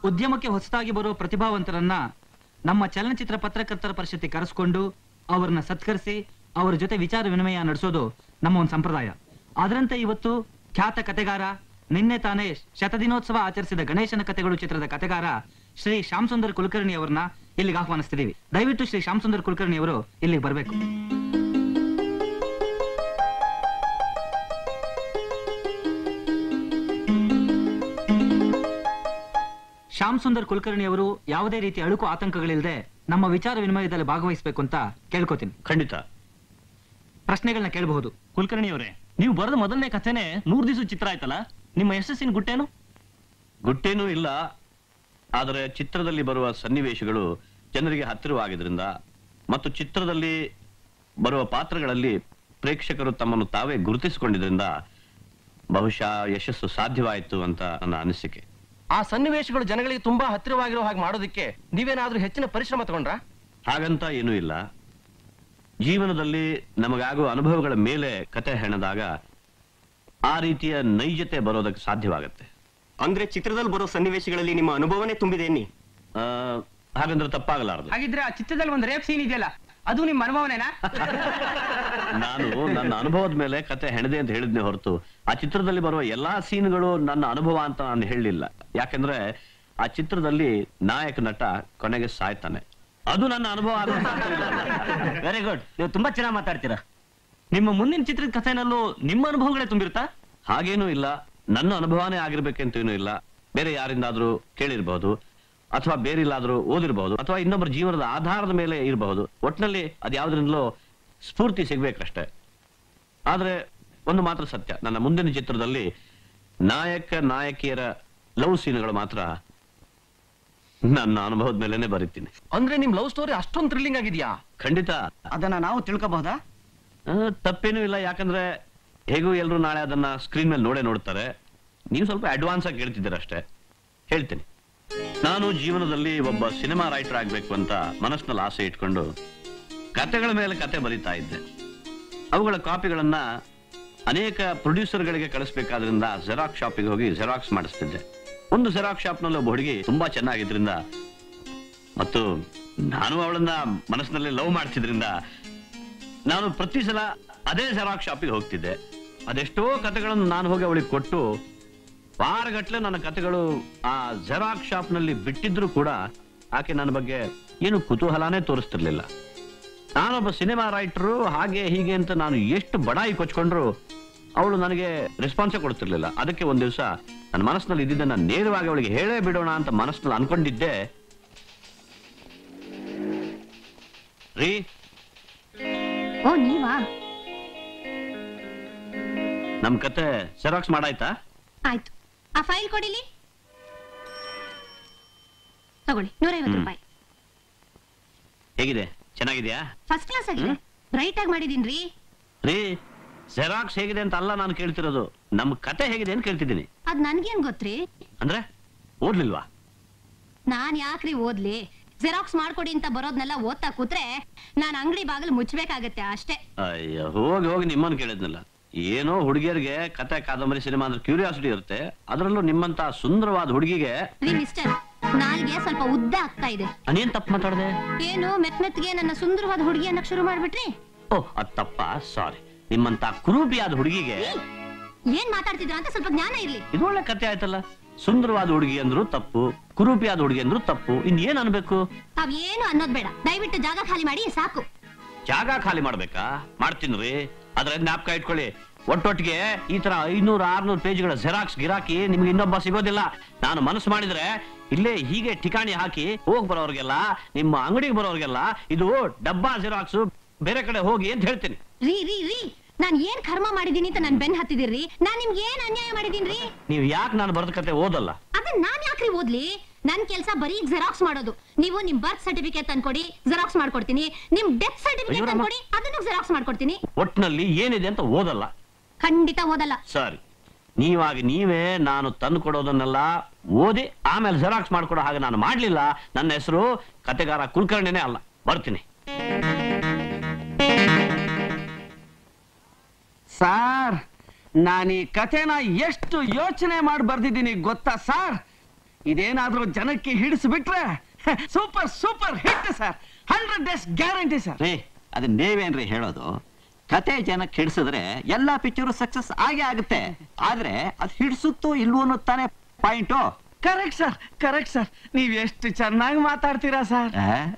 ಉದ್ಯಮಕ್ಕೆ ಹೊಸದಾಗಿ ಬರುವ ಪ್ರತಿಭಾವಂತರನ್ನ ನಮ್ಮ ಚಲನಚಿತ್ರ ಪತ್ರಕರ್ತರ ಪರಿಷತ್ತಿ ಕರೆಸ್ಕೊಂಡು ಅವರನ್ನ ಸತ್ಕರಿಸಿ ಅವರ ಜೊತೆ ವಿಚಾರ ವಿನಿಮಯ ನಡೆಸೋದು ನಮ್ಮ ಒಂದು ಸಂಪ್ರದಾಯ ಅದರಂತೆ ಇವತ್ತು ಖ್ಯಾತ ಕತೆಗಾರ ನಿನ್ನೆ ತಾನೇ ಶತದಿನೋತ್ಸವ ಆಚರಿಸಿದ ಗಣೇಶನ ಕತೆಗಳು ಚಿತ್ರದ ಕತೆಗಾರ ಶ್ರೀ ಶ್ಯಾಮ್ ಸುಂದರ್ ಕುಲಕರ್ಣಿ ಅವರನ್ನ ಇಲ್ಲಿಗೆ ಆಹ್ವಾನಿಸ್ತಿದ್ದೀವಿ ದಯವಿಟ್ಟು ಶ್ರೀ ಶ್ಯಾಮ್ ಸುಂದರ್ ಕುಲಕರ್ಣಿ ಅವರು ಇಲ್ಲಿಗೆ ಬರಬೇಕು ಶ್ಯಾಮ್ ಸುಂದರ್ ಕುಲಕರ್ಣಿ ಅವರು ಯಾವುದೇ ರೀತಿ ಅಳುಕು ಆತಂಕಗಳಿಲ್ಲದೆ ನಮ್ಮ ವಿಚಾರ ವಿನಿಮಯದಲ್ಲಿ ಭಾಗವಹಿಸಬೇಕು ಅಂತ ಕೇಳ್ಕೊತೀನಿ ಖಂಡಿತ ಪ್ರಶ್ನೆಗಳನ್ನ ಕೇಳಬಹುದು ಕುಲಕರ್ಣಿ ಅವರೇ ನೀವು ಬರೆದ ಮೊದಲನೇ ಕಥೆನೆ ನೂರು ದಿವಸ ಚಿತ್ರ ಆಯ್ತಲ್ಲ ನಿಮ್ಮ ಯಶಸ್ಸಿನ ಗುಟ್ಟೇನು ಗುಟ್ಟೇನೂ ಇಲ್ಲ ಆದರೆ ಚಿತ್ರದಲ್ಲಿ ಬರುವ ಸನ್ನಿವೇಶಗಳು ಜನರಿಗೆ ಹತ್ತಿರವಾಗಿದ್ರಿಂದ ಮತ್ತು ಚಿತ್ರದಲ್ಲಿ ಬರುವ ಪಾತ್ರಗಳಲ್ಲಿ ಪ್ರೇಕ್ಷಕರು ತಮ್ಮನ್ನು ತಾವೇ ಗುರುತಿಸಿಕೊಂಡಿದ್ರಿಂದ ಬಹುಶಃ ಯಶಸ್ಸು ಸಾಧ್ಯವಾಯಿತು ಅಂತ ನನ್ನ ಅನಿಸಿಕೆ ಆ ಸನ್ನಿವೇಶಗಳು ಜನಗಳಿಗೆ ತುಂಬಾ ಹತ್ತಿರವಾಗಿರೋ ಹಾಗೆ ಮಾಡೋದಕ್ಕೆ ನೀವೇನಾದ್ರೂ ಹೆಚ್ಚಿನ ಪರಿಶ್ರಮ ತಗೊಂಡ್ರಾ ಹಾಗಂತ ಏನೂ ಇಲ್ಲ ಜೀವನದಲ್ಲಿ ನಮಗಾಗುವ ಅನುಭವಗಳ ಮೇಲೆ ಕತೆ ಹೆಣದಾಗ ಆ ರೀತಿಯ ನೈಜತೆ ಬರೋದಕ್ಕೆ ಸಾಧ್ಯವಾಗತ್ತೆ ಅಂದ್ರೆ ಚಿತ್ರದಲ್ಲಿ ಬರೋ ಸನ್ನಿವೇಶಗಳಲ್ಲಿ ನಿಮ್ಮ ಅನುಭವನೇ ತುಂಬಿದೆ ಎನ್ನಿ ಆ, ಹಾಗಂದ್ರೆ ತಪ್ಪಾಗಲಾರದು ಹಾಗಿದ್ರೆ ಆ ಚಿತ್ರದಲ್ಲಿ ಒಂದು ರೇಪ್ ಸೀನ್ ಇದೆಯಲ್ಲ ಅದು ನಿಮ್ಮ ಅನುಭವನೇನಾ ನಾನು ನನ್ನ ಅನುಭವದ ಮೇಲೆ ಕತೆ ಹೆಣದೆ ಅಂತ ಹೇಳಿದ್ನೆ ಹೊರತು ಆ ಚಿತ್ರದಲ್ಲಿ ಬರುವ ಎಲ್ಲಾ ಸೀನ್ಗಳು ನನ್ನ ಅನುಭವ ಅಂತ ನಾನು ಹೇಳಲಿಲ್ಲ ಯಾಕಂದ್ರೆ ಆ ಚಿತ್ರದಲ್ಲಿ ನಾಯಕ ನಟ ಕೊನೆಗೆ ಸಾಯ್ತಾನೆ ಅದು ನನ್ನ ಅನುಭವ ಆಗುವಂತ ಅರ್ಥವಿಲ್ಲ. ವೆರಿ ಗುಡ್ ನೀವು ತುಂಬಾ ಚೆನ್ನಾಗಿ ಮಾತಾಡ್ತೀರಾ ನಿಮ್ಮ ಮುಂದಿನ ಚಿತ್ರದ ಕಥೆನಲ್ಲೂ ನಿಮ್ಮ ಅನುಭವಗಳೇ ತುಂಬಿರುತ್ತಾ ಹಾಗೇನೂ ಇಲ್ಲ ನನ್ನ ಅನುಭವನೇ ಆಗಿರ್ಬೇಕಂತೇನೂ ಇಲ್ಲ ಬೇರೆ ಯಾರಿಂದಾದ್ರೂ ಕೇಳಿರ್ಬಹುದು ಅಥವಾ ಬೇರೆಲ್ಲಾದ್ರೂ ಓದಿರ್ಬಹುದು ಅಥವಾ ಇನ್ನೊಬ್ಬರ ಜೀವನದ ಆಧಾರದ ಮೇಲೆ ಇರಬಹುದು ಒಟ್ಟಿನಲ್ಲಿ ಅದು ಯಾವ್ದ್ರಿಂದಲೋ ಸ್ಫೂರ್ತಿ ಸಿಗ್ಬೇಕಷ್ಟೇ ಆದ್ರೆ ಒಂದು ಮಾತ್ರ ಸತ್ಯ ನನ್ನ ಮುಂದಿನ ಚಿತ್ರದಲ್ಲಿ ನಾಯಕ ನಾಯಕಿಯರ ಲವ್ ಸೀನ್ಗಳು ಮಾತ್ರ ನನ್ನ ಅನುಭವದ ಮೇಲೆನೆ ಬರೀತೀನಿ ಅಂದ್ರೆ ನಿಮ್ ಲವ್ ಸ್ಟೋರಿ ಅಷ್ಟೊಂದು ಥ್ರಿಲ್ಲಿಂಗ್ ಆಗಿದ್ಯಾ ಖಂಡಿತ ಅದನ್ನ ನಾವು ತಿಳ್ಕೋಬಹುದಾ ಆ, ತಪ್ಪೇನೂ ಇಲ್ಲ ಯಾಕಂದ್ರೆ ಹೇಗೂ ಎಲ್ಲರೂ ನಾಳೆ ಅದನ್ನ ಸ್ಕ್ರೀನ್ ಮೇಲೆ ನೋಡೇ ನೋಡ್ತಾರೆ ನೀವು ಸ್ವಲ್ಪ ಅಡ್ವಾನ್ಸ್ ಆಗಿ ಕೇಳ್ತಿದ್ದೀರ ಅಷ್ಟೇ ಹೇಳ್ತೀನಿ ನಾನು ಜೀವನದಲ್ಲಿ ಒಬ್ಬ ಸಿನಿಮಾ ರೈಟರ್ ಆಗ್ಬೇಕು ಅಂತ ಮನಸ್ಸಿನಲ್ಲಿ ಆಸೆ ಇಟ್ಕೊಂಡು ಕತೆಗಳ ಮೇಲೆ ಕತೆ ಬರೀತಾ ಇದ್ದೆ ಅವುಗಳ ಕಾಪಿಗಳನ್ನ ಅನೇಕ ಪ್ರೊಡ್ಯೂಸರ್ಗಳಿಗೆ ಕಳಿಸ್ಬೇಕಾದ್ರಿಂದ ಜೆರಾಕ್ಸ್ ಶಾಪಿಗೆ ಹೋಗಿ ಜೆರಾಕ್ಸ್ ಮಾಡಿಸ್ತಿದ್ದೆ ಒಂದು ಜೆರಾಕ್ಸ್ ಶಾಪ್ನಲ್ಲಿ ಒಬ್ಬ ಹುಡುಗಿ ತುಂಬಾ ಚೆನ್ನಾಗಿದ್ರಿಂದ ಮತ್ತು ನಾನು ಅವಳನ್ನ ಮನಸ್ಸಿನಲ್ಲಿ ಲವ್ ಮಾಡ್ತಿದ್ರಿಂದ ನಾನು ಪ್ರತಿ ಸಲ ಅದೇ ಜೆರಾಕ್ಸ್ ಶಾಪಿಗೆ ಹೋಗ್ತಿದ್ದೆ ಅದೆಷ್ಟೋ ಕತೆಗಳನ್ನು ನಾನು ಹೋಗಿ ಅವಳಿಗೆ ಕೊಟ್ಟು ವಾರಗಟ್ಲೆ ನನ್ನ ಕತೆಗಳು ಆ ಜೆರಾಕ್ಸ್ ಶಾಪ್ನಲ್ಲಿ ಬಿಟ್ಟಿದ್ರು ಕೂಡ ಆಕೆ ನನ್ನ ಬಗ್ಗೆ ಏನು ಕುತೂಹಲನೇ ತೋರಿಸ್ತಿರ್ಲಿಲ್ಲ ನಾನೊಬ್ಬ ಸಿನಿಮಾ ರೈಟರು ಹಾಗೆ ಹೀಗೆ ಅಂತ ನಾನು ಎಷ್ಟು ಬಡಾಯಿ ಕೊಚ್ಕೊಂಡ್ರು ಅವಳು ನನಗೆ ರೆಸ್ಪಾನ್ಸೇ ಕೊಡ್ತಿರ್ಲಿಲ್ಲ ಅದಕ್ಕೆ ಒಂದ್ ದಿವಸ ನನ್ನ ಮನಸ್ಸಿನಲ್ಲಿ ಇದ್ದಿದ್ದನ್ನ ನೇರವಾಗಿ ಅವಳಿಗೆ ಹೇಳೇ ಬಿಡೋಣ ಅಂತ ಮನಸ್ಸಿನಲ್ಲಿ ಅನ್ಕೊಂಡಿದ್ದೆ ರೀ ಓ ನೀವಾ ನಮ್ ಕತೆ ಜೆರಾಕ್ಸ್ ಮಾಡಾಯ್ತಾ ಆಯ್ತು ಆ ಫೈಲ್ ಕೊಡಿಲಿ ತಗೊಳ್ಳಿ ನೂರೈವತ್ತು ಹ್ಮ್. ರೂಪಾಯಿ ಹೇಗಿದೆ ಚೆನ್ನಾಗಿದ್ಯಾ ಫಸ್ಟ್ ಕ್ಲಾಸ್ ಆಗಿದೆ ಬ್ರೈಟ್ ಆಗಿ ಮಾಡಿದೀನ್ರಿ ರೀ ಜೆರಾಕ್ಸ್ ಹೇಗಿದೆ ಅಂತ ಅಲ್ಲ ನಾನು ಕೇಳ್ತಿರೋದು ನಮ್ ಕತೆ ಹೇಗಿದೆ ಅಂತ ಕೇಳ್ತಿದ್ದೀನಿ ಅದ್ ನನ್ಗೇನ್ ಗೊತ್ತ್ರಿ ಅಂದ್ರೆ ಓದ್ಲಿಲ್ವಾ ನಾನ್ ಯಾಕ್ರಿ ಓದ್ಲಿ ಜೆರಾಕ್ಸ್ ಮಾಡ್ಕೊಡಿ ಅಂತ ಬರೋದ್ನೆಲ್ಲ ಓದ್ತಾ ಕೂತ್ರೆ ನಾನ್ ಅಂಗಡಿ ಬಾಗಿಲು ಮುಚ್ಚಬೇಕಾಗತ್ತೆ ಅಷ್ಟೇ ಅಯ್ಯೋ ಹೋಗಿ ಹೋಗಿ ನಿಮ್ಮನ್ನ ಕೇಳಿದ್ನಲ್ಲ ಏನೋ ಹುಡುಗಿಯರಿಗೆ ಕತೆ ಕಾದಂಬರಿ ಸಿನಿಮಾ ಅಂದ್ರೆ ಕ್ಯೂರಿಯಾಸಿಟಿ ಇರುತ್ತೆ ಅದರಲ್ಲೂ ನಿಮ್ಮಂತ ಸುಂದರವಾದ ಹುಡುಗಿಗೆ ರೀ ಮಿಸ್ಟರ್ ನಾಲ್ಗೆ ಸ್ವಲ್ಪ ಉದ್ದ ಆಗ್ತಾ ಇದೆ ನಾನೇನ್ ತಪ್ಪು ಮಾತಾಡ್ದೆ ಏನು ಮೆತ್ ಮೆತ್ಗೆ ನನ್ನ ಸುಂದರವಾದ ಹುಡುಗಿ ಅನ್ನಕ್ ಶುರು ಮಾಡ್ಬಿಟ್ರಿ ಓಹ್ ಅದ್ ತಪ್ಪ ಸಾರಿ ನಿಮ್ಮಂತ ಕುರೂಪಿಯಾದ ಹುಡುಗಿಗೆ ಏನ್ ಮಾತಾಡ್ತಿದ್ರ ಅಂತ ಸ್ವಲ್ಪ ಜ್ಞಾನ ಇರ್ಲಿ ಇದು ಒಳ್ಳೆ ಕತೆ ಆಯ್ತಲ್ಲ ಸುಂದರವಾದ ಹುಡುಗಿ ಅಂದ್ರು ತಪ್ಪು ಕುರೂಪಿಯಾದ ಹುಡುಗಿ ಅಂದ್ರು ತಪ್ಪು ಇನ್ ಏನ್ ಅನ್ಬೇಕು ತಾವ್ ಏನು ಅನ್ನೋದ್ ಬೇಡ ದಯವಿಟ್ಟು ಜಾಗ ಖಾಲಿ ಮಾಡಿ ಸಾಕು ಜಾಗ ಖಾಲಿ ಮಾಡ್ಬೇಕಾ ಮಾಡ್ತೀನ್ರಿ ಆದ್ರೆ ಜ್ಞಾಪಕ ಇಟ್ಕೊಳ್ಳಿ ಒಟ್ಟೊಟ್ಟಿಗೆ ಈ ತರ ಐನೂರು ಆರ್ನೂರು ಪೇಜ್ಗಳ ಜೆರಾಕ್ಸ್ ಗಿರಾಕಿ ನಿಮ್ಗೆ ಇನ್ನೊಬ್ಬ ಸಿಗೋದಿಲ್ಲ ನಾನು ಮನಸ್ಸು ಮಾಡಿದ್ರೆ ಇಲ್ಲೇ ಹೀಗೆ ಠಿಕಾಣಿ ಹಾಕಿ ಹೋಗ್ ಬರೋರ್ಗೆಲ್ಲ ನಿಮ್ಮ ಅಂಗಡಿಗೆ ಬರೋರ್ಗೆಲ್ಲ ಇದು ಡಬ್ಬಾ ಜೆರಾಕ್ಸ್ ಬೇರೆ ಕಡೆ ಹೋಗಿ ಅಂತ ಹೇಳ್ತೀನಿ ರೀ ರೀ ರೀ ನಾನ್ ಏನ್ ಕರ್ಮ ಮಾಡಿದೀನಿ ಅಂತ ನನ್ ಬೆನ್ ಹತ್ತಿದಿರ್ರಿ ನಾನ್ ನಿಮ್ಗೆ ಏನ್ ಅನ್ಯಾಯ ಮಾಡಿದೀನ್ರಿ ನೀವು ಯಾಕೆ ನಾನು ಬರೆದ ಕತೆ ಓದಲ್ಲ ಅದನ್ನ ನಾನ್ ಯಾಕ್ರಿ ಓದ್ಲಿ ನನ್ ಕೆಲ್ಸ ಬರೀ ಜೆರಾಕ್ಸ್ ಮಾಡೋದು ನೀವು ನಿಮ್ ಬರ್ತ್ ಸರ್ಟಿಫಿಕೇಟ್ ತಂದ್ಕೊಡಿ ಜೆರಾಕ್ಸ್ ಮಾಡ್ಕೊಡ್ತೀನಿ ನಿಮ್ ಡೆತ್ ಸರ್ಟಿಫಿಕೇಟ್ ಅಯ್ಯೋ ರಾಮ. ತಂದ್ಕೊಡಿ ಅದನ್ನು ಜೆರಾಕ್ಸ್ ಮಾಡ್ಕೊಡ್ತೀನಿ ಒಟ್ನಲ್ಲಿ ಏನಿದೆ ಅಂತ ಓದಲ್ಲ ಖಂಡಿತ ಓದಲ್ಲ ಸರಿ ನೀವಾಗ ನೀವೇ ನಾನು ತಂದು ಕೊಡೋದನ್ನೆಲ್ಲ ಓದಿ ಆಮೇಲೆ ಜೆರಾಕ್ಸ್ ಮಾಡ್ಕೊಡೋ ಹಾಗೆ ನಾನು ಮಾಡ್ಲಿಲ್ಲ ನನ್ನ ಹೆಸರು ಕತೆಗಾರ ಕುಲಕರ್ಣಿನೇ ಅಲ್ಲ ಬರ್ತೀನಿ ಸಾರ್ ನಾನು ಈ ಕಥೆನ ಎಷ್ಟು ಯೋಚನೆ ಮಾಡಿ ಬರ್ದಿದ್ದೀನಿ ಗೊತ್ತಾ ಸಾರ್ ಇದೇನಾದ್ರೂ ಜನಕ್ಕೆ ಹಿಡಿಸ್ಬಿಟ್ರೆ super super hit sir hundred days guarantee sir ರೀ ಅದು ನೀವೇನ್ರಿ ಹೇಳೋದು ಕತೆ ಜನಕ್ಕೆ ಹಿಡಿಸಿದ್ರೆ ಎಲ್ಲಾ ಪಿಕ್ಚರು ಸಕ್ಸಸ್ ಆಗೇ ಆಗುತ್ತೆ ಆದ್ರೆ ಅದು ಹಿಡಿಸುತ್ತೋ ಇಲ್ವೋ ಅನ್ನೋದು ತಾನೇ point correct sir correct sir ನೀವ್ ಎಷ್ಟು ಚೆನ್ನಾಗಿ ಮಾತಾಡ್ತೀರಾ ಸರ್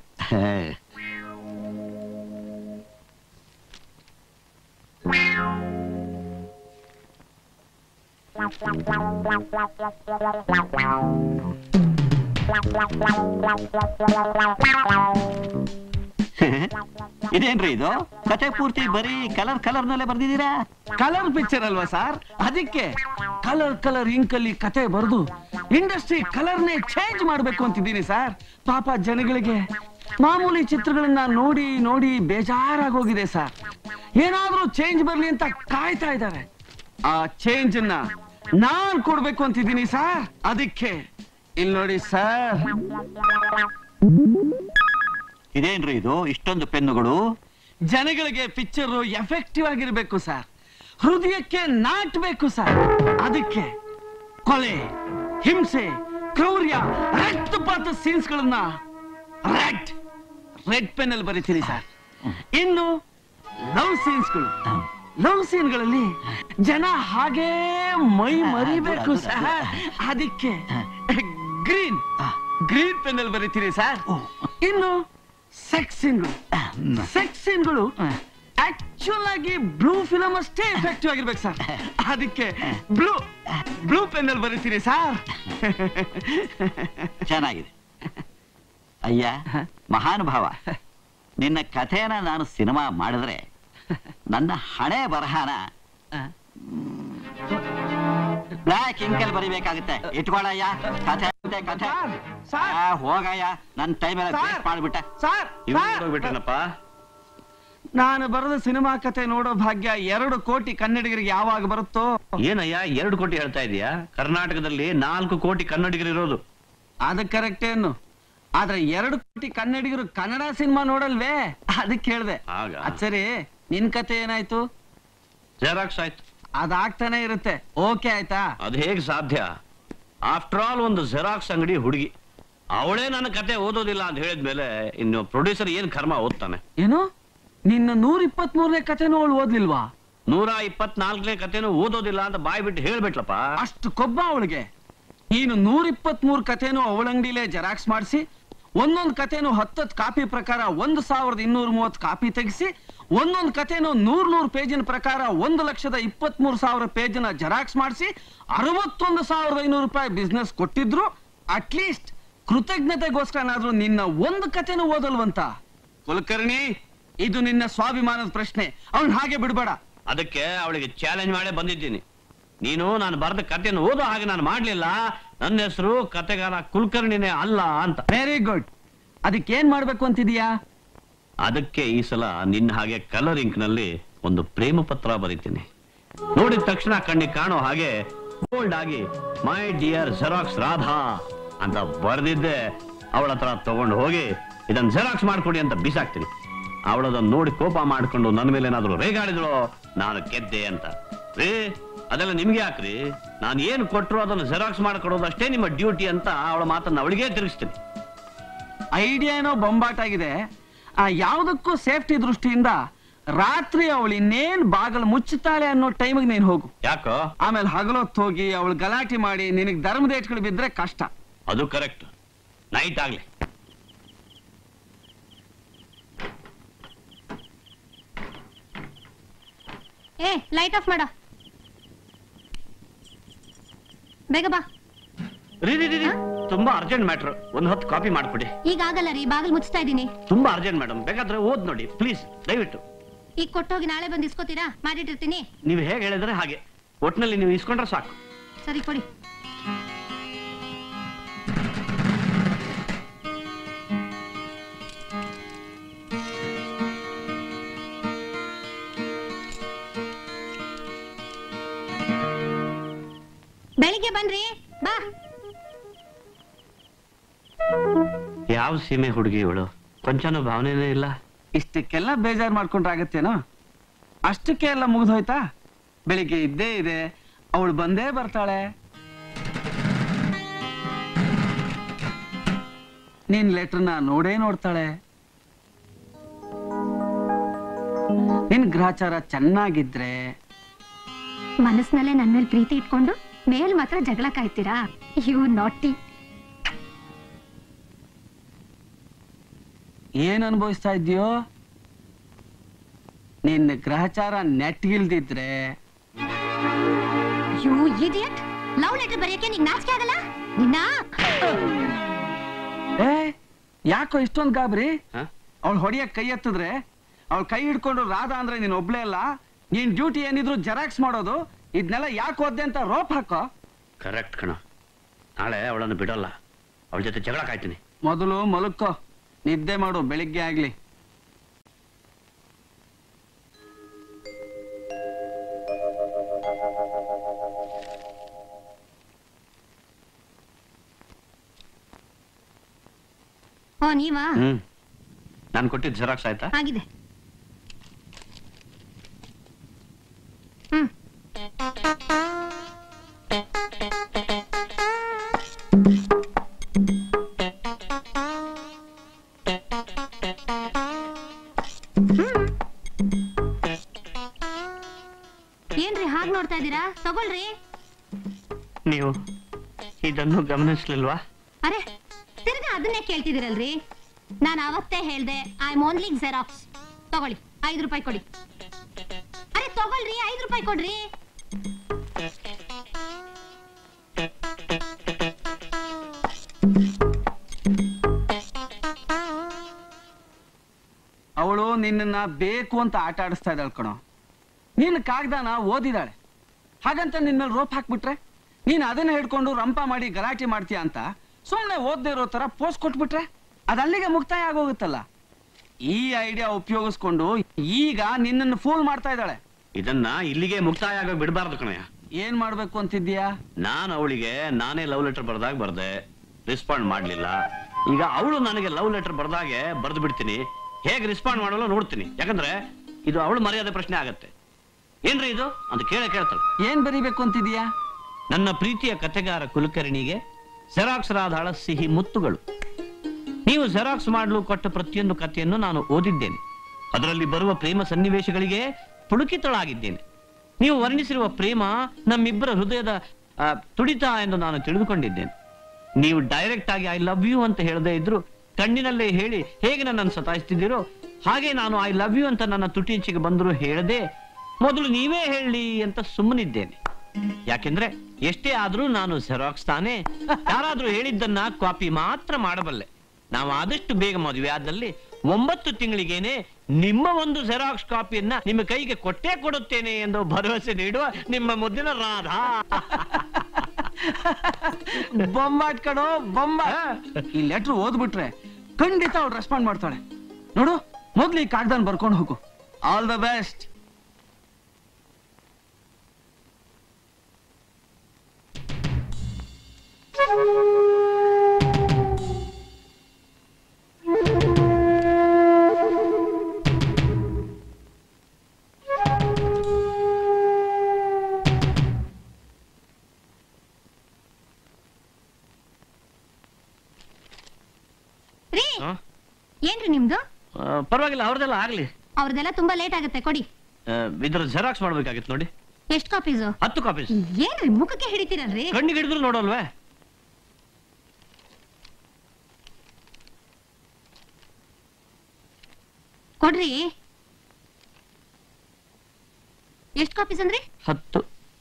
ಇದೇನ್ರಿ ಇದು ಕತೆ ಪೂರ್ತಿ ಬರೀ ಕಲರ್ ಕಲರ್ ನಲ್ಲೇ ಬರ್ದಿದ್ದೀರಾ ಕಲರ್ ಪಿಕ್ಚರ್ ಅಲ್ವಾ ಸರ್ ಅದಕ್ಕೆ ಕಲರ್ ಕಲರ್ ಇಂಕ್ ಅಲ್ಲಿ ಕತೆ ಬರೆದು ಇಂಡಸ್ಟ್ರಿ ಕಲರ್ನೇ ಚೇಂಜ್ ಮಾಡ್ಬೇಕು ಅಂತಿದ್ದೀನಿ ಸರ್ ಪಾಪ ಜನಗಳಿಗೆ ಮಾಮೂಲಿ ಚಿತ್ರಗಳನ್ನ ನೋಡಿ ನೋಡಿ ಬೇಜಾರಾಗೋಗಿದೆ ಸರ್ ಏನಾದ್ರೂ ಚೇಂಜ್ ಬರ್ಲಿ ಅಂತ ಕಾಯ್ತಾ ಇದ್ದಾರೆ ಆ ಚೇಂಜ್ ಅನ್ನ ನಾನ್ ಕೊಡ್ಬೇಕು ಅಂತಿದ್ದೀನಿ ಸರ್ ಅದಕ್ಕೆ ಇಲ್ಲಿ ನೋಡಿ ಸರ್ ಇದೇನ್ರಿ ಇದು ಇಷ್ಟೊಂದು ಪೆನ್ನುಗಳು ಜನಗಳಿಗೆ ಪಿಕ್ಚರ್ ಎಫೆಕ್ಟಿವ್ ಆಗಿರ್ಬೇಕು ಸರ್ ಹೃದಯಕ್ಕೆ ನಾಟ್ಬೇಕು ಸರ್ ಅದಕ್ಕೆ ಕೊಲೆ ಹಿಂಸೆ ಕ್ರೌರ್ಯ ರಕ್ತಪಾತ ಸೀನ್ಸ್ ಗಳನ್ನ ರೆಡ್ ರೆಡ್ ಪೆನ್ ಅಲ್ಲಿ ಬರೀತೀನಿ ಸರ್ ಇನ್ನು ಲವ್ ಸೀನ್ಸ್ಗಳು ಲವ್ ಸೀನ್ಗಳಲ್ಲಿ ಜನ ಹಾಗೇ ಮೈ ಮರಿಬೇಕು ಸರ್ ಅದಕ್ಕೆ ಗ್ರೀನ್ ಗ್ರೀನ್ ಪೆನ್ ಅಲ್ಲಿ ಬರೀತೀನಿ ಸರ್ ಇನ್ನು ಸೆಕ್ಸ್ ಸೀನ್ಗಳು ಸೆಕ್ಸ್ ಸೀನ್ಗಳು ಆಕ್ಚುಲ್ ಆಗಿ ಬ್ಲೂ ಫಿಲಮ್ ಅಷ್ಟೇ ಎಫೆಕ್ಟಿವ್ ಆಗಿರ್ಬೇಕು ಸರ್ ಅದಕ್ಕೆ ಬ್ಲೂ ಬ್ಲೂ ಪೆನ್ ಅಲ್ಲಿ ಬರೀತೀನಿ ಸರ್ ಚೆನ್ನಾಗಿದೆ ಅಯ್ಯ ಮಹಾನುಭಾವ ನಿನ್ನ ಕಥೆನ ನಾನು ಸಿನಿಮಾ ಮಾಡಿದ್ರೆ ನನ್ನ ಹಣೆ ಬರಹನ ಬ್ಲ್ಯಾಕ್ ಇಂಕಲ್ ಬರಿಬೇಕಾಗುತ್ತೆ ಇಟ್ಕೊಳಯ್ಯ ಕಥೆ ಅಂತೆ ಕಥೆ ಸರ್, ಆ, ಹೋಗಯ್ಯ ನನ್ನ ಟೈಮ್ ಎಲ್ಲ ಸರ್. ವೇಸ್ಟ್ ಮಾಡ್ಬಿಟ್ಟೆ ಸರ್ ಇವ್ರು ಹೋಗ್ಬಿಟ್ರನಪ್ಪ ನಾನು ಬರೆದ ಸಿನಿಮಾ ಕತೆ ನೋಡೋ ಭಾಗ್ಯ ಎರಡು ಕೋಟಿ ಕನ್ನಡಿಗರಿಗೆ ಯಾವಾಗ ಬರುತ್ತೋ ಏನಯ್ಯ ಎರಡು ಕೋಟಿ ಹೇಳ್ತಾ ಇದೀಯಾ ಕರ್ನಾಟಕದಲ್ಲಿ ನಾಲ್ಕು ಕೋಟಿ ಕನ್ನಡಿಗರು ಇರೋದು ಅದು ಕರೆಕ್ಟ್ ಏನು ಆದ್ರೆ ಎರಡು ಕೋಟಿ ಕನ್ನಡಿಗರು ಕನ್ನಡ ಸಿನಿಮಾ ನೋಡಲ್ವೇ ಅದಕ್ಕೆ ಹೇಳ್ದೆ ಆಗ? ಅದ್ ಸರಿ ನಿನ್ ಕತೆ ಏನಾಯ್ತು ಜೆರಾಕ್ಸ್ ಆಯ್ತು ಅದಾಗ್ತಾನೆ ಇರುತ್ತೆ ಓಕೆ ಆಯ್ತಾ ಅದು ಹೇಗೆ ಸಾಧ್ಯ ಆಫ್ಟರ್ ಆಲ್ ಒಂದು ಜೆರಾಕ್ಸ್ ಅಂಗಡಿ ಹುಡುಗಿ ಅವಳೇ ನನ್ನ ಕತೆ ಓದೋದಿಲ್ಲ ಅಂತ ಹೇಳಿದ್ಮೇಲೆ ಇನ್ನು ಪ್ರೊಡ್ಯೂಸರ್ ಏನ್ ಕರ್ಮ ಓದ್ತಾನೆ ಏನು ನಿನ್ನ ನೂರ ಇಪ್ಪತ್ತ್ ಮೂರನೇ ಕತೆನೂ ಅವಳು ಓದ್ಲಿಲ್ವಾ ನೂರ ಇಪ್ಪತ್ನಾಲ್ಕನೇ ಕತೆನೂ ಓದೋದಿಲ್ಲ ಅಂತ ಬಾಯ್ ಬಿಟ್ಟು ಹೇಳ್ಬಿಟ್ಲಪ್ಪ ಅಷ್ಟು ಕೊಬ್ಬ ಅವಳಿಗೆ ನೀನು ನೂರ ಇಪ್ಪತ್ತ್ ಮೂರು ಕತೆನೂ ಅವಳಂಗಡಿಲೇ ಜೆರಾಕ್ಸ್ ಮಾಡಿಸಿ ಒಂದೊಂದು ಕತೆನೂ ಹತ್ತತ್ತು ಕಾಪಿ ಪ್ರಕಾರ ಒಂದು ಸಾವಿರದ ಇನ್ನೂರ ಮೂವತ್ತು ಕಾಪಿ ತೆಗೆಸಿ ಒಂದೊಂದು ಕತೆನೂ ನೂರ್ ನೂರು ಪೇಜಿನ ಪ್ರಕಾರ ಒಂದು ಲಕ್ಷದ ಇಪ್ಪತ್ತ್ ಮೂರು ಸಾವಿರ ಪೇಜಿನ ಜೆರಾಕ್ಸ್ ಮಾಡಿಸಿ ಅರವತ್ತೊಂದು ಸಾವಿರದ ಐನೂರು ರೂಪಾಯಿ ಬಿಸ್ನೆಸ್ ಕೊಟ್ಟಿದ್ರು ಅಟ್ಲೀಸ್ಟ್ ಕೃತಜ್ಞತೆಗೋಸ್ಕರನಾದ್ರೂ ನಿನ್ನ ಒಂದು ಕತೆನೂ ಓದಲ್ವಂತ ಕುಲಕರ್ಣಿ ಇದು ನಿನ್ನ ಸ್ವಾಭಿಮಾನದ ಪ್ರಶ್ನೆ ಅವನ್ ಹಾಗೆ ಬಿಡ್ಬೇಡ ಅದಕ್ಕೆ ಅವಳಿಗೆ ಚಾಲೆಂಜ್ ಮಾಡೇ ಬಂದಿದ್ದೀನಿ ನೀನು ನಾನು ಬರೆದ ಕಥೆಯನ್ನು ಓದೋ ಹಾಗೆ ನಾನು ಮಾಡ್ಲಿಲ್ಲ ನನ್ನ ಹೆಸರು ಕತೆಗಾರ ಕುಲಕರ್ಣಿನೇ ಅಲ್ಲ ಅಂತ ವೆರಿ ಗುಡ್ ಅದಕ್ಕೆ ಏನ್ ಮಾಡ್ಬೇಕು ಅಂತಿದೀಯಾ ಅದಕ್ಕೆ ಈ ಸಲ ನಿನ್ನ ಹಾಗೆ ಕಲರ್ ಇಂಕ್ ನಲ್ಲಿ ಒಂದು ಪ್ರೇಮ ಪತ್ರ ಬರೀತೀನಿ ನೋಡಿದ ತಕ್ಷಣ ಕಣ್ಣಿಗೆ ಕಾಣೋ ಹಾಗೆ ಬೋಲ್ಡ್ ಆಗಿ ಮೈ ಡಿಯರ್ ಜೆರಾಕ್ಸ್ ರಾಧಾ ಅಂತ ಬರೆದಿದ್ದೆ ಅವಳ ಹತ್ರ ತಗೊಂಡು ಹೋಗಿ ಇದನ್ನ ಜೆರಾಕ್ಸ್ ಮಾಡ್ಕೊಡಿ ಅಂತ ಬಿಸಾಕ್ತೀನಿ ಅವಳದನ್ನ ನೋಡಿ ಕೋಪ ಮಾಡ್ಕೊಂಡು ನನ್ನ ಮೇಲೆ ಏನಾದ್ರು ರೇಗಾಡಿದ್ರು ನಾನು ಗೆದ್ದೆ ಅಂತ ರೇ ಅದೆಲ್ಲ ನಿಮ್ಗೆ ಯಾಕ್ರಿ ನಾನು ಏನು ಕೊಟ್ಟರು ಅದನ್ನು ಜೆರಾಕ್ಸ್ ಮಾಡ್ಕೊಡೋದು ಅಷ್ಟೇ ನಿಮ್ಮ ಡ್ಯೂಟಿ ಅಂತ ಅವಳ ಮಾತನ್ನ ಅವಳಿಗೆ ತಿರುಗಿಸ್ತೀನಿ ಐಡಿಯಾ ಏನೋ ಬೊಂಬಾಟಾಗಿದೆ ಆ ಯಾವುದಕ್ಕೂ ಸೇಫ್ಟಿ ದೃಷ್ಟಿಯಿಂದ ರಾತ್ರಿ ಅವಳು ಇನ್ನೇನ್ ಬಾಗಲು ಮುಚ್ಚುತ್ತಾಳೆ ಅನ್ನೋ ಟೈಮಿಗೆ ನೀನ್ ಹೋಗು ಯಾಕೋ ಆಮೇಲೆ ಹಗಲೊತ್ತು ಹೋಗಿ ಅವಳು ಗಲಾಟೆ ಮಾಡಿ ನಿನಗೆ ಧರ್ಮದೇಟ್ಗಳು ಬಿದ್ರೆ ಕಷ್ಟ ಅದು ಕರೆಕ್ಟ್ ನೈಟ್ ಆಗ್ಲಿ ಏ ಲೈಟ್ ಆಫ್ ಮಾಡ ಬೇಗ ಬಾ ರೀ ರೀ ರೀ, ರೀ ತುಂಬಾ ಅರ್ಜೆಂಟ್ ಮ್ಯಾಟ್ರ್ ಒಂದು ಹತ್ತು ಕಾಪಿ ಮಾಡ್ಕೊಡಿ ಈಗ ಆಗಲ್ಲ ರೀ ಬಾಗಿಲು ಮುಚ್ತಾ ಇದ್ದೀನಿ ತುಂಬಾ ಅರ್ಜೆಂಟ್ ಮೇಡಮ್ ಬೇಕಾದ್ರೆ ಓದ್ ನೋಡಿ ಪ್ಲೀಸ್ ದಯವಿಟ್ಟು ಈಗ ಕೊಟ್ಟೋಗಿ ನಾಳೆ ಬಂದು ಇಸ್ಕೋತೀರಾ ಮಾಡಿಟ್ಟಿರ್ತೀನಿ ನೀವು ಹೇಗೆ ಹೇಳಿದ್ರೆ ಹಾಗೆ ಒಟ್ನಲ್ಲಿ ನೀವು ಇಸ್ಕೊಂಡ್ರೆ ಸಾಕು ಸರಿ ಕೊಡಿ ಬೆಳಿಗ್ಗೆ ಬನ್ರಿ ಬಾ ಯಾವ ಸೀಮೆ ಹುಡುಗಿ ಇವಳು ಕೊಂಚನೂ ಭಾವನೆನೇ ಇಲ್ಲ ಇಷ್ಟಕ್ಕೆಲ್ಲ ಬೇಜಾರ್ ಮಾಡ್ಕೊಂಡ್ರೆ ಆಗತ್ತೇನೋ ಅಷ್ಟಕ್ಕೆ ಎಲ್ಲ ಮುಗಿದೋಯ್ತಾ ಬೆಳಿಗ್ಗೆ ಇದ್ದೇ ಇದೆ ಅವಳು ಬಂದೇ ಬರ್ತಾಳೆ ನಿನ್ ಲೆಟರ್ನ ನೋಡೇ ನೋಡ್ತಾಳೆ ನಿನ್ ಗ್ರಹಚಾರ ಚೆನ್ನಾಗಿದ್ರೆ ಮನಸ್ಸಿನಲ್ಲೇ ನನ್ ಮೇಲೆ ಪ್ರೀತಿ ಇಟ್ಕೊಂಡು ಮೇಲ್ ಮಾತ್ರ ಜಗಳ ಕಾಯ್ತೀರಾ ಯು ನಾಟಿ ಏನ್ ಅನುಭವಿಸ್ತಾ ಇದ್ಯೋ ನಿನ್ನ ಗ್ರಹಚಾರ ನೆಟ್ಗಿಲ್ದಿದ್ರೆ ಯು ಇಡಿಯಟ್ ಲವ್ ಲೆಟರ್ ಬರೆಯಕ್ಕೆ ನಿಂಗೆ ನಾಚಿಕೆ ಆಗಲ್ಲ ನಿನ್ನ ಏ ಯಾಕೋ ಇಷ್ಟೊಂದು ಗಾಬರಿ ಹ? ಅವಳು ಹೊಡಿಯಕ್ ಕೈ ಎತ್ತಿದ್ರೆ ಅವಳು ಕೈ ಹಿಡ್ಕೊಂಡು ರಾಧಾ ಅಂದ್ರೆ ನೀನ್ ಒಬ್ಳೇ ಅಲ್ಲ ನೀನ್ ಡ್ಯೂಟಿ ಏನಿದ್ರು ಜೆರಾಕ್ಸ್ ಮಾಡೋದು ಇದನ್ನೆಲ್ಲ ಯಾಕೆ ಓದ್ದೆ ಅಂತ ರೋಪ್ ಹಾಕೋ ಕರೆಕ್ಟ್ ಕಣ ನಾಳೆ ಅವಳನ್ನು ಬಿಡಲ್ಲ ಅವಳ ಜೊತೆ ಜಗಳ ಕಾಯ್ತೀನಿ ಮೊದಲು ಮಲಕ್ಕೋ ನಿದ್ದೆ ಮಾಡು ಬೆಳಿಗ್ಗೆ ಆಗ್ಲಿ ಓ ನೀವಾ ಹ್ಮ್ ನಾನು ಕೊಟ್ಟಿದ್ದು ಜೆರಾಕ್ಸ್ ಆಯ್ತಾ ಆಗಿದೆ ಹ್ಮ್ ಏನ್ರಿ ಹಾಗ್ ನೋಡ್ತಾ ಇದ್ದೀರಾ ತಗೊಳ್ರಿ ನೀವು ಇದನ್ನು ಗಮನಿಸ್ಲಿಲ್ವಾ ಅರೆ ತಿರ್ಗಾ ಅದನ್ನೇ ಕೇಳ್ತಿದ್ದೀರಲ್ರಿ ನಾನು ಅವತ್ತೇ ಹೇಳ್ದೆ ಐ ಆಮ್ ಓನ್ಲಿ ಜೆರಾಕ್ಸ್ ತಗೊಳ್ಳಿ ಐದು ರೂಪಾಯಿ ಕೊಡಿ ಅರೆ ತಗೊಳ್ರಿ ಐದು ರೂಪಾಯಿ ಕೊಡ್ರಿ ಅವಳು ನಿನ್ನನ್ನ ಬೇಕು ಅಂತ ಆಟ ಆಡಿಸ್ತಾ ಇದ್ದಾಳೆ ಕಣೋ ನಿನ್ನ ಕಾಗ್ದಾನ ಓದಿದಾಳೆ ಹಾಗಂತ ನಿನ್ನ ಮೇಲೆ ರೋಪ್ ಹಾಕ್ಬಿಟ್ರೆ ನೀನು ಅದನ್ನ ಹಿಡ್ಕೊಂಡು ರಂಪ ಮಾಡಿ ಗಲಾಟೆ ಮಾಡ್ತೀಯ ಅಂತ ಸುಮ್ಮನೆ ಓದ್ದೇ ಇರೋ ತರ ಪೋಸ್ಟ್ ಕೊಟ್ಬಿಟ್ರೆ ಅದು ಅಲ್ಲಿಗೆ ಮುಕ್ತಾಯ ಆಗೋಗುತ್ತಲ್ಲ ಈ ಐಡಿಯಾ ಉಪಯೋಗಿಸ್ಕೊಂಡು ಈಗ ನಿನ್ನನ್ನು ಫೂಲ್ ಮಾಡ್ತಾ ಇದ್ದಾಳೆ ಇದನ್ನ ಇಲ್ಲಿಗೆ ಮುಕ್ತಾಯ ಆಗೋಕ್ ಬಿಡಬಾರ್ದು ಕಣಯ್ಯ ಏನ್ ಮಾಡ್ಬೇಕು ಅಂತಿದ್ಯಾ ನಾನು ಅವಳಿಗೆ ನಾನೇ ಲವ್ ಲೆಟರ್ ಬರ್ದಾಗ ಬರ್ದೆ ರೆಸ್ಪಾಂಡ್ ಮಾಡ್ಲಿಲ್ಲ ಈಗ ಅವಳು ನನಗೆ ಲವ್ ಲೆಟರ್ ಬರ್ದಾಗೆ ಬರ್ದು ಬಿಡ್ತೀನಿ ಹೇಗೆ ರೆಸ್ಪಾಂಡ್ ಮಾಡಲು ನೋಡ್ತೀನಿ ಯಾಕಂದ್ರೆ ಇದು ಅವಳು ಮರ್ಯಾದೆ ಪ್ರಶ್ನೆ ಆಗತ್ತೆ ಏನ್ರಿ ಇದು ಅಂತ ಕೇಳೇ ಕೇಳ್ತಾಳೆ ಏನ್ ಬರಿಬೇಕು ಅಂತಿದ್ಯಾ ನನ್ನ ಪ್ರೀತಿಯ ಕಥೆಗಾರ ಕುಲಕರ್ಣಿಗೆ ಜೆರಾಕ್ಸ್ ರಾಧಾಳ ಸಿಹಿ ಮುತ್ತುಗಳು ನೀವು ಜೆರಾಕ್ಸ್ ಮಾಡಲು ಕೊಟ್ಟ ಪ್ರತಿಯೊಂದು ಕಥೆಯನ್ನು ನಾನು ಓದಿದ್ದೇನೆ ಅದರಲ್ಲಿ ಬರುವ ಪ್ರೇಮ ಸನ್ನಿವೇಶಗಳಿಗೆ ಪುಳುಕಿತಳಾಗಿದ್ದೇನೆ ನೀವು ವರ್ಣಿಸಿರುವ ಪ್ರೇಮ ನಮ್ಮಿಬ್ಬರ ಹೃದಯದ ಆ, ತುಡಿತ ಎಂದು ನಾನು ತಿಳಿದುಕೊಂಡಿದ್ದೇನೆ ನೀವು ಡೈರೆಕ್ಟ್ ಆಗಿ ಐ ಲವ್ ಯು ಅಂತ ಹೇಳದೇ ಇದ್ರು ಕಣ್ಣಿನಲ್ಲೇ ಹೇಳಿ ಹೇಗೆ ನನ್ನನ್ನು ಸತಾಯಿಸ್ತಿದ್ದೀರೋ ಹಾಗೆ ನಾನು ಐ ಲವ್ ಯು ಅಂತ ನನ್ನ ತುಟಿಂಚಿಗೆ ಬಂದರೂ ಹೇಳದೆ ಮೊದಲು ನೀವೇ ಹೇಳಿ ಅಂತ ಸುಮ್ಮನಿದ್ದೇನೆ ಯಾಕೆಂದ್ರೆ ಎಷ್ಟೇ ಆದ್ರೂ ನಾನು ಜೆರಾಕ್ಸ್ ತಾನೇ ಯಾರಾದ್ರೂ ಹೇಳಿದ್ದನ್ನ ಕಾಪಿ ಮಾತ್ರ ಮಾಡಬಲ್ಲೆ ನಾವು ಆದಷ್ಟು ಬೇಗ ಮದುವೆ ಆದಲ್ಲಿ ಒಂಬತ್ತು ತಿಂಗಳಿಗೇನೆ ನಿಮ್ಮ ಒಂದು ಜೆರಾಕ್ಸ್ ಕಾಪಿಯನ್ನ ನಿಮ್ಮ ಕೈಗೆ ಕೊಟ್ಟೇ ಕೊಡುತ್ತೇನೆ ಎಂದು ಭರವಸೆ ನೀಡುವ ನಿಮ್ಮ ಮುದ್ದಿನ ರಾಧಾ ಬೊಂಬಾಟ್ ಕಣೋ ಬೊಂಬಾಟ್ ಈ ಲೆಟರ್ ಓದ್ಬಿಟ್ರೆ ಖಂಡಿತ ಅವ್ಳು ರೆಸ್ಪಾಂಡ್ ಮಾಡ್ತಾಳೆ ನೋಡು ಮೊದ್ಲು ಈ ಕಾಗ್ದಾನ್ ಬರ್ಕೊಂಡು ಹೋಗು ಆಲ್ ದ ಬೆಸ್ಟ್ ರೀ ಹ? ಏನ್ರಿ ನಿಮ್ದು ಆ, ಪರವಾಗಿಲ್ಲ ಅವ್ರದೆಲ್ಲ ಆಗ್ಲಿ ಅವ್ರದೆಲ್ಲ ತುಂಬಾ ಲೇಟ್ ಆಗುತ್ತೆ ಕೊಡಿ ಆ, ಇದ್ರ ಜೆರಾಕ್ಸ್ ಮಾಡ್ಬೇಕಾಗಿತ್ತು ನೋಡಿ ಎಷ್ಟು ಕಾಪೀಸು ಹತ್ತು ಕಾಪೀಸ್ ಏನ್ರಿ ಮುಖಕ್ಕೆ ಹಿಡಿತೀರಲ್ರಿ ಕಣ್ಣಿಗೆ ಹಿಡಿದ್ರು ನೋಡಲ್ವೇ ಕೊಡ್ರಿ ಎಷ್ಟು ಕಾಪೀಸ್ ಅಂದ್ರಿ ಹತ್ತು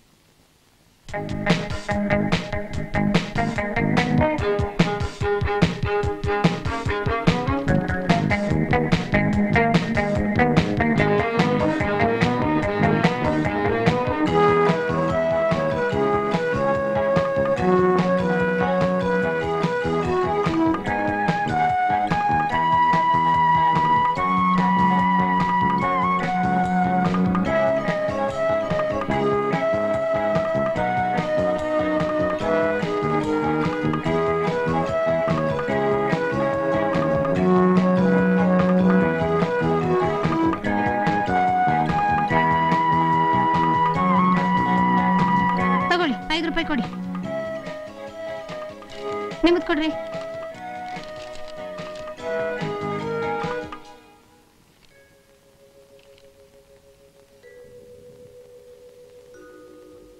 ತಗೊಳ್ಳಿ ಐದು ರೂಪಾಯಿ ಕೊಡಿ ನಿಮ್ಮದ್ ಕೊಡ್ರಿ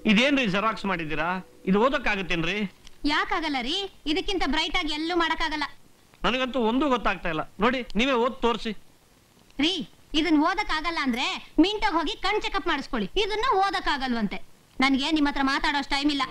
ಇದೇನ್ರಿ ಜೆರಾಕ್ಸ್ ಮಾಡಿದ್ದೀರಾ ಇದು ಓದಕ್ಕಾಗತ್ತೇನ್ರಿ ಯಾಕಾಗಲ್ಲ ರೀ ಇದಕ್ಕಿಂತ ಬ್ರೈಟ್ ಆಗಿ ಎಲ್ಲೂ ಮಾಡಕ್ಕಾಗಲ್ಲ ನನಗಂತೂ ಒಂದೂ ಗೊತ್ತಾಗ್ತಾ ಇಲ್ಲ ನೋಡಿ ನೀವೇ ಓದ್ ತೋರಿಸಿ ರೀ ಇದನ್ನ ಓದಕ್ ಆಗಲ್ಲ ಅಂದ್ರೆ ಮಿಂಟಾಗ್ ಹೋಗಿ ಕಣ್ ಚೆಕಪ್ ಮಾಡಿಸ್ಕೊಳ್ಳಿ ಇದನ್ನ ಓದಕ್ ಆಗಲ್ವಂತೆ ನನ್ಗೆ ನಿಮ್ ಹತ್ರ ಮಾತಾಡೋ ಟೈಮ್ ಇಲ್ಲ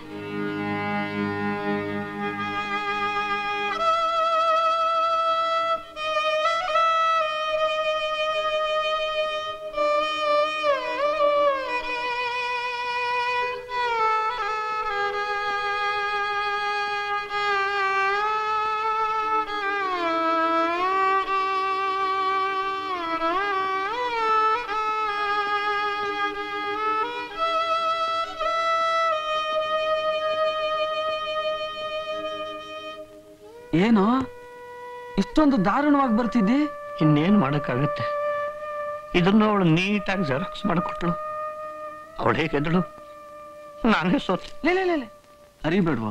ಏನು ಇಷ್ಟೊಂದು ದಾರುಣವಾಗಿ ಬರ್ತಿದ್ದಿ ಇನ್ನೇನ್ ಮಾಡಕ್ಕಾಗತ್ತೆ ಇದನ್ನು ಅವಳು ನೀಟಾಗಿ ಜೆರಾಕ್ಸ್ ಮಾಡಿಕೊಟ್ಳು ಅವಳು ಹೇಗೆದಳು ನಾನೇ ಸೋತೆ ಲೇ ಲೇ ಲೇ ಲೇ ಅರಿಬೇಡ್ವ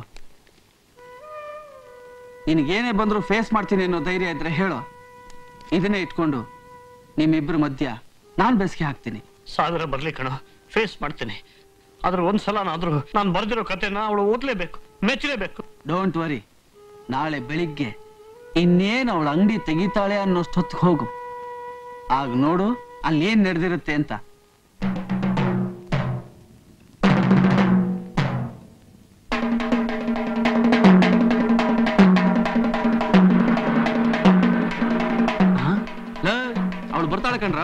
ನಿನಗೇನೇ ಬಂದ್ರು ಫೇಸ್ ಮಾಡ್ತೀನಿ ಅನ್ನೋ ಧೈರ್ಯ ಇದ್ರೆ ಹೇಳು ಇದನ್ನೇ ಇಟ್ಕೊಂಡು ನಿಮ್ಮಿಬ್ಬರ ಮಧ್ಯ ನಾನ್ ಬೆಸ್ಗೆ ಹಾಕ್ತೀನಿ ಸಾವಿರ ಬರ್ಲಿ ಕಣ ಫೇಸ್ ಮಾಡ್ತೀನಿ ಆದ್ರೆ ಒಂದ್ಸಲನಾದ್ರೂ ನಾನು ಬರ್ದಿರೋ ಕತೆನ ಅವಳು ಓದ್ಲೇಬೇಕು ಮೆಚ್ಚಲೇಬೇಕು ಡೋಂಟ್ ವರಿ ನಾಳೆ ಬೆಳಿಗ್ಗೆ ಇನ್ನೇನು ಅವಳ ಅಂಗಡಿ ತೆಗಿತಾಳೆ ಅನ್ನೋಷ್ಟೊತ್ತಿಗೆ ಹೋಗು ಆಗ ನೋಡು ಅಲ್ಲಿ ಏನ್ ನಡೆದಿರುತ್ತೆ ಅಂತ ಅವಳು ಬರ್ತಾಳೆ ಕಣ್ರ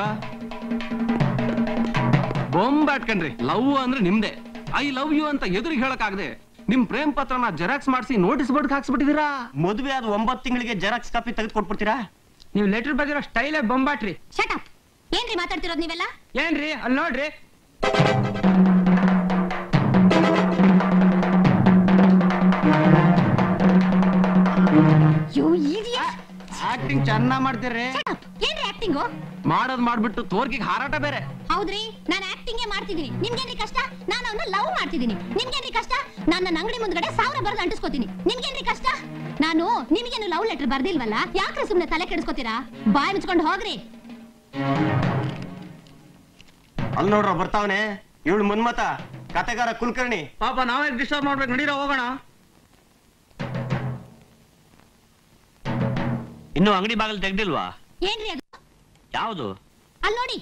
ಬೊಂಬಾಟ್ಕಂಡ್ರಿ ಲವ್ ಅಂದ್ರೆ ನಿಮ್ದೆ ಐ ಲವ್ ಯು ಅಂತ ಎದುರಿಗೆ ಹೇಳಕ್ಕಾಗದೆ ನಿಮ್ ಪ್ರೇಮ್ ಪತ್ರನ ಜೆರಾಕ್ಸ್ ಮಾಡಿಸಿ ನೋಟಿಸ್ ಬೋರ್ಡ್ ಹಾಕ್ಸ್ಬಿಟ್ಟಿದೀರಾ ಮದುವೆ ಆದ ಒಂಬತ್ತು ತಿಂಗಳಿಗೆ ಜೆರಾಕ್ಸ್ ಕಾಪಿ ತೆಗೆದು ಕೊಟ್ಬಿಡ್ತೀರಾ ನೀವು ಲೆಟರ್ ಬದಿರೋ ಸ್ಟೈಲೇ ಬೊಂಬಾಟ್ರಿ ಶಟ್ ಅಪ್ ಏನ್ರಿ ಮಾತಾಡ್ತಿರೋದ್ ನೀವೆಲ್ಲ ಏನ್ರಿ ಅಲ್ಲಿ ನೋಡ್ರಿ ಯು idiot. ಆಕ್ಟಿಂಗ್ ಚೆನ್ನಾಗ್ ಮಾಡ್ತೀರಿ Shut up. ಏನ್ರಿ ಆಕ್ಟಿಂಗು ಮಾಡೋದ್ ಮಾಡ್ಬಿಟ್ಟು ತೋರ್ಗಿಗೆ ಹಾರಾಟ ಬೇರೆ ಹೌದ್ರಿ ನಾನು ಆಕ್ಟಿಂಗ್ ಮಾಡ್ತಿದ್ದೀನಿ ನಿಮ್ಗೇನ್ರಿ ಕಷ್ಟ ನಾನು ಅವನ್ನ ಲವ್ ಮಾಡ್ತಿದ್ದೀನಿ ನಿಮ್ಗೇನ್ರಿ ಕಷ್ಟ ನಾನು ನನ್ನ ಅಂಗಡಿ ಮುಂದ್ಗಡೆ ಸಾವಿರ ಬರೆದು ಅಂಟಿಸ್ಕೋತೀನಿ ನಿಮ್ಗೇನ್ರಿ ಕಷ್ಟ ನಾನು ನಿಮ್ಗೇನು ಲವ್ ಲೆಟರ್ ಬರ್ದಿಲ್ವಲ್ಲ ಯಾಕ್ರೆ ಸುಮ್ನೆ ತಲೆ ಕೆಡಿಸ್ಕೋತೀರಾ ಬಾಯ್ ಮುಚ್ಕೊಂಡು ಹೋಗ್ರಿ ಅಲ್ಲಿ ನೋಡ್ರ ಬರ್ತಾವನೆ ಇವಳು ಮನ್ಮತ ಕತೆಗಾರ ಕುಲಕರ್ಣಿ ಪಾಪ ನಾವೇ ಡಿಸ್ಟರ್ಬ್ ಮಾಡ್ಬೇಕು ನಡೀರೋ ಹೋಗೋಣ ಇನ್ನು ಅಂಗಡಿ ಬಾಗಿಲು ತೆಗ್ದಿಲ್ವಾ ಏನ್ರಿ ಅದು ಯಾವುದು ಅಲ್ಲಿ ನೋಡಿ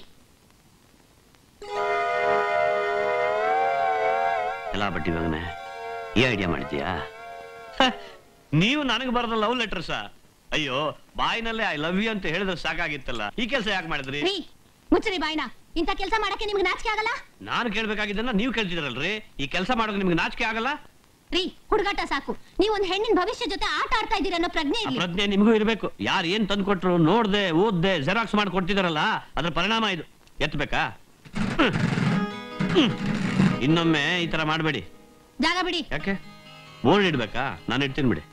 ಎಲ್ಲ ಬಟ್ಟಿ ಮಗನೆ ಈ ಐಡಿಯಾ ಮಾಡಿದ್ಯಾ ನೀವು ನನಗೆ ಬರೆದ ಲವ್ ಲೆಟರ್ಸ ಅಯ್ಯೋ ಬಾಯಿನಲ್ಲೇ ಐ ಲವ್ ಯು ಅಂತ ಹೇಳಿದ್ರೆ ಸಾಕಾಗಿತ್ತಲ್ಲ ಈ ಕೆಲಸ ಯಾಕೆ ಮಾಡಿದ್ರಿ ರೀ ಮುಚ್ಚರಿ ಬಾಯ್ನ ಇಂಥ ಕೆಲಸ ಮಾಡಕ್ಕೆ ನಿಮ್ಗೆ ನಾಚಿಕೆ ಆಗಲ್ಲ ನಾನು ಕೇಳ್ಬೇಕಾಗಿದ್ದನ್ನ ನೀವು ಕೇಳ್ತಿದ್ರಲ್ರಿ ಈ ಕೆಲಸ ಮಾಡೋದು ನಿಮ್ಗೆ ನಾಚಿಕೆ ಆಗಲ್ಲ ರೀ ಹುಡುಗಾಟ ಸಾಕು ನೀವು ಒಂದು ಹೆಣ್ಣಿನ ಭವಿಷ್ಯ ಜೊತೆ ಆಟ ಆಡ್ತಾ ಇದ್ದೀರ ಅನ್ನೋ ಪ್ರಜ್ಞೆ ಆ ಇರ್ಲಿ ಪ್ರಜ್ಞೆ ನಿಮಗೂ ಇರಬೇಕು ಯಾರು ಏನ್ ತಂದ್ಕೊಟ್ರು ನೋಡ್ದೆ ಓದ್ದೆ ಜೆರಾಕ್ಸ್ ಮಾಡಿ ಕೊಡ್ತಿದಾರಲ್ಲ ಅದ್ರ ಪರಿಣಾಮ ಇದು ಎತ್ತಬೇಕಾ ಹ್ಮ್. ಹ್ಮ್. ಇನ್ನೊಮ್ಮೆ ಈ ತರ ಮಾಡಬೇಡಿ ಜಾಗ ಬಿಡಿ ಯಾಕೆ ಬೋರ್ಡ್ ಇಡ್ಬೇಕಾ ನಾನು ಇಡ್ತೀನಿ ಬಿಡಿ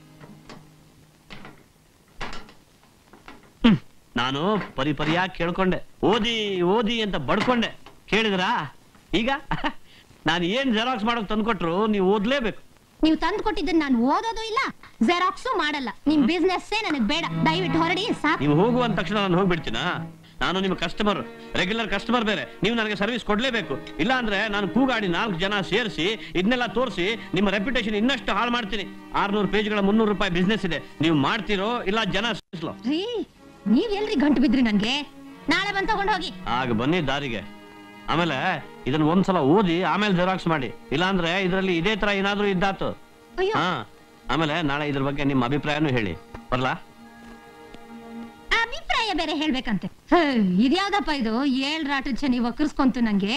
ಹ್ಮ್. ನಾನು ಪರಿ ಪರಿಯಾಗಿ ಕೇಳ್ಕೊಂಡೆ ಓದಿ ಓದಿ ಅಂತ ಬಡ್ಕೊಂಡೆ ಕೇಳಿದ್ರಾ ಈಗ ನಾನು ಏನ್ ಜೆರಾಕ್ಸ್ ಮಾಡೋಕ್ ತಂದ್ಕೊಟ್ರು ನೀವು ಓದ್ಲೇಬೇಕು ನೀವು ತಂದು ಕೊಟ್ಟಿದ್ದನ್ನ ನಾನು ಓದೋದು ಇಲ್ಲ ಜೆರಾಕ್ಸು ಮಾಡಲ್ಲ ನಿಮ್ ಬಿಸ್ನೆಸ್ಸೇ ನನಗೆ ಬೇಡ ದಯವಿಟ್ಟು ಹೊರಡಿ ಸಾಕು ನೀವು ಹೋಗುವಂತ ತಕ್ಷಣ ನಾನು ಹೋಗ್ಬಿಡ್ತೀನಾ ನಾನು ನಿಮ್ಮ ಕಸ್ಟಮರ್ ರೆಗ್ಯುಲರ್ ಕಸ್ಟಮರ್ ಬೇರೆ ನೀವು ನನಗೆ ಸರ್ವಿಸ್ ಕೊಡ್ಲೇಬೇಕು ಇಲ್ಲ ಅಂದ್ರೆ ನಾನು ಕೂಗಾಡಿ ನಾಲ್ಕು ಜನ ಸೇರಿಸಿ ಇದನ್ನೆಲ್ಲ ತೋರಿಸಿ ನಿಮ್ಮ ರೆಪ್ಯುಟೇಷನ್ ಇನ್ನಷ್ಟು ಹಾಳು ಮಾಡ್ತೀನಿ ಆರ್ನೂರು ಪೇಜ್ಗಳ ಮುನ್ನೂರು ರೂಪಾಯಿ ಬಿಸ್ನೆಸ್ ಇದೆ ನೀವು ಮಾಡ್ತೀರೋ ಇಲ್ಲ ಜನ ಸೇರಿಸ್ಲೋ ರೀ ನೀವ್ ಎಲ್ರಿ ಗಂಟು ಬಿದ್ರಿ ನನ್ಗೆ ನಾಳೆ ಬಂದ್ ತಗೊಂಡ್ ಹೋಗಿ ಆಗ ಬನ್ನಿ ದಾರಿಗೆ ಆಮೇಲೆ ಇದನ್ನ ಒಂದ್ಸಲ ಓದಿ ಆಮೇಲೆ ಜೆರಾಕ್ಸ್ ಮಾಡಿ ಇಲ್ಲಾಂದ್ರೆ ಇದರಲ್ಲಿ ಇದೇ ತರ ಏನಾದ್ರೂ ಇದ್ದಾತು ಅಯ್ಯೋ ಹಾ ಆಮೇಲೆ ನಾಳೆ ಇದ್ರ ಬಗ್ಗೆ ನಿಮ್ಮ ಅಭಿಪ್ರಾಯನೂ ಹೇಳಿ ಬರ್ಲಾ ಅಭಿಪ್ರಾಯ ಬೇರೆ ಹೇಳ್ಬೇಕಂತೆ ಹೇ, ಇದ್ಯಾವ್ದಪ್ಪ ಇದು ಏಳ್ ರಾಟದ ಶನಿ ವಕ್ರಿಸ್ಕೊಂತು ನಂಗೆ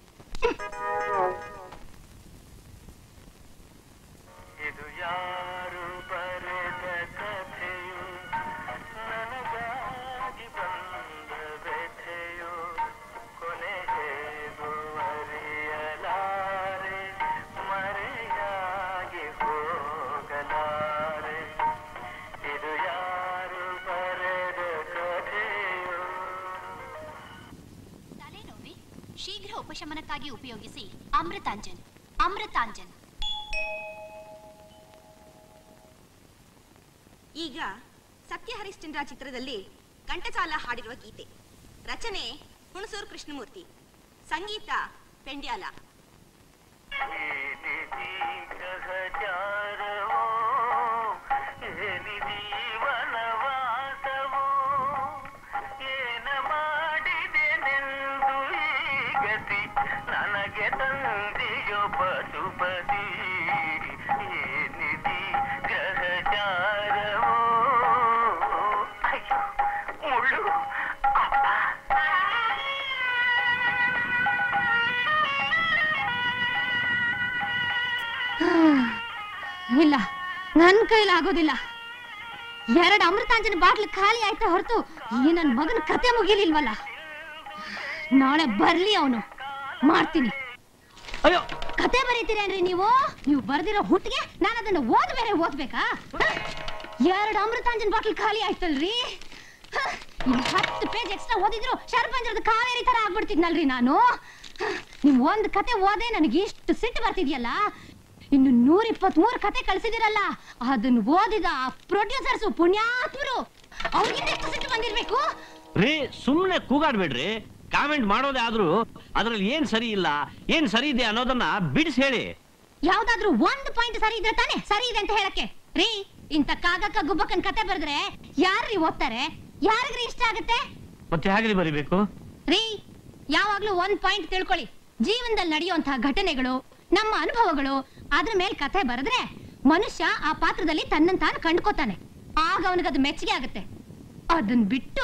ತಲೆನೋವಿ ಶೀಘ್ರ ಉಪಶಮನಕ್ಕಾಗಿ ಉಪಯೋಗಿಸಿ ಅಮೃತಾಂಜನ್ ಅಮೃತಾಂಜನ್ ಈಗ ಸತ್ಯ ಹರಿಶ್ಚಂದ್ರ ಚಿತ್ರದಲ್ಲಿ ಕಂಠಚಾಲ ಹಾಡಿರುವ ಗೀತೆ ರಚನೆ ಹುಣಸೂರು ಕೃಷ್ಣಮೂರ್ತಿ ಸಂಗೀತ ಪೆಂಡ್ಯಾಲ ನನಗೆ ತಂದೆಯೋ ಪಶುಪತಿ ಏನಿದಿ ಗ್ರಹಚಾರವೋ ಅಯ್ಯೋ ಮುಳ್ಳು ಅಪ್ಪ ಇಲ್ಲ ನನ್ ಕೈಲಾಗೋದಿಲ್ಲ ಎರಡು ಅಮೃತಾಂಜನ ಬಾಟ್ಲು ಖಾಲಿ ಆಯ್ತಾ ಹೊರತು ಈ ನನ್ ಮಗನ ಕತೆ ಮುಗಿಲಿಲ್ವಲ್ಲ ನಾಳೆ ಬರ್ಲಿ ಅವನು ಮಾಡ್ತೀನಿ ಅಯ್ಯೋ ಕತೆ ಬರೀತೀರೇನ್ರಿ ನೀವು ನೀವು ಬರ್ದಿರೋ ಹುಟ್ಟಿಗೆ ನಾನು ಅದನ್ನ ಓದ್ ಬೇರೆ ಓದ್ಬೇಕಾ ಹ? ಎರಡು ಅಮೃತಾಂಜನ್ ಬಾಟ್ಲ್ ಖಾಲಿ ಆಯ್ತಲ್ರಿ ಹ, ಇನ್ನು ಹತ್ತು ಪೇಜ್ ಎಕ್ಸ್ಟ್ರಾ ಓದಿದ್ರು ಶರ್ಪಂಜರದ ಕಾವೇರಿ ತರ ಆಗ್ಬಿಡ್ತಿದ್ನಲ್ರಿ ನಾನು ಹ, ನೀವು ಒಂದ್ ಕತೆ ಓದೇ ನನಗೆ ಇಷ್ಟು ಸಿಟ್ಟು ಬರ್ತಿದ್ಯಲ್ಲ ಇನ್ನು ನೂರ ಇಪ್ಪತ್ಮೂರು ಕತೆ ಕಳ್ಸಿದಿರಲ್ಲ ಅದನ್ನ ಓದಿದ ಪ್ರೊಡ್ಯೂಸರ್ಸ್ ಪುಣ್ಯಾತ್ಮರು ಅವ್ರಿಗೆ ಎಷ್ಟು ಸಿಟ್ಟು ಬಂದಿರ್ಬೇಕು ರೀ ಸುಮ್ನೆ ಕೂಗಾಡ್ಬೇಡ್ರಿ ಕಾಮೆಂಟ್ ಮಾಡೋದೇ ಆದ್ರೂ ಅದ್ರಲ್ಲಿ ಏನ್ ಸರಿ ಇಲ್ಲ ಏನ್ ಸರಿ ಇದೆ ಅನ್ನೋದನ್ನ ಬಿಡಿಸಿ ಹೇಳಿ ಯಾವ್ದಾದ್ರೂ ಒಂದು ಪಾಯಿಂಟ್ ಸರಿ ಇದ್ರೆ ತಾನೆ ಸರಿ ಇದೆ ಅಂತ ಹೇಳಕ್ಕೆ ರೀ ಇಂತ ಕಾಗಕ್ಕ ಗುಬ್ಬಕ್ಕನ್ ಕತೆ ಬರೆದ್ರೆ ಯಾರ್ರಿ ಓದ್ತಾರೆ ಯಾರಿಗ್ರಿ ಇಷ್ಟ ಆಗುತ್ತೆ ಮತ್ತೆ ಹೇಗ್ರಿ ಬರಿಬೇಕು ರೀ ಯಾವಾಗ್ಲೂ ಒಂದ್ ಪಾಯಿಂಟ್ ತಿಳ್ಕೊಳ್ಳಿ ಜೀವನದಲ್ಲಿ ನಡೆಯುವಂತಹ ಘಟನೆಗಳು ನಮ್ಮ ಅನುಭವಗಳು ಅದ್ರ ಮೇಲೆ ಕತೆ ಬರೆದ್ರೆ ಮನುಷ್ಯ ಆ ಪಾತ್ರದಲ್ಲಿ ತನ್ನನ್ ತಾನು ಕಂಡ್ಕೋತಾನೆ ಆಗ ಅವನಿಗದು ಮೆಚ್ಚುಗೆ ಆಗುತ್ತೆ ಅದನ್ ಬಿಟ್ಟು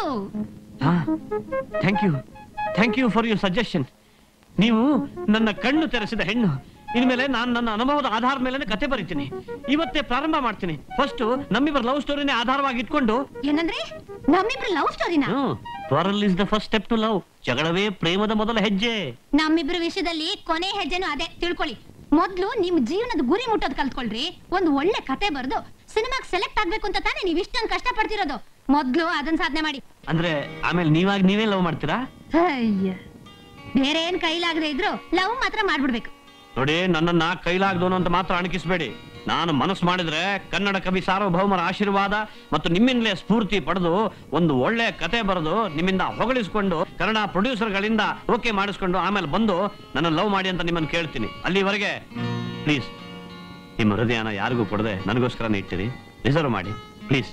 thank you thank you for your suggestion ನೀವು ನನ್ನ ಕಣ್ಣು ತೆರೆಸಿದ ಹೆಣ್ಣು ಇನ್ಮೇಲೆ ನಾನು ನನ್ನ ಅನುಭವದ ಆಧಾರದ ಮೇಲೆ ಕತೆ ಬರೀತೀನಿ ಇವತ್ತೇ ಪ್ರಾರಂಭ ಮಾಡ್ತೀನಿ ಫಸ್ಟ್ ನಮ್ಮಿಬ್ಬರ ಲವ್ ಸ್ಟೋರಿನೇ ಆಧಾರವಾಗಿ ಇಟ್ಕೊಂಡು ಏನಂದ್ರೆ ನಮ್ಮಿಬ್ರು ಲವ್ ಸ್ಟೋರಿನ quarrel is the first step to love ಜಗಳವೇ ಪ್ರೇಮದ ಮೊದಲ ಹೆಜ್ಜೆ ನಮ್ಮಿಬ್ರ ವಿಷಯದಲ್ಲಿ ಕೊನೆ ಹೆಜ್ಜೆನೂ ಅದೇ ತಿಳ್ಕೊಳ್ಳಿ ಮೊದ್ಲು ನಿಮ್ ಜೀವನದ ಗುರಿ ಮುಟ್ಟೋದ್ ಕಲ್ತ್ಕೊಳ್ರಿ ಒಂದು ಒಳ್ಳೆ ಕತೆ ಬರೆದು ಸಿನಿಮಾಗ್ ಸೆಲೆಕ್ಟ್ ಆಗ್ಬೇಕು ಅಂತ ತಾನೇ ನೀವ್ ಇಷ್ಟೊಂದು ಕಷ್ಟ ಪಡ್ತಿರೋದು ಮೊದ್ಲು ಅದನ್ನ ಸಾಧನೆ ಮಾಡಿ ಅಂದ್ರೆ ಆಮೇಲೆ ನೀವಾಗಿ ನೀವೇ ಲವ್ ಮಾಡ್ತೀರಾ ಅಯ್ಯ ಬೇರೆ ಏನ್ ಕೈಲಾಗದೆ ಇದ್ರು ಲವ್ ಮಾತ್ರ ಮಾಡ್ಬಿಡ್ಬೇಕು ನೋಡಿ ನನ್ನನ್ನ ಕೈಲಾಗ್ದೋನು ಅಂತ ಮಾತ್ರ ಅಣಕಿಸ್ಬೇಡಿ ನಾನು ಮನಸ್ಸು ಮಾಡಿದ್ರೆ ಕನ್ನಡ ಕವಿ ಸಾರ್ವಭೌಮರ ಆಶೀರ್ವಾದ ಮತ್ತು ನಿಮ್ಮಿಂದಲೇ ಸ್ಫೂರ್ತಿ ಪಡೆದು ಒಂದು ಒಳ್ಳೆ ಕತೆ ಬರೆದು ನಿಮ್ಮಿಂದ ಹೊಗಳಿಸ್ಕೊಂಡು ಕನ್ನಡ ಪ್ರೊಡ್ಯೂಸರ್ಗಳಿಂದ ಓಕೆ ಮಾಡಿಸ್ಕೊಂಡು ಆಮೇಲೆ ಬಂದು ನನ್ನ ಲವ್ ಮಾಡಿ ಅಂತ ನಿಮ್ಮನ್ನು ಕೇಳ್ತೀನಿ ಅಲ್ಲಿವರೆಗೆ ಪ್ಲೀಸ್ ನಿಮ್ಮ ಹೃದಯನ ಯಾರಿಗೂ ಕೊಡದೆ ನನಗೋಸ್ಕರನೇ ಇಟ್ಟಿರಿ ರಿಸರ್ವ್ ಮಾಡಿ ಪ್ಲೀಸ್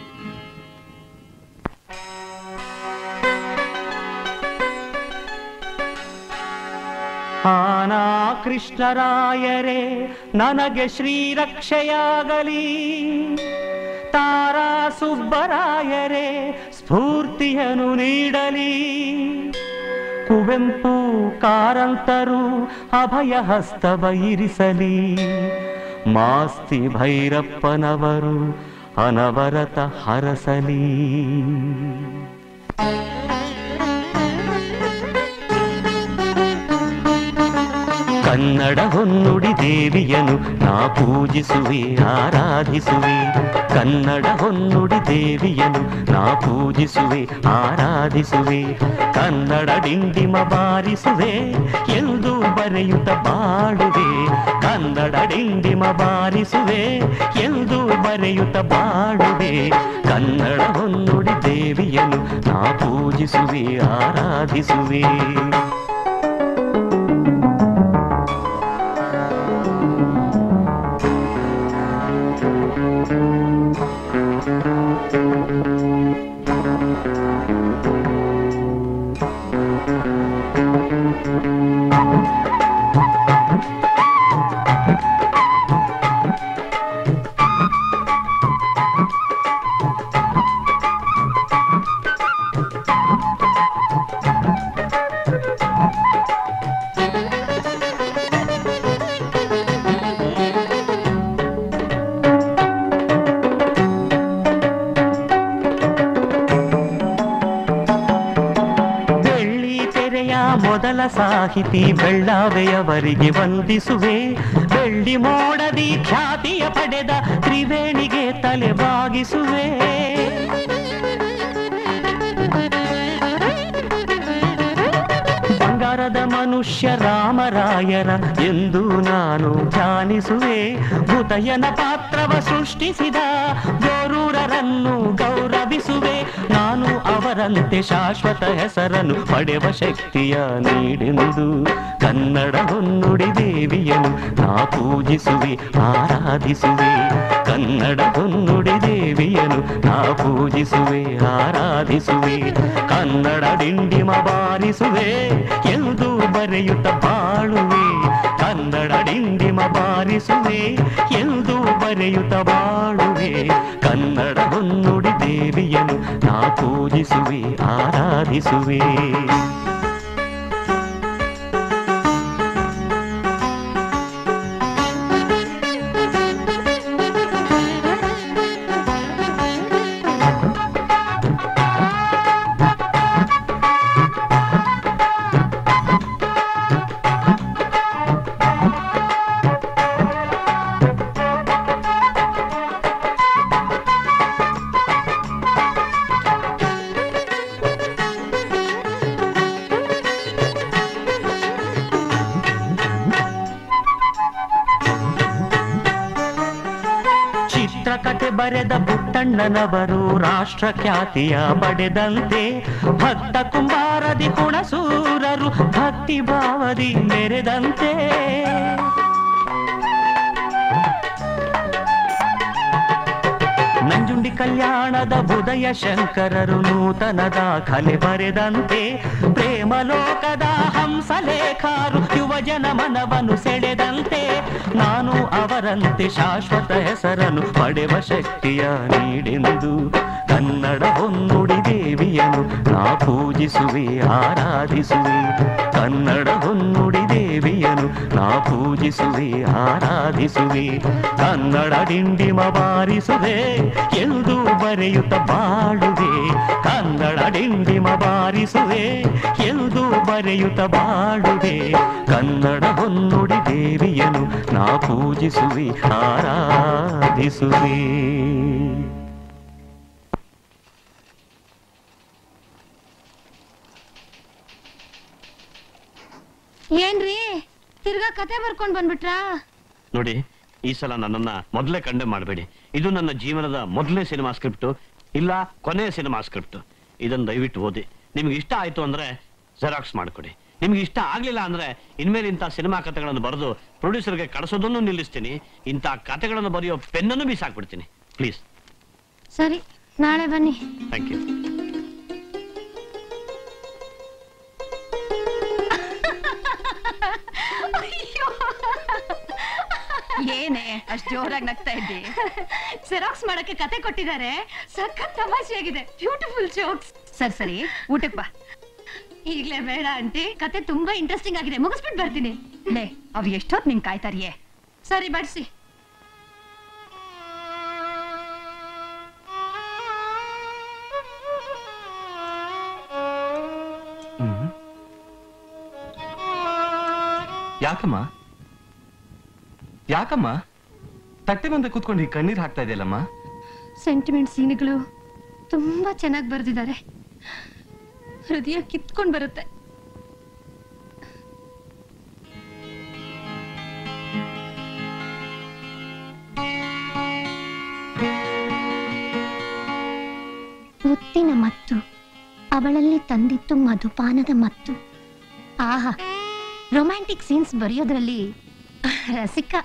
ಆನಾ ಕೃಷ್ಣರಾಯರೇ ನನಗೆ ಶ್ರೀರಕ್ಷೆಯಾಗಲಿ ತಾರಾ ಸುಬ್ಬರಾಯರೇ ಸ್ಫೂರ್ತಿಯನ್ನು ನೀಡಲಿ ಕುವೆಂಪು ಕಾರಂತರು ಅಭಯ ಹಸ್ತವ ಇರಿಸಲಿ ಮಾಸ್ತಿ ಭೈರಪ್ಪನವರು ಅನವರತ ಹರಸಲಿ ಕನ್ನಡ ಹೊನ್ನುಡಿ ದೇವಿಯನು ನಾ ಪೂಜಿಸುವೆ ಆರಾಧಿಸುವೆ ಕನ್ನಡ ಹೊನ್ನುಡಿ ದೇವಿಯನು ನಾ ಪೂಜಿಸುವೆ ಆರಾಧಿಸುವೆ ಕನ್ನಡ ಡಿಂಡಿಮ ಬಾರಿಸುವೆ ಎಂದು ಬರೆಯುತ್ತ ಬಾಡುವೆ ಕನ್ನಡ ಡಿಂಡಿಮ ಬಾರಿಸುವೆ ಎಂದು ಬರೆಯುತ್ತ ಬಾಡುವೆ ಕನ್ನಡ ಹೊನ್ನುಡಿ ದೇವಿಯನು ನಾ ಪೂಜಿಸುವೆ ಆರಾಧಿಸುವೆ ಬೆಳ್ಳಿ ತೆರೆಯ ಮೊದಲ ಸಾಹಿತಿ ಬೆಳ್ಳಾವೆಯವರಿಗೆ ವಂದಿಸುವೆ ಬೆಳ್ಳಿ ಮೋಡದಿ ಖ್ಯಾತಿಯ ಪಡೆದ ತ್ರಿವೇಣಿಗೆ ತಲೆ ಬಾಗಿಸುವೆ ಬಂಗಾರದ ಮನುಷ್ಯ ರಾಮರಾಯರ ಎಂದು ನಾನು ಧ್ಯಾನಿಸುವೆ ಭೂತಯ್ಯನ ಪಾತ್ರವ ಸೃಷ್ಟಿಸಿದ ಗೋರೂರರನ್ನು ಗೌರವಿಸುವೆ ನಾನು ಅವರ ಅವರಂತೆ ಶಾಶ್ವತ ಹೆಸರನ್ನು ಪಡೆವ ಶಕ್ತಿಯ ನೀಡೆಂದು ಕನ್ನಡ ಹೊನ್ನುಡಿ ದೇವಿಯನು ನಾ ಪೂಜಿಸುವೆ ಆರಾಧಿಸುವೆ ಕನ್ನಡ ಹೊನ್ನುಡಿ ದೇವಿಯನು ನಾ ಪೂಜಿಸುವೆ ಆರಾಧಿಸುವೆ ಕನ್ನಡ ಡಿಂಡಿಮ ಬಾರಿಸುವೆ ಎಂದು ಬರೆಯುತ್ತ ಬಾಳುವೆ ಕನ್ನಡ ಡಿಂಡಿಮ ಬಾರಿಸುವೆ ಎಂದು ಬರೆಯುತ್ತ ಬಾಳುವೆ ಕನ್ನಡ ಹೊನ್ನುಡಿ ದೇವಿಯನು ನಾ ಪೂಜಿಸುವೆ ಆರಾಧಿಸುವೆ ಚಿತ್ರಕಥೆ ಬರೆದ ಪುಟ್ಟಣ್ಣನವರು ರಾಷ್ಟ್ರ ಖ್ಯಾತಿಯ ಪಡೆದಂತೆ ಭಕ್ತ ಕುಂಬಾರದಿ ಕುಣಸೂರರು ಭಕ್ತಿ ಭಾವದಿ ಮೆರೆದಂತೆ ನಂಜುಂಡಿ ಕಲ್ಯಾಣದ ಬುದಯ ಶಂಕರರು ನೂತನ ದಾಖಲೆ ಬರೆದಂತೆ ಪ್ರೇಮ ಲೋಕದ ಹಂಸಲೇಖಾರು ಯುವಜನ ಮನವನ್ನು ಸೆಳೆದಂತೆ ನಾನು ಅವರಂತೆ ಶಾಶ್ವತ ಹೆಸರನ್ನು ಪಡೆವ ಶಕ್ತಿಯ ನೀಡೆಂದು ಕನ್ನಡ ಹೊನ್ನುಡಿ ದೇವಿಯನು ನಾ ಪೂಜಿಸುವೆ ಆರಾಧಿಸುವೆ ಕನ್ನಡ ಹೊನ್ನುಡಿ ದೇವಿಯನು ನಾ ಪೂಜಿಸುವೆ ಆರಾಧಿಸುವೆ ಕನ್ನಡ ಡಿಂಡಿಮ ಬಾರಿಸುವೆ ಎಂದು ಬರೆಯುತ್ತ ಬಾಳುವೆ ಕನ್ನಡ ಡಿಂಡಿಮ ಬಾರಿಸುವೆ ಎಂದು ಬರೆಯುತ್ತ ಬಾಳುವೆ ಕನ್ನಡ ಹೊನ್ನುಡಿ ದೇವಿಯನು ನಾ ಪೂಜಿಸುವೆ ಆರಾಧಿಸುವೆ ಏನ್ರಿ ತಿರ್ಗಾ ಕತೆ ಬರ್ಕೊಂಡ್ ಬಂದ್ಬಿಟ್ರಾ ನೋಡಿ ಈ ಸಲ ನನ್ನನ್ನ ಮೊದಲೇ ಕಂಡೆ ಮಾಡಬೇಡಿ ಇದು ನನ್ನ ಜೀವನದ ಮೊದಲನೇ ಸಿನಿಮಾ ಸ್ಕ್ರಿಪ್ಟ್ ಇಲ್ಲ ಕೊನೆಯ ಸಿನಿಮಾ ಸ್ಕ್ರಿಪ್ಟ್ ಇದನ್ನ ದಯವಿಟ್ಟು ಓದಿ ನಿಮ್ಗೆ ಇಷ್ಟ ಆಯ್ತು ಅಂದ್ರೆ ಜೆರಾಕ್ಸ್ ಮಾಡ್ಕೊಡಿ ನಿಮ್ಗೆ ಇಷ್ಟ ಆಗ್ಲಿಲ್ಲ ಅಂದ್ರೆ ಇನ್ಮೇಲೆ ಇಂಥ ಸಿನಿಮಾ ಕಥೆಗಳನ್ನು ಬರೆದು ಪ್ರೊಡ್ಯೂಸರ್ಗೆ ಕಳಿಸೋದನ್ನು ನಿಲ್ಲಿಸ್ತೀನಿ ಇಂಥ ಕಥೆಗಳನ್ನು ಬರೆಯೋ ಪೆನ್ನನ್ನು ಬೀಸಾಕ್ಬಿಡ್ತೀನಿ ಪ್ಲೀಸ್ ಸರಿ ನಾಳೆ ಬನ್ನಿ ಥ್ಯಾಂಕ್ ಯು ಏನೇ ಅಷ್ಟ್ ಜೋರಾಗಿ ನಗ್ತಾ ಇದ್ದಿ ಜೆರಾಕ್ಸ್ ಮಾಡಕ್ಕೆ ಕತೆ ಕೊಟ್ಟಿದ್ದಾರೆ ಸಖತ್ ತಮಾಷೆಯಾಗಿದೆ ಬ್ಯೂಟಿಫುಲ್ ಜೋಕ್ಸ್ ಸರಿ ಸರಿ ಊಟಕ್ ಬಾ ಈಗ್ಲೇ ಬೇಡ ಆಂಟಿ ಕತೆ ತುಂಬಾ ಇಂಟ್ರೆಸ್ಟಿಂಗ್ ಆಗಿದೆ ಮುಗಿಸ್ಬಿಟ್ಟು ಬರ್ತೀನಿ ಲೇ ಅವ್ ಎಷ್ಟೊತ್ ನಿಂಗ್ ಕಾಯ್ತಾರಿಯೇ ಸರಿ ಬಡ್ಸಿ ಯಾಕಮ್ಮ ಯಾಕಮ್ಮ ತಟ್ಟೆ ಮುಂದೆ ಕೂತ್ಕೊಂಡು ಈ ಕಣ್ಣೀರ್ ಹಾಕ್ತಾ ಇದೆಯಲ್ಲಮ್ಮ ಸೆಂಟಿಮೆಂಟ್ ಸೀನ್ಗಳು ತುಂಬಾ ಚೆನ್ನಾಗಿ ಬರೆದಿದ್ದಾರೆ ಹೃದಯ ಕಿತ್ಕೊಂಡ್ ಬರುತ್ತೆ ಮುತ್ತಿನ ಮತ್ತು ಅವಳಲ್ಲಿ ತಂದಿತ್ತು ಮಧುಪಾನದ ಮತ್ತು ಆಹಾ ರೊಮ್ಯಾಂಟಿಕ್ ಸೀನ್ಸ್ ಬರೆಯೋದ್ರಲ್ಲಿ ರಸಿಕ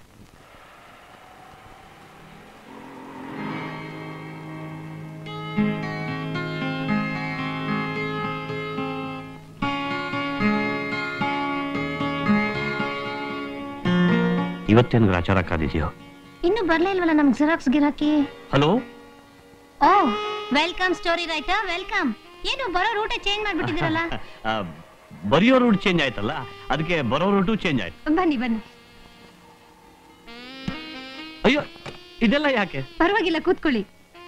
ಇವತ್ತೇನು ಗ್ರಾಚಾರ ಕಾದಿದೆಯೋ ಇನ್ನು ಬರ್ಲೇ ಇಲ್ವಲ್ಲ ನಮ್ಗೆ ಜೆರಾಕ್ಸ್ ಗಿರಾಕಿ ಹಲೋ ಓ ವೆಲ್ಕಮ್ ಸ್ಟೋರಿ ರೈಟಾ ವೆಲ್ಕಮ್ ಏನು ಬರೋ ರೂಟೇ ಚೇಂಜ್ ಮಾಡ್ಬಿಟ್ಟಿದ್ದೀರಲ್ಲ ಬರೆಯೋ ರೂಟ್ ಚೇಂಜ್ ಆಯ್ತಲ್ಲ ಅದಕ್ಕೆ ಬರೋ ರೂಟು ಚೇಂಜ್ ಆಯ್ತು ಬನ್ನಿ ಬನ್ನಿ ಅಯ್ಯೋ ಇದೆಲ್ಲ ಯಾಕೆ ಪರವಾಗಿಲ್ಲ ಕೂತ್ಕೊಳ್ಳಿ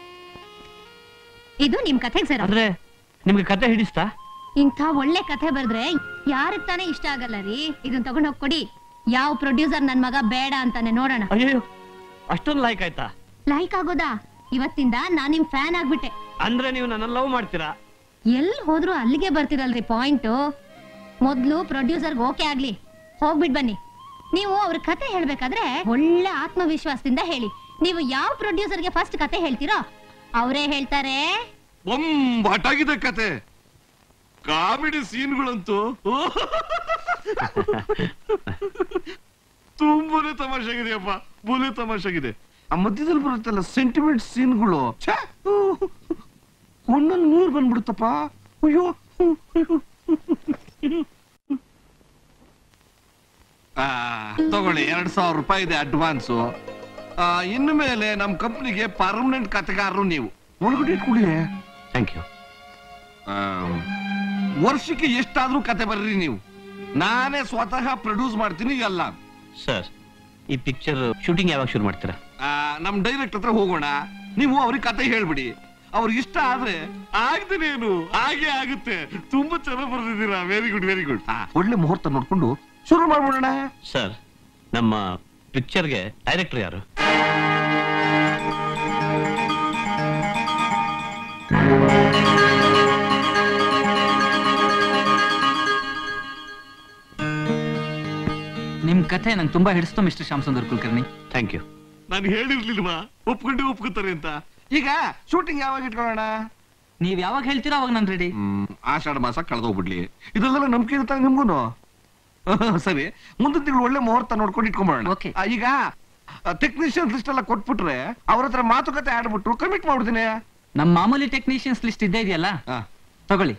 ಇದು ನಿಮ್ ಕಥೆಗೆ ಸರ್ ಅಂದ್ರೆ ನಿಮ್ಗೆ ಕತೆ ಹಿಡಿಸ್ತಾ ಇಂಥ ಒಳ್ಳೆ ಕಥೆ ಬರೆದ್ರೆ ಯಾರಿಗ್ ತಾನೇ ಇಷ್ಟ ಆಗಲ್ಲ ರೀ ಇದನ್ನ ತಗೊಂಡ್ ಹೋಗ್ ಕೊಡಿ ಯಾವ ಪ್ರೊಡ್ಯೂಸರ್ ನನ್ ಮಗ ಬೇಡ ಅಂತಾನೆ ನೋಡೋಣ ಅಯ್ಯೋ ಅಷ್ಟೊಂದು ಲೈಕ್ ಆಯ್ತಾ ಲೈಕ್ ಆಗೋದಾ ಇವತ್ತಿಂದ ನಾನ್ ನಿಮ್ ಫ್ಯಾನ್ ಆಗ್ಬಿಟ್ಟೆ ಅಂದ್ರೆ ನೀವು ನನ್ನ ಲವ್ ಮಾಡ್ತೀರಾ ಎಲ್ ಹೋದ್ರು ಅಲ್ಲಿಗೆ ಬರ್ತಿರಲ್ರಿ ಪಾಯಿಂಟ್ ಮೊದ್ಲು ಪ್ರೊಡ್ಯೂಸರ್ಗೆ ಓಕೆ ಆಗ್ಲಿ ಹೋಗ್ಬಿಟ್ ಬನ್ನಿ ನೀವು ಅವ್ರ ಕತೆ ಹೇಳ್ಬೇಕಾದ್ರೆ ಒಳ್ಳೆ ಆತ್ಮವಿಶ್ವಾಸದಿಂದ ಹೇಳಿ ನೀವು ಯಾವ ಪ್ರೊಡ್ಯೂಸರ್ಗೆ ಫಸ್ಟ್ ಕತೆ ಹೇಳ್ತೀರೋ ಅವರೇ ಹೇಳ್ತಾರೆ ಬೊಂಬಾಟಾಗಿದೆ ಕತೆ ಕಾಮಿಡಿ ಸೀನ್ಗಳಂತೂ ತುಂಬಾನೇ ತಮಾಷೆಗಿದೆಯಪ್ಪ ಬೋಲೆ ತಮಾಷೆಗಿದೆ ಆ ಮಧ್ಯದಲ್ಲಿ ಬರುತ್ತಲ್ಲ ಸೆಂಟಿಮೆಂಟ್ ಸೀನ್ಗಳು ಕಣ್ಣಲ್ಲಿ ನೀರು ಬಂದ್ಬಿಡುತ್ತಪ್ಪ ಅಯ್ಯೋ ಆ, ತಗೊಳ್ಳಿ ಎರಡ್ ಸಾವಿರ ರೂಪಾಯಿ ಇದೆ ಅಡ್ವಾನ್ಸು ಇನ್ನು ಮೇಲೆ ನಮ್ಮ ಕಂಪ್ನಿಗೆ ಪರ್ಮನೆಂಟ್ ಕತೆಗಾರರು ನೀವು ಒಳಗಡೆ ಇಟ್ಕೊಳ್ಳಿ ಥ್ಯಾಂಕ್ ಯು ವರ್ಷಕ್ಕೆ ಎಷ್ಟಾದ್ರೂ ಕತೆ ಬರ್ರಿ ನೀವು ನಾನೇ ಸ್ವತಃ ಪ್ರೊಡ್ಯೂಸ್ ಮಾಡ್ತೀನಿ ಎಲ್ಲ ಸರ್ ಈ ಪಿಕ್ಚರ್ ಶೂಟಿಂಗ್ ಯಾವಾಗ ಶುರು ಮಾಡ್ತೀರಾ ಆ, ನಮ್ ಡೈರೆಕ್ಟ್ ಹತ್ರ ಹೋಗೋಣ ನೀವು ಅವ್ರಿಗೆ ಕತೆ ಹೇಳ್ಬಿಡಿ ಅವ್ರಿಗೆ ಇಷ್ಟ ಆದ್ರೆ ಆಗ್ತೇನೇನು ಹಾಗೆ ಆಗುತ್ತೆ ತುಂಬಾ ಚೆನ್ನಾಗಿ ಬರ್ದಿದ್ದೀರಾ ವೆರಿ ಗುಡ್ ವೆರಿ ಗುಡ್ ಒಳ್ಳೆ ಮುಹೂರ್ತ ನೋಡ್ಕೊಂಡು ಶುರು ಮಾಡ್ಬಿಡೋಣ ಸರ್ ನಮ್ಮ ಪಿಕ್ಚರ್ಗೆ ಡೈರೆಕ್ಟರ್ ಯಾರು ನಿಮ್ ಕಥೆ ನಂಗೆ ತುಂಬಾ ಹಿಡಿಸ್ತು mister Shyam Sundar Kulkarni thank you ನಾನು ಹೇಳಿರ್ಲಿಲ್ವಾ ಒಪ್ಕೊಂಡೆ ಒಪ್ಕೋತಾರೆ ಅಂತ ಈಗ ಶೂಟಿಂಗ್ ಯಾವಾಗ ಇಟ್ಕೊಳ್ಳೋಣ ನೀವ್ ಯಾವಾಗ ಹೇಳ್ತೀರಾ ಅವಾಗ ನಾನು ರೆಡಿ ಆಷಾಢ ಮಾಸ ಕಳೆದೋಗ್ಬಿಡ್ಲಿ ಇದೆಲ್ಲ ನಂಬಿಕೆ ಇರುತ್ತೆ ನಿಮ್ಗೂನು ಸರಿ ಮುಂದಿನ ತಿಂಗಳು ಒಳ್ಳೆ ಮುಹೂರ್ತ ನೋಡ್ಕೊಂಡು ಇಟ್ಕೊಂಬೋಣ ಆ, ಈಗ ಟೆಕ್ನಿಷಿಯನ್ಸ್ ಲಿಸ್ಟ್ ಎಲ್ಲ ಕೊಟ್ಬಿಟ್ರೆ ಅವ್ರ ಹತ್ರ ಮಾತುಕತೆ ಆಡ್ಬಿಟ್ಟು ಕಮಿಟ್ ಮಾಡ್ಬಿಡ್ತೀನಿ ನಮ್ಮ ಮಾಮೂಲಿ ಟೆಕ್ನಿಷಿಯನ್ಸ್ ಲಿಸ್ಟ್ ಇದ್ದೇ ಇದೆಯಲ್ಲ ತಗೊಳ್ಳಿ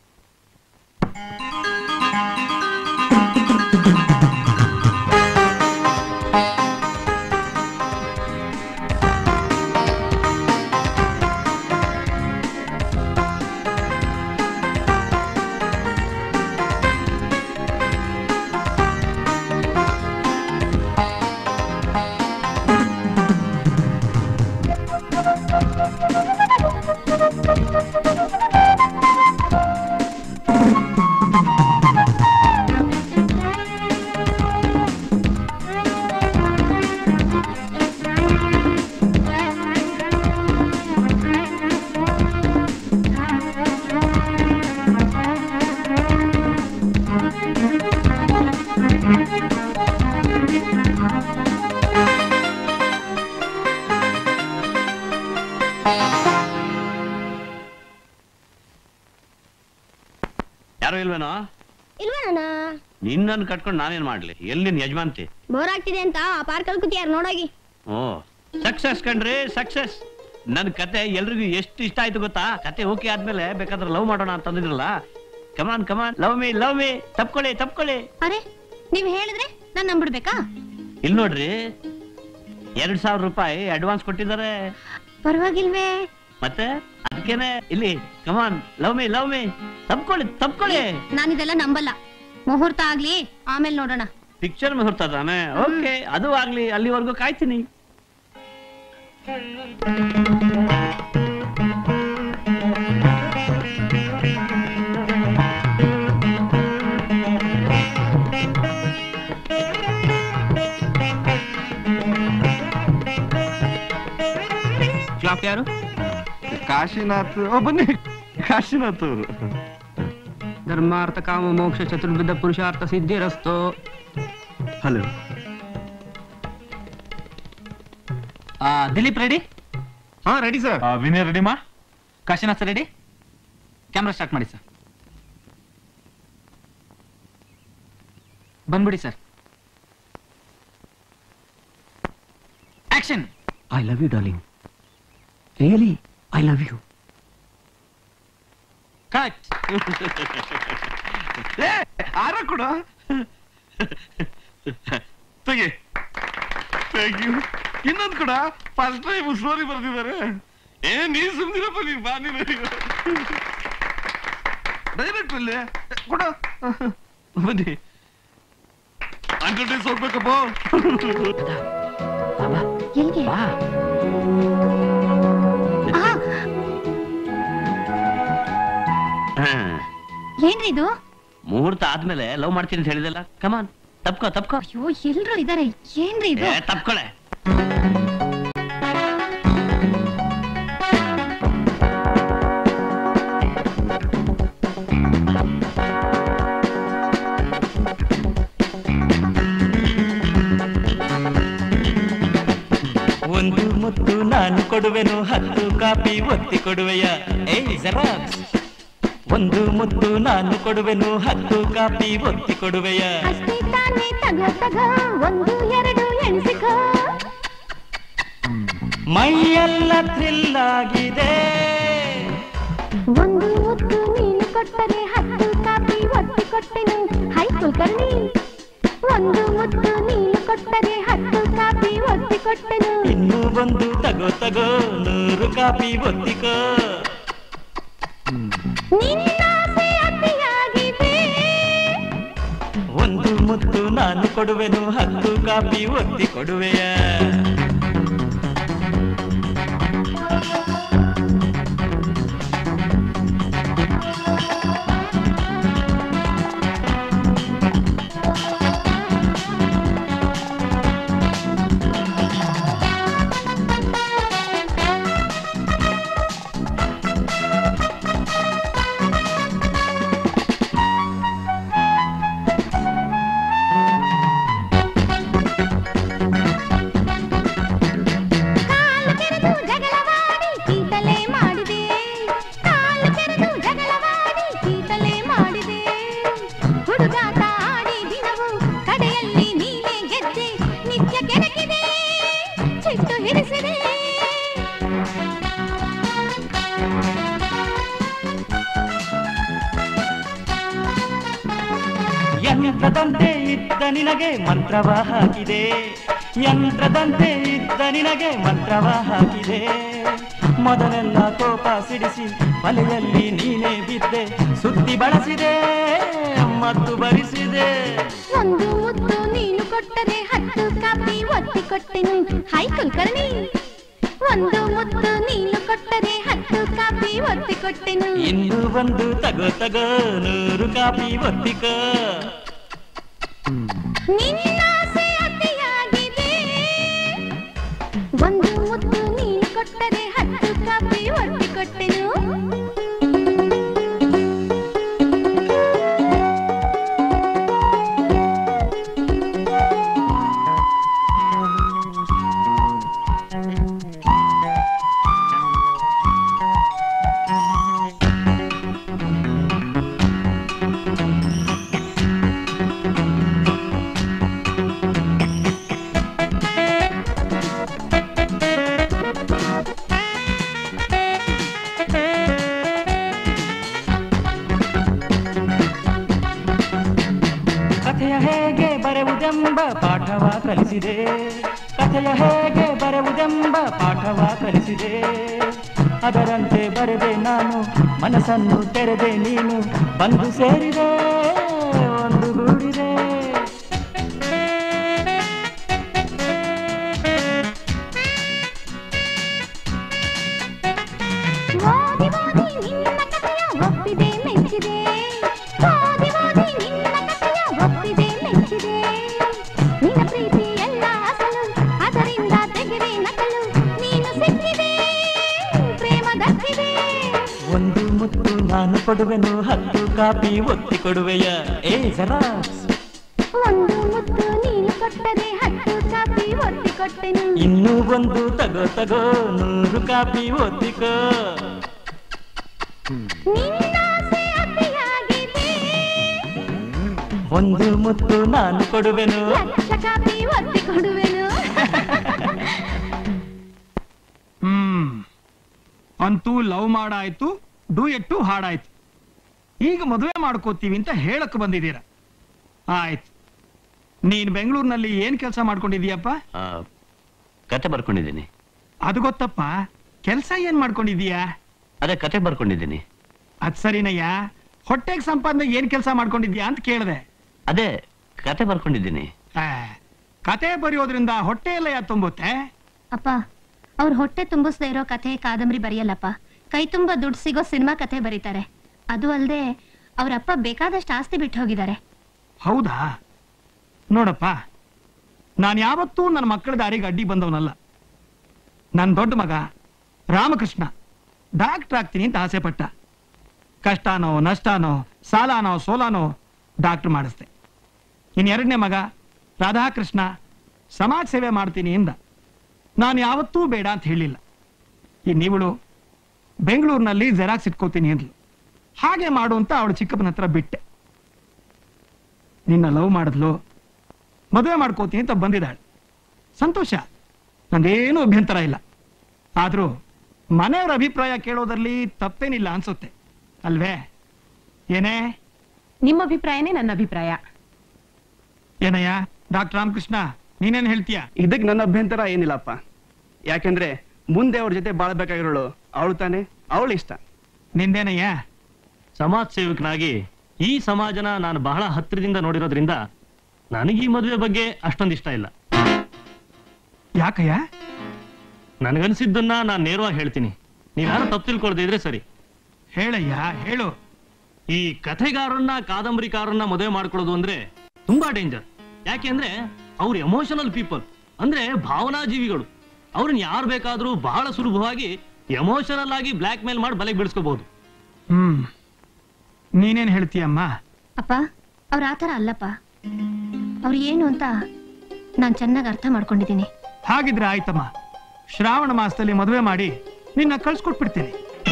ಯಾರು ಇಲ್ವೇನೋ ಇಲ್ವೇನ ನಿನ್ನನ್ನು ಕಟ್ಕೊಂಡು ನಾನೇನ್ ಮಾಡ್ಲಿ ಎಲ್ಲಿ ನಿನ್ ಯಜಮಾನ್ತಿ ಬೋರ್ ಆಗ್ತಿದೆ ಅಂತ ಆ ಪಾರ್ಕಲ್ಲಿ ಕೂತಿಯಾರ ನೋಡೋಗಿ ಓ ಸಕ್ಸಸ್ ಕಣ್ರಿ ಸಕ್ಸಸ್ ನನ್ ಕತೆ ಎಲ್ರಿಗೂ ಎಷ್ಟು ಇಷ್ಟ ಆಯ್ತು ಗೊತ್ತಾ ಕತೆ ಓಕೆ ಆದ್ಮೇಲೆ ಬೇಕಾದ್ರೆ ಲವ್ ಮಾಡೋಣ ಅಂತ ಅಂದಿದ್ರಲ್ಲ come on come on love me love me ತಪ್ಕೊಳ್ಳಿ ತಪ್ಕೊಳ್ಳಿ ಅರೆ ನೀವ್ ಹೇಳಿದ್ರೆ ನಾನ್ ನಂಬಿಡ್ಬೇಕಾ ಇಲ್ಲಿ ನೋಡ್ರಿ ಎರಡ್ ಸಾವಿರ ರೂಪಾಯಿ ಅಡ್ವಾನ್ಸ್ ಕೊಟ್ಟಿದ್ದಾರೆ ಪರವಾಗಿಲ್ವೇ ಮತ್ತೆ ಅದಕ್ಕೇನೆ ಇಲ್ಲಿ come on love me love me ತಪ್ಕೊಳ್ಳಿ ತಪ್ಕೊಳ್ಳಿ ನಾನಿದೆಲ್ಲ ನಂಬಲ್ಲ ಮುಹೂರ್ತ ಆಗ್ಲಿ ಆಮೇಲೆ ನೋಡೋಣ ಪಿಕ್ಚರ್ ಮುಹೂರ್ತ ತಾನೆ ಓಕೆ ಅದು ಆಗ್ಲಿ ಅಲ್ಲಿವರೆಗೂ ಕಾಯ್ತೀನಿ ಕ್ಲಾಕ್ ಯಾರು ಕಾಶಿನಾಥ್ ಓ, ಬನ್ನಿ ಕಾಶಿನಾಥ್ ಅವರು ಧರ್ಮಾರ್ಥ ಕಾಮ ಮೋಕ್ಷ ಚತುರ್ವಿಧ ಪುರುಷಾರ್ಥ ಸಿದ್ಧಿರಸ್ತು ಹಲೋ ದಿಲೀಪ್ ರೆಡಿ ಹಾ ರೆಡಿ ಸರ್ ವಿನಯ್ ರೆಡಿ ಮಾ ಕಾಶಿನಾಥ್ ರೆಡಿ ಕ್ಯಾಮ್ರಾ ಸ್ಟಾರ್ಟ್ ಮಾಡಿ ಸರ್ ಬಂದ್ಬಿಡಿ sir action I love you darling really I love you cut ಏ ಆರ ಕೊಡು ತೆಗಿ ಥ್ಯಾಂಕ್ ಯು ಇನ್ನೊಂದು ಕೂಡ ಫಸ್ಟ್ ಟೈಮ್ ಸ್ಟೋರಿ ಬರ್ತಿದ್ದಾರೆ ಏ ನೀ ಸುಮ್ನಿರಪ್ಪ ನೀನ್ ಬಾ ನೀನು ಡೈರೆಕ್ಟ್ ಅಲ್ಲಿ ಕೊಡ ಬನ್ನಿ ಹಂಡ್ರೆಡ್ ಡೇಸ್ ಹೋಗ್ಬೇಕಪ್ಪ ಎಲ್ಲಿಗೆ ಏನ್ರಿ ಇದು ಮುಹೂರ್ತ ಆದ್ಮೇಲೆ ಲವ್ ಮಾಡ್ತೀನಿ ಅಂತ ಹೇಳಿದಲ್ಲ ಕಮಾನ್ ತಪ್ಕೋ ತಪ್ಕೋ ಅಯ್ಯೋ ಎಲ್ರು ಇದಾರೆ ಏನ್ರಿ ಇದು ಏ ತಪ್ಕೊಳೆ ಒಂದು ಮುತ್ತು ನಾನು ಕೊಡುವೆನು ಹತ್ತು ಕಾಪಿ ಒತ್ತಿ ಕೊಡುವೆಯ ಏ ಜೆರಾಕ್ಸ್ ಒಂದು ಮುತ್ತು ನಾನು ಕೊಡುವೆನು ಹತ್ತು ಕಾಪಿ ಒತ್ತಿ ಕೊಡುವೆಯ ಅಷ್ಟೇ ತಾನೇ ತಗೋ ತಗೋ ಒಂದು ಎರಡು ಎಣಿಸಿಕೋ ಮೈಯೆಲ್ಲ ಥ್ರಿಲ್ ಆಗಿದೆ ಒಂದು ಮುತ್ತು ನೀನು ಕೊಟ್ಟರೆ ಹತ್ತು ಕಾಪಿ ಒತ್ತಿ ಕೊಟ್ಟೆನು ಹೈ ಕುಲಕರ್ಣಿ ಒಂದು ಮುತ್ತು ನೀನು ಕೊಟ್ಟರೆ ಹತ್ತು ಕಾಪಿ ಒತ್ತಿ ಕೊಟ್ಟೆನು ಇನ್ನು ಒಂದು ತಗೋ ತಗೋ ನೂರು ಕಾಪಿ ಒತ್ತಿಕೋ ನಿನ್ನಾಸೆ ಅತಿಯಾಗಿದೆ ಒಂದು ಮುತ್ತು ನಾನು ಕೊಡುವೆನು ಹತ್ತು ಕಾಪಿ ಒತ್ತಿ ಕೊಡುವೆಯ ಕಾಲು ಕೆರೆದು ಜಗಳವಾಡಿ ಕೀಟಲೆ ಮಾಡಿದೆ ಕಾಲು ಕೆರೆದು ಜಗಳವಾಡಿ ಕೀಟಲೆ ಮಾಡಿದೆ ಹುಡುಗಾಟ ಆಡಿ ದಿನವು ಕಡೆಯಲ್ಲಿ ನೀನೆ ಗೆದ್ದೆ ನಿತ್ಯ ಕೆಣಕಿದೆ ಚಿಟ್ಟು ಹಿಡಿಸಿದೆ ಯಂತ್ರದಂತೆ ಇದ್ದ ನಿನಗೆ ಮಂತ್ರವ ಹಾಕಿದೆ ಯಂತ್ರದಂತೆ ಇದ್ದ ನಿನಗೆ ಮಂತ್ರವ ಹಾಕಿದೆ ಮೊದಲೆಲ್ಲ ಕೋಪ ಸಿಡಿಸಿ ಬಲೆಯಲ್ಲಿ ನೀನೇ ಬಿದ್ದೆ ಸುದ್ದಿ ಬಳಸಿದೆ ಮತ್ತು ಬರಿಸಿದೆ ಒಂದು ಮುತ್ತು ನೀನು ಕೊಟ್ಟರೆ ಹತ್ತು ಕಾಪಿ ಒತ್ತಿ ಕೊಟ್ಟೆನು ಹೈ ಕುಲಕರ್ಣಿ ಒಂದು ಮುತ್ತು ನೀನು ಕೊಟ್ಟರೆ ಹತ್ತು ಕಾಪಿ ಒತ್ತಿ ಕೊಟ್ಟೆನು ಇನ್ನು ಒಂದು ತಗೋ ತಗೋ ನೂರು ಕಾಪಿ ಒತ್ತಿಕೋ ನಿನ್ನಾಸೆ ಅತಿಯಾಗಿದೆ ಒಂದು ಮುತ್ತು ನೀನು ಕೊಟ್ಟರೆ ಹತ್ತು ಕಾಪಿ ಒತ್ತಿ ಕೊಟ್ಟೆನು ಕಥೆಯ ಹೇಗೆ ಬರೆಯುವುದೆಂಬ ಪಾಠವ ಕಲಿಸಿದೆ ಕಥೆಯ ಹೇಗೆ ಬರೆಯುವುದೆಂಬ ಪಾಠವ ಕಲಿಸಿದೆ ಅದರಂತೆ ಬರೆದೆ ನಾನು ಮನಸ್ಸನ್ನು ತೆರೆದೆ ನೀನು ಬಂದು ಸೇರಿದೆ ಒಂದು ಗೂಡಿದೆ ಓದಿ ಓದಿ ನಿನ್ನ ಕಥೆಯ ಒಪ್ಪಿದೆ ಮೆಚ್ಚಿದೆ ಓದಿ ಓದಿ ನಿನ್ನ ಕಥೆಯ ಒಪ್ಪಿದೆ ಮೆಚ್ಚಿದೆ ನಿನ್ನ ಪ್ರೀತಿ ಎಲ್ಲ ಅಸಲು ಅದರಿಂದ ತೆಗೆದೆ ನಕಲು ನೀನು ಸಿಕ್ಕಿದೆ ಪ್ರೇಮ ದಕ್ಕಿದೆ ಒಂದು ಮುತ್ತು ನಾನು ಕೊಡುವೆನು ಹತ್ತು ಕಾಪಿ ಒತ್ತಿ ಕೊಡುವೆಯ ಏ ಜರಾಕ್ಸ್ ಒಂದು ಮುತ್ತು ನೀನು ಕೊಟ್ಟರೆ ಹತ್ತು ಕಾಪಿ ಒತ್ತಿ ಕೊಟ್ಟೆನು ಇನ್ನೂ ಒಂದು ತಗೋ ತಗೋ ನೂರು ಕಾಪಿ ಒತ್ತಿಕೋ ನಿನ್ನಾಸೆ ಅತಿಯಾಗಿದೆ ಒಂದು ಮುತ್ತು ನಾನು ಕೊಡುವೆನು ಲಕ್ಷ ಕಾಪಿ ಒತ್ತಿ ಕೊಡುವೆನು ಹ್ಮ್ ಅಂತೂ ಲವ್ ಮಾಡಾಯ್ತು ಡೂ ಎಟ್ಟು ಹಾಡಾಯ್ತು ಈಗ ಮದುವೆ ಮಾಡ್ಕೋತೀವಿ ಅಂತ ಹೇಳಕ್ ಬಂದಿದ್ದೀರ ಆಯ್ತು ನೀನ್ ಬೆಂಗಳೂರಿನಲ್ಲಿ ಏನ್ ಕೆಲಸ ಮಾಡ್ಕೊಂಡಿದೀಯಪ್ಪ ಆ, ಕತೆ ಬರ್ಕೊಂಡಿದ್ದೀನಿ ಅದು ಗೊತ್ತಪ್ಪ ಕೆಲಸ ಏನ್ ಮಾಡ್ಕೊಂಡಿದೀಯಾ ಅದೇ ಕತೆ ಬರ್ಕೊಂಡಿದ್ದೀನಿ ಅದ್ ಸರಿನಯ್ಯ ಹೊಟ್ಟೆಗೆ ಸಂಪಾದನೆ ಏನ್ ಕೆಲಸ ಮಾಡ್ಕೊಂಡಿದ್ಯಾ ಅಂತ ಕೇಳಿದೆ ಅದೇ ಕತೆ ಬರ್ಕೊಂಡಿದ್ದೀನಿ ಕತೆ ಬರೆಯೋದ್ರಿಂದ ಹೊಟ್ಟೆ ಎಲ್ಲ ಯಾ ತುಂಬುತ್ತೆ ಅಪ್ಪ ಅವ್ರ ಹೊಟ್ಟೆ ತುಂಬಿಸ್ದೇ ಇರೋ ಕಥೆ ಕಾದಂಬರಿ ಬರೆಯಲ್ಲಪ್ಪ ಕೈ ತುಂಬಾ ದುಡ್ಡು ಸಿಗೋ ಸಿನಿಮಾ ಕಥೆ ಬರೀತಾರೆ ಅದು ಅಲ್ಲದೆ ಅವ್ರಪ್ಪ ಬೇಕಾದಷ್ಟು ಆಸ್ತಿ ಬಿಟ್ಟು ಹೋಗಿದ್ದಾರೆ ಹೌದಾ ನೋಡಪ್ಪ ನಾನು ಯಾವತ್ತೂ ನನ್ನ ಮಕ್ಕಳ ದಾರಿಗೆ ಅಡ್ಡಿ ಬಂದವನಲ್ಲ ನನ್ನ ದೊಡ್ಡ ಮಗ ರಾಮಕೃಷ್ಣ ಡಾಕ್ಟರ್ ಆಗ್ತೀನಿ ಅಂತ ಆಸೆ ಪಟ್ಟ ಕಷ್ಟನೋ ನಷ್ಟನೋ ಸಾಲನೋ ಸೋಲಾನೋ ಡಾಕ್ಟರ್ ಮಾಡಿಸ್ದೆ ಇನ್ ಎರಡನೇ ಮಗ ರಾಧಾಕೃಷ್ಣ ಸಮಾಜ ಸೇವೆ ಮಾಡ್ತೀನಿ ಎಂದ ನಾನು ಯಾವತ್ತೂ ಬೇಡ ಅಂತ ಹೇಳಿಲ್ಲ ಇನ್ನಿವಳು ಬೆಂಗಳೂರಿನಲ್ಲಿ ಜೆರಾಕ್ಸ್ ಇಟ್ಕೋತೀನಿ ಅಂದ್ಲು ಹಾಗೆ ಮಾಡು ಅಂತ ಅವಳು ಚಿಕ್ಕಪ್ಪನ ಹತ್ರ ಬಿಟ್ಟೆ ನಿನ್ನ ಲವ್ ಮಾಡಿದ್ಲು ಮದುವೆ ಮಾಡ್ಕೋತೀನಿ ಅಂತ ಬಂದಿದ್ದಾಳೆ ಸಂತೋಷ ನಂದೇನು ಅಭ್ಯಂತರ ಇಲ್ಲ ಆದ್ರೂ ಮನೆಯವರ ಅಭಿಪ್ರಾಯ ಕೇಳೋದ್ರಲ್ಲಿ ತಪ್ಪೇನಿಲ್ಲ ಅನ್ಸುತ್ತೆ ಅಲ್ವೇ ಏನೇ ನಿಮ್ಮ ಅಭಿಪ್ರಾಯನೇ ನನ್ನ ಅಭಿಪ್ರಾಯ ಏನಯ್ಯ ಡಾಕ್ಟರ್ ರಾಮಕೃಷ್ಣ ನೀನೇನ್ ಹೇಳ್ತೀಯ ಇದಕ್ಕೆ ನನ್ನ ಅಭ್ಯಂತರ ಏನಿಲ್ಲಪ್ಪ ಯಾಕೆಂದ್ರೆ ಮುಂದೆ ಅವ್ರ ಜೊತೆ ಬಾಳ್ಬೇಕಾಗಿರೋಳು ಅವಳು ತಾನೆ ಅವಳು ಇಷ್ಟ ನಿಂದೇನಯ್ಯ ಸಮಾಜ ಸೇವಕನಾಗಿ ಈ ಸಮಾಜನ ನಾನು ಬಹಳ ಹತ್ತಿರದಿಂದ ನೋಡಿರೋದ್ರಿಂದ ನನಗೆ ಈ ಮದುವೆ ಬಗ್ಗೆ ಅಷ್ಟೊಂದು ಇಷ್ಟ ಇಲ್ಲ ಯಾಕಯ್ಯ ನನಗನ್ಸಿದ್ದನ್ನ ನಾನು ನೇರವಾಗಿ ಹೇಳ್ತೀನಿ ನೀವ್ಯಾರು ತಪ್ಪು ತಿಳ್ಕೊಳ್ದೇ ಇದ್ರೆ ಸರಿ ಹೇಳಯ್ಯ ಹೇಳು ಈ ಕಥೆಗಾರನ್ನ ಕಾದಂಬರಿಕಾರನ್ನ ಮದುವೆ ಮಾಡ್ಕೊಳ್ಳೋದು ಅಂದ್ರೆ ತುಂಬಾ ಡೇಂಜರ್ ಯಾಕೆ ಅಂದ್ರೆ ಅವ್ರು ಎಮೋಷನಲ್ ಪೀಪಲ್ ಅಂದ್ರೆ ಭಾವನಾ ಜೀವಿಗಳು ಅವ್ರನ್ನ ಯಾರು ಬೇಕಾದ್ರೂ ಬಹಳ ಸುಲಭವಾಗಿ ಎಮೋಷನಲ್ ಆಗಿ ಬ್ಲಾಕ್ ಮೇಲ್ ಮಾಡಿ ಬಲೆಗೆ ಬೀಳಿಸ್ಕೋಬಹುದು ಹ್ಮ್ ನೀನೇನ್ ಹೇಳ್ತೀಯಮ್ಮ ಅಪ್ಪ ಅವ್ರ ಆತರ ಅಲ್ಲಪ್ಪ ಅವ್ರು ಏನು ಅಂತ ನಾನ್ ಚೆನ್ನಾಗಿ ಅರ್ಥ ಮಾಡ್ಕೊಂಡಿದ್ದೀನಿ ಹಾಗಿದ್ರೆ ಆಯ್ತಮ್ಮ ಶ್ರಾವಣ ಮಾಸದಲ್ಲಿ ಮದುವೆ ಮಾಡಿ ನಿನ್ನ ಕಳ್ಸ್ಕೊಟ್ಬಿಡ್ತೀನಿ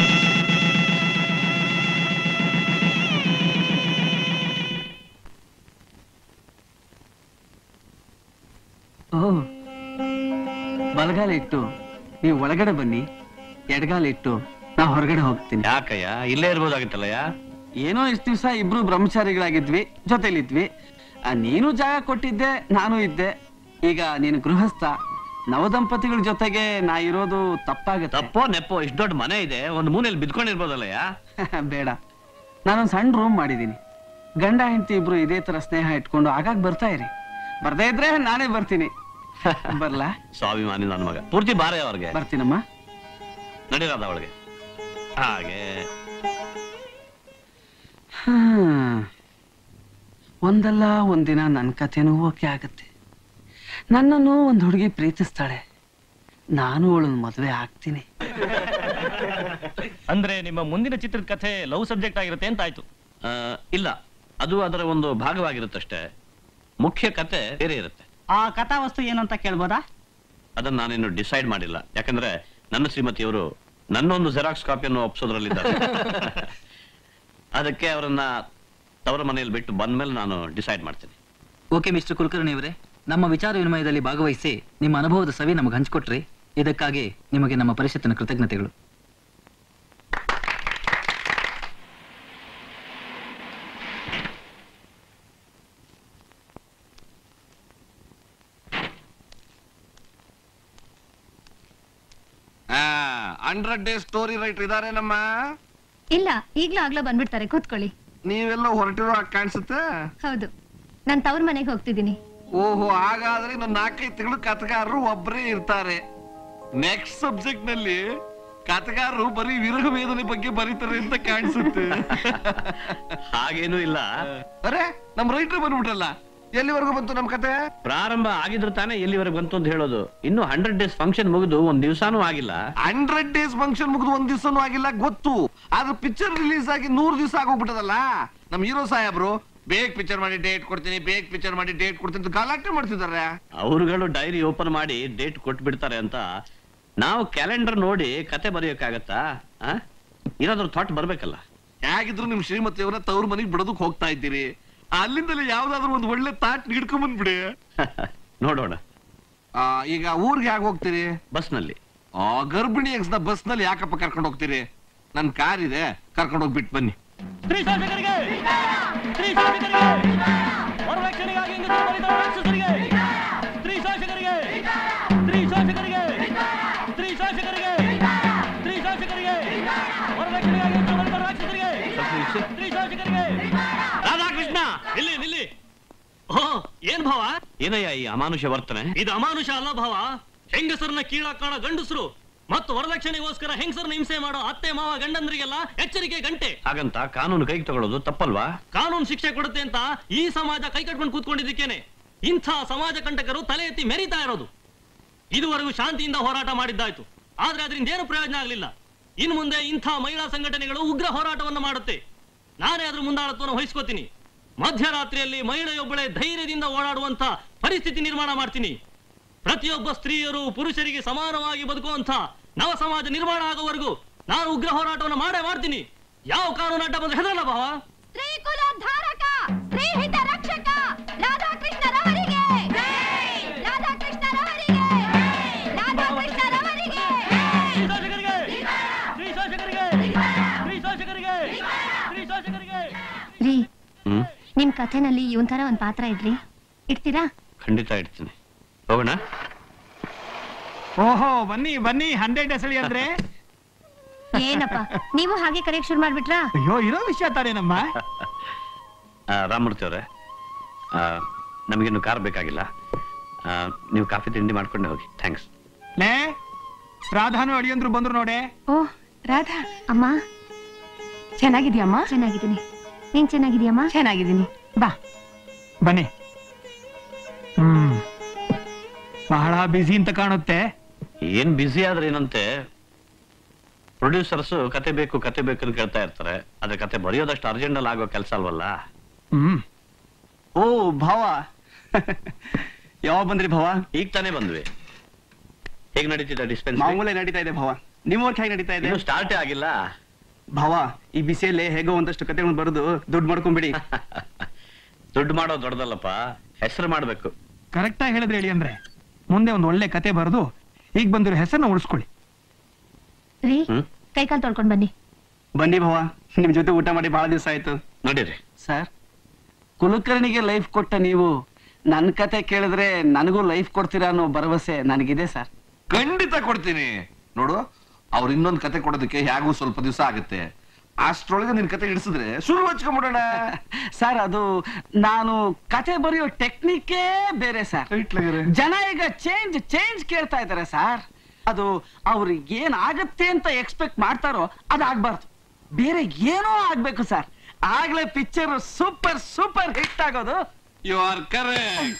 ಓ ಬಲಗಾಲ ಇಟ್ಟು ನೀವು ಒಳಗಡೆ ಬನ್ನಿ ಎಡಗಾಲ ಇಟ್ಟು ನಾ ಹೊರಗಡೆ ಹೋಗ್ತೀನಿ ಯಾಕಯ್ಯ ಇಲ್ಲೇ ಇರ್ಬೋದಾಗಿತ್ತಲ್ಲಯ್ಯ ಏನೋ ಇಷ್ಟು ದಿವಸ ಇಬ್ರು ಬ್ರಹ್ಮಚಾರಿಗಳಾಗಿದ್ವಿ ಜೊತೆಲಿದ್ವಿ ಆ, ನೀನು ಜಾಗ ಕೊಟ್ಟಿದ್ದೆ ನಾನು ಇದ್ದೆ ಈಗ ನೀನು ಗೃಹಸ್ಥ ನವದಂಪತಿಗಳ ಜೊತೆಗೆ ನಾ ಇರೋದು ತಪ್ಪಾಗತ್ತೆ ತಪ್ಪೋ ನೆಪ್ಪೋ ಇಷ್ಟು ದೊಡ್ಡ ಮನೆ ಇದೆ ಒಂದು ಮೂಲೆಯಲ್ಲಿ ಬಿದ್ಕೊಂಡಿರ್ಬೋದಲ್ಲಯ್ಯ ಬೇಡ ನಾನೊಂದು ಸಣ್ಣ ರೂಮ್ ಮಾಡಿದ್ದೀನಿ ಗಂಡ ಹೆಂಡತಿ ಇಬ್ರು ಇದೇ ತರ ಸ್ನೇಹ ಇಟ್ಕೊಂಡು ಆಗಾಗ ಬರ್ತಾ ಇರಿ ಬರ್ದೇ ಇದ್ರೆ ನಾನೇ ಬರ್ತೀನಿ ಬರ್ಲಾ ಸ್ವಾಭಿಮಾನಿ ನನ್ನ ಮಗ ಪೂರ್ತಿ ಬಾರೆ ಅವ್ರಿಗೆ ಬರ್ತೀನಮ್ಮ ನಡೀರಾದ ಅವಳಿಗೆ ಹಾಗೆ ಹ್ಮ್. ಒಂದಲ್ಲ ಒಂದಿನ ನನ್ನ ಕಥೆನೂ ಓಕೆ ಆಗತ್ತೆ ನನ್ನನ್ನು ಒಂದು ಹುಡುಗಿ ಪ್ರೀತಿಸ್ತಾಳೆ ನಾನು ಅವಳನ್ನ ಮದುವೆ ಆಗ್ತೀನಿ ಅಂದ್ರೆ ನಿಮ್ಮ ಮುಂದಿನ ಚಿತ್ರದ ಕಥೆ ಲವ್ ಸಬ್ಜೆಕ್ಟ್ ಆಗಿರುತ್ತೆ ಅಂತ ಆಯ್ತು ಆ, ಇಲ್ಲ ಅದು ಅದರ ಒಂದು ಭಾಗವಾಗಿರುತ್ತಷ್ಟೇ ಮುಖ್ಯ ಕತೆ ಬೇರೆ ಇರುತ್ತೆ ಆ ಕಥಾವಸ್ತು ಏನು ಅಂತ ಕೇಳ್ಬೋದಾ ಅದನ್ನ ನಾನಿನ್ನು ಡಿಸೈಡ್ ಮಾಡಿಲ್ಲ ಯಾಕಂದ್ರೆ ನನ್ನ ಶ್ರೀಮತಿಯವರು ನನ್ನೊಂದು ಜೆರಾಕ್ಸ್ ಕಾಪಿಯನ್ನು ಒಪ್ಸೋದ್ರಲ್ಲಿದ್ದಾರೆ ಅದಕ್ಕೆ ಅವರನ್ನ ತವರ ಮನೆಯಲ್ಲಿ ಬಿಟ್ಟು ಬಂದ್ಮೇಲೆ ನಾನು ಡಿಸೈಡ್ ಮಾಡ್ತೀನಿ ಓಕೆ ಮಿಸ್ಟರ್ ಕುಲಕರ್ಣಿ ಅವರೇ ನಮ್ಮ ವಿಚಾರ ವಿನಿಮಯದಲ್ಲಿ ಭಾಗವಹಿಸಿ ನಿಮ್ಮ ಅನುಭವದ ಸವಿ ನಮಗೆ ಹಂಚಿಕೊಟ್ರಿ ಇದಕ್ಕಾಗಿ ನಿಮಗೆ ನಮ್ಮ ಪರಿಷತ್ತಿನ ಕೃತಜ್ಞತೆಗಳು ಹಂಡ್ರೆಡ್ ಡೇಸ್ ಸ್ಟೋರಿ ರೈಟರ್ ಇದಾರೆ ನಮ್ಮ ಇಲ್ಲ ಈಗ್ಲೂ ಆಗ್ಲೋ ಬಂದ್ಬಿಡ್ತಾರೆ ಕೂತ್ಕೊಳ್ಳಿ ನೀವೆಲ್ಲ ಹೊರಟಿರೋ ಹಾಗೆ ಕಾಣಿಸುತ್ತೆ ಹೌದು ನಾನ್ ತವ್ರ ಮನೆಗೆ ಹೋಗ್ತಿದ್ದೀನಿ ಓಹೋ ಹಾಗಾದ್ರೆ ಇನ್ನು ನಾಲ್ಕೈದು ತಿಂಗಳು ಕಥೆಗಾರರು ಒಬ್ಬರೇ ಇರ್ತಾರೆ ನೆಕ್ಸ್ಟ್ ಸಬ್ಜೆಕ್ಟ್ ನಲ್ಲಿ ಕಥೆಗಾರರು ಬರೀ ವಿರಹ ವೇದನೆ ಬಗ್ಗೆ ಬರೀತಾರೆ ಅಂತ ಕಾಣಿಸುತ್ತೆ ಹಾಗೇನೂ ಇಲ್ಲ ಅರೆ ನಮ್ ರೈಟರ್ ಬಂದ್ಬಿಟ್ರಲ್ಲ ಎಲ್ಲಿವರೆಗೂ ಬಂತು ನಮ್ ಕತೆ ಪ್ರಾರಂಭ ಆಗಿದ್ರೆ ತಾನೇ ಎಲ್ಲಿವರೆಗೆ ಬಂತು ಅಂತ ಹೇಳೋದು ಇನ್ನು ಹಂಡ್ರೆಡ್ ಡೇಸ್ ಫಂಕ್ಷನ್ ಮುಗಿದು ಒಂದ್ ದಿವಸಾನೂ ಆಗಿಲ್ಲ ಹಂಡ್ರೆಡ್ ಡೇಸ್ ಫಂಕ್ಷನ್ ಮುಗಿದು ಒಂದ್ ದಿವಸನೂ ಆಗಿಲ್ಲ ಗೊತ್ತು ಆದ್ರೆ ಪಿಕ್ಚರ್ ರಿಲೀಸ್ ಆಗಿ ನೂರ್ ದಿವಸ ಆಗೋಗ್ಬಿಟ್ಟದಲ್ಲ ನಮ್ ಹೀರೋ ಸಾಹೇಬ್ರು ಬೇಗ ಪಿಕ್ಚರ್ ಮಾಡಿ ಡೇಟ್ ಕೊಡ್ತೀನಿ ಬೇಗ ಪಿಕ್ಚರ್ ಮಾಡಿ ಡೇಟ್ ಕೊಡ್ತೀನಿ ಅಂತ ಗಲಾಟೆ ಮಾಡ್ತಿದ್ದಾರೆ ಅವರುಗಳು ಡೈರಿ ಓಪನ್ ಮಾಡಿ ಡೇಟ್ ಕೊಟ್ಟು ಬಿಡ್ತಾರೆ ಅಂತ ನಾವು ಕ್ಯಾಲೆಂಡರ್ ನೋಡಿ ಕತೆ ಬರೆಯೋಕ್ಕಾಗತ್ತಾ ಆ? ಏನಾದ್ರೂ ಥಾಟ್ ಬರ್ಬೇಕಲ್ಲ ಹೇಗಿದ್ರು ನಿಮ್ ಶ್ರೀಮತಿಯವರ ತವ್ರ ಮನೆಗೆ ಬಿಡೋದಕ್ ಹೋಗ್ತಾ ಇದ್ದೀರಿ ಅಲ್ಲಿಂದಲೇ ಯಾವ್ದಾದ್ರು ಒಂದು ಒಳ್ಳೆ ತಾಟ್ ಹಿಡ್ಕೊಂಡ್ ಬಂದ್ಬಿಡಿ ನೋಡೋಣ ಆ, ಈಗ ಊರ್ಗೆ ಹೇಗೆ ಹೋಗ್ತೀರಿ ಬಸ್ನಲ್ಲಿ ಆ ಗರ್ಭಿಣಿ ಎಕ್ಸ್ ನ ಬಸ್ ನಲ್ಲಿ ಯಾಕಪ್ಪ ಕರ್ಕೊಂಡು ಹೋಗ್ತೀರಿ ನನ್ ಕಾರ್ ಇದೆ ಕರ್ಕೊಂಡು ಹೋಗ್ಬಿಟ್ಟು ಬನ್ನಿ ಸ್ತ್ರೀ ಶಾಸಕರಿಗೆ ಸ್ತ್ರೀ ಶಾಸಕರಿಗೆ ವರದಕ್ಷಿಣೆಗಾಗಿ ಇಂಗಿತ ಬರಿದ ರಾಕ್ಷಸರಿಗೆ ಸ್ತ್ರೀ ಶಾಸಕರಿಗೆ ಸ್ತ್ರೀ ಶಾಸಕರಿಗೆ ಸ್ತ್ರೀ ಶಾಸಕರಿಗೆ ಸ್ತ್ರೀ ಶಾಸಕರಿಗೆ ವರದಕ್ಷಿಣೆಗಾಗಿ ಇಂಗಿತ ಬರಿದ ರಾಕ್ಷಸರಿಗೆ ಸ್ತ್ರೀ ಶಾಸಕರಿಗೆ ರಾಧಾಕೃಷ್ಣ ಇಲ್ಲಿ ನಿಲ್ಲಿ ಓ ಏನ್ ಭಾವ ಏನಯ್ಯ ಈ ಅಮಾನುಷ ವರ್ತನೆ ಇದು ಅಮಾನುಷ ಅಲ್ಲ ಭಾವ ಹೆಂಗಸರನ್ನ ಕೀಳಾಗ್ ಕಾಣೋ ಗಂಡಸರು ಮತ್ತು ವರದಕ್ಷಿಣೆಗೋಸ್ಕರ ಹೆಂಗಸರನ್ನ ಹಿಂಸೆ ಮಾಡೋ ಅತ್ತೆ ಮಾವ ಗಂಡಂದ್ರಿಗೆಲ್ಲ ಎಚ್ಚರಿಕೆ ಗಂಟೆ ಹಾಗಂತ ಕಾನೂನು ಕೈಗೆ ತಗೊಳ್ಳೋದು ತಪ್ಪಲ್ವಾ ಕಾನೂನು ಶಿಕ್ಷೆ ಕೊಡುತ್ತೆ ಅಂತ ಈ ಸಮಾಜ ಕೈ ಕಟ್ಕೊಂಡು ಕೂತ್ಕೊಂಡಿದ್ದಕ್ಕೇನೆ ಇಂಥ ಸಮಾಜ ಕಂಟಕರು ತಲೆ ಎತ್ತಿ ಮೆರಿತಾ ಇರೋದು ಇದುವರೆಗೂ ಶಾಂತಿಯಿಂದ ಹೋರಾಟ ಮಾಡಿದ್ದಾಯ್ತು ಆದ್ರೆ ಅದರಿಂದ ಏನು ಪ್ರಯೋಜನ ಆಗಲಿಲ್ಲ ಇನ್ನು ಮುಂದೆ ಇಂಥ ಮಹಿಳಾ ಸಂಘಟನೆಗಳು ಉಗ್ರ ಹೋರಾಟವನ್ನು ಮಾಡುತ್ತೆ ನಾನೇ ಅದ್ರ ಮುಂದಾಳತ್ವವನ್ನು ವಹಿಸ್ಕೋತೀನಿ ಮಧ್ಯರಾತ್ರಿಯಲ್ಲಿ ಮಹಿಳೆಯೊಬ್ಬಳೆ ಧೈರ್ಯದಿಂದ ಓಡಾಡುವಂತ ಪರಿಸ್ಥಿತಿ ನಿರ್ಮಾಣ ಮಾಡ್ತೀನಿ ಪ್ರತಿಯೊಬ್ಬ ಸ್ತ್ರೀಯರು ಪುರುಷರಿಗೆ ಸಮಾನವಾಗಿ ಬದುಕುವಂತ ನವ ಸಮಾಜ ನಿರ್ಮಾಣ ಆಗೋವರೆಗೂ ನಾನು ಉಗ್ರ ಹೋರಾಟವನ್ನು ಮಾಡೇ ಮಾಡ್ತೀನಿ ಯಾವ ಕಾನೂನು ಅಡ್ಡ ಬಂದ್ರೆ ಹೆದರಲ್ಲ ಭಾವ ಸ್ತ್ರೀ ಕುಲೋದ್ಧಾರಕ ಸ್ತ್ರೀ ಹಿತ ರಕ್ಷಕ ರಾಧಾಕೃಷ್ಣರವರಿಗೆ ರಾಧಾಕೃಷ್ಣರವರಿಗೆ ರಾಧಾಕೃಷ್ಣರವರಿಗೆ ರೀ ಹ್ಮ್ ನಿಮ್ ಕಥೆನಲ್ಲಿ ಇವನ್ ತರ ಒಂದ್ ಪಾತ್ರ ಇಡ್ರಿ ಇಡ್ತೀರಾ ಖಂಡಿತ ಇಡ್ತೀನಿ ಹೋಗೋಣ ಓಹೋ ಬನ್ನಿ ಬನ್ನಿ ಹಂಡ್ರೆಡ್ ಎಸಳಿ ಅಂದ್ರೆ ಏನಪ್ಪ ನೀವು ಹಾಗೆ ಕರೆಯಕ್ ಶುರು ಮಾಡ್ಬಿಟ್ರಾ ಅಯ್ಯೋ ಇರೋ ವಿಷಯ ತಾನೇನಮ್ಮ ಆ, ರಾಮಮೂರ್ತಿ ಅವರೇ ನಮಗಿನ್ನು ಕಾರ್ ಬೇಕಾಗಿಲ್ಲ ಆ, ನೀವು ಕಾಫಿ ತಿಂಡಿ ಮಾಡ್ಕೊಂಡೆ ಹೋಗಿ ಥ್ಯಾಂಕ್ಸ್ ಲೇ ರಾಧಾನು ಅಡಿಯಂದ್ರು ಬಂದ್ರು ನೋಡೆ ಓ ರಾಧಾ ಅಮ್ಮ ಚೆನ್ನಾಗಿದ್ಯಮ್ಮ ಚೆನ್ನಾಗಿದ್ದೀನಿ ನೀನ್ ಚೆನ್ನಾಗಿದ್ಯಮ್ಮ ಚೆನ್ನಾಗಿದ್ದೀನಿ ಬಾ ಬನ್ನಿ ಹ್ಮ್ ಬಹಳ ಬಿಸಿ ಅಂತ ಕಾಣುತ್ತೆ ಏನ್ ಬ್ಯುಸಿ ಆದ್ರೆ ಏನಂತೆ ಪ್ರೊಡ್ಯೂಸರ್ಸ್ ಕತೆ ಬೇಕು ಕತೆ ಬೇಕು ಅಂತ ಕೇಳ್ತಾ ಇರ್ತಾರೆ ಅದ್ರ ಕತೆ ಬರೆಯೋದಷ್ಟು ಅರ್ಜೆಂಟ್ ಅಲ್ಲಿ ಆಗೋ ಕೆಲಸ ಅಲ್ವಲ್ಲ ಹ್ಮ್ ಓ ಭಾವ ಯಾವಾಗ ಬಂದ್ರಿ ಭಾವ ಈಗ ತಾನೇ ಬಂದ್ವಿ ಹೇಗ್ ನಡೀತಿದೆ ಡಿಸ್ಪೆನ್ಸ್ ಮಾಮೂಲೆ ನಡೀತಾ ಇದೆ ಭಾವ ನಿಮ್ಮ ವರ್ಕ್ ಹೇಗೆ ನಡೀತಾ ಇದೆ ಇನ್ನು ಸ್ಟಾರ್ಟೇ ಆಗಿಲ್ಲ ಭಾವ ಈ ಬಿಸಿಯಲ್ಲಿ ಹೇಗೋ ಒಂದಷ್ಟು ಕತೆಗಳನ್ನು ಬರೆದು ದುಡ್ಡು ಮಾಡ್ಕೊಂಬಿಡಿ ದುಡ್ಡು ಮಾಡೋ ದೊಡ್ಡದಲ್ಲಪ್ಪ ಹೆಸರು ಮಾಡ್ಬೇಕು ಕರೆಕ್ಟ್ ಆಗಿ ಹೇಳಿದ್ರೆ ಹೇಳಿ ಅಂದ್ರೆ ಮುಂದೆ ಒಂದು ಒಳ್ಳೆ ಕತೆ ಬರೆದು ಈಗ ಬಂದಿರೋ ಹೆಸರನ್ನ ಉಳಿಸ್ಕೊಳ್ಳಿ ರೀ ಹ್ಮ್ ಕೈಕಾಲ್ ತೊಳ್ಕೊಂಡ್ ಬನ್ನಿ ಬನ್ನಿ ಭಾವ ನಿಮ್ ಜೊತೆ ಊಟ ಮಾಡಿ ಬಹಳ ದಿವಸ ಆಯ್ತು ನಡೀರಿ ಸರ್ ಕುಲಕರ್ಣಿಗೆ ಲೈಫ್ ಕೊಟ್ಟ ನೀವು ನನ್ನ ಕತೆ ಕೇಳಿದ್ರೆ ನನಗೂ ಲೈಫ್ ಕೊಡ್ತೀರಾ ಅನ್ನೋ ಭರವಸೆ ನನಗಿದೆ ಸರ್ ಖಂಡಿತ ಕೊಡ್ತೀನಿ ನೋಡು ಅವ್ರು ಇನ್ನೊಂದ್ ಕತೆ ಕೊಡೋದಕ್ಕೆ ಹೇಗೂ ಸ್ವಲ್ಪ ದಿವಸ ಆಗುತ್ತೆ ಅಷ್ಟ್ರೊಳಗೆ ನಿನ್ ಕತೆ ಇಡಿಸಿದ್ರೆ ಶುರು ಹಚ್ಕೊಂಡ್ಬಿಡೋಣ ಸರ್ ಅದು ನಾನು ಕತೆ ಬರೆಯೋ ಟೆಕ್ನಿಕ್ಕೇ ಬೇರೆ ಸರ್ ಜನ ಈಗ ಚೇಂಜ್ ಚೇಂಜ್ ಕೇಳ್ತಾ ಇದ್ದಾರೆ ಸರ್ ಅದು ಅವ್ರಿಗೆ ಏನ್ ಆಗತ್ತೆ ಅಂತ ಎಕ್ಸ್ಪೆಕ್ಟ್ ಮಾಡ್ತಾರೋ ಅದಾಗ್ಬಾರ್ದು ಬೇರೆ ಏನೋ ಆಗ್ಬೇಕು ಸರ್ ಆಗ್ಲೇ ಪಿಕ್ಚರ್ ಸೂಪರ್ ಸೂಪರ್ ಹಿಟ್ ಆಗೋದು ಯು ಆರ್ ಕರೆಕ್ಟ್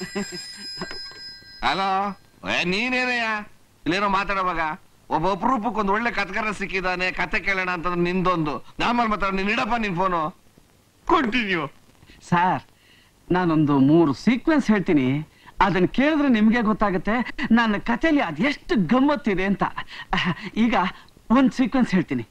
ಹಲೋ ನೀನೇನಯ್ಯ ಇಲ್ಲೇನೋ ಮಾತಾಡೋವಾಗ ಒಬ್ಬ ಅಪರೂಪಕ್ಕೆ ಒಂದು ಒಳ್ಳೆ ಕಥೆಗಾರ ಸಿಕ್ಕಿದಾನೆ ಕತೆ ಕೇಳೋಣ ಅಂತಂದ್ರೆ ನಿಂದೊಂದು ನಾರ್ಮಲ್ ಮಾತಾಡ ನೀನ್ ಇಡಪ್ಪ ನಿನ್ ಫೋನು ಕಂಟಿನ್ಯೂ ಸರ್ ನಾನೊಂದು ಮೂರು ಸೀಕ್ವೆನ್ಸ್ ಹೇಳ್ತೀನಿ ಅದನ್ನ ಕೇಳಿದ್ರೆ ನಿಮ್ಗೆ ಗೊತ್ತಾಗುತ್ತೆ ನನ್ನ ಕಥೆಯಲ್ಲಿ ಅದೆಷ್ಟು ಗಮ್ಮತ್ತಿದೆ ಅಂತ ಅಹ್, ಈಗ ಒಂದ್ ಸೀಕ್ವೆನ್ಸ್ ಹೇಳ್ತೀನಿ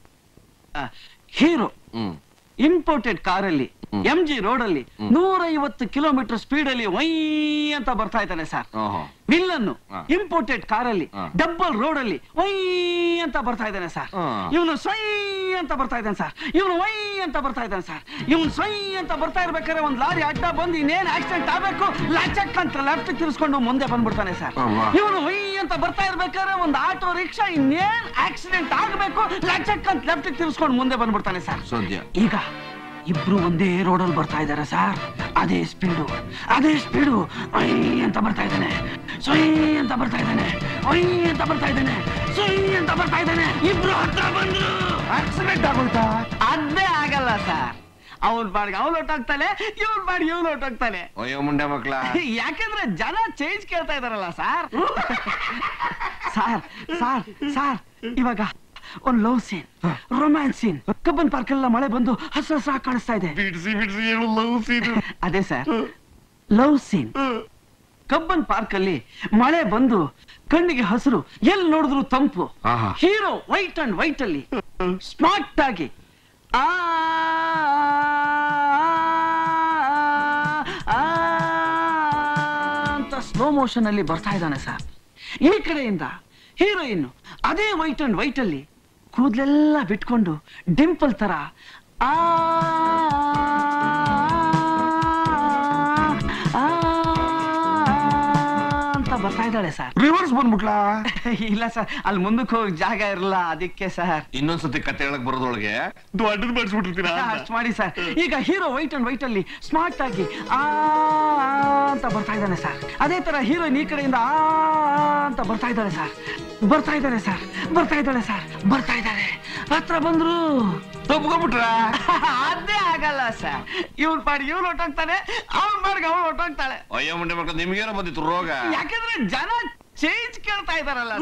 ಹೀರೋ ಇಂಪೋರ್ಟೆಡ್ ಕಾರಲ್ಲಿ ಎಂ ಜಿ ರೋಡಲ್ಲಿ ನೂರೈವತ್ತು ಕಿಲೋಮೀಟರ್ ಸ್ಪೀಡಲ್ಲಿ ವೈ ಅಂತ ಬರ್ತಾ ಇದ್ದಾನೆ ಸರ್ ವಿಲ್ಲನ್ನು ಇಂಪೋರ್ಟೆಡ್ ಕಾರಲ್ಲಿ ಡಬ್ಬಲ್ ರೋಡಲ್ಲಿ ವೈ ಅಂತ ಬರ್ತಾ ಇದ್ದಾನೆ ಸರ್ ಇವನು ಸ್ವೈ ಅಂತ ಬರ್ತಾ ಇದ್ದಾನೆ ಸರ್ ಇವನು ವೈ ಅಂತ ಬರ್ತಾ ಇದ್ದಾನೆ ಸರ್ ಇವನು ಸ್ವೈ ಅಂತ ಬರ್ತಾ ಇರ್ಬೇಕಾದ್ರೆ ಒಂದ್ ಲಾರಿ ಅಡ್ಡ ಬಂದು ಇನ್ನೇನ್ ಆಕ್ಸಿಡೆಂಟ್ ಆಗ್ಬೇಕು ಲಚಕ್ ಅಂತ ಲೆಫ್ಟ್ ತಿರ್ಸ್ಕೊಂಡು ಮುಂದೆ ಬಂದ್ಬಿಡ್ತಾನೆ ಸರ್ ಅವ್ವಾ. ಇವನು ವೈ ಅಂತ ಬರ್ತಾ ಇರ್ಬೇಕಾದ್ರೆ ಒಂದು ಆಟೋ ರಿಕ್ಷಾ ಇನ್ನೇನ್ ಆಕ್ಸಿಡೆಂಟ್ ಆಗ್ಬೇಕು ಲಚಕ್ ಅಂತ ಲೆಫ್ಟ್ ತಿರ್ಸ್ಕೊಂಡು ಮುಂದೆ ಬಂದ್ಬಿಡ್ತಾನೆ ಸರ್ ಸದ್ಯ ಈಗ ಇಬ್ರು ಒಂದೇ ರೋಡಲ್ಲಿ ಬರ್ತಾ ಇದ್ದಾರೆ ಸರ್ ಅದೇ ಸ್ಪೀಡು ಅದೇ ಸ್ಪೀಡು ಐ ಅಂತ ಬರ್ತಾ ಇದ್ದಾನೆ ಸೊಯ್ ಅಂತ ಬರ್ತಾ ಇದ್ದಾನೆ ಒಯ್ ಅಂತ ಬರ್ತಾ ಇದ್ದಾನೆ ಸೊಯ್ ಅಂತ ಬರ್ತಾ ಇದ್ದಾನೆ ಇಬ್ರು ಹತ್ರ ಬಂದ್ರು ಆಕ್ಸಿಡೆಂಟ್ ಆಗೋಯ್ತಾ ಅದೇ ಆಗಲ್ಲ ಸರ್ ಅವನ್ ಬಾಡಿಗೆ ಅವ್ನು ಹೊಟ್ಟೋಗ್ತಾನೆ ಇವನ್ ಬಾಡಿಗೆ ಇವನು ಹೊಟ್ಟೋಗ್ತಾನೆ ಅಯ್ಯೋ ಮುಂಡೆ ಮಕ್ಳ ಯಾಕಂದ್ರೆ ಜನ ಚೇಂಜ್ ಕೇಳ್ತಾ ಇದಾರಲ್ಲ ಸರ್ ಸಾರ್ ಸಾರ್ ಸಾರ್ ಇವಾಗ ಒಂದ್ love scene romance scene Cubbon Park ಎಲ್ಲ ಮಳೆ ಬಂದು ಹಸ ಹಸ ಕಾಣಿಸ್ತಾ ಇದೆ ಬಿಡ್ಸಿ ಬಿಡ್ಸಿ ಹೇಳು ಲವ್ ಸೀನ್ ಅದೇ sir love scene Cubbon Park ಅಲ್ಲಿ ಮಳೆ ಬಂದು ಕಣ್ಣಿಗೆ ಹಸಿರು ಎಲ್ಲಿ ನೋಡಿದ್ರು ತಂಪು ಆಹಾ. ಹೀರೋ ವೈಟ್ ಅಂಡ್ ವೈಟ್ ಅಲ್ಲಿ ಸ್ಮಾರ್ಟ್ ಆಗಿ ಆ ಆ ಅಂತ ಸ್ಲೋ ಮೋಷನ್ ಅಲ್ಲಿ ಬರ್ತಾ ಇದ್ದಾನೆ ಸರ್ ಈ ಕಡೆಯಿಂದ ಹೀರೋಯಿನ್ ಅದೇ ವೈಟ್ ಅಂಡ್ ವೈಟ್ ಅಲ್ಲಿ ಕೂದಲೆಲ್ಲ ಬಿಟ್ಕೊಂಡು ಡಿಂಪಲ್ ತರ ಆ ಆ ಅಂತ ಬರ್ತಾ ಇದ್ದಾಳೆ ಸರ್ ರಿವರ್ಸ್ ಬಂದ್ಬಿಟ್ಲಾ ಇಲ್ಲ ಸರ್ ಅಲ್ಲಿ ಮುಂದಕ್ಕೆ ಹೋಗಿ ಜಾಗ ಇರಲ್ಲ ಅದಕ್ಕೆ ಸರ್ ಇನ್ನೊಂದ್ಸತಿ ಕತೆ ಹೇಳಕ್ ಬರೋದೊಳಗೆ ದೊಡ್ಡದು ಮಾಡಿಸ್ಬಿಟ್ಟಿರ್ತೀರಾ ಅಷ್ಟ್ ಮಾಡಿ ಸರ್ ಈಗ ಹೀರೋ ವೈಟ್ ಅಂಡ್ ವೈಟ್ ಅಲ್ಲಿ ಸ್ಮಾರ್ಟ್ ಆಗಿ ಆ ಆ ಅಂತ ಬರ್ತಾ ಇದ್ದಾನೆ ಸರ್ ಅದೇ ತರ ಹೀರೋಯಿನ್ ಈ ಕಡೆಯಿಂದ ಆ ಅಂತ ಬರ್ತಾ ಇದ್ದಾಳೆ ಸರ್ ಬರ್ತಾ ಇದ್ದಾಳೆ ಸರ್ ಬರ್ತಾ ಇದ್ದಾಳೆ ಸರ್ ಬರ್ತಾ ಇದ್ದಾಳೆ ಹತ್ರ ಬಂದ್ರು ತಪ್ಕೊಂಡ್ಬಿಟ್ರ ಅದೇ ಆಗಲ್ಲ ಸರ್ ಇವನ್ ಪಾಡಿಗೆ ಇವ್ನು ಹೊಟ್ಟೋಗ್ತಾನೆ ಅವನ್ ಪಾಡಿಗೆ ಅವಳು ಹೊಟ್ಟೋಗ್ತಾಳೆ ಅಯ್ಯೋ ಮುಂಡೆ ಮಕ್ಳ ನಿಮ್ಗೇನೋ ಬಂದಿತ್ತು ರೋಗ ಯಾಕಂದ್ರೆ ಜನ ಚೇಂಜ್ ಕೇಳ್ತಾ ಇದಾರಲ್ಲ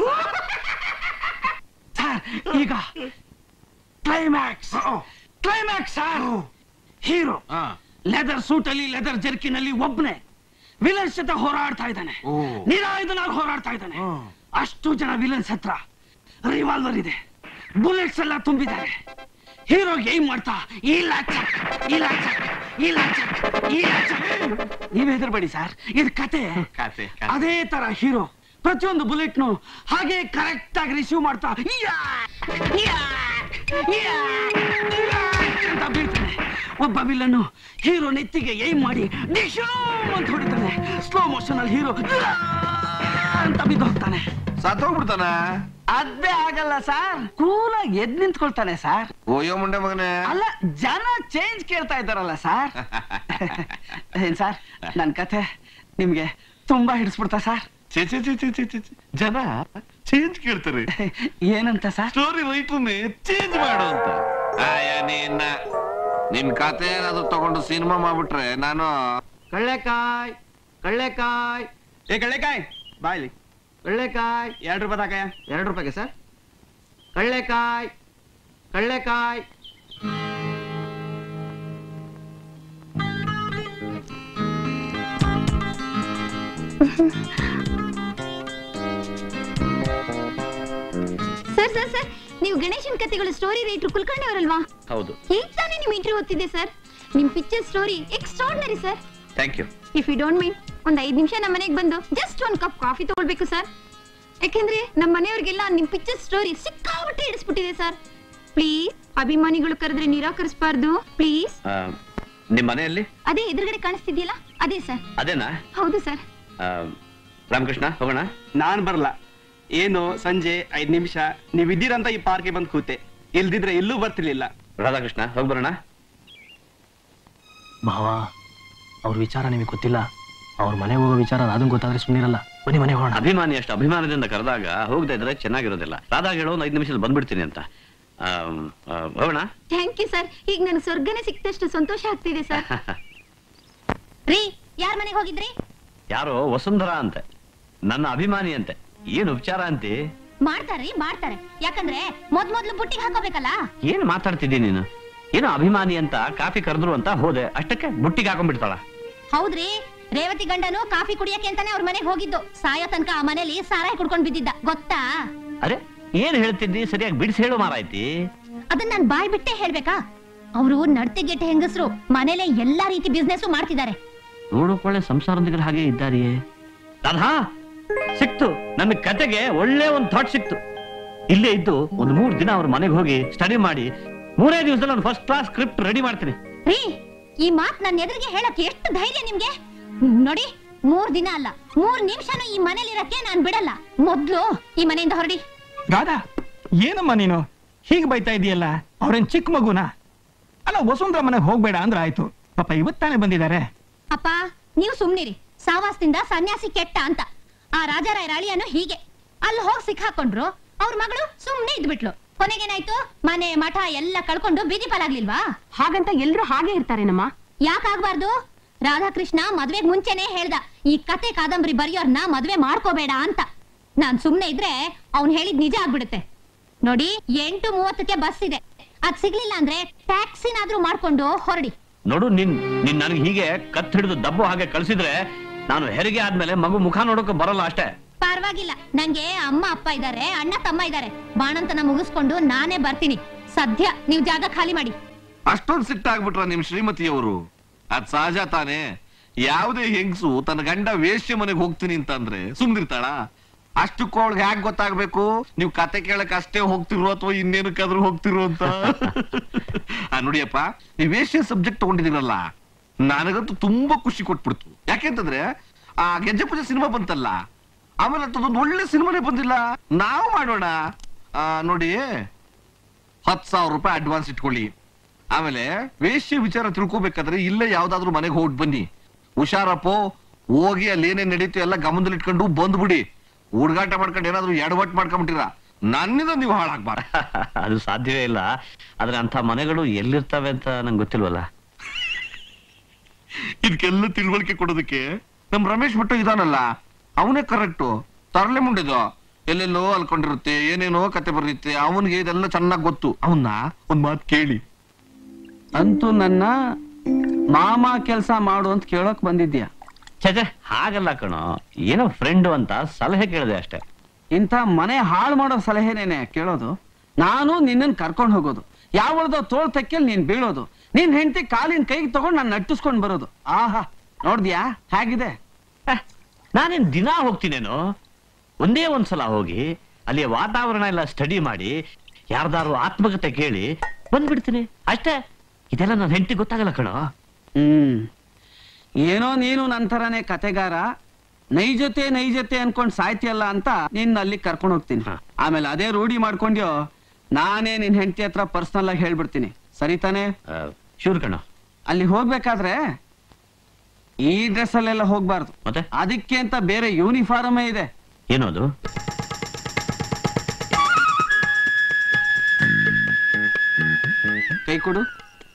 ಸರ್ ಈಗ climax climax sir hero leather suit ಅಲ್ಲಿ ಲೆದರ್ ಜರ್ಕಿನಲ್ಲಿ ಒಬ್ನೇ ವಿಲನ್ಸ್ ಜೊತೆ ಹೋರಾಡ್ತಾ ಇದ್ದಾನೆ ನಿರಾಯುಧನಾಗಿ ಹೋರಾಡ್ತಾ ಇದ್ದಾನೆ ಅಷ್ಟು ಜನ ವಿಲನ್ಸ್ ಹತ್ರ ರಿವಾಲ್ವರ್ ಇದೆ ಬುಲೆಟ್ಸ್ ಎಲ್ಲ ತುಂಬಿದ್ದಾರೆ ಹೀರೋಗೆ ಏನ್ ಮಾಡ್ತಾ ಇಲ್ಲ ಚಕ್ ಇಲ್ಲ ಚಕ್ ಇಲ್ಲ ಚಕ್ ಇಲ್ಲ ಚಕ್ ನೀವ್ ಹೆದರ್ಬೇಡಿ ಸರ್ ಇದು ಕತೆ ಕತೆ ಅದೇ ತರ ಹೀರೋ ಪ್ರತಿಯೊಂದು ಬುಲೆಟ್ನು ಹಾಗೆ ಕರೆಕ್ಟ್ ಆಗಿ ರಿಸೀವ್ ಮಾಡ್ತಾ ಯಾ, ಯಾ, ಯಾ, ಯಾ ಅಂತ ಬೀಳ್ತಾನೆ ಒಬ್ಬ ವಿಲ್ಲನ್ನು ಹೀರೋ ನೆತ್ತಿಗೆ ಏಮ್ ಮಾಡಿ ಡಿಶೋ ಅಂತ ಹೊಡಿತಾನೆ ಸ್ಲೋ ಮೋಷನ್ ಅಲ್ಲಿ ಹೀರೋ ಅಂತ ಬಿದ್ದು ಹೋಗ್ತಾನೆ ಸತ್ತೋಗ್ಬಿಡ್ತಾನ ಅದೇ ಆಗಲ್ಲ ಸರ್ ಕೂಲಾಗಿ ಎದ್ ನಿಂತ್ಕೊಳ್ತಾನೆ ಸರ್ ಓಯೋ ಮುಂಡೆ ಮಗನೇ ಅಲ್ಲ ಜನ ಚೇಂಜ್ ಕೇಳ್ತಾ ಇದ್ದಾರಲ್ಲ ಸರ್ ಏನ್ ಸರ್ ನನ್ ಕಥೆ ನಿಮ್ಗೆ ತುಂಬಾ ಹಿಡಿಸ್ಬಿಡ್ತಾ ಸರ್ ಛೇ ಛೇ ಛೇ ಛೇ ಛೇ ಛೇ ಛೇ. ಜನ ಚೇಂಜ್ ಕೇಳ್ತಾರೆ ಏನಂತ ಸರ್ ಸ್ಟೋರಿ ರೈಟರ್ನೇ ಚೇಂಜ್ ಮಾಡು ಅಂತ ಆಯ ನಿನ್ನ ನಿಮ್ ಕತೆ ಏನಾದ್ರು ತಗೊಂಡು ಸಿನಿಮಾ ಮಾಡ್ಬಿಟ್ರೆ ನಾನು ಕಳ್ಳೆಕಾಯ್ ಕಳ್ಳೆಕಾಯ್ ಏ ಕಳ್ಳೆಕಾಯ್ ಬಾಯ್ಲಿ ಕಳ್ಳೆಕಾಯ್ ಎರಡು ರೂಪಾಯಿ ತಾಕಯ್ಯ ಎರಡು ರೂಪಾಯಿಗೆ ಸರ್ ಕಳ್ಳೆಕಾಯ್ ಕಳ್ಳೆಕಾಯ್ ಸರ್ ಸರ್ ಸರ್ ನೀವು ಗಣೇಶನ್ ಕತೆಗಳು ಸ್ಟೋರಿ ರೈಟ್ರು ಕುಲ್ಕರ್ಣಿ ಅವರಲ್ವಾ ಹೌದು ಈಗ ತಾನೇ ನಿಮ್ ಇಂಟರ್ವ್ಯೂ ಓದ್ತಿದ್ದೆ ಸರ್ ನಿಮ್ picture story extraordinary sir thank you if you don't mean ಒಂದ್ ಐದ್ ನಿಮಿಷ ನಮ್ಮ ಮನೆಗೆ ಬಂದು ಜಸ್ಟ್ ಒಂದ್ ಕಪ್ ಕಾಫಿ ತಗೊಳ್ಬೇಕು ಸರ್ ಯಾಕೆಂದ್ರೆ ನಮ್ಮ ಮನೆಯವ್ರಿಗೆಲ್ಲ ನಿಮ್ ಪಿಕ್ಚರ್ ಸ್ಟೋರಿ ಸಿಕ್ಕಾಪಟ್ಟೆ ಇಡಿಸ್ಬಿಟ್ಟಿದೆ ಸರ್ ಪ್ಲೀಸ್ ಅಭಿಮಾನಿಗಳು ಕರೆದ್ರೆ ನಿರಾಕರಿಸಬಾರ್ದು ಪ್ಲೀಸ್ ನಿಮ್ಮ ಮನೆಯಲ್ಲಿ ಅದೇ ಎದುರುಗಡೆ ಕಾಣಿಸ್ತಿದ್ಯಲ್ಲ ಅದೇ ಸರ್ ಅದೇನಾ ಹೌದು ಸರ್ ಆ, ರಾಮಕೃಷ್ಣ ಹೋಗೋಣ ನಾನ್ ಬರಲ್ಲ ಏನು ಸಂಜೆ ಐದ್ ನಿಮಿಷ ನೀವ್ ಇದ್ದೀರಂತ ಈ ಪಾರ್ಕ್ಗೆ ಬಂದ್ ಕೂತೆ ಇಲ್ದಿದ್ರೆ ಎಲ್ಲೂ ಬರ್ತಿರ್ಲಿಲ್ಲ ರಾಧಾಕೃಷ್ಣ ಹೋಗಿ ಬರೋಣ ಭಾವ ಅವ್ರ ವಿಚಾರ ನಿಮಗೆ ಗೊತ್ತಿಲ್ಲ ಅವ್ರ ಮನೆಗೆ ಹೋಗೋ ವಿಚಾರ ಅದನ್ನ ಗೊತ್ತಾದ್ರೆ ಸುಮ್ಮನಿರಲ್ಲ ಬನ್ನಿ ಮನೆಗೆ ಹೋಗೋಣ ಅಭಿಮಾನಿ ಅಷ್ಟು ಅಭಿಮಾನದಿಂದ ಕರೆದಾಗ ಹೋಗದೆ ಇದ್ರೆ ಚೆನ್ನಾಗಿರೋದಿಲ್ಲ ರಾಧಾ ಹೇಳೋ ಒಂದು ಐದು ನಿಮಿಷದಲ್ಲಿ ಬಂದ್ಬಿಡ್ತೀನಿ ಅಂತ ಆಮ್, ಆ, ಹೋಗೋಣ ಥ್ಯಾಂಕ್ ಯು ಸರ್ ಈಗ ನನ್ಗೆ ಸ್ವರ್ಗನೇ ಸಿಕ್ತಷ್ಟು ಸಂತೋಷ ಆಗ್ತಿದೆ ಸರ್ ರೀ ಯಾರ ಮನೆಗೆ ಹೋಗಿದ್ರಿ ಯಾರೋ ವಸುಂಧರ ಅಂತೆ ನನ್ನ ಅಭಿಮಾನಿ ಅಂತೆ ಏನು ಉಪಚಾರ ಅಂತಿ ಮಾಡ್ತಾರೆ ಮಾಡ್ತಾರೆ ಯಾಕಂದ್ರೆ ಮೊದ್ ಮೊದ್ಲು ಬುಟ್ಟಿಗೆ ಹಾಕೋಬೇಕಲ್ಲ ಏನ್ ಮಾತಾಡ್ತಿದ್ದಿ ನೀನು ಏನೋ ಅಭಿಮಾನಿ ಅಂತ ಕಾಫಿ ಕರೆದ್ರು ಅಂತ ಹೋದೆ ಅಷ್ಟಕ್ಕೆ ಬುಟ್ಟಿಗೆ ಹಾಕೊಂಡ್ಬಿಡ್ತಾಳ ಹೌದ್ರಿ ರೇವತಿ ಗಂಡನು ಕಾಫಿ ಕುಡಿಯಕ್ಕೆ ಅಂತಾನೆ ಅವ್ರ ಮನೆಗೆ ಹೋಗಿದ್ದು ಸಾಯೋ ತನಕ ಆ ಮನೇಲಿ ಸಾರಾಯಿ ಕುಡ್ಕೊಂಡ್ ಬಿದ್ದಿದ್ದ ಗೊತ್ತಾ ಅರೆ ಏನ್ ಹೇಳ್ತಿದ್ದಿ ಸರಿಯಾಗಿ ಬಿಡಿಸಿ ಹೇಳು ಮಾರಾಯ್ತಿ ಅದನ್ನ ನಾನ್ ಬಾಯ್ ಬಿಟ್ಟೆ ಹೇಳ್ಬೇಕಾ ಅವರು ನಡ್ತೆಗೆಟ್ಟ ಹೆಂಗಸರು ಮನೇಲೆ ಎಲ್ಲಾ ರೀತಿ ಬಿಸ್ನೆಸ್ ಮಾಡ್ತಿದ್ದಾರೆ ನೋಡೋಕೊಳ್ಳೆ ಸಂಸಾರದಿಗರು ಹಾಗೆ ಇದ್ದಾರಿಯೇ ರಾಧಾ ಸಿಕ್ತು ನನ್ನ ಕತೆಗೆ ಒಳ್ಳೆ ಒಂದು ಥಾಟ್ ಸಿಕ್ತು ಇಲ್ಲೇ ಇದ್ದು ಒಂದು ಮೂರ್ ದಿನ ಅವ್ರ ಮನೆಗೆ ಹೋಗಿ ಸ್ಟಡಿ ಮಾಡಿ ಮೂರೇ ದಿವಸದಲ್ಲಿ ಒಂದು ಫಸ್ಟ್ ಕ್ಲಾಸ್ ಸ್ಕ್ರಿಪ್ಟ್ ರೆಡಿ ಮಾಡ್ತೀನಿ ರೀ ಈ ಮಾತ್ ನನ್ನ ಎದುರಿಗೆ ಹೇಳಕ್ ಎಷ್ಟು ಧೈರ್ಯ ನಿಮ್ಗೆ ನೋಡಿ ಮೂರ್ ದಿನ ಅಲ್ಲ ಮೂರ್ ನಿಮಿಷನೂ ಈ ಮನೇಲಿರಕ್ಕೆ ನಾನ್ ಬಿಡಲ್ಲ ಮೊದ್ಲು ಈ ಮನೆಯಿಂದ ಹೊರಡಿ ರಾಧಾ ಏನಮ್ಮ ನೀನು ಹೀಗೆ ಬೈತಾ ಇದೀಯಲ್ಲ ಅವ್ರೇನ್ ಚಿಕ್ಕ ಮಗುನ ಅಲ್ಲ ವಸುಂಧರ ಮನೆಗೆ ಹೋಗ್ಬೇಡ ಅಂದ್ರೆ ಆಯ್ತು ಪಾಪ ಇವತ್ತಾನೆ ಬಂದಿದ್ದಾರೆ ಅಪ್ಪ ನೀವು ಸುಮ್ನಿರಿ ಸಾವಾಸದಿಂದ ಸನ್ಯಾಸಿ ಕೆಟ್ಟ ಅಂತ ಆ ರಾಜಾರಾಯ ರಾಳಿಯನ್ನು ಹೀಗೆ ಅಲ್ಲಿ ಹೋಗಿ ಸಿಕ್ಕಾಕೊಂಡ್ರು ಅವ್ರ ಮಗಳು ಸುಮ್ನೆ ಇದ್ಬಿಟ್ಲು ಕೊನೆಗೇನಾಯ್ತು ಮನೆ ಮಠ ಎಲ್ಲ ಕಳ್ಕೊಂಡು ಬೀದಿ ಪಾಲಾಗ್ಲಿಲ್ವಾ ಹಾಗಂತ ಎಲ್ರು ಹಾಗೆ ಇರ್ತಾರೇನಮ್ಮ ಯಾಕಾಗ್ಬಾರ್ದು ರಾಧಾಕೃಷ್ಣ ಮದ್ವೆಗ್ ಮುಂಚೆನೆ ಹೇಳ್ದ ಈ ಕತೆ ಕಾದಂಬರಿ ಬರೆಯೋರ್ನ ಮದ್ವೆ ಮಾಡ್ಕೋಬೇಡ ಅಂತ ನಾನ್ ಸುಮ್ನೆ ಇದ್ರೆ ಅವ್ನ್ ಹೇಳಿದ್ ನಿಜ ಆಗ್ಬಿಡುತ್ತೆ ನೋಡಿ ಎಂಟು ಮೂವತ್ತಕ್ಕೆ ಬಸ್ ಇದೆ ಅದ್ ಸಿಗ್ಲಿಲ್ಲ ಅಂದ್ರೆ ಟ್ಯಾಕ್ಸಿನಾದ್ರೂ ಮಾಡ್ಕೊಂಡು ಹೊರಡಿ ನೋಡು ನಿನ್ ನಿನ್ ನನಗೆ ಹೀಗೆ ಕತ್ ಹಿಡಿದು ದಬ್ಬು ಹಾಗೆ ಕಳ್ಸಿದ್ರೆ ನಾನು ಹೆರಿಗೆ ಆದ್ಮೇಲೆ ಮಗು ಮುಖ ನೋಡೋಕೆ ಬರಲ್ಲ ಅಷ್ಟೇ ಪರವಾಗಿಲ್ಲ ನಂಗೆ ಅಮ್ಮ ಅಪ್ಪ ಇದಾರೆ ಅಣ್ಣ ತಮ್ಮ ಇದಾರೆ ಬಾಣಂತನ ಮುಗಿಸ್ಕೊಂಡು ನಾನೇ ಬರ್ತೀನಿ ಸದ್ಯ ನೀವ್ ಜಾಗ ಖಾಲಿ ಮಾಡಿ ಅಷ್ಟೊಂದು ಸಿಟ್ಟಾಗ್ಬಿಟ್ರ ನಿಮ್ ಶ್ರೀಮತಿಯವರು ಅದ್ ಸಹಜ ತಾನೇ ಯಾವುದೇ ಹೆಂಗಸು ತನ್ನ ಗಂಡ ವೇಶ್ಯ ಮನೆಗೆ ಹೋಗ್ತೀನಿ ಅಂತಂದ್ರೆ ಸುಮ್ನಿರ್ತಾಳ ಅಷ್ಟಕ್ಕೂ ಅವಳಿಗೆ ಹ್ಯಾಕ್ ಗೊತ್ತಾಗ್ಬೇಕು ನೀವು ಕತೆ ಕೇಳಕ್ ಅಷ್ಟೇ ಹೋಗ್ತಿರೋ ಅಥವಾ ಇನ್ನೇನಕ್ಕಾದ್ರೂ ಹೋಗ್ತಿರೋ ಅಂತ ಆ ನೋಡಿಯಪ್ಪ ಈ ವೇಶ್ಯ ಸಬ್ಜೆಕ್ಟ್ ತಗೊಂಡಿದ್ದೀರಲ್ಲ ನನಗಂತೂ ತುಂಬಾ ಖುಷಿ ಕೊಟ್ಬಿಡ್ತು ಯಾಕೆಂತಂದ್ರೆ ಆ ಗೆಜ್ಜೆ ಪೂಜೆ ಸಿನಿಮಾ ಬಂತಲ್ಲ ಆಮೇಲೆ ಅದೊಂದು ಒಳ್ಳೆ ಸಿನಿಮಾನೇ ಬಂದಿಲ್ಲ ನಾವು ಮಾಡೋಣ ಆ, ನೋಡಿ ಹತ್ತು ಸಾವಿರ ರೂಪಾಯಿ ಅಡ್ವಾನ್ಸ್ ಇಟ್ಕೊಳ್ಳಿ ಆಮೇಲೆ ವೇಶ್ಯ ವಿಚಾರ ತಿಳ್ಕೊಬೇಕಾದ್ರೆ ಇಲ್ಲೇ ಯಾವ್ದಾದ್ರು ಮನೆಗೆ ಹೋಗಿ ಬನ್ನಿ ಹುಷಾರಪ್ಪೋ ಹೋಗಿ ಅಲ್ಲಿ ಏನೇನ್ ನಡೀತು ಎಲ್ಲ ಗಮನದಲ್ಲಿ ಇಟ್ಕೊಂಡು ಬಂದ್ಬಿಡಿ ಹುಡುಗಾಟ ಮಾಡ್ಕೊಂಡು ಏನಾದ್ರು ಎಡವಟ್ ಮಾಡ್ಕೊಂಬಿಟ್ಟಿರ ನನ್ನಿಂದ ನೀವು ಹಾಳಾಗ್ಬಾರ್ದು ಅದು ಸಾಧ್ಯವೇ ಇಲ್ಲ ಆದ್ರೆ ಅಂತ ಮನೆಗಳು ಎಲ್ಲಿರ್ತವೆ ಅಂತ ನಂಗೆ ಗೊತ್ತಿಲ್ವಲ್ಲ ಇದಕ್ಕೆಲ್ಲ ತಿಳುವಳಿಕೆ ಕೊಡೋದಕ್ಕೆ ನಮ್ ರಮೇಶ್ ಭಟ್ಟು ಇದಾನಲ್ಲ ಅವನೇ ಕರೆಕ್ಟು ತರಲೆ ಮುಂಡಿದ ಎಲ್ಲೆಲ್ಲೋ ಅಲ್ಕೊಂಡಿರುತ್ತೆ ಏನೇನೋ ಕತೆ ಬರುತ್ತೆ ಅವನಿಗೆ ಇದೆಲ್ಲ ಚೆನ್ನಾಗ್ ಗೊತ್ತು ಅವನ್ನ ಒಂದ್ ಮಾತು ಕೇಳಿ ಅಂತೂ ನನ್ನ ಮಾಮ ಕೆಲಸ ಮಾಡು ಅಂತ ಕೇಳೋಕ್ ಬಂದಿದ್ಯಾ ಛೇ ಹಾಗಲ್ಲ ಕಣೋ ಏನೋ ಫ್ರೆಂಡು ಅಂತ ಸಲಹೆ ಕೇಳಿದೆ ಅಷ್ಟೇ ಇಂಥ ಮನೆ ಹಾಳು ಮಾಡೋ ಸಲಹೆನೇನೆ ಕೇಳೋದು ನಾನು ನಿನ್ನನ್ ಕರ್ಕೊಂಡು ಹೋಗೋದು ಯಾವ್ದೋ ತೋಳ್ ತೆಕ್ಕಲ್ ನೀನ್ ಬೀಳೋದು ನಿನ್ ಹೆಂಡತಿ ಕಾಲಿನ ಕೈಗೆ ತಗೊಂಡು ನಾನು ನಟ್ಟಿಸ್ಕೊಂಡ್ ಬರೋದು ಆಹಾ ನೋಡ್ದ್ಯಾ ಹೇಗಿದೆ ನಾನೇನ್ ದಿನ ಹೋಗ್ತೀನೇನೋ ಒಂದೇ ಒಂದ್ಸಲ ಹೋಗಿ ಅಲ್ಲಿಯ ವಾತಾವರಣ ಎಲ್ಲ ಸ್ಟಡಿ ಮಾಡಿ ಯಾರ್ದಾರು ಆತ್ಮಕತೆ ಕೇಳಿ ಬಂದ್ಬಿಡ್ತೀನಿ ಅಷ್ಟೇ ಇದೆಲ್ಲ ನನ್ನ ಹೆಂಡತಿ ಗೊತ್ತಾಗಲ್ಲ ಕಣೋ ಹ್ಮ್ ಏನೋ ನೀನು ನಂತರನೇ ಕತೆಗಾರ ನೈಜತೆ ನೈಜತೆ ಅನ್ಕೊಂಡ್ ಸಾಯ್ತಿಯಲ್ಲ ಅಂತ ನಿನ್ನ ಅಲ್ಲಿ ಕರ್ಕೊಂಡು ಹೋಗ್ತೀನಿ ಆಮೇಲೆ ಅದೇ ರೂಢಿ ಮಾಡ್ಕೊಂಡ್ಯೋ ನಾನೇ ನಿನ್ ಹೆಂಡತಿ ಹತ್ರ ಪರ್ಸನಲ್ ಆಗಿ ಹೇಳ್ಬಿಡ್ತೀನಿ ಸರಿ ತಾನೇ ಶೂರ್ ಕಣ ಅಲ್ಲಿ ಹೋಗ್ಬೇಕಾದ್ರೆ ಈ ಡ್ರೆಸ್ ಅಲ್ಲೆಲ್ಲ ಹೋಗ್ಬಾರ್ದು ಮತ್ತೆ ಅದಕ್ಕೆ ಅಂತ ಬೇರೆ ಯೂನಿಫಾರ್ಮೇ ಇದೆ ಏನೋದು ಕೈ ಕೊಡು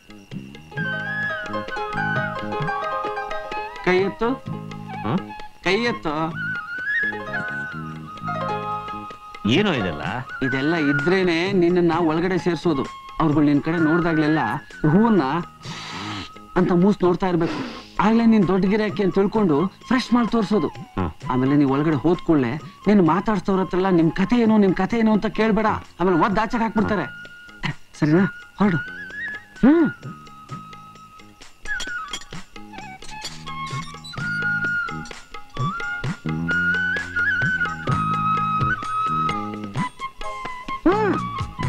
ಕೈ ಎತ್ತು ಕೈ ಎತ್ತು ಏನೋ ಇದೆಲ್ಲ ಇದೆಲ್ಲ ಇದ್ರೇನೆ ನಿನ್ನ ಒಳಗಡೆ ಸೇರ್ಸೋದು ಅವ್ರುಗಳು ನಿನ್ ಕಡೆ ನೋಡ್ದಾಗ್ಲೆಲ್ಲ ಹೂವನ್ನ ಅಂತ ಮೂಸ್ ನೋಡ್ತಾ ಇರ್ಬೇಕು ಆಗ್ಲೇ ನೀನ್ ದೊಡ್ಡ ಗಿರಾಕಿ ಅಂತ ತಿಳ್ಕೊಂಡು ಫ್ರೆಶ್ ಮಾಡಿ ತೋರ್ಸೋದು ಆಮೇಲೆ ನೀವು ಒಳಗಡೆ ಹೋದ್ಕೊಳ್ಳೆ ನೀನ್ ಮಾತಾಡ್ಸೋರ್ ಹತ್ರಲ್ಲ ನಿಮ್ ಕತೆ ಏನು ನಿಮ್ ಕತೆ ಏನು ಅಂತ ಕೇಳ್ಬೇಡ ಆಮೇಲೆ ಒದ್ದು ಆಚೆಗೆ ಹಾಕ್ಬಿಡ್ತಾರೆ ಸರಿನಾ ಹೊರಡು ಹ್ಮ್ ಹ್ಮ್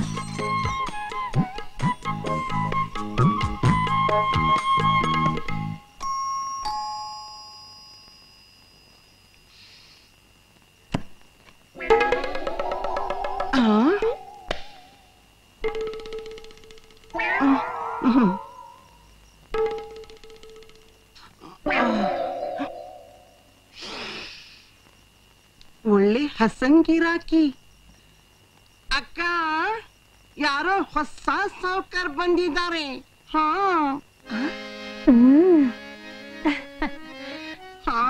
ಒಳ್ಳೆ ಹಸನ್ ಗಿರಾಕಿ ಅಕ್ಕ ಯಾರೋ ಹೊಸ ಸಾವ್ಕಾರ್ ಬಂದಿದ್ದಾರೆ ಹಾ ಹಾ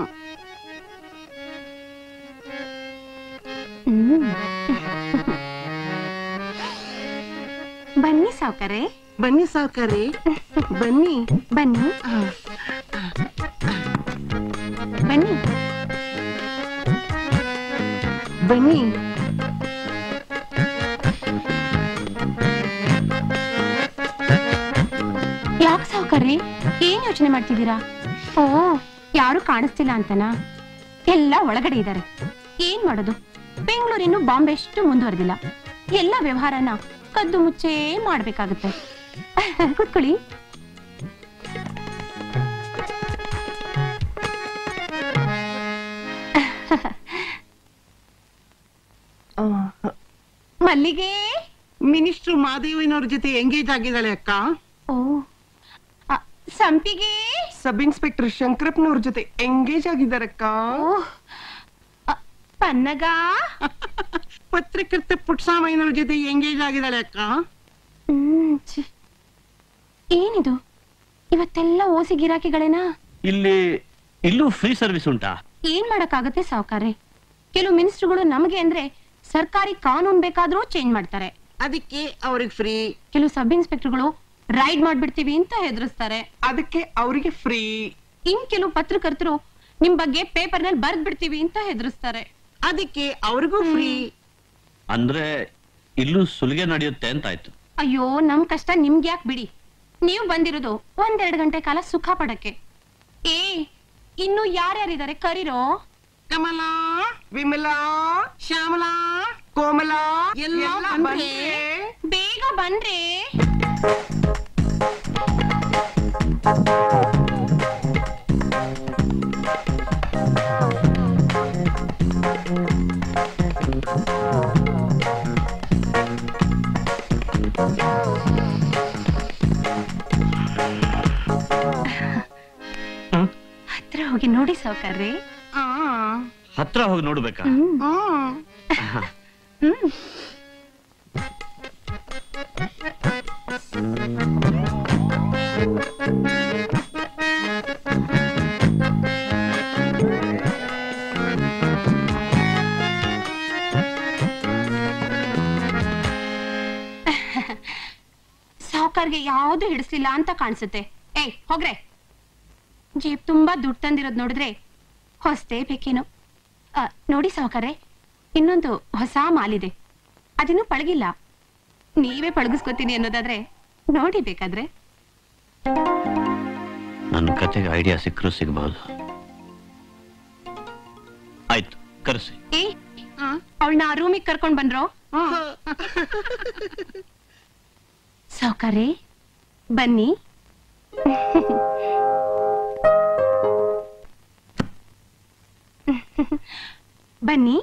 ಬನ್ನಿ ಸಾವ್ಕರೆ ಬನ್ನಿ ಸಾವ್ಕಾರೆ ಬನ್ನಿ ಬನ್ನಿ ಬನ್ನಿ ಬನ್ನಿ ಯಾಕೆ ಸಾವ್ಕರ್ರಿ ಏನ್ ಯೋಚನೆ ಮಾಡ್ತಿದ್ದೀರಾ ಓ ಯಾರು ಕಾಣಿಸ್ತಿಲ್ಲ ಅಂತನಾ ಎಲ್ಲ ಒಳಗಡೆ ಇದ್ದಾರೆ ಏನ್ ಮಾಡೋದು ಬೆಂಗಳೂರಿನ್ನು ಬಾಂಬೆ ಅಷ್ಟು ಮುಂದುವರೆದಿಲ್ಲ ಎಲ್ಲ ವ್ಯವಹಾರನ ಕದ್ದು ಮುಚ್ಚೇ ಮಾಡ್ಬೇಕಾಗುತ್ತೆ ಕೂತ್ಕೊಳ್ಳಿ ಮಲ್ಲಿಗೆ ಮಿನಿಸ್ಟರ್ ಮಾದೇವನವ್ರ ಜೊತೆ ಎಂಗೇಜ್ ಆಗಿದ್ದಾಳೆ ಅಕ್ಕ ಓ ಸಂಪಿಗೆ ಸಬ್ ಇನ್ಸ್ಪೆಕ್ಟರ್ ಶಂಕರಪ್ಪನವ್ರ ಜೊತೆ ಎಂಗೇಜ್ ಆಗಿದ್ದಾರೆ ಅಕ್ಕ ಪನ್ನಗ ಪತ್ರಕರ್ತ ಪುಟ್ಸಾಮಯ್ಯನವ್ರ ಜೊತೆ ಎಂಗೇಜ್ ಆಗಿದ್ದಾಳೆ ಅಕ್ಕ ಹ್ಮ್, ಛೆ. ಏನಿದು ಇವತ್ತೆಲ್ಲ ಓಸಿ ಗಿರಾಕಿಗಳೇನಾ ಇಲ್ಲಿ ಇಲ್ಲೂ ಫ್ರೀ ಸರ್ವಿಸ್ ಉಂಟಾ ಏನ್ ಮಾಡಕ್ಕಾಗತ್ತೆ ಸಾವುಕಾರ್ರೆ ಕೆಲವು ಮಿನಿಸ್ಟರ್ಗಳು ನಮಗೆ ಅಂದ್ರೆ ಸರ್ಕಾರಿ ಕಾನೂನ್ ಬೇಕಾದ್ರೂ ಚೇಂಜ್ ಮಾಡ್ತಾರೆ ಅದಕ್ಕೆ ಅವ್ರಿಗೆ ಫ್ರೀ ಕೆಲವು ಸಬ್ ಇನ್ಸ್ಪೆಕ್ಟರ್ಗಳು ರೈಡ್ ಮಾಡ್ಬಿಡ್ತೀವಿ ಅಂತ ಹೆದರ್ಸ್ತಾರೆ ಅದಕ್ಕೆ ಅವರಿಗೆ ಫ್ರೀ ಇನ್ ಕೆಲವು ಪತ್ರಕರ್ತರು ನಿಮ್ ಬಗ್ಗೆ ಪೇಪರ್ ನಲ್ಲಿ ಬರ್ದ್ ಬಿಡ್ತೀವಿ ಅಂತ ಹೆದರ್ಸ್ತಾರೆ ಅದಕ್ಕೆ ಅವ್ರಿಗೂ ಫ್ರೀ ಅಂದ್ರೆ ಇಲ್ಲೂ ಸುಲಿಗೆ ನಡೆಯುತ್ತೆ ಅಂತಾಯ್ತು ಅಯ್ಯೋ ನಮ್ ಕಷ್ಟ ನಿಮ್ಗೆ ಯಾಕೆ ಬಿಡಿ ನೀವು ಬಂದಿರೋದು ಒಂದೆರಡು ಗಂಟೆ ಕಾಲ ಸುಖ ಪಡಕ್ಕೆ ಏ ಇನ್ನು ಯಾರ್ಯಾರಿದ್ದಾರೆ ಕರೀರೋ ಕಮಲಾ ವಿಮಲಾ ಶ್ಯಾಮಲಾ ಕೋಮಲಾ ಎಲ್ಲ ಬಂದ್ರೆ ಬೇಗ ಬನ್ರಿ ಹತ್ರ ಹೋಗಿ ನೋಡಿ ಸಾವುಕಾರ್ರಿ ಹತ್ರ ಹೋಗಿ ನೋಡ್ಬೇಕಾ ಹ್ಮ್ ಸಾವುಕಾರ್ಗೆ ಯಾವ್ದು ಹಿಡಿಸ್ಲಿಲ್ಲ ಅಂತ ಕಾಣಿಸುತ್ತೆ ಏಯ್ ಹೋಗ್ರೆ ಜೀಪ್ ತುಂಬಾ ದುಡ್ಡು ತಂದಿರೋದ್ ನೋಡಿದ್ರೆ ಹೊಸ್ತೇ ಬೇಕೇನೋ ಆ, ನೋಡಿ ಸಾವುಕಾರೆ ಇನ್ನೊಂದು ಹೊಸ ಮಾಲಿದೆ ಅದಿನ್ನೂ ಪಳಗಿಲ್ಲ ನೀವೇ ಪಳಗಿಸ್ಕೊತೀನಿ ಅನ್ನೋದಾದ್ರೆ ನೋಡಿ ಬೇಕಾದ್ರೆ ನನ್ನ ಕತೆಗೆ ಐಡಿಯಾ ಸಿಕ್ಕರೂ ಸಿಗಬಹುದು ಆಯ್ತು ಕರೆಸಿ ಏ ಅವಳನ್ನ ಆ ರೂಮಿಗೆ ಕರ್ಕೊಂಡ್ ಬಂದ್ರೋ ಸೌಕರ್ಯ ಬನ್ನಿ ಬನ್ನಿ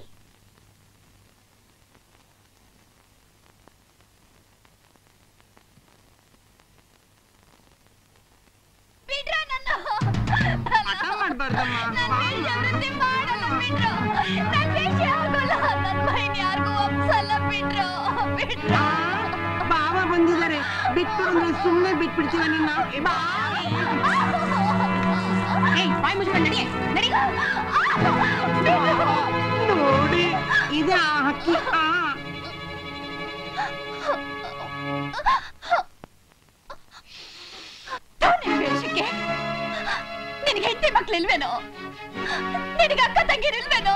ಬಾಬಾ ಬಂದಿದ್ದಾರೆ ಬಿಟ್ಟು ಅಂದ್ರೆ ಸುಮ್ಮನೆ ಬಿಟ್ಬಿಡ್ತೀವ ನಿನ್ನ ಬಾ. ಏಯ್ ಬಾಯ್ ಮುಚ್ಕೊಂಡು ನಡಿ ನಡಿ ನೋಡಿ ಇದೆ ಆ ಹಕ್ಕಿ ಆ ವೇಷಕ್ಕೆ ನಿನಗೆ ಹೆಂಡತಿ ಮಕ್ಳಿಲ್ವೇನೋ ನಿನಗೆ ಅಕ್ಕ ತಂಗಿರಿಲ್ವೇನೋ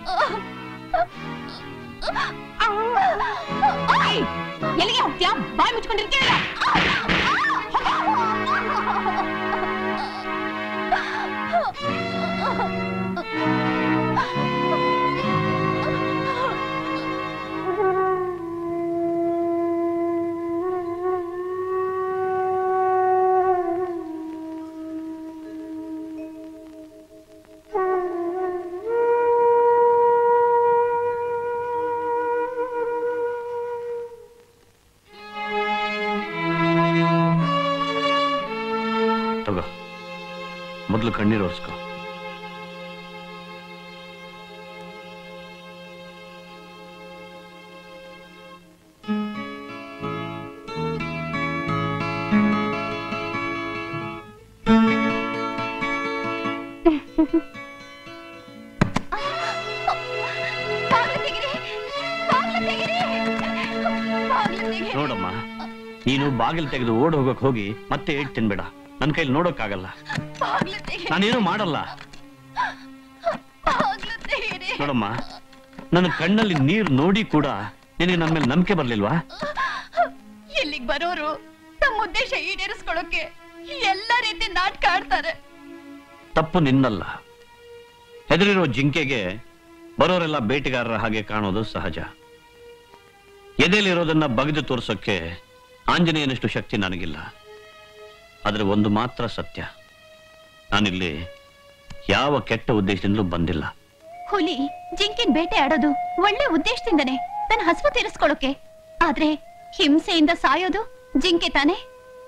ಏಯ್, ಎಲ್ಲಿಗೆ ಹೋಗ್ತೀಯಾ ಬಾಯ್ ಮುಚ್ಕೊಂಡಿರ್ತೀಯಲ್ಲ ತಗೋ ಮೊದಲು ಕಣ್ಣೀರು ಒರೆಸ್ಕೋ ಬಾಗ್ಲು ತೆಗೀರಿ ಬಾಗ್ಲು ತೆಗೀರಿ ಬಾಗ್ಲು ತೆಗೀರಿ ನೋಡಮ್ಮ ನೀನು ಬಾಗಿಲು ತೆಗೆದು ಓಡ್ ಹೋಗಕ್ ಹೋಗಿ ಮತ್ತೆ ಏಟ್ ತಿನ್ಬೇಡ ನನ್ನ ಕೈಲಿ ನೋಡೋಕ್ಕಾಗಲ್ಲ ಬಾಗ್ಲು ತೆಗೀರಿ ನಾನೇನು ಮಾಡಲ್ಲ ಬಾಗ್ಲು ತೆಗೀರಿ ನೋಡಮ್ಮ ನನ್ನ ಕಣ್ಣಲ್ಲಿ ನೀರು ನೋಡಿ ಕೂಡ ನಿನಗೆ ನನ್ನ ಮೇಲೆ ನಂಬಿಕೆ ಬರ್ಲಿಲ್ವಾ ಇಲ್ಲಿಗ್ ಬರೋರು ತಮ್ಮ ಉದ್ದೇಶ ಈಡೇರಿಸ್ಕೊಳ್ಳೋಕೆ ಎಲ್ಲ ರೀತಿ ನಾಟಕ ಆಡ್ತಾರೆ ತಪ್ಪು ನಿನ್ನಲ್ಲ ಹೆದರಿರೋ ಜಿಂಕೆಗೆ ಬರೋರೆಲ್ಲ ಬೇಟೆಗಾರರ ಹಾಗೆ ಕಾಣೋದು ಸಹಜ ಎದೆಯಲ್ಲಿರೋದನ್ನ ಬಗೆದು ತೋರ್ಸೋಕ್ಕೆ ಆಂಜನೇಯನಷ್ಟು ಶಕ್ತಿ ನನಗಿಲ್ಲ ಆದ್ರೆ ಒಂದು ಮಾತ್ರ ಸತ್ಯ ನಾನಿಲ್ಲಿ ಯಾವ ಕೆಟ್ಟ ಉದ್ದೇಶದಿಂದಲೂ ಬಂದಿಲ್ಲ ಹುಲಿ ಜಿಂಕಿನ್ ಬೇಟೆ ಆಡೋದು ಒಳ್ಳೆ ಉದ್ದೇಶದಿಂದನೇ ತನ್ನ ಹಸುವು ತೀರಿಸ್ಕೊಳ್ಳೋಕೆ ಆದ್ರೆ ಹಿಂಸೆಯಿಂದ ಸಾಯೋದು ಜಿಂಕೆ ತಾನೆ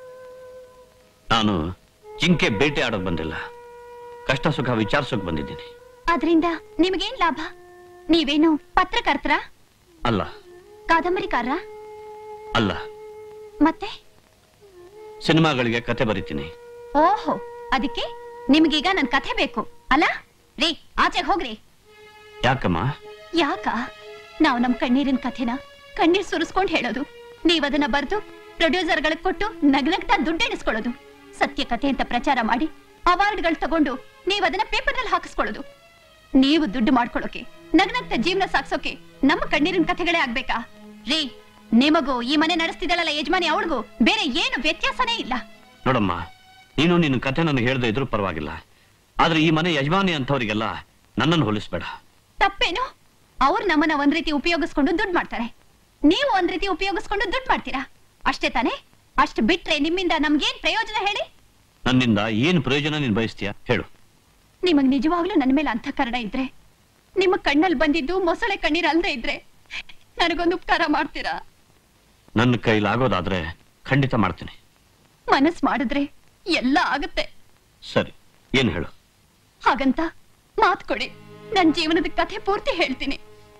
ನಾನು ಜಿಂಕೆ ಬೇಟೆ ಆಡೋಕ್ ಬಂದಿಲ್ಲ ಕಷ್ಟ ಸುಖ ವಿಚಾರಿಸೋಕ್ ಬಂದಿದ್ದೀನಿ ಆದ್ರಿಂದ ನಿಮಗೇನ್ ಲಾಭ ನೀವೇನು ಪತ್ರಕರ್ತರ ಅಲ್ಲ ಕಾದಂಬರಿಕಾರರ ಅಲ್ಲ ಮತ್ತೆ ಸಿನಿಮಾಗಳಿಗೆ ಕತೆ ಬರಿತೀನಿ ಓಹೋ ಅದಕ್ಕೆ ನಿಮ್ಗೀಗ ನನ್ ಕಥೆ ಬೇಕು ಅಲ್ಲ ರೀ ಆಚೆಗೆ ಹೋಗ್ರಿ ಯಾಕಮ್ಮ ಯಾಕ ನಾವು ನಮ್ ಕಣ್ಣೀರಿನ ಕಥೆನ ಕಣ್ಣೀರ್ ಸುರಿಸ್ಕೊಂಡ್ ಹೇಳೋದು ನೀವ್ ಅದನ್ನ ಬರ್ದು ಪ್ರೊಡ್ಯೂಸರ್ಗಳಿಗೆ ಕೊಟ್ಟು ನಗ್ನಗ್ತಾ ದುಡ್ಡೆಣಿಸ್ಕೊಳ್ಳೋದು ಸತ್ಯ ಕಥೆ ಅಂತ ಪ್ರಚಾರ ಮಾಡಿ ಅವಾರ್ಡ್ಗಳು ತಗೊಂಡು ನೀವ್ ಅದನ್ನ ಪೇಪರ್ನಲ್ಲಿ ಹಾಕಿಸ್ಕೊಳ್ಳೋದು ನೀವು ದುಡ್ಡು ಮಾಡ್ಕೊಳ್ಳೋಕೆ ನಗ್ನಗ್ತ ಜೀವನ ಸಾಗ್ಸೋಕೆ ನಮ್ಮ ಕಣ್ಣೀರಿನ ಕಥೆಗಳೇ ಆಗ್ಬೇಕಾ ರೀ ನಿಮಗೂ ಈ ಮನೆ ನಡೆಸ್ತಿದ್ದಳಲ್ಲ ಯಜಮಾನಿ ಅವಳಿಗೂ ಬೇರೆ ಏನು ವ್ಯತ್ಯಾಸನೇ ಇಲ್ಲ ನೋಡಮ್ಮ ನೀನು ನಿನ್ನ ಕತೆ ನನಗೆ ಹೇಳ್ದೆ ಇದ್ರೂ ಪರವಾಗಿಲ್ಲ ಆದ್ರೆ ಈ ಮನೆ ಯಜಮಾನಿ ಅಂಥವ್ರಿಗೆಲ್ಲ ನನ್ನನ್ನು ಹೋಲಿಸ್ಬೇಡ ತಪ್ಪೇನು ಅವ್ರು ನಮ್ಮನ್ನ ಒಂದ್ ರೀತಿ ಉಪಯೋಗಿಸ್ಕೊಂಡು ದುಡ್ಡು ಮಾಡ್ತಾರೆ ನೀವು ಒಂದ್ ರೀತಿ ಉಪಯೋಗಿಸ್ಕೊಂಡು ದುಡ್ಡು ಮಾಡ್ತೀರಾ ಅಷ್ಟೇ ತಾನೇ ಅಷ್ಟು ಬಿಟ್ರೆ ನಿಮ್ಮಿಂದ ನಮ್ಗೇನ್ ಪ್ರಯೋಜನ ಹೇಳಿ ನನ್ನಿಂದ ಏನು ಪ್ರಯೋಜನ ನೀನು ಬಯಸ್ತೀಯ ಹೇಳು ನಿಮಗ್ ನಿಜವಾಗ್ಲೂ ನನ್ನ ಮೇಲೆ ಅಂತಃಕರಣ ಇದ್ರೆ ನಿಮ್ಮ ಕಣ್ಣಲ್ಲಿ ಬಂದಿದ್ದು ಮೊಸಳೆ ಕಣ್ಣೀರ್ ಅಲ್ದೇ ಇದ್ರೆ ನನಗೊಂದು ಉಪಕಾರ ಮಾಡ್ತೀರಾ ನನ್ನ ಕೈಲಾಗೋದಾದ್ರೆ ಖಂಡಿತ ಮಾಡ್ತೀನಿ ಮನಸ್ ಮಾಡಿದ್ರೆ ಎಲ್ಲ ಆಗುತ್ತೆ ಸರಿ ಏನು ಹೇಳು ಹಾಗಂತ ಮಾತ್ ಕೊಡಿ ನನ್ ಜೀವನದ ಕಥೆ ಪೂರ್ತಿ ಹೇಳ್ತೀನಿ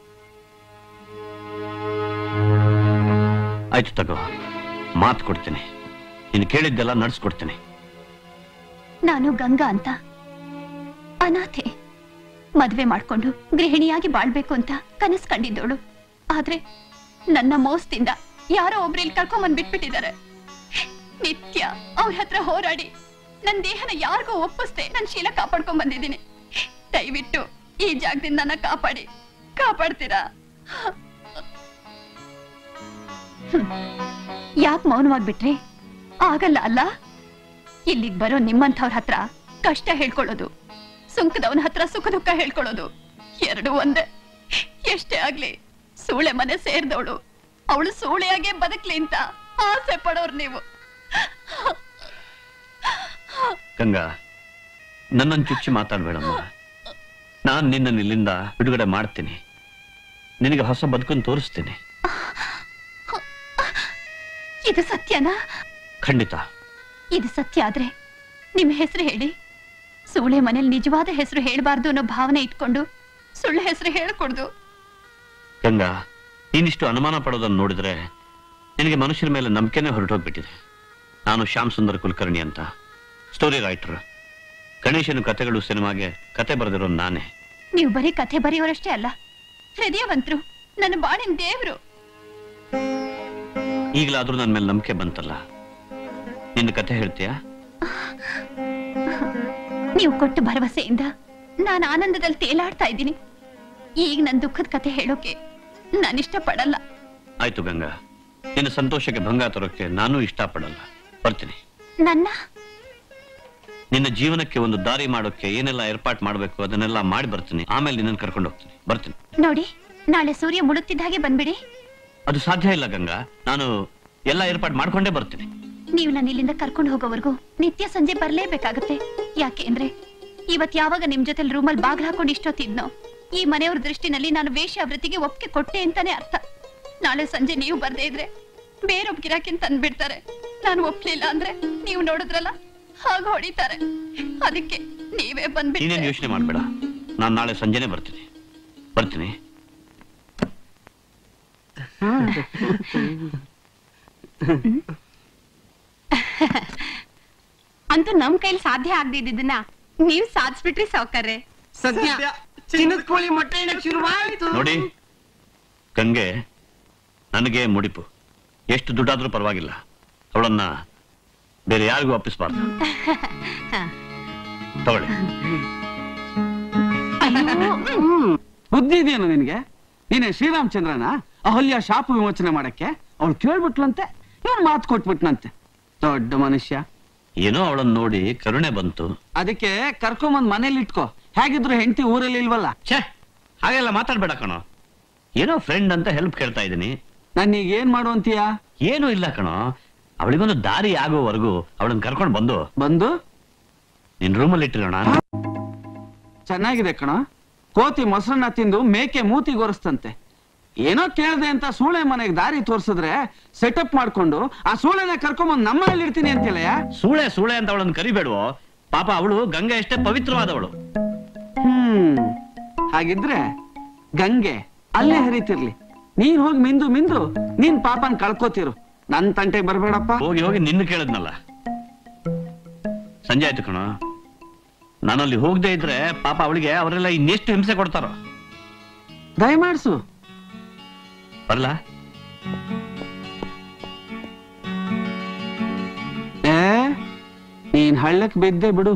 ಆಯ್ತು ತಗೋ ಮಾತು ಕೊಡ್ತೀನಿ ನೀನು ಕೇಳಿದ್ದೆಲ್ಲ ನಡ್ಸ್ಕೊಡ್ತೀನಿ ನಾನು ಗಂಗಾ ಅಂತ ಅನಾಥೆ ಮದ್ವೆ ಮಾಡ್ಕೊಂಡು ಗೃಹಿಣಿಯಾಗಿ ಬಾಳ್ಬೇಕು ಅಂತ ಕನಸ್ ಕಂಡಿದ್ದೋಳು ಆದ್ರೆ ನನ್ನ ಮೋಸದಿಂದ ಯಾರೋ ಒಬ್ರು ಇಲ್ಲಿ ಕರ್ಕೊಂಬಂದ್ ಬಿಟ್ಬಿಟ್ಟಿದ್ದಾರೆ ನಿತ್ಯ ಅವ್ರ ಹತ್ರ ಹೋರಾಡಿ ನನ್ ದೇಹನ ಯಾರಿಗೂ ಒಪ್ಪಿಸ್ದೆ ನನ್ ಶೀಲ ಕಾಪಾಡ್ಕೊಂಡ್ ಬಂದಿದ್ದೀನಿ ದಯವಿಟ್ಟು ಈ ಜಾಗದಿಂದ ನನ್ನ ಕಾಪಾಡಿ ಕಾಪಾಡ್ತೀರಾ ಯಾಕೆ ಮೌನವಾಗ್ಬಿಟ್ರಿ ಆಗಲ್ಲ ಅಲ್ಲ ಇಲ್ಲಿಗ್ ಬರೋ ನಿಮ್ಮಂಥವ್ರ ಹತ್ರ ಕಷ್ಟ ಹೇಳ್ಕೊಳ್ಳೋದು ಸುಂಕದವನ ಹತ್ರ ಸುಖ ದುಃಖ ಹೇಳ್ಕೊಳ್ಳೋದು ಎರಡು ಒಂದೇ ಎಷ್ಟೇ ಆಗ್ಲಿ ಸೂಳೆ ಮನೆ ಸೇರಿದವಳು ಅವಳು ಸೂಳೆಯಾಗೆ ಬದುಕ್ಲಿ ಅಂತ ಆಸೆ ಪಡೋರು ನೀವು ಗಂಗಾ ನನ್ನನ್ನು ಚುಚ್ಚಿ ಮಾತಾಡ್ಬೇಡಮ್ಮ ನಾನು ನಿನ್ನನ್ನು ಇಲ್ಲಿಂದ ಬಿಡುಗಡೆ ಮಾಡ್ತೀನಿ ನಿನಗೆ ಹೊಸ ಬದುಕನ್ನು ತೋರಿಸ್ತೀನಿ ಇದು ಸತ್ಯನಾ ಖಂಡಿತ ಇದು ಸತ್ಯ ಆದ್ರೆ ನಿಮ್ ಹೆಸರು ಹೇಳಿ ಸೂಳೆ ಮನೇಲಿ ನಿಜವಾದ ಹೆಸರು ಹೇಳ್ಬಾರ್ದು ಅನ್ನೋ ಭಾವನೆ ಇಟ್ಕೊಂಡು ಸುಳ್ಳು ಹೆಸರು ಹೇಳ್ಕೊಡ್ದು ಗಂಗಾ ನೀನಿಷ್ಟು ಅನುಮಾನ ಪಡೋದನ್ನು ನೋಡಿದ್ರೆ ನಿನಗೆ ಮನುಷ್ಯರ ಮೇಲೆ ನಂಬಿಕೆನೇ ಹೊರಟೋಗ್ಬಿಟ್ಟಿದೆ ನಾನು ಶ್ಯಾಮ್ ಸುಂದರ್ ಕುಲಕರ್ಣಿ ಅಂತ ಸ್ಟೋರಿ ರೈಟರ್ ಗಣೇಶನ ಕಥೆಗಳು ಸಿನಿಮಾಗೆ ಕತೆ ಬರೆದಿರೋ ನಾನೇ ನೀವು ಬರೀ ಕಥೆ ಬರೆಯೋರಷ್ಟೇ ಅಲ್ಲ ಹೃದಯವಂತರು ನನ್ನ ಬಾಳಿನ ದೇವ್ರು ಈಗಲಾದ್ರೂ ನನ್ನ ಮೇಲೆ ನಂಬಿಕೆ ಬಂತಲ್ಲ ನಿನ್ನ ಕಥೆ ಹೇಳ್ತೀಯಾ ನೀವು ಕೊಟ್ಟ ಭರವಸೆಯಿಂದ ನಾನು ಆನಂದದಲ್ಲಿ ತೇಲಾಡ್ತಾ ಇದ್ದೀನಿ ಈಗ ನನ್ನ ದುಃಖದ ಕಥೆ ಹೇಳೋಕೆ ನಾನು ಇಷ್ಟಪಡಲ್ಲ ಆಯ್ತು ಗಂಗಾ ನಿನ್ನ ಸಂತೋಷಕ್ಕೆ ಭಂಗ ತರೋಕೆ ನಾನು ಇಷ್ಟಪಡಲ್ಲ ಬರ್ತೀನಿ ನನ್ನ ನಿನ್ನ ಜೀವನಕ್ಕೆ ಒಂದು ದಾರಿ ಮಾಡೋಕೆ ಏನೆಲ್ಲ ಏರ್ಪಾಟ್ ಮಾಡಬೇಕು ಅದನ್ನೆಲ್ಲ ಮಾಡಿ ಬರ್ತೀನಿ ಆಮೇಲೆ ನಿನ್ನನ್ನು ಕರ್ಕೊಂಡು ಹೋಗ್ತೀನಿ ಬರ್ತೀನಿ ನೋಡಿ ನಾಳೆ ಸೂರ್ಯ ಮುಳುಗ್ತಿದ್ದ ಹಾಗೆ ಬಂದ್ಬಿಡಿ ಅದು ಸಾಧ್ಯ ಇಲ್ಲ ಗಂಗಾ ನಾನು ಎಲ್ಲ ಏರ್ಪಾಟ್ ಮಾಡ್ಕೊಂಡೇ ಬರ್ತೀನಿ ನೀವು ನನ್ನ ಇಲ್ಲಿಂದ ಕರ್ಕೊಂಡು ಹೋಗೋವರೆಗೂ ನಿತ್ಯ ಸಂಜೆ ಬರ್ಲೇಬೇಕಾಗತ್ತೆ ಯಾಕೆ ಅಂದ್ರೆ ಇವತ್ ಯಾವಾಗ ನಿಮ್ ಜೊತೆ ರೂಮಲ್ಲಿ ಬಾಗ್ಲ ಹಾಕೊಂಡು ಇಷ್ಟೊತ್ತಿದ್ನೋ ಈ ಮನೆಯವ್ರ ದೃಷ್ಟಿನಲ್ಲಿ ನಾನು ವೇಶ್ಯಾವೃತ್ತಿಗೆ ಒಪ್ಪಿಗೆ ಕೊಟ್ಟೆ ಅಂತಾನೆ ಅರ್ಥ ನಾಳೆ ಸಂಜೆ ನೀವು ಬರ್ದೇ ಇದ್ರೆ ಬೇರೊಬ್ಬ ಗಿರಾಕಿನ್ ತಂದ್ಬಿಡ್ತಾರೆ ನಾನು ಒಪ್ಲಿಲ್ಲ ಅಂದ್ರೆ ನೀವು ನೋಡಿದ್ರಲ್ಲ ಹಾಗ ಹೊಡಿತಾರೆ ಅದಕ್ಕೆ ನೀವೇ ಬಂದ್ಬಿಟ್ಟು ನೀನೇನು ಯೋಚನೆ ಮಾಡಬೇಡ ನಾನು ನಾಳೆ ಸಂಜೆನೆ ಬರ್ತೀನಿ ಬರ್ತೀನಿ ಅಂತೂ ನಮ್ ಕೈಲಿ ಸಾಧ್ಯ ಆಗದಿದ್ದನ್ನ ನೀವ್ ಸಾಧಿಸ್ಬಿಟ್ರಿ ಸಾವ್ಕಾರ್ರೆ ಸದ್ಯ ಚಿನ್ನದ ಕೋಳಿ ಮೊಟ್ಟೆ ಇಡಕ್ ಶುರುವಾಯ್ತು ನೋಡಿ ಗಂಗೆ ನನಗೆ ಮುಡಿಪು ಎಷ್ಟು ದುಡ್ಡಾದ್ರೂ ಪರವಾಗಿಲ್ಲ ಅವಳನ್ನ ಬೇರೆ ಯಾರಿಗೂ ಒಪ್ಪಿಸಬಾರ್ದು ತಗೊಳ್ಳಿ ಬುದ್ಧಿ ಇದೆಯೇನು ನಿನ್ಗೆ ನೀನೆ ಶ್ರೀರಾಮಚಂದ್ರನ ಅಹಲ್ಯ ಶಾಪ ವಿಮೋಚನೆ ಮಾಡಕ್ಕೆ ಅವಳು ಕೇಳ್ಬಿಟ್ಲಂತೆ ಇವನ್ ಮಾತು ಕೊಟ್ಬಿಟ್ನಂತೆ ದೊಡ್ಡ ಮನುಷ್ಯ ಏನೋ ಅವಳನ್ನ ನೋಡಿ ಕರುಣೆ ಬಂತು ಅದಕ್ಕೆ ಕರ್ಕೊಂಬಂದ್ ಮನೇಲಿ ಇಟ್ಕೋ ಹೇಗಿದ್ರು ಹೆಂಡತಿ ಊರಲ್ಲಿ ಇಲ್ವಲ್ಲ ಛೇ ಹಾಗೆಲ್ಲ ಮಾತಾಡ್ಬೇಡ ಕಣೋ ಏನೋ ಫ್ರೆಂಡ್ ಅಂತ ಹೆಲ್ಪ್ ಕೇಳ್ತಾ ಇದ್ದೀನಿ ನನ್ನೀಗ ಏನ್ ಮಾಡು ಅಂತೀಯ ಏನೂ ಇಲ್ಲ ಕಣೋ ಅವಳಿಗೊಂದು ದಾರಿ ಆಗೋವರೆಗೂ ಅವಳನ್ನ ಕರ್ಕೊಂಡು ಬಂದು ಬಂದು ನಿನ್ ರೂಮಲ್ಲಿ ಇಟ್ಟಿರೋಣ ಚೆನ್ನಾಗಿದೆ ಕಣ ಕೋತಿ ಮೊಸರನ್ನ ತಿಂದು ಮೇಕೆ ಮೂತಿ ಗೊರಸ್ತಂತೆ ಏನೋ ಕೇಳ್ದೆ ಅಂತ ಸೂಳೆ ಮನೆಗೆ ದಾರಿ ತೋರ್ಸಿದ್ರೆ ಸೆಟಪ್ ಮಾಡ್ಕೊಂಡು ಆ ಸೂಳೆನ ಕರ್ಕೊಂಬಂದ್ ನಮ್ಮ ಮನೇಲಿ ಇಡ್ತೀನಿ ಅಂತಿಲ್ಲಯ್ಯ ಸೂಳೆ ಸೂಳೆ ಅಂತ ಅವಳನ್ನ ಕರಿಬೇಡುವೋ ಪಾಪ ಅವಳು ಗಂಗೆ ಎಷ್ಟೇ ಪವಿತ್ರವಾದವಳು ಹ್ಮ್ ಹಾಗಿದ್ರೆ ಗಂಗೆ ಅಲ್ಲೇ ಹರಿತಿರ್ಲಿ ನೀನ್ ಹೋಗಿ ಮಿಂದು ಮಿಂದು ನೀನ್ ಪಾಪನ್ ಕಳ್ಕೋತಿರು ನನ್ ತಂಟೆಗೆ ಬರ್ಬೇಡಪ್ಪ ಹೋಗಿ ಹೋಗಿ ನಿನ್ನ ಕೇಳಿದ್ನಲ್ಲ ಸಂಜೆ ಆಯ್ತು ಕಣೋ ನಾನಲ್ಲಿ ಹೋಗದೆ ಇದ್ರೆ ಪಾಪ ಅವಳಿಗೆ ಅವರೆಲ್ಲ ಇನ್ನೆಷ್ಟು ಹಿಂಸೆ ಕೊಡ್ತಾರೋ ದಯಮಾಡ್ಸು ಬರಲಾ ಏ ನೀನ್ ಹಳ್ಳಕ್ ಬಿದ್ದೆ ಬಿಡು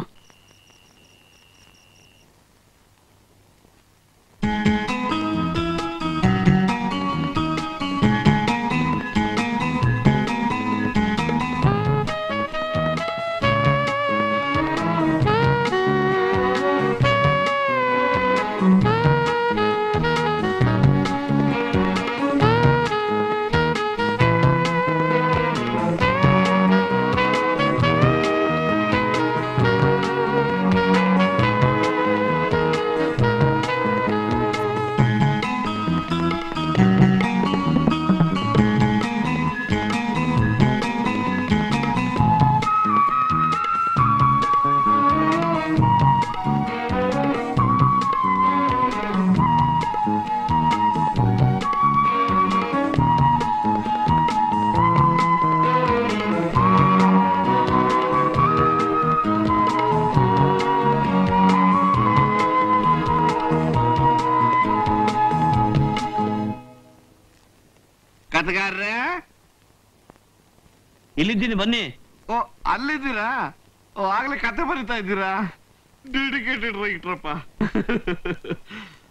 ಕಥಗಾರ್ರೆ ಇಲ್ಲಿದ್ದೀನಿ ಬನ್ನಿ ಓ ಅಲ್ಲಿದ್ದೀರಾ ಓ ಆಗ್ಲೇ ಕತೆ ಬರಿತಾ ಇದ್ದೀರಾ ಡೆಡಿಕೇಟೆಡ್ ರೈಟ್ರಪ್ಪ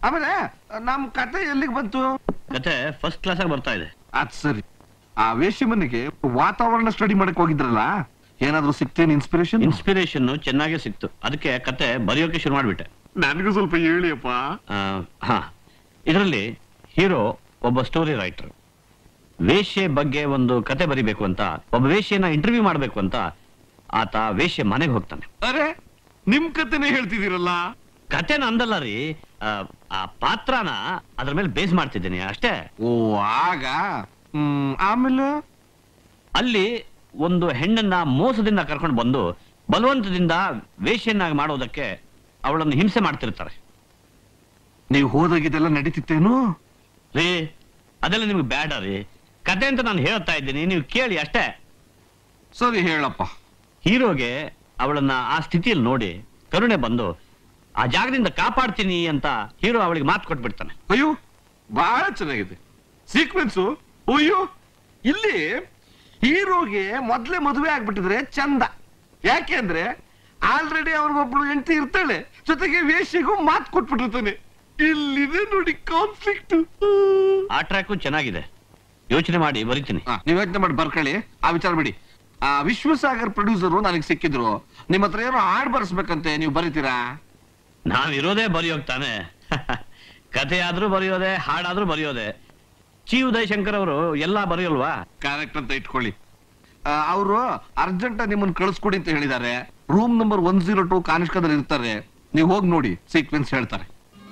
ಆಮೇಲೆ ನಮ್ ಕತೆ ಎಲ್ಲಿಗೆ ಬಂತು ಕತೆ ಫಸ್ಟ್ ಕ್ಲಾಸ್ ಆಗಿ ಬರ್ತಾ ಇದೆ ಅದ್ ಸರಿ ಆ ವೇಶ್ಯ ಮನೆಗೆ ವಾತಾವರಣ ಸ್ಟಡಿ ಮಾಡಕ್ ಹೋಗಿದ್ರಲ್ಲ ಏನಾದ್ರೂ ಸಿಕ್ತೇನೆ ಇನ್ಸ್ಪಿರೇಷನ್ ಇನ್ಸ್ಪಿರೇಷನ್ ಚೆನ್ನಾಗೇ ಸಿಕ್ತು ಅದಕ್ಕೆ ಕತೆ ಬರೆಯೋಕೆ ಶುರು ಮಾಡ್ಬಿಟ್ಟೆ ನನಗೂ ಸ್ವಲ್ಪ ಹೇಳಿಯಪ್ಪ ಆ, ಹಾ ಇದರಲ್ಲಿ ಹೀರೋ ಒಬ್ಬ ಸ್ಟೋರಿ ರೈಟರ್ ವೇಶ್ಯೆ ಬಗ್ಗೆ ಒಂದು ಕತೆ ಬರಿಬೇಕು ಅಂತ ಒಬ್ಬ ವೇಶ್ಯನ ಇಂಟರ್ವ್ಯೂ ಮಾಡ್ಬೇಕು ಅಂತ ಆತ ವೇಶ್ಯೆ ಮನೆಗೆ ಹೋಗ್ತಾನೆ ಅರೆ ನಿಮ್ ಕತೆನೇ ಹೇಳ್ತಿದ್ದೀರಲ್ಲ ಕತೆನ ಅಂದಲ್ಲ ರೀ ಆ, ಆ ಪಾತ್ರನ ಅದ್ರ ಮೇಲೆ ಬೇಸ್ ಮಾಡ್ತಿದ್ದೀನಿ ಅಷ್ಟೇ ಓ ಆಗ ಹ್ಮ್ ಆಮೇಲೆ ಅಲ್ಲಿ ಒಂದು ಹೆಣ್ಣನ್ನ ಮೋಸದಿಂದ ಕರ್ಕೊಂಡು ಬಂದು ಬಲವಂತದಿಂದ ವೇಶ್ಯನ್ನಾಗಿ ಮಾಡೋದಕ್ಕೆ ಅವಳನ್ನು ಹಿಂಸೆ ಮಾಡ್ತಿರ್ತಾರೆ ನೀವು ಹೋದಾಗಿದೆಲ್ಲ ನಡೀತಿತ್ತೇನು ರೀ ಅದೆಲ್ಲ ನಿಮ್ಗೆ ಬೇಡ ರೀ ಕತೆ ಅಂತ ನಾನು ಹೇಳ್ತಾ ಇದ್ದೀನಿ ನೀವು ಕೇಳಿ ಅಷ್ಟೇ ಸರಿ ಹೇಳಪ್ಪ ಹೀರೋಗೆ ಅವಳನ್ನ ಆ ಸ್ಥಿತಿಯಲ್ಲಿ ನೋಡಿ ಕರುಣೆ ಬಂದು ಆ ಜಾಗದಿಂದ ಕಾಪಾಡ್ತೀನಿ ಅಂತ ಹೀರೋ ಅವಳಿಗೆ ಮಾತು ಕೊಟ್ಬಿಡ್ತಾನೆ ಅಯ್ಯೋ ಬಹಳ ಚೆನ್ನಾಗಿದೆ ಸೀಕ್ವೆನ್ಸು ಅಯ್ಯೋ ಇಲ್ಲಿ ಹೀರೋಗೆ ಮೊದ್ಲೇ ಮದುವೆ ಆಗ್ಬಿಟ್ಟಿದ್ರೆ ಚಂದ ಯಾಕೆ ಅಂದ್ರೆ ಆಲ್ರೆಡಿ ಅವ್ರಿಗೊಬ್ಳು ಹೆಂಡತಿ ಇರ್ತಾಳೆ ಜೊತೆಗೆ ವೇಶ್ಯಗೂ ಮಾತು ಕೊಟ್ಬಿಟ್ಟಿರ್ತಾನೆ ಇಲ್ಲಿದೆ ನೋಡಿ ಕಾನ್ಫ್ಲಿಕ್ಟ್ ಆ ಟ್ರ್ಯಾಕು ಚೆನ್ನಾಗಿದೆ ಯೋಚನೆ ಮಾಡಿ ಬರಿತೀನಿ ನೀವ್ ಯೋಚನೆ ಮಾಡಿ ಬರ್ಕೊಳ್ಳಿ ಆ ವಿಚಾರ ಬಿಡಿ ಆ ವಿಶ್ವಸಾಗರ್ ಪ್ರೊಡ್ಯೂಸರು ನನಗೆ ಸಿಕ್ಕಿದ್ರು ನಿಮ್ಮ ಹತ್ರ ಏನೋ ಹಾಡ್ ಬರ್ಸ್ಬೇಕಂತೆ ನೀವು ಬರೀತೀರಾ ನಾವಿರೋದೇ ಬರೆಯೋಗ್ತಾನೆ ಕತೆ ಆದ್ರೂ ಬರೆಯೋದೆ ಹಾಡಾದ್ರೂ ಬರೆಯೋದೆ ಚಿ ಉದಯ್ ಶಂಕರ್ ಅವರು ಎಲ್ಲಾ ಬರೆಯೋಲ್ವಾ ಕರೆಕ್ಟ್ ಅಂತ ಇಟ್ಕೊಳ್ಳಿ ಅವರು ಅರ್ಜೆಂಟ್ ನಿಮ್ಮನ್ನ ಕಳಿಸ್ಕೊಡಿ ಅಂತ ಹೇಳಿದ್ದಾರೆ room number one zero two ಕಾನಿಷ್ಕದಲ್ಲಿ ಇರ್ತಾರೆ ನೀವು ಹೋಗಿ ನೋಡಿ ಸೀಕ್ವೆನ್ಸ್ ಹೇಳ್ತಾರೆ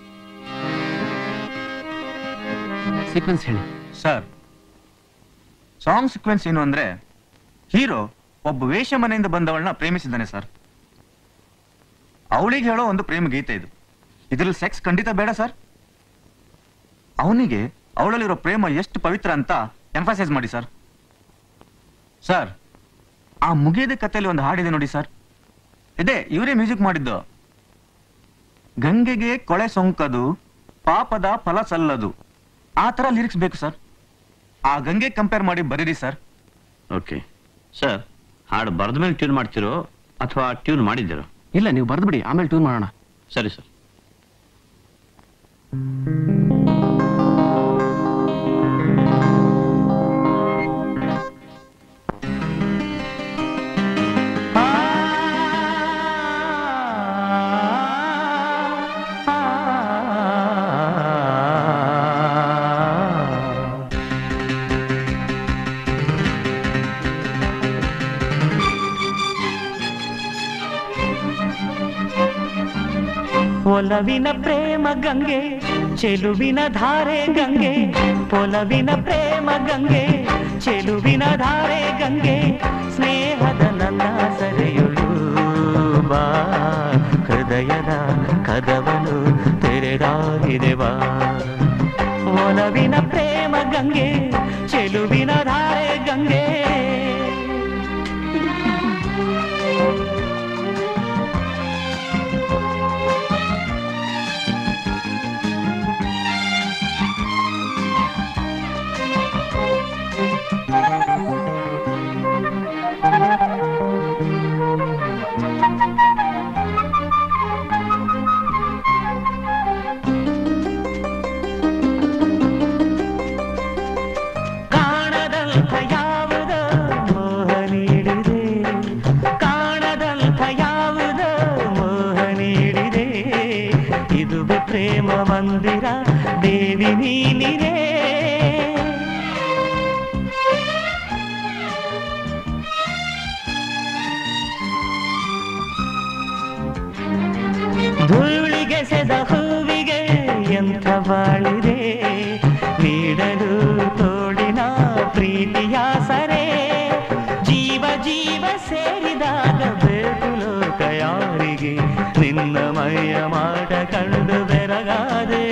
ಸೀಕ್ವೆನ್ಸ್ ಹೇಳಿ ಸರ್ ಸಾಂಗ್ ಸೀಕ್ವೆನ್ಸ್ ಏನು ಅಂದ್ರೆ ಹೀರೋ ಒಬ್ಬ ವೇಷ ಮನೆಯಿಂದ ಬಂದವಳನ್ನ ಪ್ರೇಮಿಸಿದ್ದಾನೆ ಸರ್ ಅವಳಿಗೆ ಹೇಳೋ ಒಂದು ಪ್ರೇಮ ಗೀತೆ ಇದು ಇದ್ರಲ್ಲಿ ಸೆಕ್ಸ್ ಖಂಡಿತ ಬೇಡ ಸರ್ ಅವನಿಗೆ ಅವಳಲ್ಲಿರೋ ಪ್ರೇಮ ಎಷ್ಟು ಪವಿತ್ರ ಅಂತ ಎಂಫಸೈಸ್ ಮಾಡಿ ಸರ್ ಸರ್ ಆ ಮುಗಿಯದ ಕಥೆಯಲ್ಲಿ ಒಂದು ಹಾಡಿದೆ ನೋಡಿ ಸರ್ ಇದೆ ಇವರೇ ಮ್ಯೂಸಿಕ್ ಮಾಡಿದ್ದು ಗಂಗೆಗೆ ಕೊಳೆ ಸೊಂಕದು ಪಾಪದ ಫಲ ಸಲ್ಲದು ಆ ತರ ಲಿರಿಕ್ಸ್ ಬೇಕು ಸರ್ ಆ ಗಂಗೆ ಕಂಪೇರ್ ಮಾಡಿ ಬರೀರಿ ಸರ್ ಓಕೆ ಸರ್ ಹಾಡು ಬರೆದ ಮೇಲೆ ಟ್ಯೂನ್ ಮಾಡ್ತಿರೋ ಅಥವಾ ಟ್ಯೂನ್ ಮಾಡಿದ್ದೀರೋ ಇಲ್ಲ ನೀವು ಬರ್ದ್ಬಿಡಿ ಆಮೇಲೆ ಟ್ಯೂನ್ ಮಾಡೋಣ ಸರಿ ಸರ್ ಒಲವಿನ ಪ್ರೇಮ ಗಂಗೆ ಚೆಲುವಿನ ಧಾರೆ ಗಂಗೆ ಒಲವಿನ ಪ್ರೇಮ ಗಂಗೆ ಚೆಲುವಿನ ಧಾರೆ ಗಂಗೆ ಸ್ನೇಹದ ನನ್ನ ಸೆರೆಯುಳು ಬಾ ಹೃದಯದ ಕದವನು ತೆರೆದಾಗಿದೆ ಬಾ ಒಲವಿನ ಪ್ರೇಮ ಗಂಗೆ ಚೆಲುವಿನ ಧಾರೆ ಗಂಗೆ ಕಾಣದಂಥ ಯಾವುದೋ ಮೋಹ ನೀಡಿದೆ ಕಾಣದಂಥ ಯಾವುದೋ ಮೋಹ ನೀಡಿದೆ ಇದುವೆ ಪ್ರೇಮ ಮಂದಿರ ದೇವಿ ನೀನಿರೇ ಧೂಳಿಗೆ ಸೆದ ಹೂವಿಗೆ ಎಂಥ ಬಾಳಿದೆ ನೀಡಲು ತೋಡಿನ ಪ್ರೀತಿಯ ಸರೆ ಜೀವ ಜೀವ ಸೇರಿದಾಗ ಬೇಕು ಲೋಕ ಯಾರಿಗೆ ನಿನ್ನ ಮೈಯ ಮಾಟ ಕಂಡು ಬೆರಗಾದೆ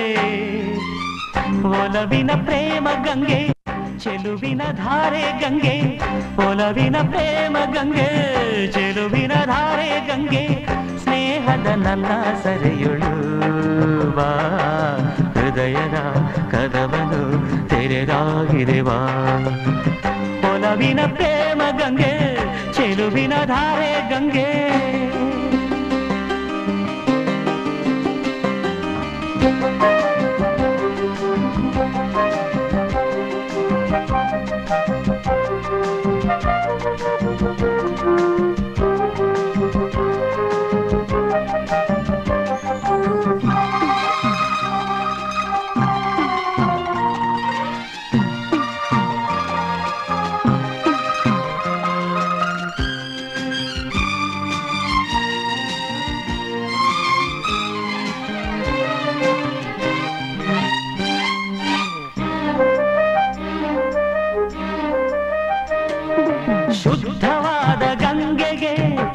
ಒಲವಿನ ಪ್ರೇಮ ಗಂಗೆ ಚೆಲುವಿನ ಧಾರೆ ಗಂಗೆ ಒಲವಿನ ಪ್ರೇಮ ಗಂಗೆ ಚೆಲುವಿನ ಧಾರೆ ಗಂಗೆ ಸ್ನೇಹದ ನನ್ನ ಸೆರೆಯುಳು ಬಾ ಹೃದಯದ ಕದವನು ತೆರೆದಾಗಿದೆ ಬಾ ಒಲವಿನ ಪ್ರೇಮ ಗಂಗೆ ಚೆಲುವಿನ ಧಾರೆ ಗಂಗೆ Thank you.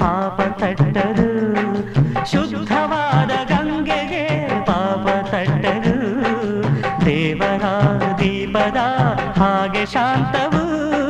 ಪಾಪ ತಟ್ಟದು ಶುದ್ಧವಾದ ಗಂಗೆಗೆ ಪಾಪ ತಟ್ಟದು ದೇವರ ದೀಪದ ಹಾಗೆ ಶಾಂತವು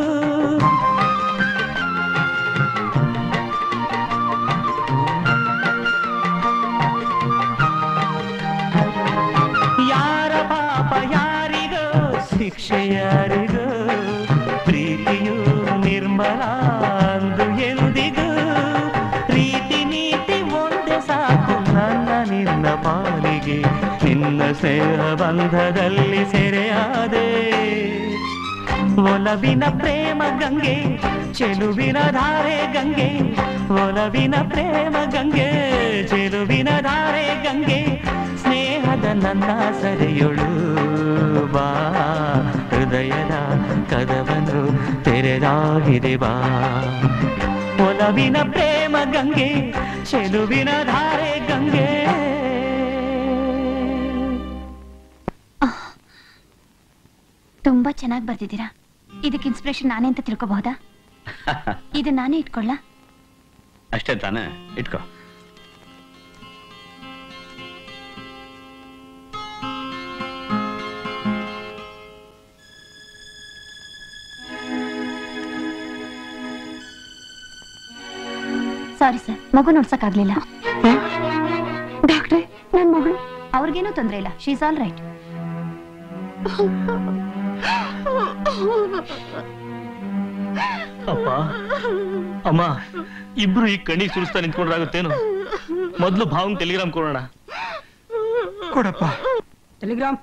ಯಾರ ಪಾಪ ಯಾರಿಗೋ ಶಿಕ್ಷೆ ಯಾರಿಗೋ ಪ್ರೀತಿಯು ನಿರ್ಮಲ ಅಂದು ಎಂದಿಗೂ ರೀತಿ ನೀತಿ ಒಂದೇ ಸಾಕು ನನ್ನ ನಿನ್ನ ಪಾಲಿಗೆ ನಿನ್ನ ಸ್ನೇಹ ಬಂಧದಲ್ಲಿ ಸೆರೆಯಾದೆ ಒಲವಿನ ಪ್ರೇಮ ಗಂಗೆ ಚೆಲುವಿನ ಧಾರೆ ಗಂಗೆ ಒಲವಿನ ಪ್ರೇಮ ಗಂಗೆ ಚೆಲುವಿನ ಧಾರೆ ಗಂಗೆ ಸ್ನೇಹದ ನನ್ನ ಸೆರೆಯೊಳು ಬಾ ಹೃದಯದ ಕದವನ್ನು ತೆರೆದಾಗಿದೆ ಬಾ ಒಲವಿನ ಪ್ರೇಮ ಗಂಗೆ ಚೆಲುವಿನ ಧಾರೆ ಗಂಗೆ ತುಂಬಾ ಚೆನ್ನಾಗಿ ಬರ್ತಿದ್ದೀರಾ ಇದಕ್ಕೆ ಇನ್ಸ್ಪಿರೇಷನ್ ನಾನೇ ಅಂತ ತಿಳ್ಕೊಬಹುದಾ ಇದು ನಾನೇ ಇಟ್ಕೊಳ್ಳ ಅಷ್ಟೇ ತಾನೇ ಇಟ್ಕೋ ಸಾರಿ ಸರ್ ಮಗು ನೋಡ್ಸಕ್ಕಾಗ್ಲಿಲ್ಲ ಡಾಕ್ಟ್ರೆ ನನ್ ಮಗಳು ಅವ್ರಿಗೇನೂ ತೊಂದ್ರೆ ಇಲ್ಲ ಶೀಸ್ ಆಲ್ ರೈಟ್ ಅಪ್ಪ ಅಮ್ಮ ಇಬ್ರು ಈ ಕಣ್ಣಿಗೆ ಸುರಿಸ್ತಾ ನಿಂತ್ಕೊಂಡ್ರಾಗುತ್ತೇನು ಮೊದ್ಲು ಭಾವಂಗ್ ಟೆಲಿಗ್ರಾಮ್ ಕೊಡೋಣ ಕೊಡಪ್ಪ ಟೆಲಿಗ್ರಾಮ್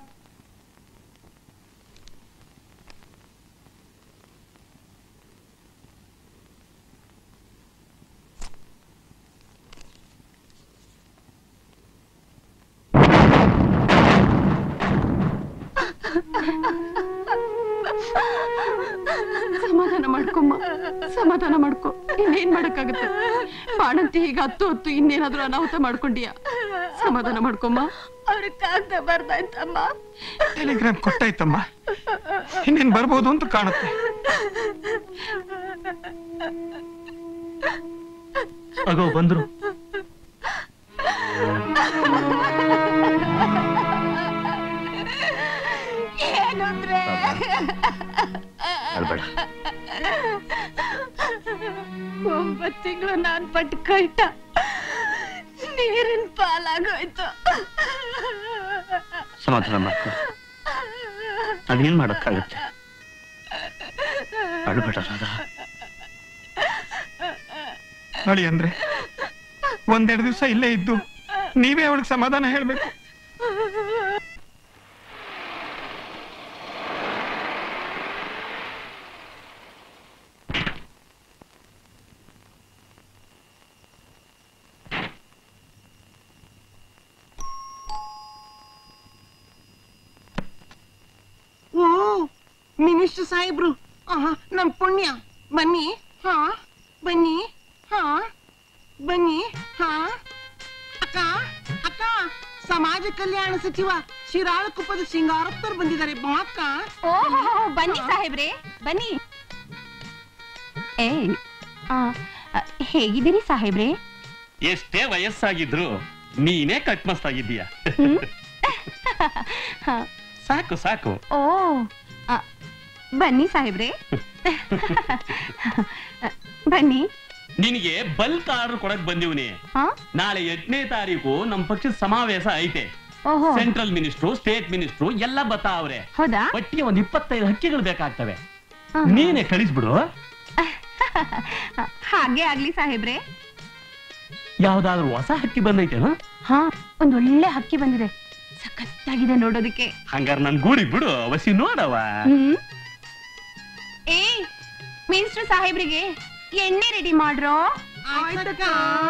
ಸಮಾಧಾನ ಮಾಡ್ಕೊಮ್ಮ ಸಮಾಧಾನ ಮಾಡ್ಕೊ ಇನ್ನೇನ್ ಮಾಡಕ್ಕಾಗತ್ತೆ ಬಾಣಂತಿ ಹೀಗೆ ಹತ್ತು ಹೊತ್ತು ಇನ್ನೇನಾದ್ರೂ ಅನಾಹುತ ಮಾಡ್ಕೊಂಡೀಯಾ ಸಮಾಧಾನ ಮಾಡ್ಕೊಮ್ಮ ಅವ್ರ ಕಾಗ್ದ ಬರ್ದಾಯ್ತಮ್ಮ ಟೆಲಿಗ್ರಾಮ್ ಕೊಟ್ಟಾಯ್ತಮ್ಮ ಇನ್ನೇನ್ ಬರ್ಬೋದು ಅಂತ ಕಾಣುತ್ತೆ ಅಗೋ ಬಂದ್ರು ಏನಂದ್ರೆ ಅಳ್ಬೇಡ ಒಂಬತ್ತು ತಿಂಗಳು ನಾನ್ ಪಟ್ಟು ಕೈಟ ನೀರಿನ ಪಾಲಾಗೋಯ್ತು ಸಮಾಧಾನ ಮಾಡ್ಕೊ ಅದೇನ್ ಮಾಡಕ್ಕಾಗತ್ತೆ ಅಳ್ಬೇಡ ರಾಧಾ ನೋಡಿ ಅಂದ್ರೆ ಒಂದೆರಡು ದಿವಸ ಇಲ್ಲೇ ಇದ್ದು ನೀವೇ ಅವಳಿಗೆ ಸಮಾಧಾನ ಹೇಳ್ಬೇಕು ಓ ಮಿನಿಸ್ಟರ್ ಸಾಹೇಬ್ರು ಆಹಾ ನಮ್ ಪುಣ್ಯ ಬನ್ನಿ ಹಾ ಬನ್ನಿ ಹಾ ಬನ್ನಿ ಹಾ ಅಕ್ಕ ಅಕ್ಕ ಸಮಾಜ ಕಲ್ಯಾಣ ಸಚಿವ ಶಿರಾಳಕೊಪ್ಪದ ಸಿಂಗಾರಪ್ಪರ್ ಬಂದಿದ್ದಾರೆ ಬಾ ಅಕ್ಕ ಓಹೋ ಬನ್ನಿ ಸಾಹೇಬ್ರೆ ಬನ್ನಿ ಏ ಆ, ಆ, ಹೇಗಿದ್ದೀರಿ ಸಾಹೇಬ್ರೆ ಎಷ್ಟೇ ವಯಸ್ಸಾಗಿದ್ರು ನೀನೇ ಕಟ್ಮಸ್ತಾಗಿದ್ದೀಯ ಹ, ಸಾಕು ಸಾಕು ಓ ಆ, ಬನ್ನಿ ಸಾಹೇಬ್ರೆ ಬನ್ನಿ ನಿನಗೆ ಬಲ್ಕ್ ಆರ್ಡರ್ ಕೊಡಕ್ ಬಂದಿವ್ನಿ ಹಾ ನಾಳೆ ಎಂಟನೇ ತಾರೀಕು ನಮ್ ಪಕ್ಷದ ಸಮಾವೇಶ ಐತೆ ಓಹೋ ಸೆಂಟ್ರಲ್ ಮಿನಿಸ್ಟ್ರು ಸ್ಟೇಟ್ ಮಿನಿಸ್ಟ್ರು ಎಲ್ಲ ಬತ್ತಾವ್ರೆ ಹೌದಾ ಒಟ್ಟಿಗೆ ಒಂದ್ ಇಪ್ಪತ್ತೈದು ಹಕ್ಕಿಗಳು ಬೇಕಾಗ್ತವೆ ಹಾ. ನೀನೇ ಕಳಿಸ್ಬಿಡು ಹಾಗೆ ಆಗ್ಲಿ ಸಾಹೇಬ್ರೆ ಯಾವ್ದಾದ್ರು ಹೊಸ ಹಕ್ಕಿ ಬಂದೈತೇನು ಹಾ ಒಂದ್ ಒಳ್ಳೆ ಹಕ್ಕಿ ಬಂದಿದೆ ಸಖತ್ತಾಗಿದೆ ನೋಡೋದಕ್ಕೆ ಹಂಗಾರ ನನ್ ಗೂಡಿ ಬಿಡು ವಸಿ ನೋಡವ ಹ್ಮ್ ಏ ಮಿನಿಸ್ಟರ್ ಸಾಹೇಬ್ರಿಗೆ ಎಣ್ಣೆ ರೆಡಿ ಮಾಡ್ರೋ ಆಯ್ತಕ್ಕ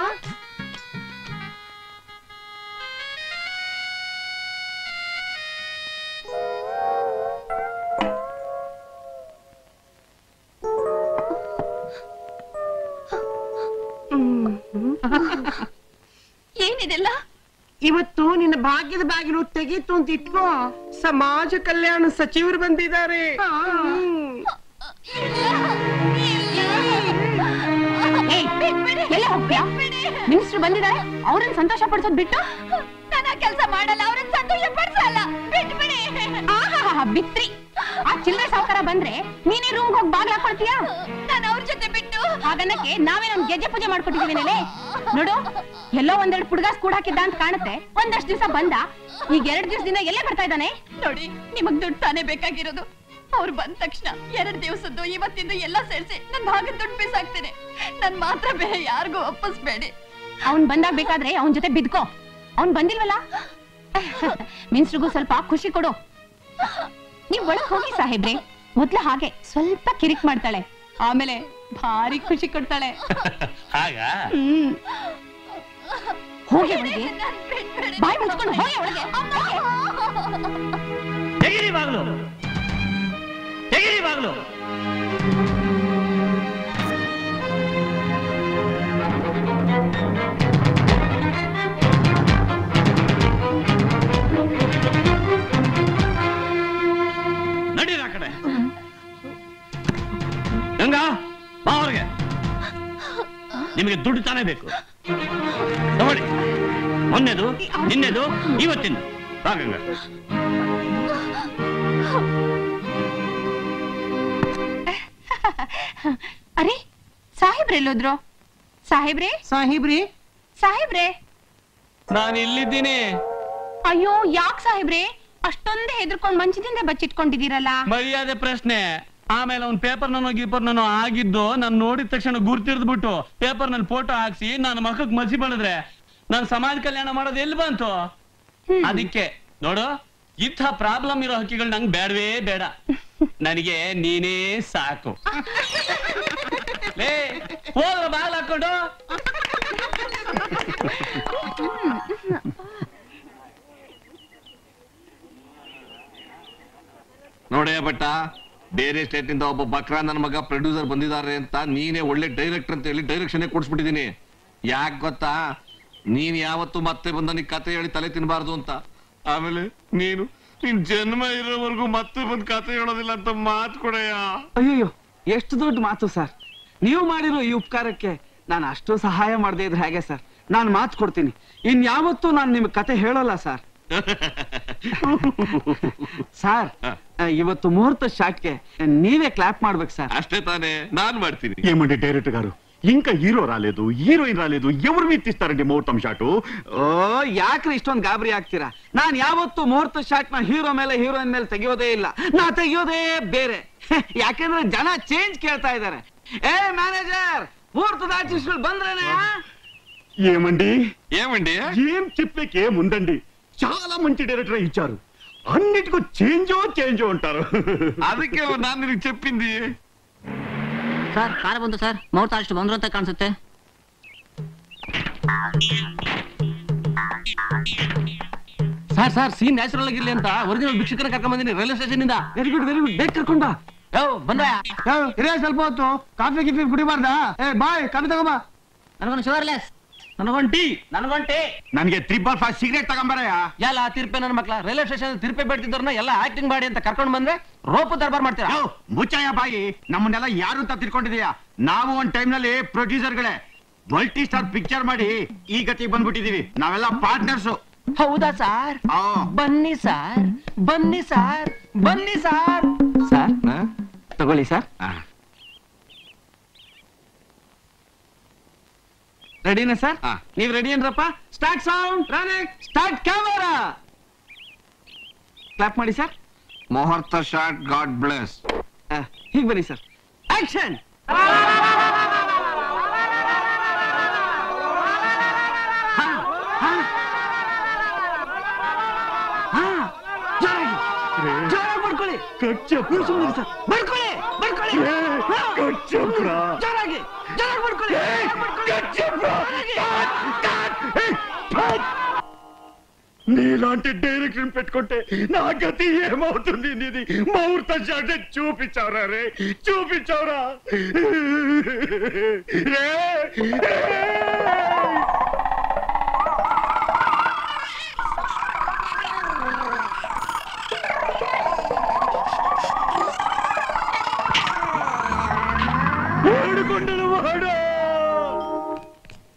ಏನಿದೆಲ್ಲ ಇವತ್ತು ನಿನ್ನ ಭಾಗ್ಯದ ಬಾಗಿಲು ತೆಗೀತು ಅಂತ ಇಟ್ಕೋ ಸಮಾಜ ಕಲ್ಯಾಣ ಸಚಿವರು ಬಂದಿದ್ದಾರೆ ಹ್ಮ್. ಏಯ್, ಎಲ್ಲ ಹೋಗ್ತೀಯಾ ಮಿನಿಸ್ಟರ್ ಬಂದಿದ್ದಾರೆ ಅವ್ರನ್ನ ಸಂತೋಷ ಪಡಿಸೋದ್ ಬಿಟ್ಟು ನಾನು ಕೆಲಸ ಮಾಡಲ್ಲ ಅವ್ರನ್ನ ಸಂತೋಷ ಪಡಿಸಲ್ಲ ಬಿಟ್ಬಿಡಿ ಆಹಾಹಾ, ಬಿತ್ರಿ ಆ ಚಿಲ್ಲರೆ ಸಾವುಕಾರ ಬಂದ್ರೆ ನೀನೇ ರೂಮ್ ಹೋಗಿ ಬಾಗ್ಲ ಹಾಕೊಳ್ತೀಯಾ ನಾನು ಅವ್ರ ಜೊತೆ ಬಿಟ್ಟು ಹಾಗನ್ನಕ್ಕೆ ನಾವೇ ನಮ್ ಗೆಜ್ಜೆ ಪೂಜೆ ಮಾಡ್ಕೊಟ್ಟಿದೀವಿ ನೆಲೆ ನೋಡು ಎಲ್ಲೋ ಒಂದೆರಡು ಪುಡ್ಗಾಸ್ ಕೂಡ ಹಾಕಿದ್ದ ಅಂತ ಕಾಣುತ್ತೆ ಒಂದಷ್ಟು ದಿವಸ ಬಂದ ಈಗ ಎರಡ್ ದಿವಸದಿಂದ ಎಲ್ಲೇ ಬರ್ತಾ ಇದ್ದಾನೆ ನೋಡಿ ನಿಮಗ್ ದುಡ್ಡು ತಾನೇ ಬೇಕಾಗಿರೋದು ಅವ್ರು ಬಂದ ತಕ್ಷಣ ಎರಡ್ ದಿವಸದ್ದು ಇವತ್ತಿಂದು ಎಲ್ಲ ಸೇರಿಸಿ ನನ್ ಭಾಗದ ದುಡ್ಡು ಬೀಸಾಕ್ತೇನೆ ನನ್ ಮಾತ್ರ ಬೇರೆ ಯಾರಿಗೂ ಒಪ್ಪಿಸ್ಬೇಡಿ ಅವ್ನ್ ಬಂದಾಗ ಬೇಕಾದ್ರೆ ಅವನ್ ಜೊತೆ ಬಿದ್ಕೋ ಅವ್ನ್ ಬಂದಿಲ್ವಲ್ಲ ಮಿನ್ಸ್ರಿಗೂ ಸ್ವಲ್ಪ ಖುಷಿ ಕೊಡು ನೀವ್ ಒಳಗ್ ಹೋಗಿ ಸಾಹೇಬ್ರೆ ಮೊದ್ಲ ಹಾಗೆ ಸ್ವಲ್ಪ ಕಿರಿಕ್ ಮಾಡ್ತಾಳೆ ಆಮೇಲೆ ಭಾರಿ ಖುಷಿ ಕೊಡ್ತಾಳೆ ಹಾಗಾ ಹ್ಮ್ ಹೋಗಿ ಒಳಗೆ ಬಾಯಿ ಮುಚ್ಕೊಂಡು ಹೋಗಿ ಒಳಗೆ ತೆಗೀರಿ ಬಾಗ್ಲು ತೆಗೀರಿ ಬಾಗ್ಲು ನಡೀರ ಆ ಕಡೆ ಗಂಗಾ ಬಾ ಹೊರಗೆ ನಿಮಗೆ ದುಡ್ಡು ತಾನೇ ಬೇಕು ತಗೊಳ್ಳಿ ಮೊನ್ನೆದು ನಿನ್ನೆದು ಇವತ್ತಿನ ಬಾ ಗಂಗಾ ಅರೆ ಸಾಹೇಬ್ರೆ ಎಲ್ಲೋದ್ರು ಸಾಹೇಬ್ರೆ ಸಾಹೇಬ್ರಿ ಸಾಹೇಬ್ರೆ ನಾನು ಇಲ್ಲಿದ್ದೀನಿ ಅಯ್ಯೋ ಯಾಕ್ ಸಾಹೇಬ್ರೆ ಅಷ್ಟೊಂದೇ ಹೆದರ್ಕೊಂಡ್ ಮಂಚದಿಂದ ಬಚ್ಚಿಟ್ಕೊಂಡಿದ್ದೀರಲ್ಲ ಮರ್ಯಾದೆ ಪ್ರಶ್ನೆ ಆಮೇಲೆ ಅವ್ನ್ ಪೇಪರ್ ನಾನು ಗೀಪರ್ ನಾನು ಆಗಿದ್ದು ನಾನು ನೋಡಿದ ತಕ್ಷಣ ಗುರ್ತಿರ್ದ್ಬಿಟ್ಟು ಪೇಪರ್ ನಲ್ಲಿ ಫೋಟೋ ಹಾಕ್ಸಿ ನನ್ನ ಮಖಕ್ ಮಸಿ ಬೆಳೆದ್ರೆ ನಾನು ಸಮಾಜ ಕಲ್ಯಾಣ ಮಾಡೋದು ಎಲ್ಲಿ ಬಂತು ಅದಕ್ಕೆ ನೋಡು ಇಂಥ ಪ್ರಾಬ್ಲಮ್ ಇರೋ ಹಕ್ಕಿಗಳು ನಂಗೆ ಬೇಡವೇ ಬೇಡ ನನಗೆ ನೀನೇ ಸಾಕು ಲೇ ಹೋದ್ರ ಬಾಲ್ ಹಾಕೊಂಡು ನೋಡೇ ಬಟ್ಟ ಬೇರೆ ಸ್ಟೇಟ್ ಇಂದ ಒಬ್ಬ ಬಕ್ರಾ ನನ್ನ ಮಗ ಪ್ರೊಡ್ಯೂಸರ್ ಬಂದಿದ್ದಾರೆ ಅಂತ ನೀನೇ ಒಳ್ಳೆ ಡೈರೆಕ್ಟರ್ ಅಂತ ಹೇಳಿ ಡೈರೆಕ್ಷನ್ ಕೊಡ್ಸ್ಬಿಟ್ಟಿದೀನಿ ಯಾಕೆ ಗೊತ್ತಾ ನೀನ್ ಯಾವತ್ತು ಮತ್ತೆ ಬಂದ ನನಗೆ ಕತೆ ಹೇಳಿ ತಲೆ ತಿನ್ಬಾರ್ದು ಅಂತ ಆಮೇಲೆ ನೀನು ನಿನ್ ಜನ್ಮ ಇರೋವರೆಗೂ ಮತ್ತೆ ಬಂದ್ ಕತೆ ಹೇಳೋದಿಲ್ಲ ಅಂತ ಮಾತು ಕೊಡಯ್ಯ ಅಯ್ಯೋ ಎಷ್ಟು ದೊಡ್ಡ ಮಾತು ಸರ್ ನೀವು ಮಾಡಿರೋ ಈ ಉಪಕಾರಕ್ಕೆ ನಾನು ಅಷ್ಟು ಸಹಾಯ ಮಾಡದೇ ಇದ್ರೆ ಹೇಗೆ ಸರ್ ನಾನು ಮಾತು ಕೊಡ್ತೀನಿ ಇನ್ಯಾವತ್ತೂ ನಾನು ನಿಮ್ಗೆ ಕತೆ ಹೇಳೋಲ್ಲ ಸರ್ ಸರ್ ಇವತ್ತು ముహూర్త షాట్కే నీవే క్లాప్ ಮಾಡ್ಬೇಕು ಸರ್ అష్టే తానే నాన్ ಮಾಡ್ತೀನಿ ఏమండి డైరెక్టర్ గారు ఇంకా హీరో రాలేదు హీరోయిన్ రాలేదు ఎవరు మీరు తీస్తారండి ముహూర్తం షాటు ಓ ಯಾಕ್ರಿ ಇಷ್ಟೊಂದು ಗಾಬರಿ ಆಗ್ತೀರಾ ನಾನ್ ಯಾವತ್ತು ಮುಹೂರ್ತ ಶಾಟ್ ನ ಹೀರೋ ಮೇಲೆ ಹೀರೋಯಿನ್ ಮೇಲೆ ತೆಗಿಯೋದೇ ಇಲ್ಲ ನಾ ತೆಗಿಯೋದೇ ಬೇರೆ ಯಾಕಂದ್ರೆ ಜನ ಚೇಂಜ್ ಕೇಳ್ತಾ ಇದ್ದಾರೆ ಏ ಮ್ಯಾನೇಜರ್ ಮುಹೂರ್ತದ ಆರ್ಟಿಸ್ಟ್ಗಳು ಬಂದ್ರೇನೆ ఏమండి ఏమండి ఏం చెప్పేకి ఏముందండి చాలా మంచి డైరెక్టర్ ఇచ్చారు అన్నిటికీ చేంజో చేంజో ఉంటారు ಅದಕ್ಕೆ ನಾನು ನಿನಗೆ చెప్పింది ಸರ್ ಕಾರ ಬಂತು ಸರ್ ಮುಹೂರ್ತ ಅಷ್ಟು ಬಂದ್ರು ಅಂತ ಕಾಣಿಸುತ್ತೆ ಸರ್ ಸರ್ ಸೀನ್ ನ್ಯಾಚುರಲ್ ಆಗಿರ್ಲಿ ಅಂತ ಒರಿಜಿನಲ್ ಭಿಕ್ಷಕರ ಕರ್ಕೊಂಡ್ ಬಂದಿನಿ ರೈಲ್ವೆ ಸ್ಟೇಷನ್ ಇಂದ ವೆರಿ ಗುಡ್ ವೆರಿ ಗುಡ್ ಬೇಗ ಕರ್ಕೊಂಡ್ ಬಾ ಯೋ ಬಂದ ಇರೇ ಸ್ವಲ್ಪ ಹೊತ್ತು ಕಾಫಿ ಗಿಫಿ ಕುಡಿಬಾರ್ದಾ ಏ ಬಾಯ್ ಕಾಫಿ ತಗೋಬಾ ನನಗೊಂದು ಶುಗರ್ಲೆಸ್ ನನಗೊಂದು ಟೀ ನನಗೊಂದು ಟೀ ನನಗೆ ತ್ರಿಬಲ್ ಫೈವ್ ಸಿಗರೇಟ್ ತಗೊಂಬರಯ್ಯ ಎಲ್ಲ ತಿರ್ಪೆ ನನ್ನ ಮಕ್ಳ ರೈಲ್ವೆ ಸ್ಟೇಷನ್ ತಿರ್ಪೆ ಬೆಡ್ತಿದ್ದವ್ರನ್ನ ಎಲ್ಲ ಆಕ್ಟಿಂಗ್ ಮಾಡಿ ಅಂತ ಕರ್ಕೊಂಡ್ ಬಂದ್ರೆ ರೋಪು ದರ್ಬಾರ್ ಮಾಡ್ತೀರಾ ಯೋ, ಮುಚ್ಚಯ್ಯ ಬಾಯಿ ನಮ್ಮನ್ನೆಲ್ಲ ಯಾರು ಅಂತ ತಿಳ್ಕೊಂಡಿದೀಯಾ ನಾವು ಒಂದ್ ಟೈಮ್ ನಲ್ಲಿ ಪ್ರೊಡ್ಯೂಸರ್ಗಳೇ ಮಲ್ಟಿ ಸ್ಟಾರ್ ಪಿಕ್ಚರ್ ಮಾಡಿ ಈ ಗತಿಗೆ ಬಂದ್ಬಿಟ್ಟಿದೀವಿ ನಾವೆಲ್ಲ ಪಾರ್ಟ್ನರ್ಸ್ ಹೌದಾ ಸಾರ್ ಬನ್ನಿ ಸಾರ್ ಬನ್ನಿ ಸಾರ್ ಬನ್ನಿ ಸಾರ್ ಸರ್ ತಗೊಳ್ಳಿ ಸರ್ ರೆಡಿನಾ ಸರ್ ನೀವ್ ರೆಡಿ ಏನ್ರಪ್ಪ start sound start camera clap ಮಾಡಿ ಸರ್ ಮುಹೂರ್ತ ಶಾಟ್ ಗಾಡ್ ಬ್ಲೆಸ್ ಹೀಗೆ ಬನ್ನಿ ಸರ್ ಆಕ್ಷನ್ ಜೋರಾಗಿ ಮಾಡ್ಕೊಳ್ಳಿ ನೀವು ಸುಮ್ಮನೆ ಸರ್ ಮಾಡ್ಕೊಳ್ಳಿ ಮಾಡ್ಕೊಳ್ಳಿ ಹಾ. ಜೋರಾಗಿ ಜೋರಾಗಿ ಮಾಡ್ಕೊಳ್ಳಿ నీలాంటి డైరెక్టర్ పెట్టుకుంటే నా గతి ఏమవుతుంది నీది ముహూర్త షాట్ చూపించావురా రే చూపించావురా రే ఏడుకొండల వాడా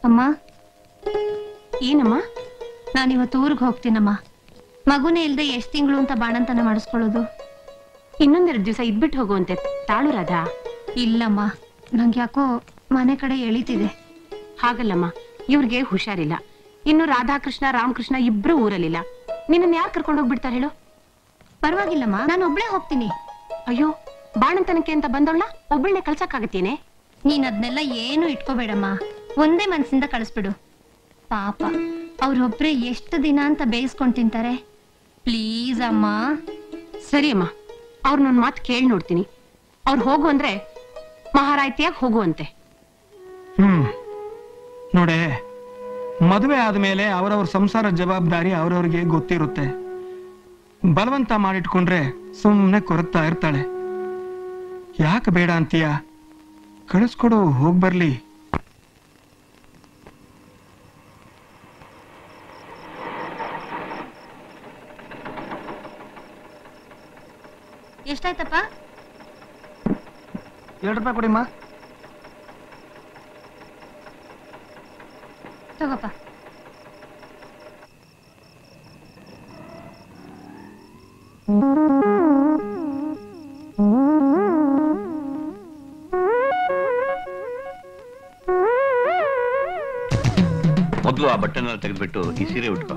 ಅಮ್ಮ ಏನಮ್ಮ ನಾನಿವತ್ತು ಊರಿಗೆ ಹೋಗ್ತೀನಮ್ಮ ಮಗುನೇ ಇಲ್ದೆ ಎಷ್ಟ್ ತಿಂಗಳು ಅಂತ ಬಾಣಂತನ ಮಾಡಿಸ್ಕೊಳ್ಳೋದು ಇನ್ನೊಂದೆರಡು ದಿವಸ ಇದ್ಬಿಟ್ಟು ಹೋಗುವಂತೆ ತಾಳು ರಾಧಾ ಇಲ್ಲಮ್ಮ ನಂಗೆ ಯಾಕೋ ಮನೆ ಕಡೆ ಎಳಿತಿದೆ ಹಾಗಲ್ಲಮ್ಮ ಇವ್ರಿಗೆ ಹುಷಾರಿಲ್ಲ ಇನ್ನು ರಾಧಾಕೃಷ್ಣ ರಾಮಕೃಷ್ಣ ಇಬ್ರು ಊರಲ್ಲಿಲ್ಲ ನಿನ್ನನ್ನು ಯಾರು ಕರ್ಕೊಂಡು ಹೋಗ್ಬಿಡ್ತಾರೆ ಹೇಳು ಪರವಾಗಿಲ್ಲಮ್ಮ ನಾನು ಒಬ್ಳೇ ಹೋಗ್ತೀನಿ ಅಯ್ಯೋ ಬಾಣಂತನಕ್ಕೆ ಅಂತ ಬಂದವಳ ಒಬ್ಬಳನ್ನೇ ಕಳ್ಸಕ್ಕಾಗತ್ತೇನೆ ನೀನ್ ಅದನ್ನೆಲ್ಲ ಏನು ಇಟ್ಕೋಬೇಡಮ್ಮ ಒಂದೇ ಮನ್ಸಿಂದ ಕಳಿಸ್ಬಿಡು ಪಾಪ ಅವ್ರೊಬ್ರೆ ಎಷ್ಟು ದಿನ ಅಂತ ಬೇಯಿಸ್ಕೊಂಡ್ ತಿಂತಾರೆ ಪ್ಲೀಸ್ ಅಮ್ಮ ಸರಿ ಅಮ್ಮ ಅವ್ರು ನನ್ನ ಮಾತು ಕೇಳಿ ನೋಡ್ತೀನಿ ಅವ್ರು ಹೋಗು ಅಂದ್ರೆ ಮಹಾರಾಯ್ತಿಯಾಗಿ ಹೋಗುವಂತೆ ಹ್ಮ್ ನೋಡೆ ಮದುವೆ ಆದ್ಮೇಲೆ ಅವರವ್ರ ಸಂಸಾರ ಜವಾಬ್ದಾರಿ ಅವ್ರವ್ರಿಗೆ ಗೊತ್ತಿರುತ್ತೆ ಬಲವಂತ ಮಾಡಿಟ್ಕೊಂಡ್ರೆ ಸುಮ್ಮನೆ ಕೊರಗ್ತಾ ಇರ್ತಾಳೆ ಯಾಕೆ ಬೇಡ ಅಂತೀಯ ಕಳಿಸ್ಕೊಡು ಹೋಗ್ ಬರ್ಲಿ ಎಷ್ಟಾಯ್ತಪ್ಪ ಎರಡು ರೂಪಾಯಿ ಕೊಡಿಮ್ಮ ತಗೋಪ್ಪ ಮೊದಲು ಆ ಬಟ್ಟೆನೆಲ್ಲ ತೆಗೆದ್ಬಿಟ್ಟು ಈ ಸೀರೆ ಉಟ್ಕೋ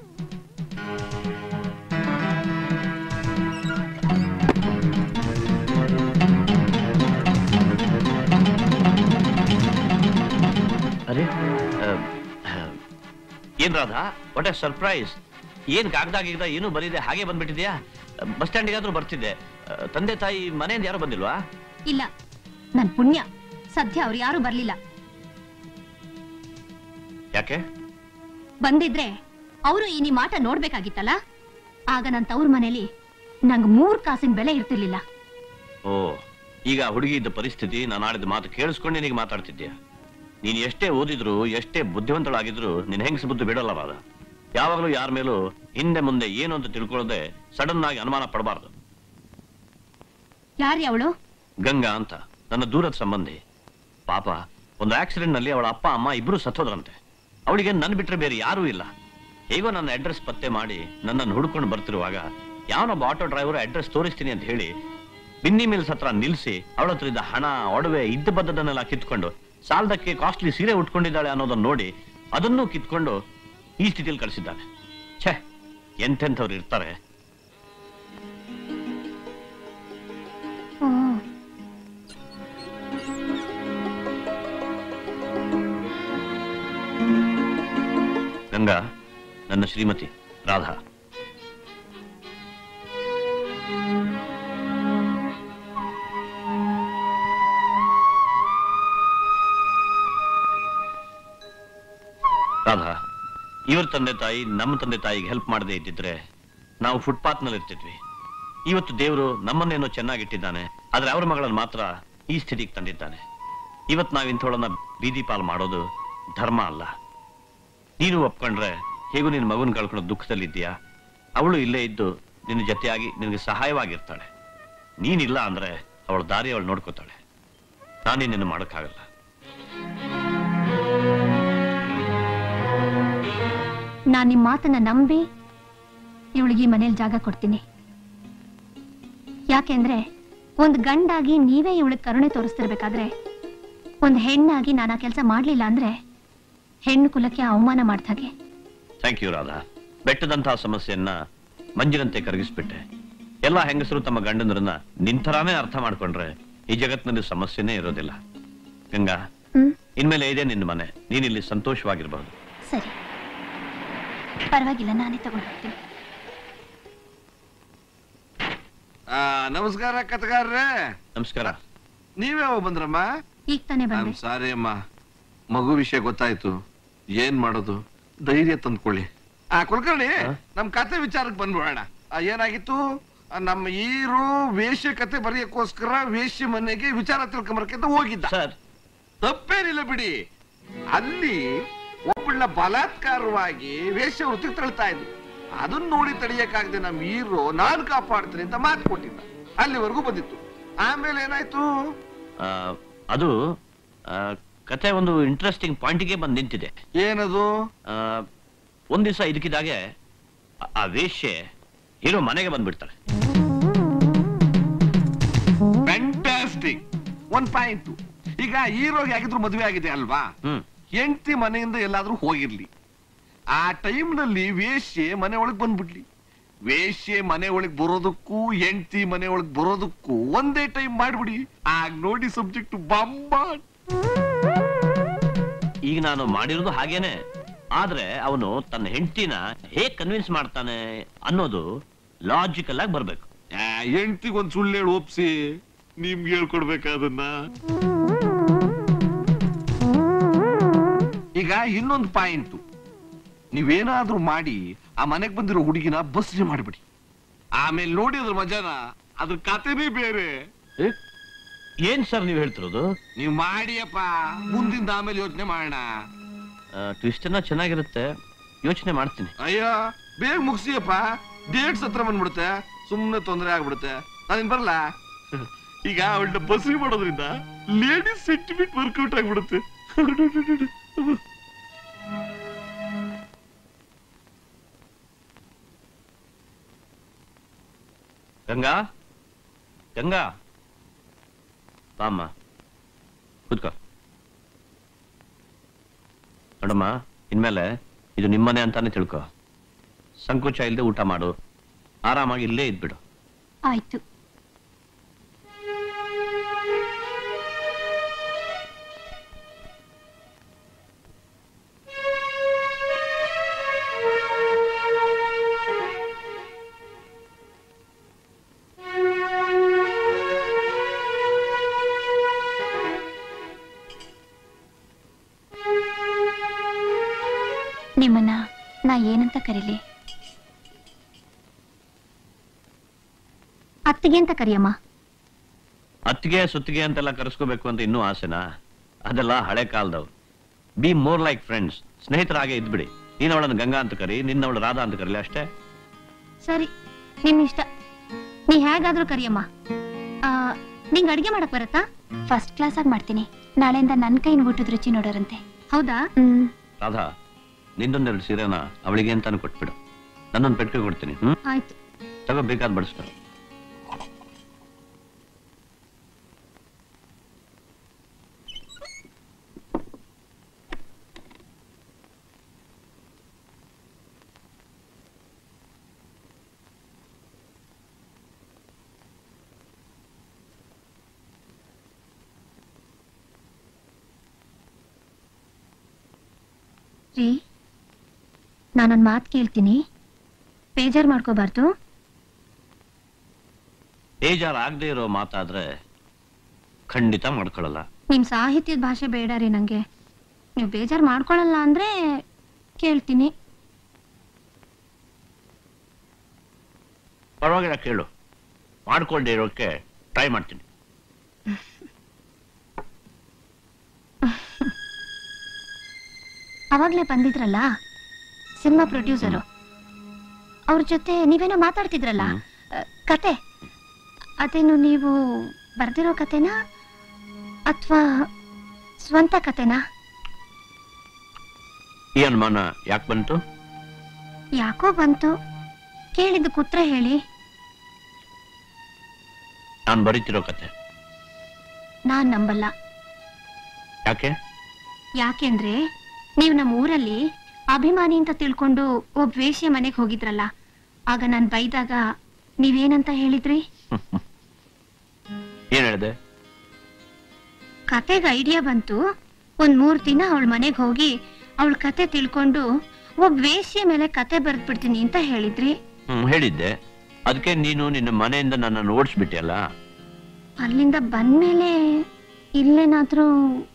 ಅರೆ ಆ, ಆ, ಏನ್ ರಾಧಾ ವಾಟ್ ಎ ಸರ್ಪ್ರೈಸ್ ಏನ್ ಕಾಗದ ಗೀಗದ ಏನು ಬರೀದೆ ಹಾಗೆ ಬಂದ್ಬಿಟ್ಟಿದ್ಯಾ ಬಸ್ ಸ್ಟ್ಯಾಂಡಿಗಾದ್ರೂ ಬರ್ತಿದ್ದೆ ಆ, ತಂದೆ ತಾಯಿ ಮನೆಯಿಂದ ಯಾರು ಬಂದಿಲ್ವಾ ಇಲ್ಲ ನನ್ ಪುಣ್ಯ ಸದ್ಯ ಅವ್ರು ಯಾರು ಬರ್ಲಿಲ್ಲ ಯಾಕೆ ಬಂದಿದ್ರೆ ಅವರು ಈ ನಿಮ್ ಆಟ ನೋಡ್ಬೇಕಾಗಿತ್ತಲ್ಲ ಆಗ ನನ್ ತವ್ರ ಮನೇಲಿ ನಂಗ್ ಮೂರ್ ಕಾಸಿನ ಬೆಲೆ ಇರ್ತಿರ್ಲಿಲ್ಲ ಓ ಈಗ ಆ ಹುಡುಗಿ ಇದ್ದ ಪರಿಸ್ಥಿತಿ ನಾನು ಆಡಿದ ಮಾತು ಕೇಳಿಸ್ಕೊಂಡು ನಿನಗೆ ಮಾತಾಡ್ತಿದ್ಯಾ ನೀನ್ ಎಷ್ಟೇ ಓದಿದ್ರು ಎಷ್ಟೇ ಬುದ್ಧಿವಂತಳಾಗಿದ್ರು ನಿನ್ ಹೆಂಗಸ ಬುದ್ಧಿ ಬಿಡಲ್ಲ ಬಾದ ಯಾವಾಗಲೂ ಯಾರ ಮೇಲೂ ಹಿಂದೆ ಮುಂದೆ ಏನು ಅಂತ ತಿಳ್ಕೊಳ್ಳದೆ ಸಡನ್ ಆಗಿ ಅನುಮಾನ ಪಡಬಾರ್ದು ಯಾರ್ರಿ ಅವಳು ಗಂಗಾ ಅಂತ ನನ್ನ ದೂರದ ಸಂಬಂಧಿ ಪಾಪ ಒಂದು ಆಕ್ಸಿಡೆಂಟ್ ನಲ್ಲಿ ಅವಳ ಅಪ್ಪ ಅಮ್ಮ ಇಬ್ರು ಸತ್ತೋದ್ರಂತೆ ಅವಳಿಗೆ ನನ್ ಬಿಟ್ರೆ ಬೇರೆ ಯಾರೂ ಇಲ್ಲ ಹೇಗೋ ನನ್ನ ಅಡ್ರೆಸ್ ಪತ್ತೆ ಮಾಡಿ ನನ್ನನ್ನು ಹುಡ್ಕೊಂಡು ಬರ್ತಿರುವಾಗ ಯಾವನೊಬ್ಬ ಆಟೋ ಡ್ರೈವರ್ ಅಡ್ರೆಸ್ ತೋರಿಸ್ತೀನಿ ಅಂತ ಹೇಳಿ ಬಿನ್ನಿ ಮಿಲ್ಸ್ ಹತ್ರ ನಿಲ್ಸಿ ಅವಳ ಹತ್ರ ಇದ್ದ ಹಣ ಒಡವೆ ಇದ್ದ ಬದ್ದದನ್ನೆಲ್ಲ ಕಿತ್ಕೊಂಡು ಸಾಲದಕ್ಕೆ ಕಾಸ್ಟ್ಲಿ ಸೀರೆ ಉಟ್ಕೊಂಡಿದ್ದಾಳೆ ಅನ್ನೋದನ್ನ ನೋಡಿ ಅದನ್ನೂ ಕಿತ್ಕೊಂಡು ಈ ಸ್ಥಿತಿಯಲ್ಲಿ ಕಳಿಸಿದ್ದಾನೆ ಛೇ ಎಂತೆಂಥವ್ರು ಇರ್ತಾರೆ ಗಂಗಾ ನನ್ನ ಶ್ರೀಮತಿ ರಾಧಾ ರಾಧಾ ಇವ್ರ ತಂದೆ ತಾಯಿ ನಮ್ಮ ತಂದೆ ತಾಯಿಗೆ ಹೆಲ್ಪ್ ಮಾಡದೇ ಇದ್ದಿದ್ರೆ ನಾವು ಫುಟ್ಪಾತ್ ನಲ್ಲಿ ಇರ್ತಿದ್ವಿ ಇವತ್ತು ದೇವರು ನಮ್ಮನ್ನೇನೋ ಚೆನ್ನಾಗಿಟ್ಟಿದ್ದಾನೆ ಆದ್ರೆ ಅವ್ರ ಮಗಳನ್ನು ಮಾತ್ರ ಈ ಸ್ಥಿತಿಗೆ ತಂದಿದ್ದಾನೆ ಇವತ್ತು ನಾವು ಇಂಥವಳನ್ನ ಬೀದಿ ಪಾಲ್ ಮಾಡೋದು ಧರ್ಮ ಅಲ್ಲ ನೀನು ಒಪ್ಕೊಂಡ್ರೆ ಹೇಗೂ ನಿನ್ನ ಮಗುನ ಕಳ್ಕೊಳ್ಳೋ ದುಃಖದಲ್ಲಿದ್ದೀಯಾ ಅವಳು ಇಲ್ಲೇ ಇದ್ದು ನಿನ್ನ ಜೊತೆಯಾಗಿ ನಿನಗೆ ಸಹಾಯವಾಗಿರ್ತಾಳೆ ನೀನಿಲ್ಲ ಅಂದ್ರೆ ಅವಳ ದಾರಿ ಅವಳು ನೋಡ್ಕೋತಾಳೆ ನಾನೇನೇನು ಮಾಡೋಕ್ಕಾಗಲ್ಲ ನಾನ್ ನಿಮ್ ಮಾತನ್ನ ನಂಬಿ ಇವಳಿಗೆ ಈ ಮನೇಲಿ ಜಾಗ ಕೊಡ್ತೀನಿ ಯಾಕೆಂದ್ರೆ ಒಂದ್ ಗಂಡಾಗಿ ನೀವೇ ಇವಳಿಗೆ ಕರುಣೆ ತೋರಿಸ್ತಿರ್ಬೇಕಾದ್ರೆ ಒಂದ್ ಹೆಣ್ಣಾಗಿ ನಾನು ಆ ಕೆಲಸ ಮಾಡ್ಲಿಲ್ಲ ಅಂದ್ರೆ ಹೆಣ್ಣು ಕುಲಕ್ಕೆ ಅವಮಾನ ಮಾಡ್ದಾಗೆ ಥ್ಯಾಂಕ್ ಯು ರಾಧಾ ಬೆಟ್ಟದಂತಹ ಸಮಸ್ಯೆಯನ್ನ ಮಂಜಿನಂತೆ ಕರಗಿಸ್ಬಿಟ್ಟೆ ಎಲ್ಲ ಹೆಂಗಸರು ತಮ್ಮ ಗಂಡಂದ್ರನ್ನ ನಿಂತರಾನೇ ಅರ್ಥ ಮಾಡ್ಕೊಂಡ್ರೆ ಈ ಜಗತ್ತಿನಲ್ಲಿ ಸಮಸ್ಯೆನೇ ಇರೋದಿಲ್ಲ ಗಂಗಾ ಹ್ಮ್. ಇನ್ಮೇಲೆ ಇದೆ ನಿನ್ನ ಮನೆ ನೀನಿಲ್ಲಿ ಸಂತೋಷವಾಗಿರಬಹುದು ಸರಿ ಪರವಾಗಿಲ್ಲ ನಾನೇ ತಗೊಂಡು ಹೋಗ್ತೀನಿ ಆ, ನಮಸ್ಕಾರ ಕಥಗಾರ್ರೆ ನಮಸ್ಕಾರ ನೀವೇ ಬಂದ್ರಮ್ಮ ಈಗ ತಾನೇ ಬಂದೆ ಸಾರಿ ಅಮ್ಮ ಮಗು ವಿಷಯ ಗೊತ್ತಾಯ್ತು ಏನ್ ಮಾಡೋದು ಧೈರ್ಯ ತಂದ್ಕೊಳ್ಳಿ ಆ ಕುಲಕರ್ಣಿ ನಮ್ ಕತೆ ವಿಚಾರಕ್ಕೆ ಬಂದ್ಬಿಡೋಣ ಆ, ಏನಾಗಿತ್ತು ಆ, ನಮ್ಮ ಹೀರೋ ವೇಶ್ಯ ಕತೆ ಬರೆಯಕ್ಕೋಸ್ಕರ ವೇಶ್ಯ ಮನೆಗೆ ವಿಚಾರ ತಿಳ್ಕೊಂಬರಕ್ಕೆ ಅಂತ ಹೋಗಿದ್ದ ತಪ್ಪೇನಿಲ್ಲ ಬಿಡಿ ಅಲ್ಲಿ ಒಬ್ಬಳ ಬಲಾತ್ಕಾರವಾಗಿ ವೇಶ್ಯ ವೃತ್ತಿಗೆ ತಳ್ತಾ ಇದ್ರು ಅದನ್ನ ನೋಡಿ ತಡೆಯಕ್ಕಾಗದೆ ನಮ್ಮ ಹೀರೋ ನಾನ್ ಕಾಪಾಡ್ತೀನಿ ಅಂತ ಮಾತು ಕೊಟ್ಟಿದ್ದ ಅಲ್ಲಿವರೆಗೂ ಬಂದಿತ್ತು ಆಮೇಲೆ ಏನಾಯ್ತು ಆ, ಅದು ಆ, ಕತೆ ಒಂದು ಇಂಟ್ರೆಸ್ಟಿಂಗ್ ಪಾಯಿಂಟ್ಗೆ ಬಂದು ನಿಂತಿದೆ ಏನದು ಆ, ಒಂದ್ ದಿವಸ ಇದಕ್ಕಿದ್ದಾಗೆ ಆ- ಆ ವೇಶ್ಯೆ ಹೀರೋ ಮನೆಗೆ ಬಂದ್ಬಿಡ್ತಾಳೆ ಫ್ಯಾಂಟಾಸ್ಟಿಕ್ ಒನ್ ಪಾಯಿಂಟ್ ಈಗ ಹೀರೋಗೆ ಆಗಿದ್ರು ಮದುವೆ ಆಗಿದೆ ಅಲ್ವಾ ಹೆಂಡತಿ ಮನೆಯಿಂದ ಎಲ್ಲಾದ್ರೂ ಹೋಗಿರ್ಲಿ ಆ ಟೈಮ್ ನಲ್ಲಿ ವೇಶ್ಯೆ ಮನೆ ಒಳಗ್ ಬಂದ್ಬಿಡ್ಲಿ ವೇಶ್ಯೆ ಮನೆ ಒಳಗ್ ಬರೋದಕ್ಕೂ ಹೆಂಡತಿ ಮನೆ ಒಳಗ್ ಬರೋದಕ್ಕೂ ಒಂದೇ ಟೈಮ್ ಮಾಡ್ಬಿಡಿ ಆಗ ನೋಡಿ ಸಬ್ಜೆಕ್ಟ್ ಬಾಂಬಾ ಈಗ ನಾನು ಮಾಡಿರೋದು ಹಾಗೇನೆ ಆದ್ರೆ ಅವನು ತನ್ನ ಹೆಂಡತಿನ ಹೇಗ್ ಕನ್ವಿನ್ಸ್ ಮಾಡ್ತಾನೆ ಅನ್ನೋದು ಲಾಜಿಕಲ್ ಆಗಿ ಬರ್ಬೇಕು ಹೆಂಡತಿಗೆ ಒಂದ್ ಸುಳ್ಳು ಹೇಳಿ ಒಪ್ಸಿ ನಿಮ್ಗೆ ಹೇಳ್ಕೊಡ್ಬೇಕಾದನ್ನ ಈಗ ಇನ್ನೊಂದು ಪಾಯಿಂಟ್ ನೀವೇನಾದ್ರೂ ಮಾಡಿ ಆ ಮನೆಗ್ ಬಂದಿರೋ ಹುಡುಗಿನ ಬಸ್ರಿ ಮಾಡ್ಬಿಡಿ ಆಮೇಲೆ ನೋಡಿ ಅದ್ರ ಮಜಾನ ಅದ್ರ ಕತೆನೇ ಬೇರೆ ಏನ್ ಸರ್ ನೀವು ಹೇಳ್ತಿರೋದು ನೀವ್ ಮಾಡಿಯಪ್ಪ ಮುಂದಿಂದ ಆಮೇಲೆ ಯೋಚನೆ ಮಾಡೋಣ ಟ್ವಿಸ್ಟ್ ಅನ್ನ ಚೆನ್ನಾಗಿರುತ್ತೆ ಯೋಚನೆ ಮಾಡ್ತೀನಿ ಅಯ್ಯೋ ಬೇಗ ಮುಗಿಸಿಯಪ್ಪ ಡೇಟ್ಸ್ ಹತ್ರ ಬಂದ್ಬಿಡುತ್ತೆ ಸುಮ್ನೆ ತೊಂದರೆ ಆಗ್ಬಿಡುತ್ತೆ ನಾನಿನ್ ಬರಲ್ಲ ಈಗ ಅವಳನ್ನ ಬಸ್ರಿ ಮಾಡೋದ್ರಿಂದ ಲೇಡೀಸ್ ಸೆಂಟಿಮೆಂಟ್ ವರ್ಕೌಟ್ ಆಗ್ಬಿಡುತ್ತೆ ಗಂಗಾ ಗಂಗಾ ಬಾಮ್ಮ ಕೂತ್ಕೋ ನೋಡಮ್ಮ ಇನ್ಮೇಲೆ ಇದು ನಿಮ್ಮನೆ ಅಂತಾನೆ ತಿಳ್ಕೊ ಸಂಕೋಚ ಇಲ್ಲದೆ ಊಟ ಮಾಡು ಆರಾಮಾಗಿ ಇಲ್ಲೇ ಇದ್ಬಿಡು ಆಯ್ತು ನಿಮ್ಮನ್ನ ನಾ ಏನಂತ ಕರೀಲಿ ಅತ್ತಿಗೆ ಅಂತ ಕರಿಯಮ್ಮ ಅತ್ತಿಗೆ ಸುತ್ತಿಗೆ ಅಂತೆಲ್ಲ ಕರೆಸ್ಕೋಬೇಕು ಅಂತ ಇನ್ನೂ ಆಸೆನಾ ಅದೆಲ್ಲ ಹಳೆ ಕಾಲದವ್ರು ಬಿ ಮೋರ್ ಲೈಕ್ ಫ್ರೆಂಡ್ಸ್ ಸ್ನೇಹಿತರಾಗೆ ಇದ್ಬಿಡಿ ನೀನ್ ಅವಳನ್ನು ಗಂಗಾ ಅಂತ ಕರಿ ನಿನ್ನವಳು ರಾಧಾ ಅಂತ ಕರೀಲಿ ಅಷ್ಟೇ ಸರಿ ನಿಮ್ ಇಷ್ಟ ನೀ ಹೇಗಾದ್ರೂ ಕರಿಯಮ್ಮ ಆ, ನಿಂಗ್ ಅಡ್ಗೆ ಮಾಡಕ್ ಬರತ್ತಾ ಫಸ್ಟ್ ಕ್ಲಾಸ್ ಆಗಿ ಮಾಡ್ತೀನಿ ನಾಳೆಯಿಂದ ನನ್ ಕೈನ ಊಟದ ರುಚಿ ನೋಡೋರಂತೆ ಹೌದಾ ಹ್ಮ್ ರಾಧಾ ನಿಂದೊಂದೆರಡು ಸೀರೆನ ಅವಳಿಗೆ ಅಂತಾನು ಕೊಟ್ಬಿಡು ನನ್ನೊಂದು ಪೆಟ್ಟಿಗೆ ಕೊಡ್ತೀನಿ ಹ್ಮ್ ಆಯ್ತು ತಗೋ ಬೇಕಾದ್ ಬಡಿಸ್ಕೊ ರೀ ನಾನೊಂದ್ ಮಾತು ಕೇಳ್ತೀನಿ ಬೇಜಾರ್ ಮಾಡ್ಕೋಬಾರ್ದು ಬೇಜಾರ್ ಆಗದೆ ಇರೋ ಮಾತಾದ್ರೆ ಖಂಡಿತ ಮಾಡ್ಕೊಳ್ಳಲ್ಲ ನಿಮ್ ಸಾಹಿತ್ಯದ ಭಾಷೆ ಬೇಡ ರೀ ನಂಗೆ ನೀವು ಬೇಜಾರ್ ಮಾಡ್ಕೊಳಲ್ಲ ಅಂದ್ರೆ ಕೇಳ್ತೀನಿ ಪರವಾಗಿಲ್ಲ ಕೇಳು ಮಾಡ್ಕೊಂಡೇ ಇರೋಕೆ ಟ್ರೈ ಮಾಡ್ತೀನಿ ಅವಾಗ್ಲೇ ಬಂದಿದ್ರಲ್ಲ ಸಿನಿಮಾ ಪ್ರೊಡ್ಯೂಸರು ಅವ್ರ ಜೊತೆ ನೀವೇನೋ ಮಾತಾಡ್ತಿದ್ರಲ್ಲ ಅ, ಕತೆ ಅದೇನು ನೀವು ಬರ್ದಿರೋ ಕತೆನಾ ಅಥವಾ ಸ್ವಂತ ಕತೆನಾ ಈ ಅನುಮಾನ ಯಾಕೆ ಬಂತು ಯಾಕೋ ಬಂತು ಕೇಳಿದ್ದು ಕುತ್ರ ಹೇಳಿ ನಾನು ಬರೀತಿರೋ ಕತೆ ನಾನ್ ನಂಬಲ್ಲ ಯಾಕೆ ಯಾಕೆಂದ್ರೆ ನೀವು ನಮ್ಮ ಊರಲ್ಲಿ ಅಭಿಮಾನಿ ಅಂತ ತಿಳ್ಕೊಂಡು ಒಬ್ಬ ವೇಶ್ಯ ಮನೆಗೆ ಹೋಗಿದ್ರಲ್ಲ ಆಗ ನಾನ್ ಬೈದಾಗ ನೀವೇನಂತ ಹೇಳಿದ್ರಿ ಏನ್ ಹೇಳಿದೆ ಕತೆಗೆ ಐಡಿಯಾ ಬಂತು ಒಂದ್ ಮೂರ್ ದಿನ ಅವಳ ಮನೆಗೆ ಹೋಗಿ ಅವಳ ಕತೆ ತಿಳ್ಕೊಂಡು ಒಬ್ಬ ವೇಶ್ಯ ಮೇಲೆ ಕತೆ ಬರ್ದ್ಬಿಡ್ತೀನಿ ಅಂತ ಹೇಳಿದ್ರಿ ಹ್ಮ್ ಹೇಳಿದ್ದೆ ಅದಕ್ಕೆ ನೀನು ನಿನ್ನ ಮನೆಯಿಂದ ನನ್ನನ್ನು ಓಡಿಸ್ಬಿಟ್ಟಿಯಲ್ಲ ಅಲ್ಲಿಂದ ಬಂದ್ಮೇಲೆ ಇಲ್ಲೇನಾದ್ರೂ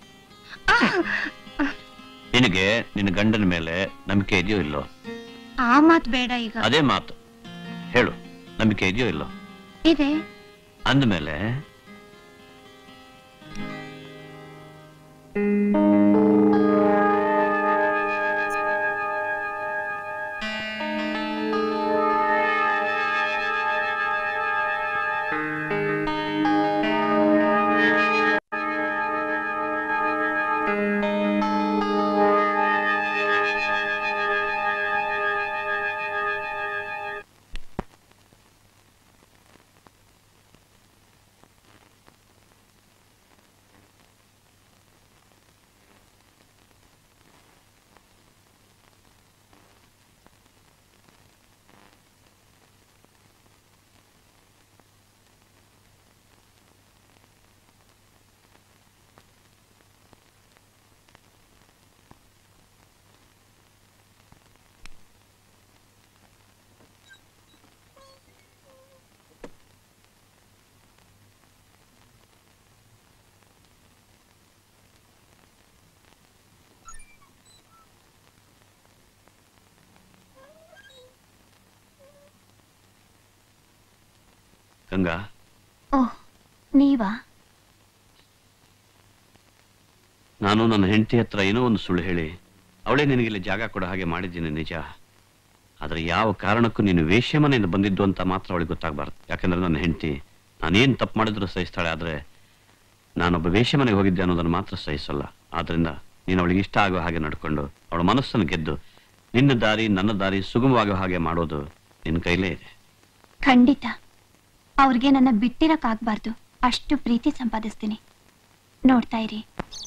ನಿನಗೆ ನಿನ್ನ ಗಂಡನ ಮೇಲೆ ನಂಬಿಕೆ ಇದೆಯೋ ಇಲ್ಲೋ ಆ ಮಾತ್ ಬೇಡ ಈಗ ಅದೇ ಮಾತು ಹೇಳು ನಂಬಿಕೆ ಇದೆಯೋ ಇಲ್ಲೋ ಇದೆ ಅಂದಮೇಲೆ ಗಂಗಾ ಓಹ್ ನೀವಾ ನಾನು ನನ್ನ ಹೆಂಡತಿ ಹತ್ರ ಏನೋ ಒಂದು ಸುಳ್ಳು ಹೇಳಿ ಅವಳೇ ನಿನಗಿಲ್ಲಿ ಜಾಗ ಕೊಡೋ ಹಾಗೆ ಮಾಡಿದ್ದೀನಿ ನಿಜ ಆದರೆ ಯಾವ ಕಾರಣಕ್ಕೂ ನೀನು ವೇಶ್ಯ ಮನೆಯಿಂದ ಬಂದಿದ್ದು ಅಂತ ಮಾತ್ರ ಅವಳಿಗೆ ಗೊತ್ತಾಗಬಾರ್ದು ಯಾಕಂದ್ರೆ ನನ್ನ ಹೆಂಡತಿ ನಾನೇನು ತಪ್ಪು ಮಾಡಿದ್ರು ಸಹಿಸ್ತಾಳೆ ಆದರೆ ನಾನೊಬ್ಬ ವೇಶ್ಯ ಮನೆಗೆ ಹೋಗಿದ್ದೆ ಅನ್ನೋದನ್ನು ಮಾತ್ರ ಸಹಿಸಲ್ಲ ಆದ್ರಿಂದ ನೀನು ಅವಳಿಗೆ ಇಷ್ಟ ಆಗೋ ಹಾಗೆ ನಡ್ಕೊಂಡು ಅವಳ ಮನಸ್ಸನ್ನು ಗೆದ್ದು ನಿನ್ನ ದಾರಿ ನನ್ನ ದಾರಿ ಸುಗಮವಾಗೋ ಹಾಗೆ ಮಾಡೋದು ನಿನ್ನ ಕೈಲೇ ಇದೆ ಖಂಡಿತ ಅವ್ರಿಗೆ ನನ್ನ ಬಿಟ್ಟಿರಕ್ಕಾಗ್ಬಾರ್ದು ಅಷ್ಟು ಪ್ರೀತಿ ಸಂಪಾದಿಸ್ತೀನಿ ನೋಡ್ತಾ ಇರಿ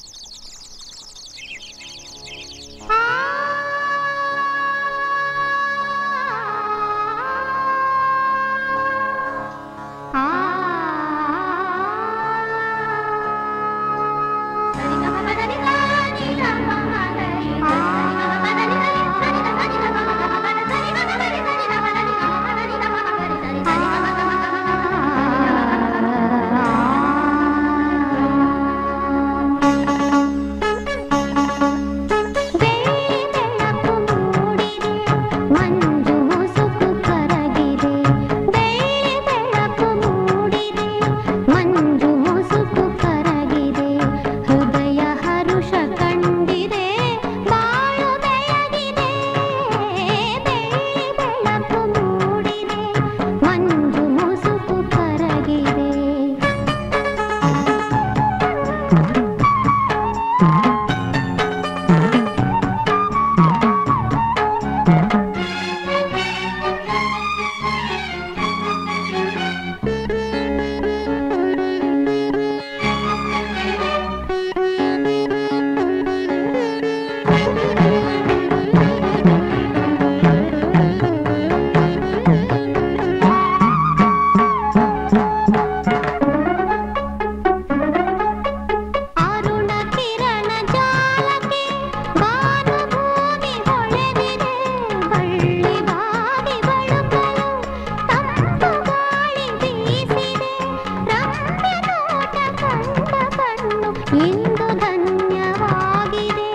ಮಂಜು ಮುಸುಕು ಕರಗಿದೆ ಬೆಳ್ಳಿ ಬೆಳಕು ಮೂಡಿದೆ ಮಂಜು ಮುಸುಕು ಕರಗಿದೆ ಹೃದಯ ಹರುಷ ಕಂಡಿದೆ ಬಾಳು ಬೆಳಗಿದೆ ಬೆಳ್ಳಿ ಬೆಳಕು ಮೂಡಿದೆ ಮಂಜು ಮುಸುಕು ಕರಗಿದೆ ಅರುಣ ಕಿರಣ ಜಾಲಕ್ಕೆ ಭಾನುಭೂಮಿ ಹೊಳೆದಿದೆ ಬಳ್ಳಿ ಬಾಗಿ ಬಳುಕಲು ತಂಪು ಗಾಳಿ ಬೀಸಿದೆ ರಮ್ಯ ನೋಟ ಕಂಡ ಕಣ್ಣು ಇಂದು ಧನ್ಯವಾಗಿದೆ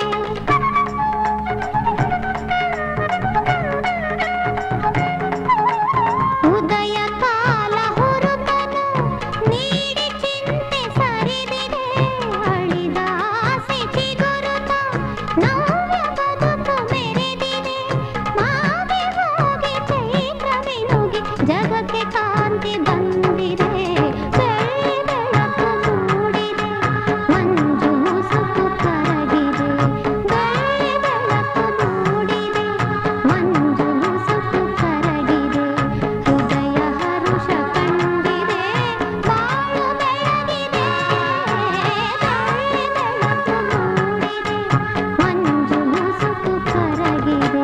ಉದಯ ಕಾಲ ಹುರುಪನು ನೀಡಿ ಚಿಂತೆ ಸರಿದಿದೆ ಅಳಿದ ಆಸೆ ಚಿಗುರುತ ನವ್ಯ ಬದುಕು ಮೆರೆದಿದೆ ಮಾಗೆ ಹೋಗಿ ಚೈತ್ರ ಮಿನುಗಿ ಜಗಕ್ಕೆ ಕಾಂತಿ ಬಂದಿದೆ ಬೆಳ್ಳಿ ಬೆಳಕು ಮೂಡಿದೆ ಮಂಜು ಮುಸುಕು ಕರಗಿದೆ ಬೆಳ್ಳಿ ಬೆಳಕು ಮೂಡಿದೆ ಮಂಜು ಮುಸುಕು ಕರಗಿದೆ ಹೃದಯ ಹರುಷ ಕಂಡಿದೆ ಬಾಳು ಬೆಳಗಿದೆ ಬೆಳ್ಳಿ ಬೆಳಕು ಮೂಡಿದೆ ಮಂಜು ಮುಸುಕು ಕರಗಿದೆ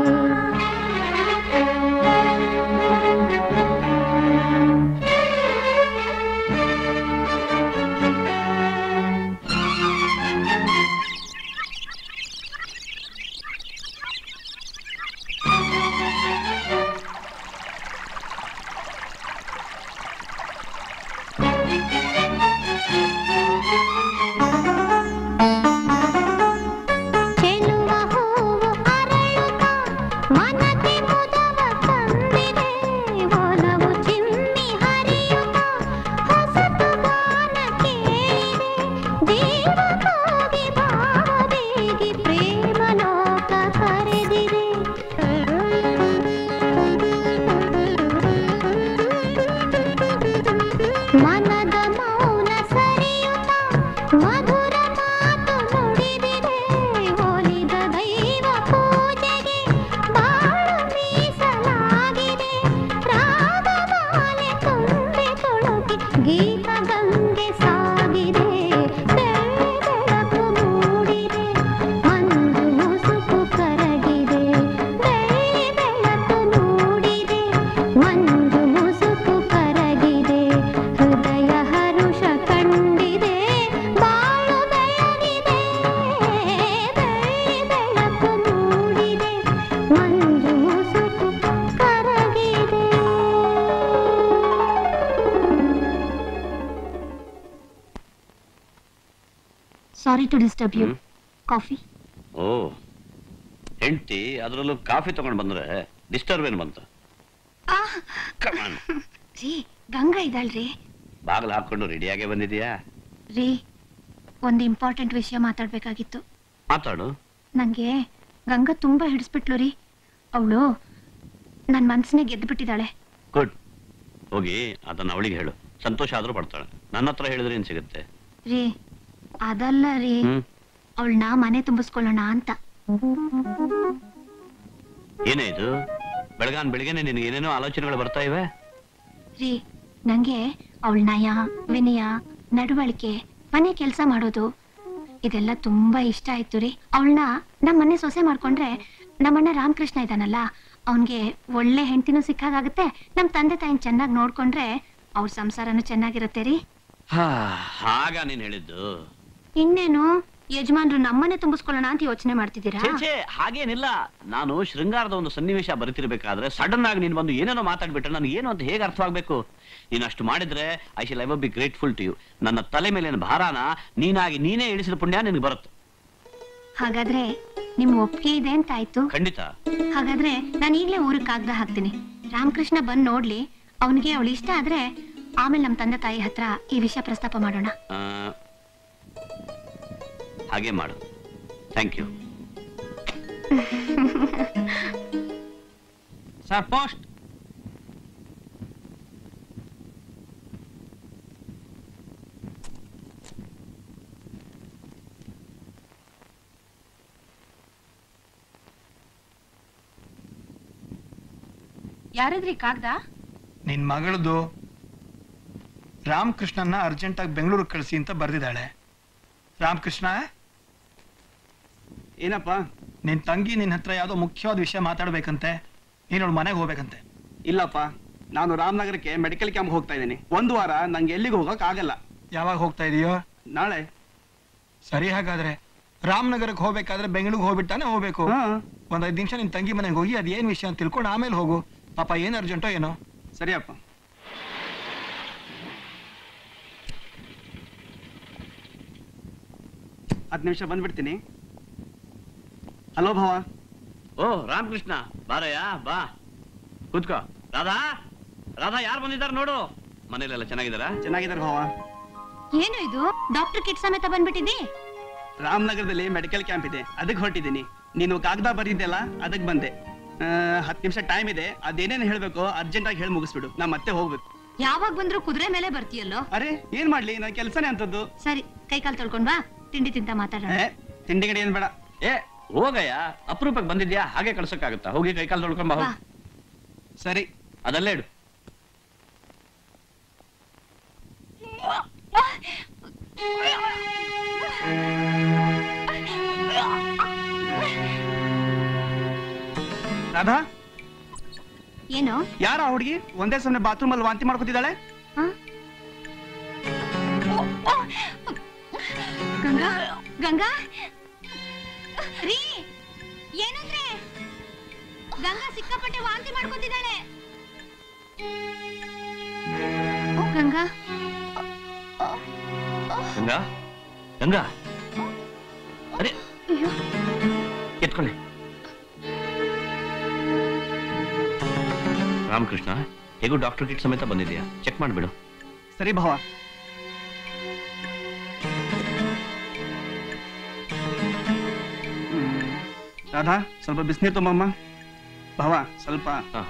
ಚೆಲುವ ಹೂವು ಅರಳುತ್ತ ಮನಕ್ಕೆ ಮುದವ ತಂದಿದೆ ಒಲವು ಚಿಮ್ಮಿ ಹರಿಯುತ್ತ ಹೊಸತು ಗಾನ ಕೇಳಿದೆ ಜೀವ ಹೋಗಿ ಭಾವ ಬೇಗಿ ಪ್ರೇಮ ಲೋಕ ಕರೆದಿದೆ ಮನದ ಮೌನ ಸರಿಯುತ್ತ ಮಧುರ ಮಾತು ನುಡಿದಿದೆ ಒಲಿದ ದೈವ ಪೂಜೆಗೆ ಬಾಳು ಮೀಸಲಾಗಿದೆ ರಾಗಮಾಲೆ ತುಂಬಿ ತುಳುಕಿ ಗೀತ ಗಂಗೆ ಸಾಗಿದೆ ಬೆಳ್ಳಿ ಬೆಳಕು ಮೂಡಿದೆ ಮಂಜು ಮುಸುಕು ಕರಗಿದೆ ಬೆಳ್ಳಿ ಬೆಳಕು ಮೂಡಿದೆ ಮಂಜು ಮುಸುಕು ಕರಗಿದೆ ಹೃದಯ ಹರುಷ ಕಂಡಿದೆ ಬಾಳು ಬೆಳಗಿದೆ ಬೆಳ್ಳಿ ಬೆಳಕು ಮೂಡಿದೆ ಮಂಜು ಮುಸುಕು ಕರಗಿದೆ sorry to disturb you coffee ಓ ಹೆಂಡತಿ ಅದರಲ್ಲೂ ಕಾಫಿ ತಗೊಂಡು ಬಂದ್ರೆ ಡಿಸ್ಟರ್ಬ್ ಏನು ಬಂತು Come on. ರೀ ಗಂಗಾ ಇದ್ದಾಳ್ರಿ ಬಾಗಿಲು ಹಾಕೊಂಡು ರೆಡಿಯಾಗೇ ಬಂದಿದ್ಯಾ ರೀ ಒಂದು ಇಂಪಾರ್ಟೆಂಟ್ ವಿಷಯ ಮಾತಾಡ್ಬೇಕಾಗಿತ್ತು ಮಾತಾಡು ನಂಗೆ ಗಂಗಾ ತುಂಬಾ ಹಿಡಿಸ್ಬಿಟ್ಲು ರೀ ಅವಳು ನನ್ನ ಮನ್ಸನ್ನೇ ಗೆದ್ದು ಬಿಟ್ಟಿದ್ದಾಳೆ ಗುಡ್ ಹೋಗಿ ಅದನ್ನ ಅವಳಿಗೆ ಹೇಳು ಸಂತೋಷ ಆದ್ರೂ ಪಡ್ತಾಳೆ ನನ್ನ ಹತ್ರ ಹೇಳಿದ್ರೆ ಏನ್ ಸಿಗುತ್ತೆ ರೀ ಅದಲ್ಲ ರೀ ಹ್ಮ್ ಅವಳನ್ನ ಮನೆ ತುಂಬಿಸ್ಕೊಳ್ಳೋಣ ಅಂತ ಏನೇ ಇದು ಬೆಳಗಾನ್ ಬೆಳಿಗ್ಗೆನೆ ನಿನಗೆ ಏನೇನೋ ಆಲೋಚನೆಗಳು ಬರ್ತಾ ಇವೆ ರೀ ನಂಗೆ ಅವಳ ನಯ ವಿನಯ ನಡವಳಿಕೆ ಮನೆ ಕೆಲಸ ಮಾಡೋದು ಇದೆಲ್ಲ ತುಂಬಾ ಇಷ್ಟ ಆಯ್ತು ರೀ ಅವಳನ್ನ ನಮ್ಮ ಮನೆ ಸೊಸೆ ಮಾಡ್ಕೊಂಡ್ರೆ ನಮ್ಮಣ್ಣ ರಾಮಕೃಷ್ಣ ಇದಾನಲ್ಲ ಅವನ್ಗೆ ಒಳ್ಳೆ ಹೆಂಡತಿನೂ ಸಿಕ್ಕಾಗುತ್ತೆ ನಮ್ ತಂದೆ ತಾಯಿನ ಚೆನ್ನಾಗಿ ನೋಡ್ಕೊಂಡ್ರೆ ಅವ್ರ ಸಂಸಾರನೂ ಚೆನ್ನಾಗಿರುತ್ತೆ ರೀ ಹಾ ಹಾಗ ನೀನ್ ಹೇಳಿದ್ದು ಇನ್ನೇನು ಯಜಮಾನ್ರು ನಮ್ಮನೆ ತುಂಬಿಸ್ಕೊಳ್ಳೋಣ ಅಂತ ಯೋಚನೆ ಮಾಡ್ತಿದ್ದೀರಾ ಛೇ, ಛೇ ಹಾಗೇನಿಲ್ಲ ನಾನು ಶೃಂಗಾರದ ಒಂದು ಸನ್ನಿವೇಶ ಬರೀತಿರ್ಬೇಕಾದ್ರೆ ಸಡನ್ ಆಗಿ ನೀನ್ ಬಂದು ಏನೇನೋ ಮಾತಾಡ್ಬಿಟ್ರೆ ನನಗೆ ಏನು ಅಂತ ಹೇಗೆ ಅರ್ಥವಾಗ್ಬೇಕು ನೀನು ಅಷ್ಟು ಮಾಡಿದ್ರೆ I shall ever be grateful to you ನನ್ನ ತಲೆ ಮೇಲಿನ ಭಾರಾನ ನೀನಾಗಿ ನೀನೇ ಇಳಿಸಿದ ಪುಣ್ಯ ನಿನಗೆ ಬರುತ್ತೆ ಹಾಗಾದ್ರೆ ನಿಮ್ ಒಪ್ಪಿಗೆ ಇದೆ ಅಂತ ಆಯ್ತು ಖಂಡಿತ ಹಾಗಾದ್ರೆ ನಾನು ಈಗ್ಲೇ ಊರಿಗೆ ಕಾಗ್ದ ಹಾಕ್ತೀನಿ ರಾಮಕೃಷ್ಣ ಬಂದ್ ನೋಡ್ಲಿ ಅವನಿಗೆ ಅವಳು ಇಷ್ಟ ಆದ್ರೆ ಆಮೇಲೆ ನಮ್ ತಂದೆ ತಾಯಿ ಹತ್ರ ಈ ವಿಷಯ ಪ್ರಸ್ತಾಪ ಮಾಡೋಣ ಆ, ಹಾಗೆ ಮಾಡು ಥ್ಯಾಂಕ್ ಯು ಸರ್ ಪೋಸ್ಟ್ ಯಾರದ್ರಿ ಕಾಗ್ದ ನಿನ್ ಮಗಳದು ರಾಮಕೃಷ್ಣನ್ನ ಅರ್ಜೆಂಟಾಗಿ ಬೆಂಗಳೂರಿಗೆ ಕಳಿಸಿ ಅಂತ ಬರ್ದಿದ್ದಾಳೆ ರಾಮಕೃಷ್ಣ ಏನಪ್ಪ ನಿನ್ ತಂಗಿ ನಿನ್ ಹತ್ರ ಯಾವ್ದೋ ಮುಖ್ಯವಾದ ವಿಷಯ ಮಾತಾಡ್ಬೇಕಂತೆ ನೀನ್ ಅವಳ ಮನೆಗೆ ಹೋಗ್ಬೇಕಂತೆ ಇಲ್ಲಪ್ಪ ನಾನು ರಾಮನಗರಕ್ಕೆ ಮೆಡಿಕಲ್ ಕ್ಯಾಂಪ್ ಹೋಗ್ತಾ ಇದ್ದೀನಿ ಒಂದು ವಾರ ನಂಗೆ ಎಲ್ಲಿಗೆ ಹೋಗಕ್ ಆಗಲ್ಲ ಯಾವಾಗ ಹೋಗ್ತಾ ಇದೀಯೋ ನಾಳೆ ಸರಿ ಹಾಗಾದ್ರೆ ರಾಮನಗರಕ್ಕೆ ಹೋಗ್ಬೇಕಾದ್ರೆ ಬೆಂಗಳೂರಿಗೆ ಹೋಗ್ಬಿಟ್ಟಾನೆ ಹೋಗ್ಬೇಕು ಒಂದ್ ಐದ್ ನಿಮಿಷ ನಿನ್ ತಂಗಿ ಮನೆಗೆ ಹೋಗಿ ಅದ್ ಏನ್ ವಿಷಯ ಅಂತ ತಿಳ್ಕೊಂಡು ಆಮೇಲೆ ಹೋಗು ಪಾಪ ಏನ್ ಅರ್ಜೆಂಟೋ ಏನೋ ಸರಿಯಪ್ಪ ಹತ್ತು ನಿಮಿಷ ಬಂದ್ಬಿಡ್ತೀನಿ ಹಲೋ ಭಾವ ಓ ರಾಮಕೃಷ್ಣ ಬಾರಯ್ಯ ಬಾ ಕೂತ್ಕೋ ರಾಧಾ ರಾಧಾ ಯಾರು ಬಂದಿದ್ದಾರೆ ನೋಡು ಮನೇಲೆಲ್ಲ ಚೆನ್ನಾಗಿದ್ದಾರಾ ಚೆನ್ನಾಗಿದ್ದಾರೆ ಭಾವ ಏನು ಇದು ಡಾಕ್ಟರ್ ಕಿಟ್ ಸಮೇತ ಬಂದ್ಬಿಟ್ಟಿದ್ದಿ ರಾಮನಗರದಲ್ಲಿ ಮೆಡಿಕಲ್ ಕ್ಯಾಂಪ್ ಇದೆ ಅದಕ್ಕೆ ಹೊರಟಿದ್ದೀನಿ ನೀನು ಕಾಗದ ಬರೀದ್ದೆಲ್ಲ ಅದಕ್ಕೆ ಬಂದೆ ಹತ್ತು ನಿಮಿಷ ಟೈಮ್ ಇದೆ ಅದೇನೇನು ಹೇಳಬೇಕು ಅರ್ಜೆಂಟಾಗಿ ಹೇಳಿ ಮುಗಿಸ್ಬಿಡು ನಾ ಮತ್ತೆ ಹೋಗ್ಬೇಕು ಯಾವಾಗ ಬಂದ್ರು ಕುದುರೆ ಮೇಲೆ ಬರ್ತೀಯಲ್ಲೋ ಅರೆ ಏನ್ ಮಾಡ್ಲಿ ನನ್ನ ಕೆಲಸನೇ ಅಂತದ್ದು ಸರಿ ಕೈ ಕಾಲ್ ತೊಳ್ಕೊಂಡ್ ಬಾ ತಿಂಡಿ ತಿಂತ ಮಾತಾಡೋಣ ಏ ತಿಂಡಿ ಗಡಿ ಏನ್ ಬೇಡ ಏ ಹೋಗಯ್ಯ ಅಪರೂಪಕ್ಕೆ ಬಂದಿದ್ಯಾ ಹಾಗೆ ಕಳ್ಸಕ್ಕಾಗುತ್ತಾ ಹೋಗಿ ಕೈಕಾಲು ತೊಳ್ಕೊಂಡ್ ಬಾ ಹೋಗು. ಸರಿ ಅದಲ್ಲೇ ಇಡು ರಾಧಾ ಏನು ಯಾರ ಆ ಹುಡುಗಿ ಒಂದೇ ಸಮನೆ ಬಾತ್ರೂಮ್ ಅಲ್ಲಿ ವಾಂತಿ ಮಾಡ್ಕೊತಿದ್ದಾಳೆ ಗಂಗಾ ಗಂಗಾ ರೀ ಏನಂದ್ರೆ ಗಂಗಾ ಸಿಕ್ಕಾಪಟ್ಟೆ ವಾಂತಿ ಮಾಡ್ಕೊತಿದ್ದಾಳೆ ಓ ಗಂಗಾ ಗಂಗಾ ಗಂಗಾ ಅರೆ ಅಯ್ಯೋ ಎತ್ಕೊಳ್ಳಿ ರಾಮಕೃಷ್ಣ ಹೇಗೂ ಡಾಕ್ಟರ್ ಕಿಟ್ ಸಮೇತ ಬಂದಿದ್ಯಾ ಚೆಕ್ ಮಾಡಿಬಿಡು ಸರಿ ಭಾವ ಹ್ಮ್. ರಾಧಾ ಸ್ವಲ್ಪ ಬಿಸಿನೀರು ತುಂಬಮ್ಮ ಭಾವ ಸ್ವಲ್ಪ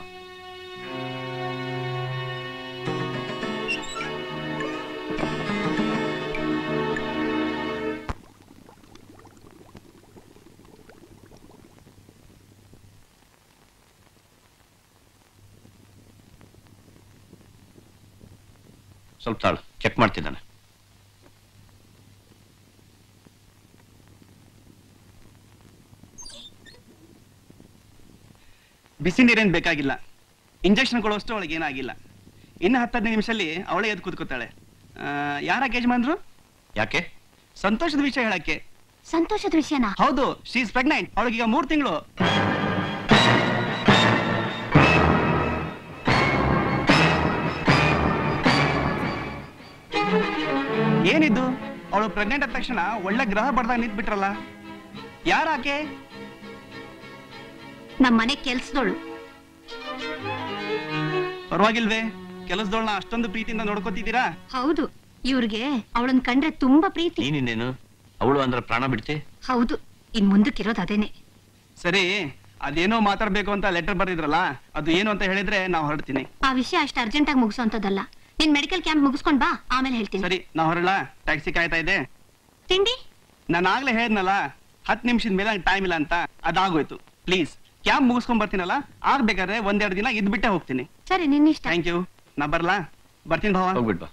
ಸ್ವಲ್ಪ ತಾಳು ಚೆಕ್ ಮಾಡ್ತಿದ್ದಾನೆ ಬಿಸಿ ನೀರೇನ್ ಬೇಕಾಗಿಲ್ಲ ಇಂಜೆಕ್ಷನ್ ಕೊಡುವಷ್ಟು ಅವಳಿಗೆ ಏನಾಗಿಲ್ಲ ಇನ್ನು ಹತ್ತದೈದು ನಿಮಿಷದಲ್ಲಿ ಅವಳೇ ಎದ್ದು ಕೂತ್ಕೋತಾಳೆ ಆ, ಯಾರ ಯಜಮಾನ್ರು ಯಾಕೆ ಸಂತೋಷದ ವಿಷಯ ಹೇಳಕ್ಕೆ ಸಂತೋಷದ ವಿಷಯನಾ ಹೌದು ಶಿ ಇಸ್ ಪ್ರೆಗ್ನೆಂಟ್ ಅವಳಿಗೀಗ ಮೂರು ತಿಂಗಳು ಏನಿದ್ದು ಅವಳು ಪ್ರೆಗ್ನೆಂಟ್ ಆದ ತಕ್ಷಣ ಒಳ್ಳೆ ಗ್ರಹ ಬಡ್ದಾಗ ನಿಂತ್ಬಿಟ್ರಲ್ಲ ಯಾರಾಕೆ ನಮ್ ಮನೆ ಕೆಲ್ಸದೋಳು ಪರವಾಗಿಲ್ವೇ ಕೆಲಸದವಳನ್ನ ಅಷ್ಟೊಂದು ಪ್ರೀತಿಯಿಂದ ನೋಡ್ಕೋತಿದ್ದೀರಾ ಹೌದು ಇವ್ರಿಗೆ ಅವಳನ್ ಕಂಡ್ರೆ ತುಂಬಾ ಪ್ರೀತಿ ನೀನಿನ್ನೇನು ಅವಳು ಅಂದ್ರೆ ಪ್ರಾಣ ಬಿಡ್ತಿ ಹೌದು ಇನ್ ಮುಂದಕ್ಕಿರೋದು ಅದೇನೆ ಸರಿ ಅದೇನೋ ಮಾತಾಡ್ಬೇಕು ಅಂತ ಲೆಟರ್ ಬರ್ದಿದ್ರಲ್ಲ ಅದು ಏನು ಅಂತ ಹೇಳಿದ್ರೆ ನಾವು ಹೊರಡ್ತೀನಿ ಆ ವಿಷಯ ಅಷ್ಟು ಅರ್ಜೆಂಟ್ ಆಗಿ ಮುಗಿಸೋಂಥದ್ದಲ್ಲ ನಿನ್ ಮೆಡಿಕಲ್ ಕ್ಯಾಂಪ್ ಮುಗಿಸ್ಕೊಂಡ್ ಬಾ ಆಮೇಲೆ ಹೇಳ್ತೀನಿ ಸರಿ ನಾವು ಹೊರಡ ಟ್ಯಾಕ್ಸಿ ಕಾಯ್ತಾ ಇದೆ ತಿಂಡಿ ನಾನು ಆಗ್ಲೇ ಹೇಳ್ದನಲ್ಲ ಹತ್ತು ನಿಮಿಷದ ಮೇಲೆ ಟೈಮ್ ಇಲ್ಲ ಅಂತ ಅದಾಗೋಯ್ತು ಪ್ಲೀಸ್ ಕ್ಯಾಂಪ್ ಮುಗಿಸ್ಕೊಂಡ್ ಬರ್ತೀನಲ್ಲ ಆಗ್ಬೇಕಾದ್ರೆ ಒಂದೆರಡು ದಿನ ಇದ್ಬಿಟ್ಟೆ ಹೋಗ್ತೀನಿ ಸರಿ ನಿನ್ನಿಷ್ಟ ಥ್ಯಾಂಕ್ ಯು ನಾ ಬರ್ಲಾ ಬರ್ತೀನಿ ಭಾವ ಹೋಗ್ಬಿಟ್ ಬಾ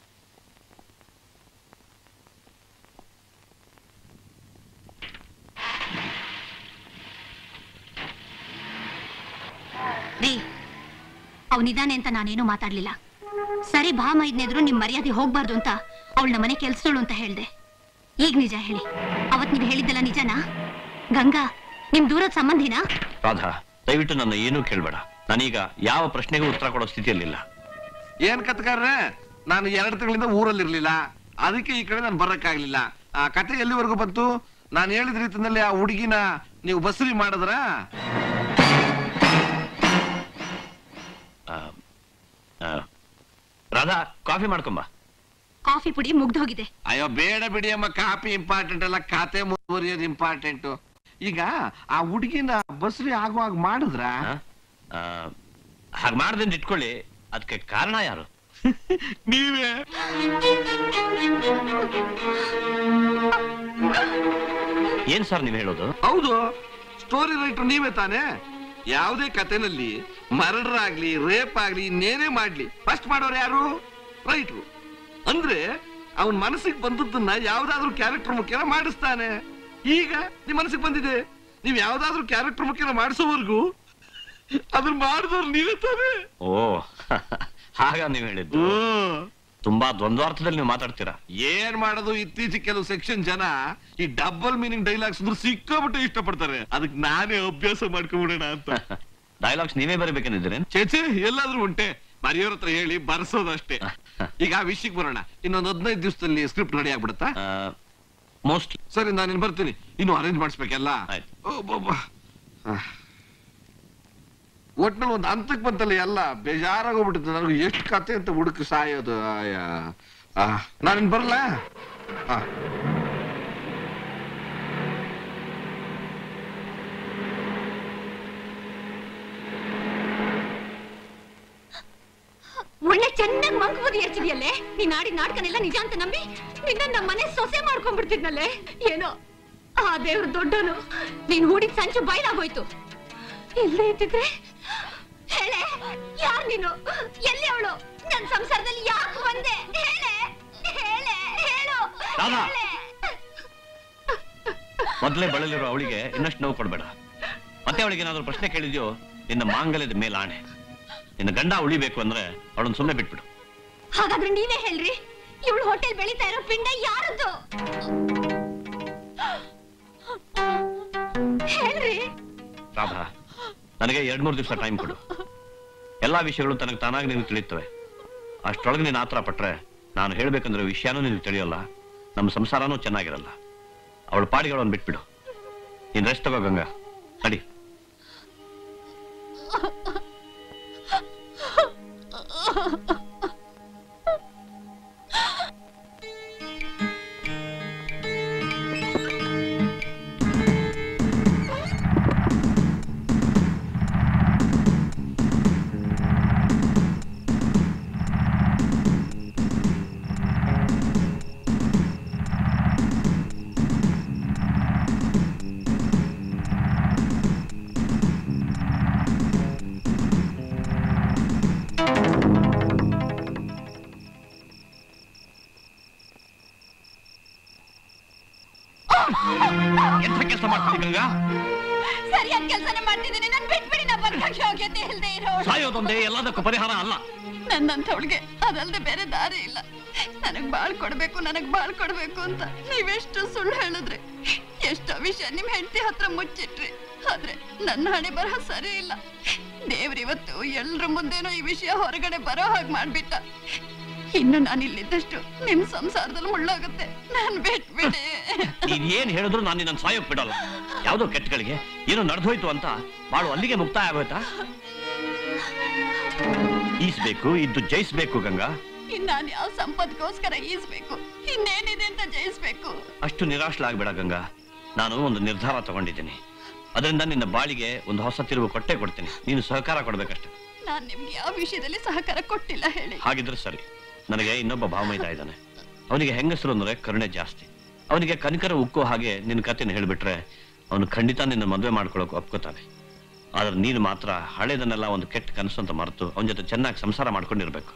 ರೀ ಅವನಿದಾನೆ ಅಂತ ನಾನೇನು ಮಾತಾಡ್ಲಿಲ್ಲ ಸರಿ ಭಾ ಮೈದ್ನೆದ್ರು ನಿಮ್ ಮರ್ಯಾದೆ ಹೋಗ್ಬಾರ್ದು ಅಂತ ಅವಳ ಮನೆ ಕೆಲ್ಸದಳು ಅಂತ ಹೇಳ್ದೆ ಈಗ ನಿಜ ಹೇಳಿ ಅವತ್ ನೀವ್ ಹೇಳಿದ್ದಲ್ಲ ನಿಜನಾ ಗಂಗಾ ನಿಮ್ ದೂರದ ಸಂಬಂಧಿನಾ ರಾಧಾ ದಯವಿಟ್ಟು ನನ್ನ ಏನೂ ಕೇಳಬೇಡ ನಾನೀಗ ಯಾವ ಪ್ರಶ್ನೆಗೂ ಉತ್ತರ ಕೊಡೋ ಸ್ಥಿತಿಯಲ್ಲಿಲ್ಲ ಏನ್ ಕತ್ಕಾರ್ರೆ ನಾನು ಎರಡು ತಿಂಗಳಿಂದ ಊರಲ್ಲಿರ್ಲಿಲ್ಲ ಅದಕ್ಕೆ ಈ ಕಡೆ ನಾನು ಬರಕ್ಕಾಗ್ಲಿಲ್ಲ ಆ ಕತೆ ಎಲ್ಲಿವರೆಗೂ ಬಂತು ನಾನು ಹೇಳಿದ ರೀತಿಯಲ್ಲಿ ಆ ಹುಡುಗಿನ ನೀವು ಬಸರಿ ಮಾಡಿದ್ರ ಆ, ಆ, ರಾಧಾ ಕಾಫಿ ಮಾಡ್ಕೊಂಬ ಕಾಫಿ ಪುಡಿ ಮುಗ್ದೋಗಿದೆ ಅಯ್ಯೋ ಬೇಡ ಬಿಡಿ ಅಮ್ಮ ಕಾಪಿ ಇಂಪಾರ್ಟೆಂಟ್ ಅಲ್ಲ ಖಾತೆ ಮುಂದುವರಿಯೋದು ಇಂಪಾರ್ಟೆಂಟ್ ಈಗ ಆ ಹುಡುಗಿನ ಬಸರಿ ಆಗುವಾಗ ಮಾಡಿದ್ರ ಹಾಗೆ ಮಾಡ್ದಂತ ಇಟ್ಕೊಳ್ಳಿ ಅದಕ್ಕೆ ಕಾರಣ ಯಾರು ನೀವೇ ಏನ್ ಸರ್ ನೀವು ಹೇಳೋದು ಹೌದು ಸ್ಟೋರಿ ರೈಟರ್ ನೀವೇ ತಾನೇ ಯಾವುದೇ ಕಥೆನಲ್ಲಿ ಮರ್ಡರ್ ಆಗ್ಲಿ ರೇಪ್ ಆಗ್ಲಿ ಇನ್ನೇನೇ ಮಾಡ್ಲಿ ಫಸ್ಟ್ ಮಾಡೋರು ಯಾರು ರೈಟ್ರು ಅಂದ್ರೆ ಅವನ್ ಮನಸ್ಸಿಗೆ ಬಂದದ್ದನ್ನ ಯಾವ್ದಾದ್ರು ಕ್ಯಾರೆಕ್ಟರ್ ಮುಖ್ಯನ ಮಾಡಿಸ್ತಾನೆ ಈಗ ನಿಮ್ ಮನಸ್ಸಿಗೆ ಬಂದಿದೆ ನೀವ್ ಯಾವ್ದಾದ್ರು ಕ್ಯಾರೆಕ್ಟರ್ ಮುಖ್ಯನ ಮಾಡಿಸೋವರೆಗೂ ಅದನ್ನ ಮಾಡಿದವ್ರು ನೀವೇ ತಾನೇ ಓ ಹಾಗ ನೀವು ಹೇಳಿದ್ದು ತುಂಬಾ ದ್ವಂದ್ವಾರ್ಥದಲ್ಲಿ ನೀವು ಮಾತಾಡ್ತೀರಾ ಏನ್ ಮಾಡೋದು ಇತ್ತೀಚೆಗೆ ಕೆಲವು ಸೆಕ್ಷನ್ ಜನ ಈ ಡಬಲ್ ಮೀನಿಂಗ್ ಡೈಲಾಗ್ಸ್ ಅಂದ್ರೆ ಸಿಕ್ಕಾಬಿಟ್ಟು ಇಷ್ಟಪಡ್ತಾರೆ ಅದಕ್ಕೆ ನಾನೇ ಅಭ್ಯಾಸ ಮಾಡ್ಕೊಂಡ್ಬಿಡೋಣ ಅಂತ ಡೈಲಾಗ್ಸ್ ನೀವೇ ಬರಬೇಕಂದಿದ್ದೀರೇನ್ ಚೇಚೆ ಎಲ್ಲಾದ್ರೂ ಉಂಟೆ ಮರಿಯೋರ್ ಹತ್ರ ಹೇಳಿ ಬರ್ಸೋದಷ್ಟೇ ಈಗ ಆ ವಿಷಯಕ್ಕೆ ಬರೋಣ ಇನ್ನೊಂದ್ ಹದಿನೈದು ದಿವಸದಲ್ಲಿ ಸ್ಕ್ರಿಪ್ಟ್ ರೆಡಿ ಆಗ್ಬಿಡುತ್ತಾ ಮೋಸ್ಟ್ ಸರಿ ನಾನು ಇನ್ನು ಬರ್ತೀನಿ ಇನ್ನು ಅರೇಂಜ್ ಮಾಡಿಸ್ಬೇಕೆಲ್ಲ ಒಟ್ನಲ್ಲಿ ಒಂದು ಹಂತಕ್ಕೆ ಬಂತಲ್ಲ ಎಲ್ಲ ಬೇಜಾರಾಗೋಗ್ಬಿಟ್ಟಿತ್ತು ನನಗೆ ಎಷ್ಟು ಕತೆ ಅಂತ ಹುಡುಕಿ ಸಾಯೋದು ನಾನು ಇನ್ನು ಬರಲ್ಲ ಒಳ್ಳೆ ಚೆನ್ನಾಗಿ ಮಂಕುಬುದಿ ಎರ್ಚಿದ್ಯಲ್ಲೇ ನೀನ್ ಆಡಿದ ನಾಟಕನೆಲ್ಲ ನಿಜ ಅಂತ ನಂಬಿ ನಿನ್ನ ನಮ್ಮ ಮನೆ ಸೊಸೆ ಮಾಡ್ಕೊಂಡ್ಬಿಡ್ತಿದ್ನಲ್ಲೇ ಏನೋ ಆ ದೇವ್ರ ದೊಡ್ಡನು ನೀನ್ ಹೂಡಿದ ಸಂಚು ಬಯಲಾಗೋಯ್ತು ಇಲ್ಲೇ ಇದ್ದಿದ್ರೆ ಹೇಳೆ ಯಾರ್ ನೀನು ಎಲ್ಲಿ ಅವಳು ನನ್ ಸಂಸಾರದಲ್ಲಿ ಯಾಕೆ ಬಂದೆ ಹೇಳೆ ಹೇಳೆ ಹೇಳು ರಾಧಾ. ಹೇಳೆ. ಮೊದಲೇ ಬಳಲಿರೋ ಅವಳಿಗೆ ಇನ್ನಷ್ಟು ನೋವು ಕೊಡ್ಬೇಡ ಮತ್ತೆ ಅವಳಿಗೆ ಏನಾದ್ರು ಪ್ರಶ್ನೆ ಕೇಳಿದ್ಯೋ ನಿನ್ನ ಮಾಂಗಲ್ಯದ ಮೇಲೆ ಆಣೆ ನಿನ್ನ ಗಂಡ ಉಳಿಬೇಕು ಅಂದ್ರೆ ಅವಳನ್ನ ಸುಮ್ಮನೆ ಬಿಟ್ಬಿಡು ಹಾಗಾದ್ರೆ ನೀವೇ ಹೇಳ್ರಿ ಇವಳು ಹೋಟೆಲ್ ಬೆಳೀತಾ ಇರೋ ಪಿಂಡ ಯಾರದ್ದು ಹೇಳ್ರಿ ರಾಧಾ ನನಗೆ ಎರಡ್ ಮೂರು ದಿವಸ ಟೈಮ್ ಕೊಡು ಎಲ್ಲಾ ವಿಷಯಗಳು ತನಗೆ ತಾನಾಗಿ ನಿನಗೆ ತಿಳಿಯುತ್ತವೆ ಅಷ್ಟರೊಳಗೆ ನೀನು ಆತರ ಪಟ್ರೆ ನಾನು ಹೇಳ್ಬೇಕಂದ್ರೆ ವಿಷಯನೂ ನಿನಗೆ ತಿಳಿಯೋಲ್ಲ ನಮ್ಮ ಸಂಸಾರನೂ ಚೆನ್ನಾಗಿರಲ್ಲ ಅವಳ ಪಾಡಿಗೆ ಅವಳನ್ನು ಬಿಟ್ಬಿಡು ನೀನ್ ರೆಸ್ಟ್ ತಗೋ ಗಂಗಾ ನಡಿ ಎಂಥ ಕೆಲಸ ಮಾಡ್ತೀನಿ ಗಂಗಾ ಸರಿಯಾದ ಕೆಲಸನೇ ಮಾಡ್ತಿದ್ದೀನಿ ನನ್ ಬಿಟ್ಬಿಡಿ ನಾ ಬದುಕಕ್ಕೆ ಯೋಗ್ಯತೆ ಇಲ್ದೇ ಇರೋ ಸಾಯೋದೊಂದೇ ಎಲ್ಲದಕ್ಕೂ ಪರಿಹಾರ ಅಲ್ಲ ನನ್ನಂಥವಳಿಗೆ ಅದಲ್ದೆ ಬೇರೆ ದಾರಿ ಇಲ್ಲ ನನಗ್ ಬಾಳ್ ಕೊಡ್ಬೇಕು ನನಗ್ ಬಾಳ್ ಕೊಡ್ಬೇಕು ಅಂತ ನೀವೆಷ್ಟು ಸುಳ್ಳು ಹೇಳಿದ್ರಿ ಎಷ್ಟೋ ವಿಷಯ ನಿಮ್ ಹೆಂಡತಿ ಹತ್ರ ಮುಚ್ಚಿಟ್ರಿ ಆದ್ರೆ ನನ್ನ ಹಣೆ ಬರಹ ಸರಿ ಇಲ್ಲ ದೇವ್ರಿವತ್ತು ಎಲ್ರ ಮುಂದೆನೋ ಈ ವಿಷಯ ಹೊರಗಡೆ ಬರೋ ಹಾಗೆ ಮಾಡ್ಬಿಟ್ಟ ಇನ್ನು ನಾನು ಇಲ್ಲಿದ್ದಷ್ಟು ನಿಮ್ ಸಂಸಾರದಲ್ಲಿ ಮುಳ್ಳಾಗುತ್ತೆ ನಾನ್ ಬಿಟ್ಬಿಡಿ ನೀನ್ ಏನ್ ಹೇಳಿದ್ರು ನಾನು ನಿನ್ನ ಸಾಯೋಕ್ ಬಿಡಲ್ಲ ಯಾವ್ದೋ ಕೆಟ್ಟಗಳಿಗೆ ಏನೋ ನಡೆದೋಯ್ತು ಅಂತ ಬಾಳು ಅಲ್ಲಿಗೆ ಮುಕ್ತಾಯ ಆಗೋಯ್ತಾ ಈಸ್ಬೇಕು ಇದ್ದು ಜಯಿಸ್ಬೇಕು ಗಂಗಾ ಇನ್ ನಾನ್ ಯಾವ ಸಂಪತ್ಗೋಸ್ಕರ ಈಸ್ಬೇಕು ಇನ್ನೇನಿದೆ ಅಂತ ಜಯಿಸ್ಬೇಕು ಅಷ್ಟು ನಿರಾಶಲಾಗ್ಬೇಡ ಗಂಗಾ ನಾನು ಒಂದು ನಿರ್ಧಾರ ತಗೊಂಡಿದ್ದೀನಿ ಅದರಿಂದ ನಿನ್ನ ಬಾಳಿಗೆ ಒಂದು ಹೊಸ ತಿರುವು ಕೊಟ್ಟೆ ಕೊಡ್ತೀನಿ ನೀನು ಸಹಕಾರ ಕೊಡ್ಬೇಕಷ್ಟೆ ನಾನ್ ನಿಮ್ಗೆ ಯಾವ ವಿಷಯದಲ್ಲಿ ಸಹಕಾರ ಕೊಟ್ಟಿಲ್ಲ ಹೇಳಿ ಹಾಗಿದ್ರೆ ಸರಿ ನನಗೆ ಇನ್ನೊಬ್ಬ ಭಾವಮೈದ ಇದ್ದಾನೆ ಅವನಿಗೆ ಹೆಂಗಸರು ಅಂದ್ರೆ ಕರುಣೆ ಜಾಸ್ತಿ ಅವನಿಗೆ ಕನಿಕರ ಉಕ್ಕೋ ಹಾಗೆ ನಿನ್ನ ಕಥೆನ ಹೇಳ್ಬಿಟ್ರೆ ಅವನು ಖಂಡಿತ ನಿನ್ನ ಮದುವೆ ಮಾಡ್ಕೊಳಕ್ ಒಪ್ಕೋತಾನೆ ಆದ್ರೆ ನೀನು ಮಾತ್ರ ಹಳೇದನ್ನೆಲ್ಲ ಒಂದು ಕೆಟ್ಟ ಕನಸು ಅಂತ ಮರೆತು ಅವನ ಜೊತೆ ಚೆನ್ನಾಗಿ ಸಂಸಾರ ಮಾಡ್ಕೊಂಡಿರ್ಬೇಕು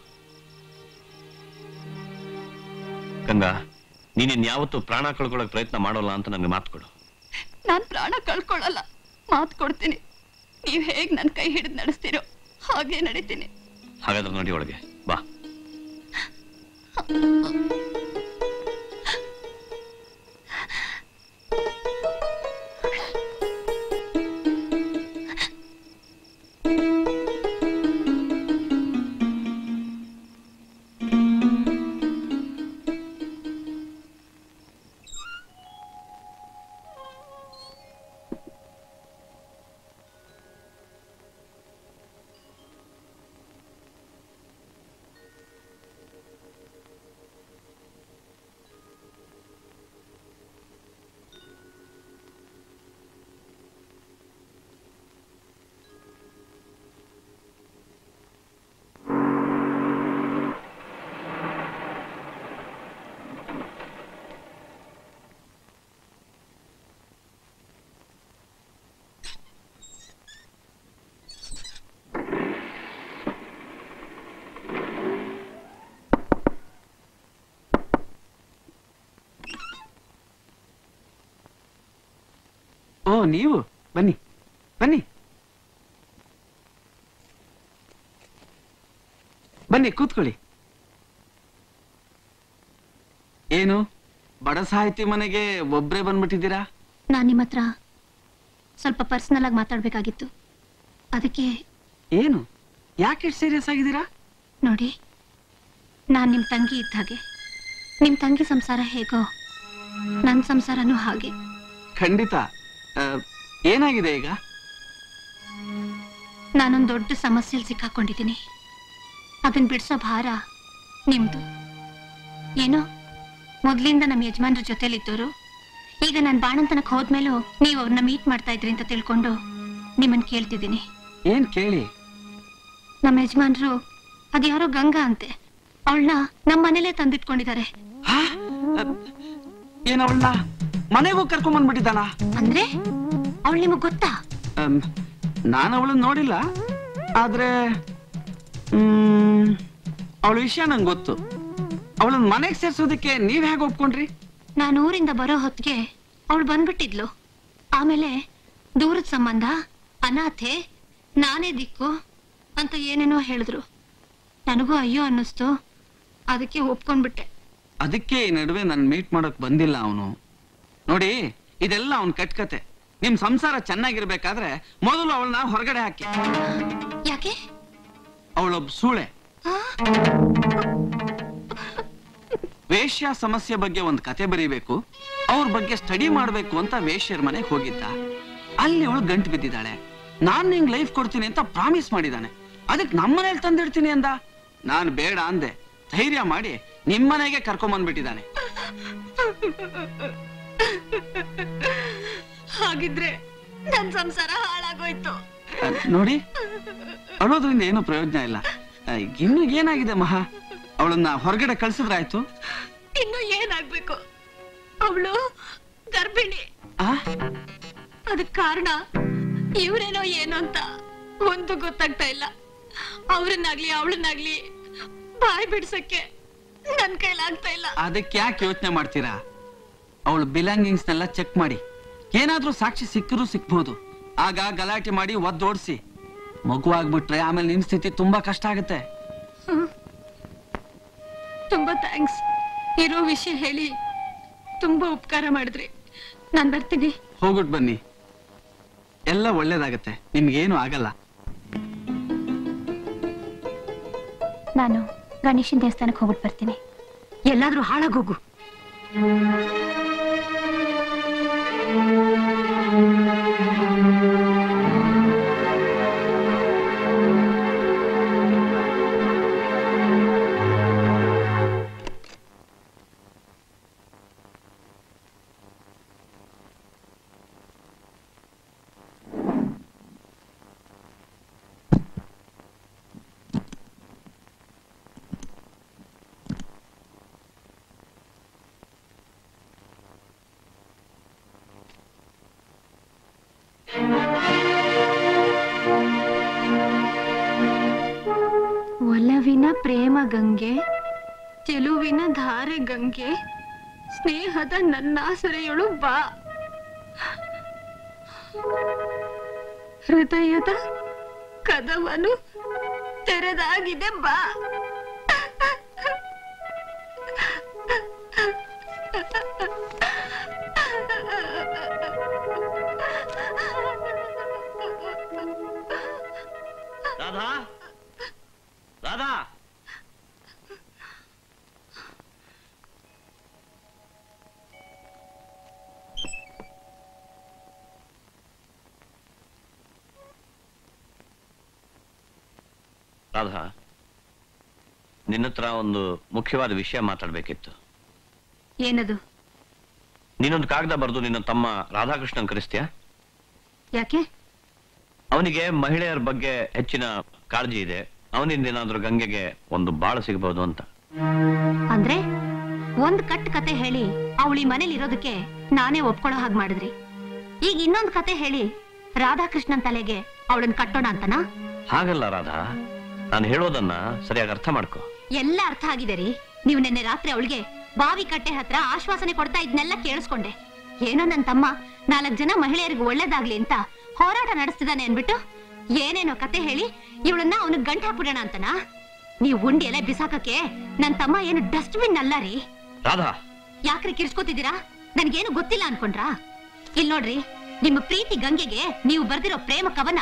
ಗಂಗಾ ನೀನ್ ಇನ್ಯಾವತ್ತೂ ಪ್ರಾಣ ಕಳ್ಕೊಳ್ಳೋಕೆ ಪ್ರಯತ್ನ ಮಾಡೋಲ್ಲ ಅಂತ ನನಗೆ ಮಾತು ಕೊಡು ನಾನ್ ಪ್ರಾಣ ಕಳ್ಕೊಳ್ಳಲ್ಲ ಮಾತ್ ಕೊಡ್ತೀನಿ ನೀವ್ ಹೇಗ್ ನನ್ ಕೈ ಹಿಡಿದು ನಡೆಸ್ತೀರೋ ಹಾಗೆ ನಡೀತೀನಿ ಹಾಗಾದ್ರೆ ನೋಡಿ ಒಳಗೆ ಬಾ ಓ ನೀವು ಬನ್ನಿ ಬನ್ನಿ ಬನ್ನಿ ಕೂತ್ಕೊಳ್ಳಿ ಏನು ಬಡ ಸಾಹಿತಿ ಮನೆಗೆ ಒಬ್ರೇ ಬಂದ್ಬಿಟ್ಟಿದ್ದೀರಾ ನಾನ್ ನಿಮ್ಮ ಹತ್ರ ಸ್ವಲ್ಪ ಪರ್ಸನಲ್ ಆಗಿ ಮಾತಾಡ್ಬೇಕಾಗಿತ್ತು ಅದಕ್ಕೆ ಏನು ಯಾಕೆ ಸೀರಿಯಸ್ ಆಗಿದ್ದೀರಾ ನೋಡಿ ನಾನ್ ನಿಮ್ ತಂಗಿ ಇದ್ದ ಹಾಗೆ ನಿಮ್ ತಂಗಿ ಸಂಸಾರ ಹೇಗೋ ನನ್ ಸಂಸಾರನೂ ಹಾಗೆ ಖಂಡಿತ ಆ, ಏನಾಗಿದೆ ಈಗ ನಾನೊಂದ್ ದೊಡ್ಡ ಸಮಸ್ಯೆಯಲ್ಲಿ ಸಿಕ್ಕಾಕೊಂಡಿದ್ದೀನಿ ಅದನ್ನ ಬಿಡ್ಸೋ ಭಾರ ನಿಮ್ದು ಏನೋ ಮೊದ್ಲಿಂದ ನಮ್ಮ ಯಜಮಾನ್ರ ಜೊತೆಲಿದ್ದವರು ಈಗ ನಾನು ಬಾಣಂತನಕ್ಕೆ ಹೋದ್ಮೇಲೂ ನೀವು ಅವ್ರನ್ನ ಮೀಟ್ ಮಾಡ್ತಾ ಇದ್ರಿ ಅಂತ ತಿಳ್ಕೊಂಡು ನಿಮ್ಮನ್ನ ಕೇಳ್ತಿದ್ದೀನಿ ಏನ್ ಕೇಳಿ ನಮ್ಮ ಯಜಮಾನ್ರು ಅದ್ಯಾರೋ ಗಂಗಾ ಅಂತೆ ಅವಳನ್ನ ನಮ್ಮ ಮನೇಲೆ ತಂದಿಟ್ಕೊಂಡಿದ್ದಾರೆ ಏನ್ ಅವಳನ್ನ ಮನೆಗೂ ಕರ್ಕೊಂಡ್ ಬಂದ್ಬಿಟ್ಟಿದ್ದಾನ ಅಂದ್ರೆ ಅವಳು ನಿಮಗ್ ಗೊತ್ತಾ ನಾನು ಅವಳನ್ನ ನೋಡಿಲ್ಲ ಆದ್ರೆ ಅವಳ ವಿಷಯ ನಂಗೆ ಗೊತ್ತು ಅವಳನ್ನ ಮನೆಗೆ ಸೇರ್ಸೋದಕ್ಕೆ ನೀವ್ ಹೇಗೆ ಒಪ್ಕೊಂಡ್ರಿ ನಾನು ಊರಿಂದ ಬರೋ ಹೊತ್ತಿಗೆ ಅವಳು ಬಂದ್ಬಿಟ್ಟಿದ್ಲು ಆಮೇಲೆ ದೂರದ ಸಂಬಂಧ ಅನಾಥೆ ನಾನೇ ದಿಕ್ಕು ಅಂತ ಏನೇನೋ ಹೇಳಿದ್ರು ನನಗೂ ಅಯ್ಯೋ ಅನ್ನಿಸ್ತು ಅದಕ್ಕೆ ಒಪ್ಕೊಂಡ್ಬಿಟ್ಟೆ ಅದಕ್ಕೆ ಈ ನಡುವೆ ನನ್ ಮೀಟ್ ಮಾಡಕ್ ಬಂದಿಲ್ಲ ಅವನು ನೋಡಿ ಇದೆಲ್ಲ ಅವನ್ ಕಟ್ಕತೆ ನಿಮ್ ಸಂಸಾರ ಚೆನ್ನಾಗಿರ್ಬೇಕಾದ್ರೆ ಮೊದಲು ಅವಳನ್ನ ಹೊರಗಡೆ ಹಾಕಿ ಯಾಕೆ ಅವಳೊಬ್ಬ ಸೂಳೆ ವೇಶ್ಯ ಸಮಸ್ಯೆ ಬಗ್ಗೆ ಒಂದ್ ಕತೆ ಬರೀಬೇಕು ಅವ್ರ ಬಗ್ಗೆ ಸ್ಟಡಿ ಮಾಡ್ಬೇಕು ಅಂತ ವೇಶ್ಯರ ಮನೆಗೆ ಹೋಗಿದ್ದ ಅಲ್ಲಿ ಅವಳು ಗಂಟು ಬಿದ್ದಿದ್ದಾಳೆ ನಾನ್ ನಿಂಗ್ ಲೈಫ್ ಕೊಡ್ತೀನಿ ಅಂತ ಪ್ರಾಮಿಸ್ ಮಾಡಿದಾನೆ ಅದಕ್ಕೆ ನಮ್ಮನೇಲಿ ತಂದಿಡ್ತೀನಿ ಅಂದ ನಾನ್ ಬೇಡ ಅಂದೆ ಧೈರ್ಯ ಮಾಡಿ ನಿಮ್ಮನೆಗೆ ಕರ್ಕೊಂಡ್ ಬಂದ್ಬಿಟ್ಟಿದ್ದಾನೆ ಹಾಗಿದ್ರೆ ನನ್ ಸಂಸಾರ ಹಾಳಾಗೋಯ್ತು ಅಹ್, ನೋಡಿ ಅಳೋದ್ರಿಂದ ಏನು ಪ್ರಯೋಜನ ಇಲ್ಲ ಅಹ್, ಇನ್ನು ಏನಾಗಿದೆ ಮಹಾ ಅವಳನ್ನ ಹೊರಗಡೆ ಕಳ್ಸಿದ್ರಾಯ್ತು ಇನ್ನು ಏನಾಗ್ಬೇಕು ಅವಳು ಗರ್ಭಿಣಿ ಆ ಅದಕ್ ಕಾರಣ ಇವ್ರೇನೋ ಏನು ಅಂತ ಒಂದು ಗೊತ್ತಾಗ್ತಾ ಇಲ್ಲ ಅವ್ರನ್ನಾಗ್ಲಿ ಅವಳನ್ನಾಗ್ಲಿ ಬಾಯ್ ಬಿಡ್ಸಕ್ಕೆ ನನ್ ಕೈಲಾಗ್ತಾ ಇಲ್ಲ ಅದಕ್ಕೆ ಯಾಕೆ ಯೋಚನೆ ಮಾಡ್ತೀರಾ ಅವಳು ಬಿಲಾಂಗಿಂಗ್ಸ್ನೆಲ್ಲ ಚೆಕ್ ಮಾಡಿ ಏನಾದ್ರೂ ಸಾಕ್ಷಿ ಸಿಕ್ಕರೂ ಸಿಕ್ಬಹುದು ಆಗ ಗಲಾಟೆ ಮಾಡಿ ಒದ್ದೋಡ್ಸಿ ಮಗು ಆಗ್ಬಿಟ್ರೆ ಆಮೇಲೆ ನಿಮ್ ಸ್ಥಿತಿ ತುಂಬಾ ಕಷ್ಟ ಆಗುತ್ತೆ ತುಂಬಾ ಥ್ಯಾಂಕ್ಸ್ ಇರೋ ವಿಷಯ ಹೇಳಿ ತುಂಬಾ ಉಪಕಾರ ಮಾಡಿದ್ರಿ ನಾನ್ ಬರ್ತೀನಿ ಹೋಗ್ಬಿಟ್ ಬನ್ನಿ ಎಲ್ಲ ಒಳ್ಳೇದಾಗತ್ತೆ ನಿಮ್ಗೇನು ಆಗಲ್ಲ ನಾನು ಗಣೇಶನ್ ದೇವಸ್ಥಾನಕ್ಕೆ ಹೋಗ್ಬಿಟ್ಟು ಬರ್ತೀನಿ ಎಲ್ಲಾದ್ರೂ ಹಾಳಾಗೋಗು ಒಲವಿನ ಪ್ರೇಮ ಗಂಗೆ ಚೆಲುವಿನ ಧಾರೆ ಗಂಗೆ ಸ್ನೇಹದ ನನ್ನಾಸರೆಯೊಳು ಬಾ ಹೃದಯದ ಕದವನು ತೆರೆದಾಗಿದೆ ಬಾ ರಾಧಾ ರಾಧಾ ರಾಧಾ ನಿನ್ನ ಹತ್ರ ಒಂದು ಮುಖ್ಯವಾದ ವಿಷಯ ಮಾತಾಡ್ಬೇಕಿತ್ತು ಏನದು ನೀನೊಂದು ಕಾಗದ ಬರೆದು ನಿನ್ನ ತಮ್ಮ ರಾಧಾಕೃಷ್ಣನ್ ಕರೆಸ್ತೀಯಾ ಯಾಕೆ ಅವನಿಗೆ ಮಹಿಳೆಯರ ಬಗ್ಗೆ ಹೆಚ್ಚಿನ ಕಾಳಜಿ ಇದೆ ಅವನಿಂದ ಏನಾದ್ರೂ ಗಂಗೆಗೆ ಒಂದು ಬಾಳು ಸಿಗಬಹುದು ಅಂತ ಅಂದ್ರೆ ಒಂದ್ ಕಟ್ ಕತೆ ಹೇಳಿ ಅವಳಿ ಮನೇಲಿ ಇರೋದಕ್ಕೆ ನಾನೇ ಒಪ್ಕೊಳ್ಳೋ ಹಾಗೆ ಮಾಡಿದ್ರಿ ಈಗ ಇನ್ನೊಂದ್ ಕತೆ ಹೇಳಿ ರಾಧಾಕೃಷ್ಣನ್ ತಲೆಗೆ ಅವಳನ್ನ ಕಟ್ಟೋಣ ಅಂತನಾ ಹಾಗಲ್ಲ ರಾಧಾ ನಾನು ಹೇಳೋದನ್ನ ಸರಿಯಾಗಿ ಅರ್ಥ ಮಾಡ್ಕೋ ಎಲ್ಲ ಅರ್ಥ ಆಗಿದೆ ರೀ ನೀವು ನಿನ್ನೆ ರಾತ್ರಿ ಅವಳಿಗೆ ಬಾವಿ ಕಟ್ಟೆ ಹತ್ರ ಆಶ್ವಾಸನೆ ಕೊಡ್ತಾ ಇದ್ನೆಲ್ಲ ಕೇಳಿಸ್ಕೊಂಡೆ ಏನೋ ನನ್ ತಮ್ಮ ನಾಲ್ಕ್ ಜನ ಮಹಿಳೆಯರಿಗೆ ಒಳ್ಳೇದಾಗ್ಲಿ ಅಂತ ಹೋರಾಟ ನಡೆಸ್ತಿದ್ದಾನೆ ಅನ್ಬಿಟ್ಟು ಏನೇನೋ ಕತೆ ಹೇಳಿ ಇವಳನ್ನ ಅವನು ಗಂಟ ಹಾಕ್ಬಿಡೋಣ ಅಂತನಾ ನೀವು ಉಂಡಿ ಎಲ್ಲ ಬಿಸಾಕಕ್ಕೆ ನನ್ ತಮ್ಮ ಏನು ಡಸ್ಟ್ಬಿನ್ ಅಲ್ಲ ರೀ ರಾಧಾ ಯಾಕ್ರಿ ಕಿರ್ಸ್ಕೊತಿದ್ದೀರಾ ನನ್ಗೇನು ಗೊತ್ತಿಲ್ಲ ಅನ್ಕೊಂಡ್ರಾ ಇಲ್ ನೋಡ್ರಿ ನಿಮ್ಮ ಪ್ರೀತಿ ಗಂಗೆಗೆ ನೀವು ಬರ್ದಿರೋ ಪ್ರೇಮ ಕವನ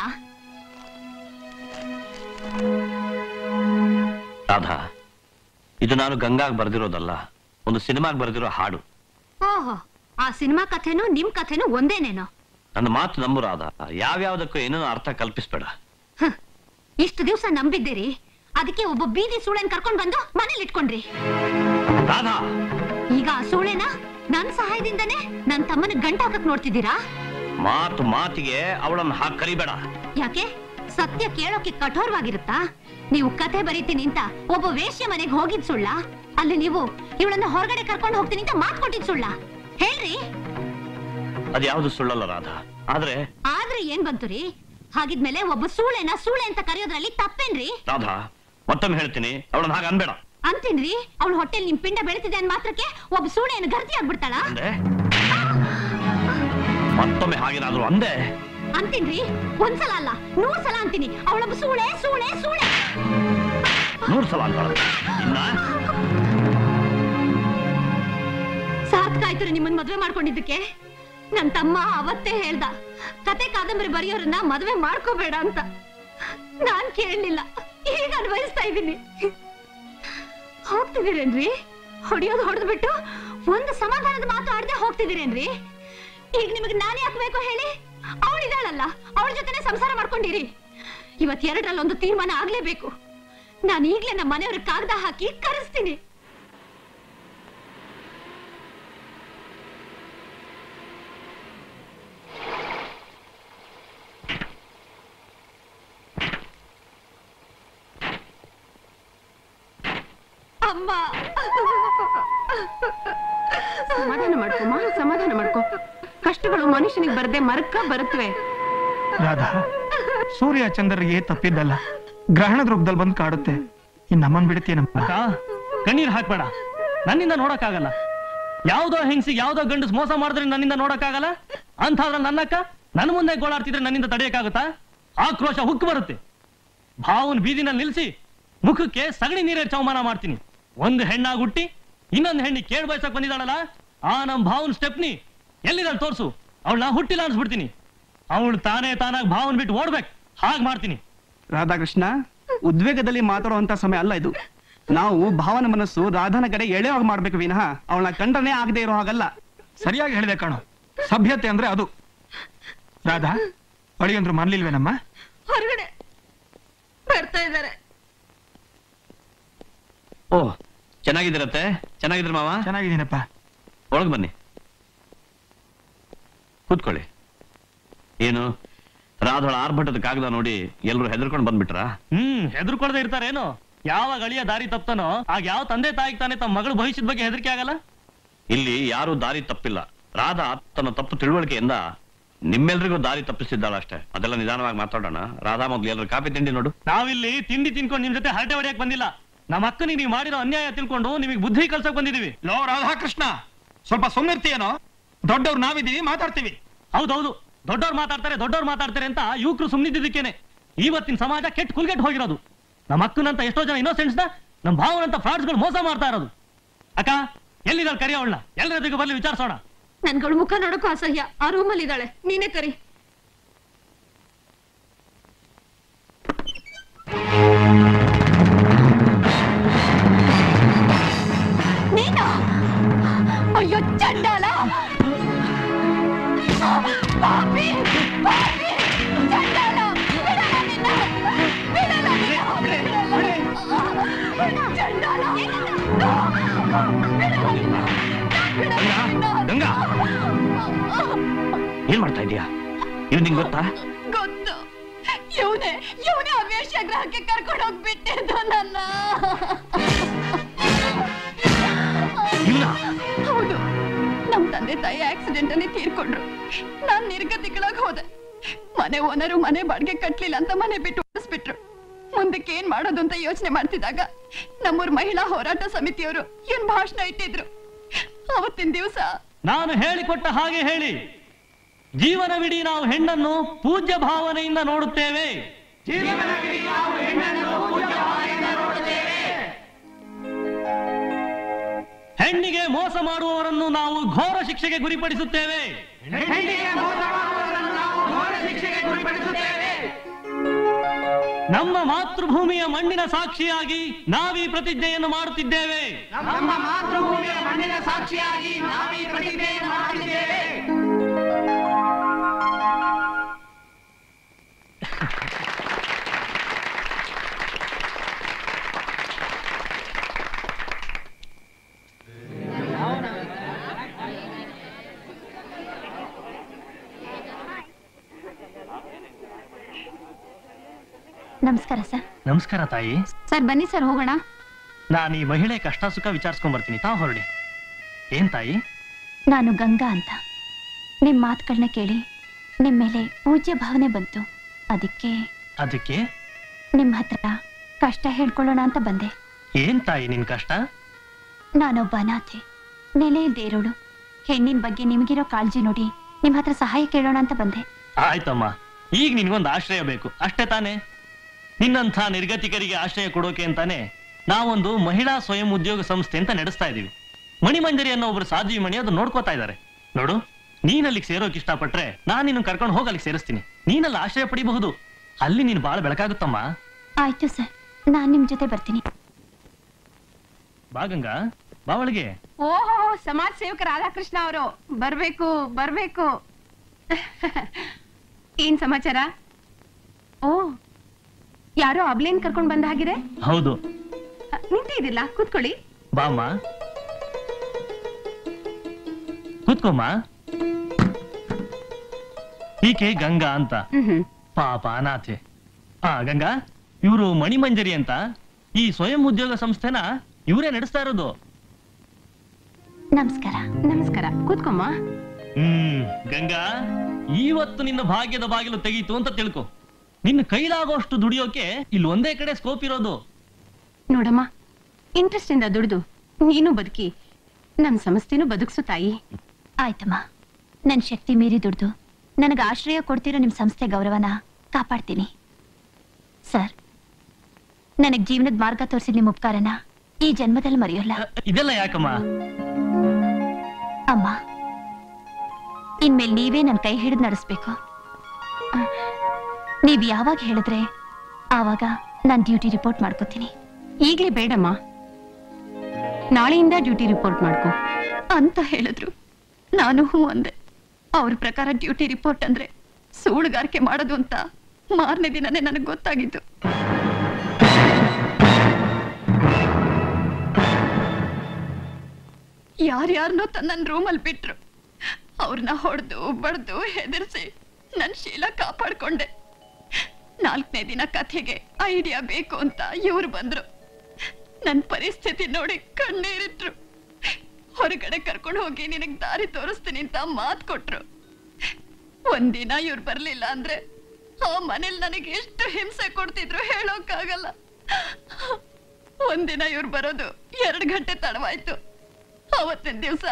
ರಾಧಾ ಇದು ನಾನು ಗಂಗಾಗ್ ಬರ್ದಿರೋದಲ್ಲ ಒಂದು ಸಿನಿಮಾಗ್ ಬರ್ದಿರೋ ಹಾಡು ಓಹೋ ಆ ಸಿನಿಮಾ ಕಥೆನೂ ನಿಮ್ ಕಥೆನೂ ಒಂದೇನೇನೋ ನನ್ನ ಮಾತು ನಂಬು ರಾಧಾ ಯಾವ್ಯಾವ್ದಕ್ಕೂ ಏನೇನೋ ಅರ್ಥ ಕಲ್ಪಿಸ್ಬೇಡ ಇಷ್ಟು ದಿವ್ಸ ನಂಬಿದ್ದೀರಿ ಅದಕ್ಕೆ ಒಬ್ಬ ಬೀದಿ ಸೂಳೆನ್ ಕರ್ಕೊಂಡ್ ಬಂದು ಮನೇಲಿ ಇಟ್ಕೊಂಡ್ರಿ ರಾಧಾ ಈಗ ಆ ಸೂಳೆನ ನನ್ ಸಹಾಯದಿಂದನೇ ನನ್ ತಮ್ಮನ ಗಂಟ ಹಾಕಕ್ ನೋಡ್ತಿದ್ದೀರಾ ಮಾತು ಮಾತಿಗೆ ಅವಳನ್ನ ಹಾಕ್ ಕರಿಬೇಡ ಯಾಕೆ ಸತ್ಯ ಕೇಳೋಕೆ ಕಠೋರವಾಗಿರುತ್ತಾ ನೀವು ಕತೆ ಬರೀತೀನಿ ಅಂತ ಒಬ್ಬ ವೇಶ್ಯ ಮನೆಗೆ ಹೋಗಿದ್ ಸುಳ್ಳ ಅಲ್ಲಿ ನೀವು ಇವಳನ್ನ ಹೊರಗಡೆ ಕರ್ಕೊಂಡು ಹೋಗ್ತೀನಿ ಅಂತ ಮಾತ್ ಕೊಟ್ಟಿದ್ ಸುಳ್ಳ ಹೇಳ್ರಿ ಅದ್ಯಾವ್ದು ಸುಳ್ಳಲ್ಲ ರಾಧಾ ಆದ್ರೆ ಆದ್ರೆ ಏನ್ ಬಂತು ರೀ ಹಾಗಿದ್ಮೇಲೆ ಒಬ್ಬ ಸೂಳೆನ ಸೂಳೆ ಅಂತ ಕರೆಯೋದ್ರಲ್ಲಿ ತಪ್ಪೇನ್ರಿ ರಾಧಾ ಮತ್ತೊಮ್ಮೆ ಹೇಳ್ತೀನಿ ಅವಳನ್ನ ಹಾಗೆ ಅನ್ಬೇಡ ಅಂತೀನ್ರಿ ಅವಳ ಹೊಟ್ಟೆಲ್ ನಿಮ್ ಪಿಂಡ ಬೆಳೆತಿದೆ ಅನ್ ಮಾತ್ರಕ್ಕೆ ಒಬ್ಬ ಸೂಳೆಯನ್ನು ಗರ್ತಿ ಆಗ್ಬಿಡ್ತಾಳ ಅಂದೆ ಮತ್ತೊಮ್ಮೆ ಹಾಗೇನಾದ್ರೂ ಅಂದೆ ಅಂತೀನ್ರಿ ಒಂದ್ಸಲ ಅಲ್ಲ ನೂರ್ ಸಲ ಅಂತೀನಿ ಅವಳೊಬ್ಬ ಸೂಳೆ ಸೂಳೆ ಸೂಳೆ ನೂರ್ ಸಲ ಅಂತಾಳ ಇನ್ನ ಸಾತ್ಕಾಯ್ತು ನಿಮ್ಮನ್ ಮದ್ವೆ ಮಾಡ್ಕೊಂಡಿದ್ದಕ್ಕೆ ನನ್ ತಮ್ಮ ಅವತ್ತೇ ಹೇಳ್ದ ಕತೆ ಕಾದಂಬರಿ ಬರೆಯೋರನ್ನ ಮದ್ವೆ ಮಾಡ್ಕೋಬೇಡ ಅಂತ ನಾನ್ ಕೇಳಲಿಲ್ಲ ಈಗ ಅನ್ವಯಿಸ್ತಾ ಇದ್ದೀನಿ ಹೋಗ್ತಿದ್ದೀರೇನ್ರಿ ಹೊಡಿಯೋದು ಹೊಡೆದು ಬಿಟ್ಟು ಒಂದು ಸಮಾಧಾನದ ಮಾತು ಆಡದೆ ಹೋಗ್ತಿದ್ದೀರೇನ್ರಿ ಈಗ ನಿಮಗೆ ನಾನೇ ಹಾಕ್ಬೇಕು ಹೇಳಿ ಅವಳಿದಾಳಲ್ಲ ಅವಳ ಜೊತೆನೆ ಸಂಸಾರ ಮಾಡ್ಕೊಂಡಿರಿ ಇವತ್ ಎರಡರಲ್ಲಿ ಒಂದು ತೀರ್ಮಾನ ಆಗ್ಲೇಬೇಕು ನಾನು ಈಗ್ಲೇ ನಮ್ಮ ಮನೆಯವ್ರ ಕಾಗದ ಹಾಕಿ ಕರೆಸ್ತೀನಿ ಅಮ್ಮ ಸಮಾಧಾನ ಮಾಡ್ಕೊಮ್ಮ ಸಮಾಧಾನ ಮಾಡ್ಕೊ ಕಷ್ಟಗಳು ಮನುಷ್ಯನಿಗೆ ಬರದೆ ಮರಕ್ಕ ಬರುತ್ತವೆ ರಾಧಾ ಸೂರ್ಯ ಚಂದ್ರರಿಗೆ ತಪ್ಪಿದ್ದಲ್ಲ ಗ್ರಹಣದ ರೂಪದಲ್ಲಿ ಬಂದು ಕಾಡುತ್ತೆ ಇನ್ ನಮ್ಮನ್ ಬಿಡುತ್ತೇನಪ್ಪ ಅಕ್ಕ ಕಣ್ಣೀರ್ ಹಾಕ್ಬೇಡ ನನ್ನಿಂದ ನೋಡಕ್ಕಾಗಲ್ಲ ಯಾವ್ದೋ ಹೆಂಗ್ಸಿಗೆ ಯಾವ್ದೋ ಗಂಡಸ್ ಮೋಸ ಮಾಡಿದ್ರೆ ನನ್ನಿಂದ ನೋಡಕ್ಕಾಗಲ್ಲ ಅಂತಾದ್ರ ನನ್ನಕ್ಕ ನನ್ನ ಮುಂದೆ ಗೋಳಾಡ್ತಿದ್ರೆ ನನ್ನಿಂದ ತಡೆಯಕ್ಕಾಗತ್ತಾ ಆಕ್ರೋಶ ಹುಕ್ಕು ಬರುತ್ತೆ ಭಾವನ್ ಬೀದಿನಲ್ಲಿ ನಿಲ್ಸಿ ಮುಖಕ್ಕೆ ಸಗಣಿ ನೀರೇ ಚವಮಾನ ಮಾಡ್ತೀನಿ ಒಂದು ಹೆಣ್ಣಾಗ್ ಹುಟ್ಟಿ ಇನ್ನೊಂದು ಹೆಣ್ಣಿ ಕೇಳ್ ಬಯಸಕ್ ಬಂದಿದ್ದಾಳಲ್ಲ ಆ ನಮ್ ಭಾವನ್ ಸ್ಟೆಪ್ನಿ ಎಲ್ಲಿದ್ದಾಳೆ ತೋರ್ಸು ಅವಳನ್ನ ಹುಟ್ಟಿಲ್ಲ ಅನ್ಸ್ಬಿಡ್ತೀನಿ ಅವಳು ತಾನೇ ತಾನಾಗ್ ಭಾವನ್ ಬಿಟ್ಟು ಓಡ್ಬೇಕು ಹಾಗ್ ಮಾಡ್ತೀನಿ ರಾಧಾಕೃಷ್ಣ ಉದ್ವೇಗದಲ್ಲಿ ಮಾತಾಡುವಂತ ಸಮಯ ಅಲ್ಲ ಇದು ನಾವು ಭಾವನ ಮನಸ್ಸು ರಾಧಾನ ಕಡೆ ಎಳೆಯುವಾಗ ಮಾಡ್ಬೇಕು ವಿನಃ ಅವಳನ್ನ ಕಂಡನೆ ಆಗದೆ ಇರೋ ಹಾಗಲ್ಲ ಸರಿಯಾಗಿ ಹೇಳಿದೆ ಕಾಣು ಸಭ್ಯತೆ ಅಂದ್ರೆ ಅದು ರಾಧಾ ಅಳಿಯಂದ್ರು ಮನ್ಲಿಲ್ವೇನಮ್ಮ ಹೊರಗಡೆ ಬರ್ತಾ ಇದ್ದಾರೆ ಓ ಚೆನ್ನಾಗಿದ್ದೀರತ್ತೆ ಚೆನ್ನಾಗಿದ್ರ ಮಾವ ಚೆನ್ನಾಗಿದ್ದೀನಪ್ಪ ಒಳಗ್ ಬನ್ನಿ ಕೂತ್ಕೊಳ್ಳಿ ಏನು ರಾಧಳ ಆರ್ಭಟದ ಕಾಗದ ನೋಡಿ ಎಲ್ರು ಹೆದರ್ಕೊಂಡು ಬಂದ್ಬಿಟ್ರಾ ಹ್ಮ್ ಹೆದರ್ಕೊಳ್ದೆ ಇರ್ತಾರೇನು ಯಾವಾಗ ಅಳಿಯ ದಾರಿ ತಪ್ತಾನೋ ಆಗ ಯಾವ ತಂದೆ ತಾಯಿಗೆ ತಾನೇ ತಮ್ಮ ಮಗಳ ಭವಿಷ್ಯದ ಬಗ್ಗೆ ಹೆದರಿಕೆ ಆಗಲ್ಲ ಇಲ್ಲಿ ಯಾರು ದಾರಿ ತಪ್ಪಿಲ್ಲ ರಾಧಾ ತನ್ನ ತಪ್ಪು ತಿಳುವಳಿಕೆಯಿಂದ ನಿಮ್ಮೆಲ್ರಿಗೂ ದಾರಿ ತಪ್ಪಿಸಿದ್ದಾಳ ಅಷ್ಟೇ ಅದೆಲ್ಲ ನಿಧಾನವಾಗಿ ಮಾತಾಡೋಣ ರಾಧಾ ಮೊದ್ಲು ಎಲ್ಲರೂ ಕಾಫಿ ತಿಂಡಿ ನೋಡು ನಾವಿಲ್ಲಿ ತಿಂಡಿ ತಿನ್ಕೊಂಡು ನಿಮ್ ಜೊತೆ ಹರಟೆ ಹೊಡೆಯಕ್ ಬಂದಿಲ್ಲ ನಮ್ಮ ಅಕ್ಕನಿಗೆ ನೀವು ಮಾಡಿರೋ ಅನ್ಯಾಯ ತಿಳ್ಕೊಂಡು ನಿಮಗೆ ಬುದ್ಧಿ ಕಲ್ಸಕ್ ಬಂದಿದೀವಿ ಲೋ ರಾಧಾಕೃಷ್ಣ ಸ್ವಲ್ಪ ಸುಮ್ಮನಿರ್ತೀಯೇನೋ ದೊಡ್ಡವ್ರು ನಾವಿದ್ದೀವಿ ಮಾತಾಡ್ತೀವಿ ಹೌದೌದು ದೊಡ್ಡವ್ರು ಮಾತಾಡ್ತಾರೆ ದೊಡ್ಡವ್ರು ಮಾತಾಡ್ತಾರೆ ಅಂತ ಯುವಕರು ಸುಮ್ಮನಿದ್ದಕ್ಕೇನೆ ಇವತ್ತಿನ ಸಮಾಜ ಕೆಟ್ಟ ಕುಲ್ಗೆಟ್ ಹೋಗಿರೋದು ನಮ್ಮ ಅಕ್ಕನಂತ ಎಷ್ಟೋ ಜನ ಇನ್ನೋಸೆಂಟ್ಸ್ ನಮ್ಮ ಭಾವನಂತ ಫ್ರಾಡ್ಸ್ಗಳು ಮೋಸ ಮಾಡ್ತಾ ಇರೋದು ಅಕ್ಕ ಎಲ್ಲಿದ್ದಾಳೆ ಕರಿ ಅವಳನ್ನ ಎಲ್ಲರದಿಗೂ ಬರ್ಲಿ ವಿಚಾರಿಸೋಣ ನನ್ಗಳು ಮುಖ ನೋಡಕ್ಕೂ ಅಸಹ್ಯ ಆ ರೂಮಲ್ಲಿ ಇದ್ದಾಳೆ ನೀನೇ ಕರಿ ನೀನು ಅಯ್ಯೋ ಚಂಡಾಲ ಪಾಪಿ ಪಾಪಿ ಚಂಡಾಲ ಬಿಡಲ್ಲ ನಿನ್ನ ಬಿಡಲ್ಲ ನಿನ್ನ ಬಿಡಲ್ಲ ಚಂಡಾಲ ಗಂಗಾ ಏನ್ ಮಾಡ್ತಾ ಇದೀಯಾ ಇದು ನಿಂಗೆ ಗೊತ್ತಾ ಗೊತ್ತು ಇವನೇ ಇವನೇ ಆ ವೇಶ್ಯಾಗ್ರಹಕ್ಕೆ ಕರ್ಕೊಂಡು ಹೋಗ್ಬಿಟ್ಟಿದ್ದು ನನ್ನ ಹೌದು ನಮ್ ತಂದೆ ತಾಯಿ ಆಕ್ಸಿಡೆಂಟ್ ಅಲ್ಲಿ ತೀರ್ಕೊಂಡ್ರು ನಾನ್ ನಿರ್ಗತಿಗಳಾಗಿ ಹೋದೆ ಮನೆ ಓನರು ಮನೆ ಬಾಡಿಗೆ ಕಟ್ಲಿಲ್ಲ ಅಂತ ಮನೆ ಬಿಟ್ಟು ಓಡಿಸ್ಬಿಟ್ರು ಮುಂದಕ್ಕೆ ಏನ್ ಮಾಡೋದು ಅಂತ ಯೋಚನೆ ಮಾಡ್ತಿದ್ದಾಗ ನಮ್ಮೂರ್ ಮಹಿಳಾ ಹೋರಾಟ ಸಮಿತಿಯವರು ಏನ್ ಭಾಷಣ ಇಟ್ಟಿದ್ರು ಅವತ್ತಿನ ದಿವಸ ನಾನು ಹೇಳಿಕೊಟ್ಟ ಹಾಗೆ ಹೇಳಿ ಜೀವನವಿಡೀ ನಾವು ಹೆಣ್ಣನ್ನು ಪೂಜ್ಯ ಭಾವನೆಯಿಂದ ನೋಡುತ್ತೇವೆ ಹೆಣ್ಣಿಗೆ ಮೋಸ ಮಾಡುವವರನ್ನು ನಾವು ಘೋರ ಶಿಕ್ಷೆಗೆ ಗುರಿಪಡಿಸುತ್ತೇವೆ ನಮ್ಮ ಮಾತೃಭೂಮಿಯ ಮಣ್ಣಿನ ಸಾಕ್ಷಿಯಾಗಿ ನಾವೀ ಪ್ರತಿಜ್ಞೆಯನ್ನು ಮಾಡುತ್ತಿದ್ದೇವೆ ನಮ್ಮ ಮಾತೃಭೂಮಿಯ ಮಣ್ಣಿನ ಸಾಕ್ಷಿಯಾಗಿ ನಾವೀ ಪ್ರತಿಜ್ಞೆಯನ್ನು ಮಾಡುತ್ತಿದ್ದೇವೆ ನಮಸ್ಕಾರ ಸರ್ ನಮಸ್ಕಾರ ತಾಯಿ ಸರ್ ಬನ್ನಿ ಸರ್ ಹೋಗೋಣ ನಾನು ಈ ಮಹಿಳೆ ಕಷ್ಟ ಸುಖ ವಿಚಾರಿಸ್ಕೊಂಡ್ ಬರ್ತೀನಿ ತಾವು ಹೊರಡಿ ಏನ್ ತಾಯಿ ನಾನು ಗಂಗಾ ಅಂತ ನಿಮ್ ಮಾತುಗಳನ್ನ ಕೇಳಿ ನಿಮ್ ಮೇಲೆ ಪೂಜ್ಯ ಭಾವನೆ ಬಂತು ಅದಕ್ಕೆ ಅದಕ್ಕೆ ನಿಮ್ ಹತ್ರ ಕಷ್ಟ ಹೇಳ್ಕೊಳ್ಳೋಣ ಅಂತ ಬಂದೆ ಏನ್ ತಾಯಿ ನಿನ್ ಕಷ್ಟ ನಾನೊಬ್ಬ ಅನಾಥೆ ನೆಲೆ ಇಲ್ದೇರೋಳು ಹೆಣ್ಣಿನ ಬಗ್ಗೆ ನಿಮಗಿರೋ ಕಾಳಜಿ ನೋಡಿ ನಿಮ್ ಹತ್ರ ಸಹಾಯ ಕೇಳೋಣ ಅಂತ ಬಂದೆ ಆಯ್ತಮ್ಮ ಈಗ ನಿನ್ಗೊಂದು ಆಶ್ರಯ ಬೇಕು ಅಷ್ಟೇ ತಾನೇ ನಿನ್ನಂಥ ನಿರ್ಗತಿಕರಿಗೆ ಆಶ್ರಯ ಕೊಡೋಕೆ ಅಂತಾನೆ ನಾವೊಂದು ಮಹಿಳಾ ಸ್ವಯಂ ಉದ್ಯೋಗ ಸಂಸ್ಥೆ ಅಂತ ನಡೆಸ್ತಾ ಇದೀವಿ ಮಣಿಮಂಜರಿ ಅನ್ನೋ ಒಬ್ರು ಸಾಧ್ವಿ ಮಣಿ ಅದು ನೋಡ್ಕೋತಾ ಇದ್ದಾರೆ ನೋಡು ನೀನಲ್ಲಿಗೆ ಸೇರೋಕೆ ಇಷ್ಟಪಟ್ರೆ ನಾನು ನಿನ್ನ ಕರ್ಕೊಂಡು ಹೋಗಿ ಅಲ್ಲಿಗೆ ಸೇರಿಸ್ತೀನಿ ನೀನಲ್ಲಿ ಆಶ್ರಯ ಪಡಿಬಹುದು ಅಲ್ಲಿ ನೀನು ಬಾಳ ಬೆಳಕಾಗುತ್ತಮ್ಮ ಆಯ್ತು ಸರ್ ನಾನ್ ನಿಮ್ ಜೊತೆ ಬರ್ತೀನಿ ಬಾ ಗಂಗಾ ಬಾ ಒಳಗೆ ಓಹೋ ಸಮಾಜ ಸೇವಕ ರಾಧಾಕೃಷ್ಣ ಅವರು ಬರ್ಬೇಕು ಬರ್ಬೇಕು ಏನ್ ಸಮಾಚಾರ ಓ ಯಾರೋ ಅಬ್ಲೇನ್ ಕರ್ಕೊಂಡ್ ಬಂದ ಹಾಗಿದೆ ಹೌದು ನಿಂತಿದಿಲ್ಲ ಕೂತ್ಕೊಳ್ಳಿ ಬಾಮ್ಮ ಕೂತ್ಕೊಮ್ಮ ಈಕೆ ಗಂಗಾ ಅಂತ ಪಾಪ ಅನಾಥೆ ಆ ಗಂಗಾ ಇವರು ಮಣಿಮಂಜರಿ ಅಂತ ಈ ಸ್ವಯಂ ಉದ್ಯೋಗ ಸಂಸ್ಥೆನ ಇವರೇ ನಡೆಸ್ತಾ ಇರೋದು ನಮಸ್ಕಾರ ನಮಸ್ಕಾರ ಕೂತ್ಕೊಮ್ಮ ಹ್ಮ್ ಗಂಗಾ ಇವತ್ತು ನಿನ್ನ ಭಾಗ್ಯದ ಬಾಗಿಲು ತೆಗೀತು ಅಂತ ತಿಳ್ಕೊ ನಿನ್ನ ಕೈಲಾಗೋಷ್ಟು ದುಡಿಯೋಕೆ ಇಲ್ಲಿ ಒಂದೇ ಕಡೆ ಸ್ಕೋಪ್ ಇರೋದು ನೋಡಮ್ಮ ಇಂಟ್ರೆಸ್ಟ್ ಇಂದ ದುಡ್ದು ನೀನು ಬದುಕಿ ನಮ್ ಸಂಸ್ಥೆನೂ ಬದುಕ್ಸು ತಾಯಿ ಆಯ್ತಮ್ಮ ನನ್ ಶಕ್ತಿ ಮೀರಿ ದುಡ್ದು ನನಗೆ ಆಶ್ರಯ ಕೊಡ್ತಿರೋ ನಿಮ್ ಸಂಸ್ಥೆ ಗೌರವನ ಕಾಪಾಡ್ತೀನಿ ಸರ್ ನನಗ್ ಜೀವನದ ಮಾರ್ಗ ತೋರಿಸಿದ ನಿಮ್ ಉಪಕಾರನ ಈ ಜನ್ಮದಲ್ಲಿ ಮರೆಯೋಲ್ಲ ಇದೆಲ್ಲ ಯಾಕಮ್ಮ ಅಮ್ಮ ಇನ್ಮೇಲೆ ನೀವೇ ನನ್ ಕೈ ಹಿಡಿದು ನಡೆಸ್ಬೇಕು ಅಹ್, ನೀವ್ ಯಾವಾಗ ಹೇಳಿದ್ರೆ ಆವಾಗ ನಾನ್ ಡ್ಯೂಟಿ ರಿಪೋರ್ಟ್ ಮಾಡ್ಕೋತೀನಿ ಈಗ್ಲೇ ಬೇಡಮ್ಮ ನಾಳೆಯಿಂದ ಡ್ಯೂಟಿ ರಿಪೋರ್ಟ್ ಮಾಡ್ಕೊ ಅಂತ ಹೇಳಿದ್ರು ನಾನು ಹೂ ಅಂದೆ ಅವ್ರ ಪ್ರಕಾರ ಡ್ಯೂಟಿ ರಿಪೋರ್ಟ್ ಅಂದ್ರೆ ಸೂಳುಗಾರಿಕೆ ಮಾಡೋದು ಅಂತ ಮಾರನೇ ದಿನನೇ ನನಗೆ ಗೊತ್ತಾಗಿತ್ತು ಯಾರ್ಯಾರನ್ನೋ ತನ್ನ ರೂಮಲ್ಲಿ ಬಿಟ್ರು ಅವ್ರನ್ನ ಹೊಡೆದು ಬಡ್ದು ಹೆದರ್ಸಿ ನನ್ ಶೀಲ ಕಾಪಾಡ್ಕೊಂಡೆ ನಾಲ್ಕನೇ ದಿನ ಕಥೆಗೆ ಐಡಿಯಾ ಬೇಕು ಅಂತ ಇವ್ರು ಬಂದ್ರು ನನ್ ಪರಿಸ್ಥಿತಿ ನೋಡಿ ಕಣ್ಣೀರಿಟ್ರು ಹೊರಗಡೆ ಕರ್ಕೊಂಡು ಹೋಗಿ ನಿನಗ್ ದಾರಿ ತೋರಿಸ್ತೀನಿ ಅಂತ ಮಾತ್ ಕೊಟ್ರು ಒಂದಿನ ಇವ್ರು ಬರ್ಲಿಲ್ಲ ಅಂದ್ರೆ ಆ ಮನೇಲಿ ನನಗೆ ಎಷ್ಟು ಹಿಂಸೆ ಕೊಡ್ತಿದ್ರು ಹೇಳೋಕ್ಕಾಗಲ್ಲ ಒಂದಿನ ಇವ್ರು ಬರೋದು ಎರಡು ಗಂಟೆ ತಡವಾಯ್ತು ಅವತ್ತಿನ ದಿವಸ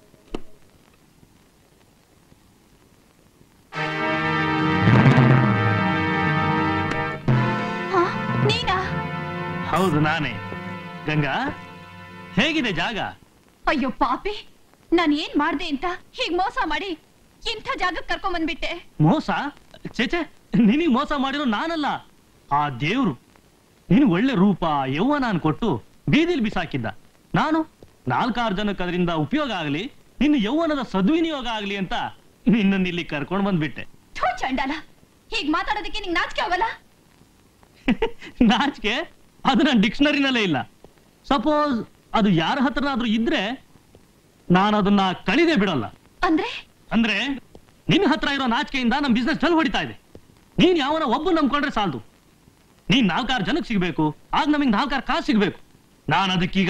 ನೀನಾ ಹೌದು ನಾನೇ ಗಂಗಾ ಹೇಗಿದೆ ಜಾಗ ಅಯ್ಯೋ ಪಾಪಿ ನಾನ್ ಏನ್ ಮಾಡ್ದೆ ಅಂತ ಹೀಗ್ ಮೋಸ ಮಾಡಿ ಇಂಥ ಜಾಗಕ್ಕೆ ಕರ್ಕೊಂಡ್ ಬಂದ್ಬಿಟ್ಟೆ ಮೋಸ ಚೇಚೆ ನಿನಗ್ ಮೋಸ ಮಾಡಿರೋ ನಾನಲ್ಲ ಆ ದೇವ್ರು ನೀನು ಒಳ್ಳೆ ರೂಪ ಯೌವನ ಕೊಟ್ಟು ಬೀದಿಲ್ ಬಿಸಾಕಿದ್ದ ನಾನು ನಾಲ್ಕಾರು ಜನಕ್ಕೆ ಅದರಿಂದ ಉಪಯೋಗ ಆಗಲಿ ನಿನ್ನ ಯೌವನದ ಸದ್ವಿನಿಯೋಗ ಆಗಲಿ ಅಂತ ನಿನ್ನನ್ನು ಇಲ್ಲಿ ಕರ್ಕೊಂಡು ಬಂದ್ಬಿಟ್ಟೆ ಥೂ ಚಂಡಾಲ ಹೀಗ್ ಮಾತಾಡೋದಕ್ಕೆ ನಿಂಗೆ ನಾಚಿಕೆ ಆಗಲ್ಲ ನಾಚಿಕೆ ಅದು ನನ್ನ ಡಿಕ್ಷನರಿನಲ್ಲೇ ಇಲ್ಲ ಸಪೋಸ್ ಅದು ಯಾರ ಹತ್ರನಾದ್ರೂ ಇದ್ರೆ ನಾನು ಅದನ್ನ ಕಳಿದೆ ಬಿಡಲ್ಲ ಅಂದ್ರೆ ಅಂದ್ರೆ ನಿನ್ನ ಹತ್ರ ಇರೋ ನಾಚಿಕೆಯಿಂದ ನಮ್ಮ ಬಿಸ್ನೆಸ್ ಡಲ್ ಹೊಡಿತಾ ಇದೆ ನೀನ್ ಯಾವನ ಒಬ್ಬ ನಂಬ್ಕೊಂಡ್ರೆ ಸಾಲದು ನೀನ್ ನಾಲ್ಕಾರು ಜನಕ್ಕೆ ಸಿಗ್ಬೇಕು ಆಗ ನಮಗೆ ನಾಲ್ಕಾರು ಕಾಸು ಸಿಗ್ಬೇಕು ನಾನು ಅದಕ್ಕೀಗ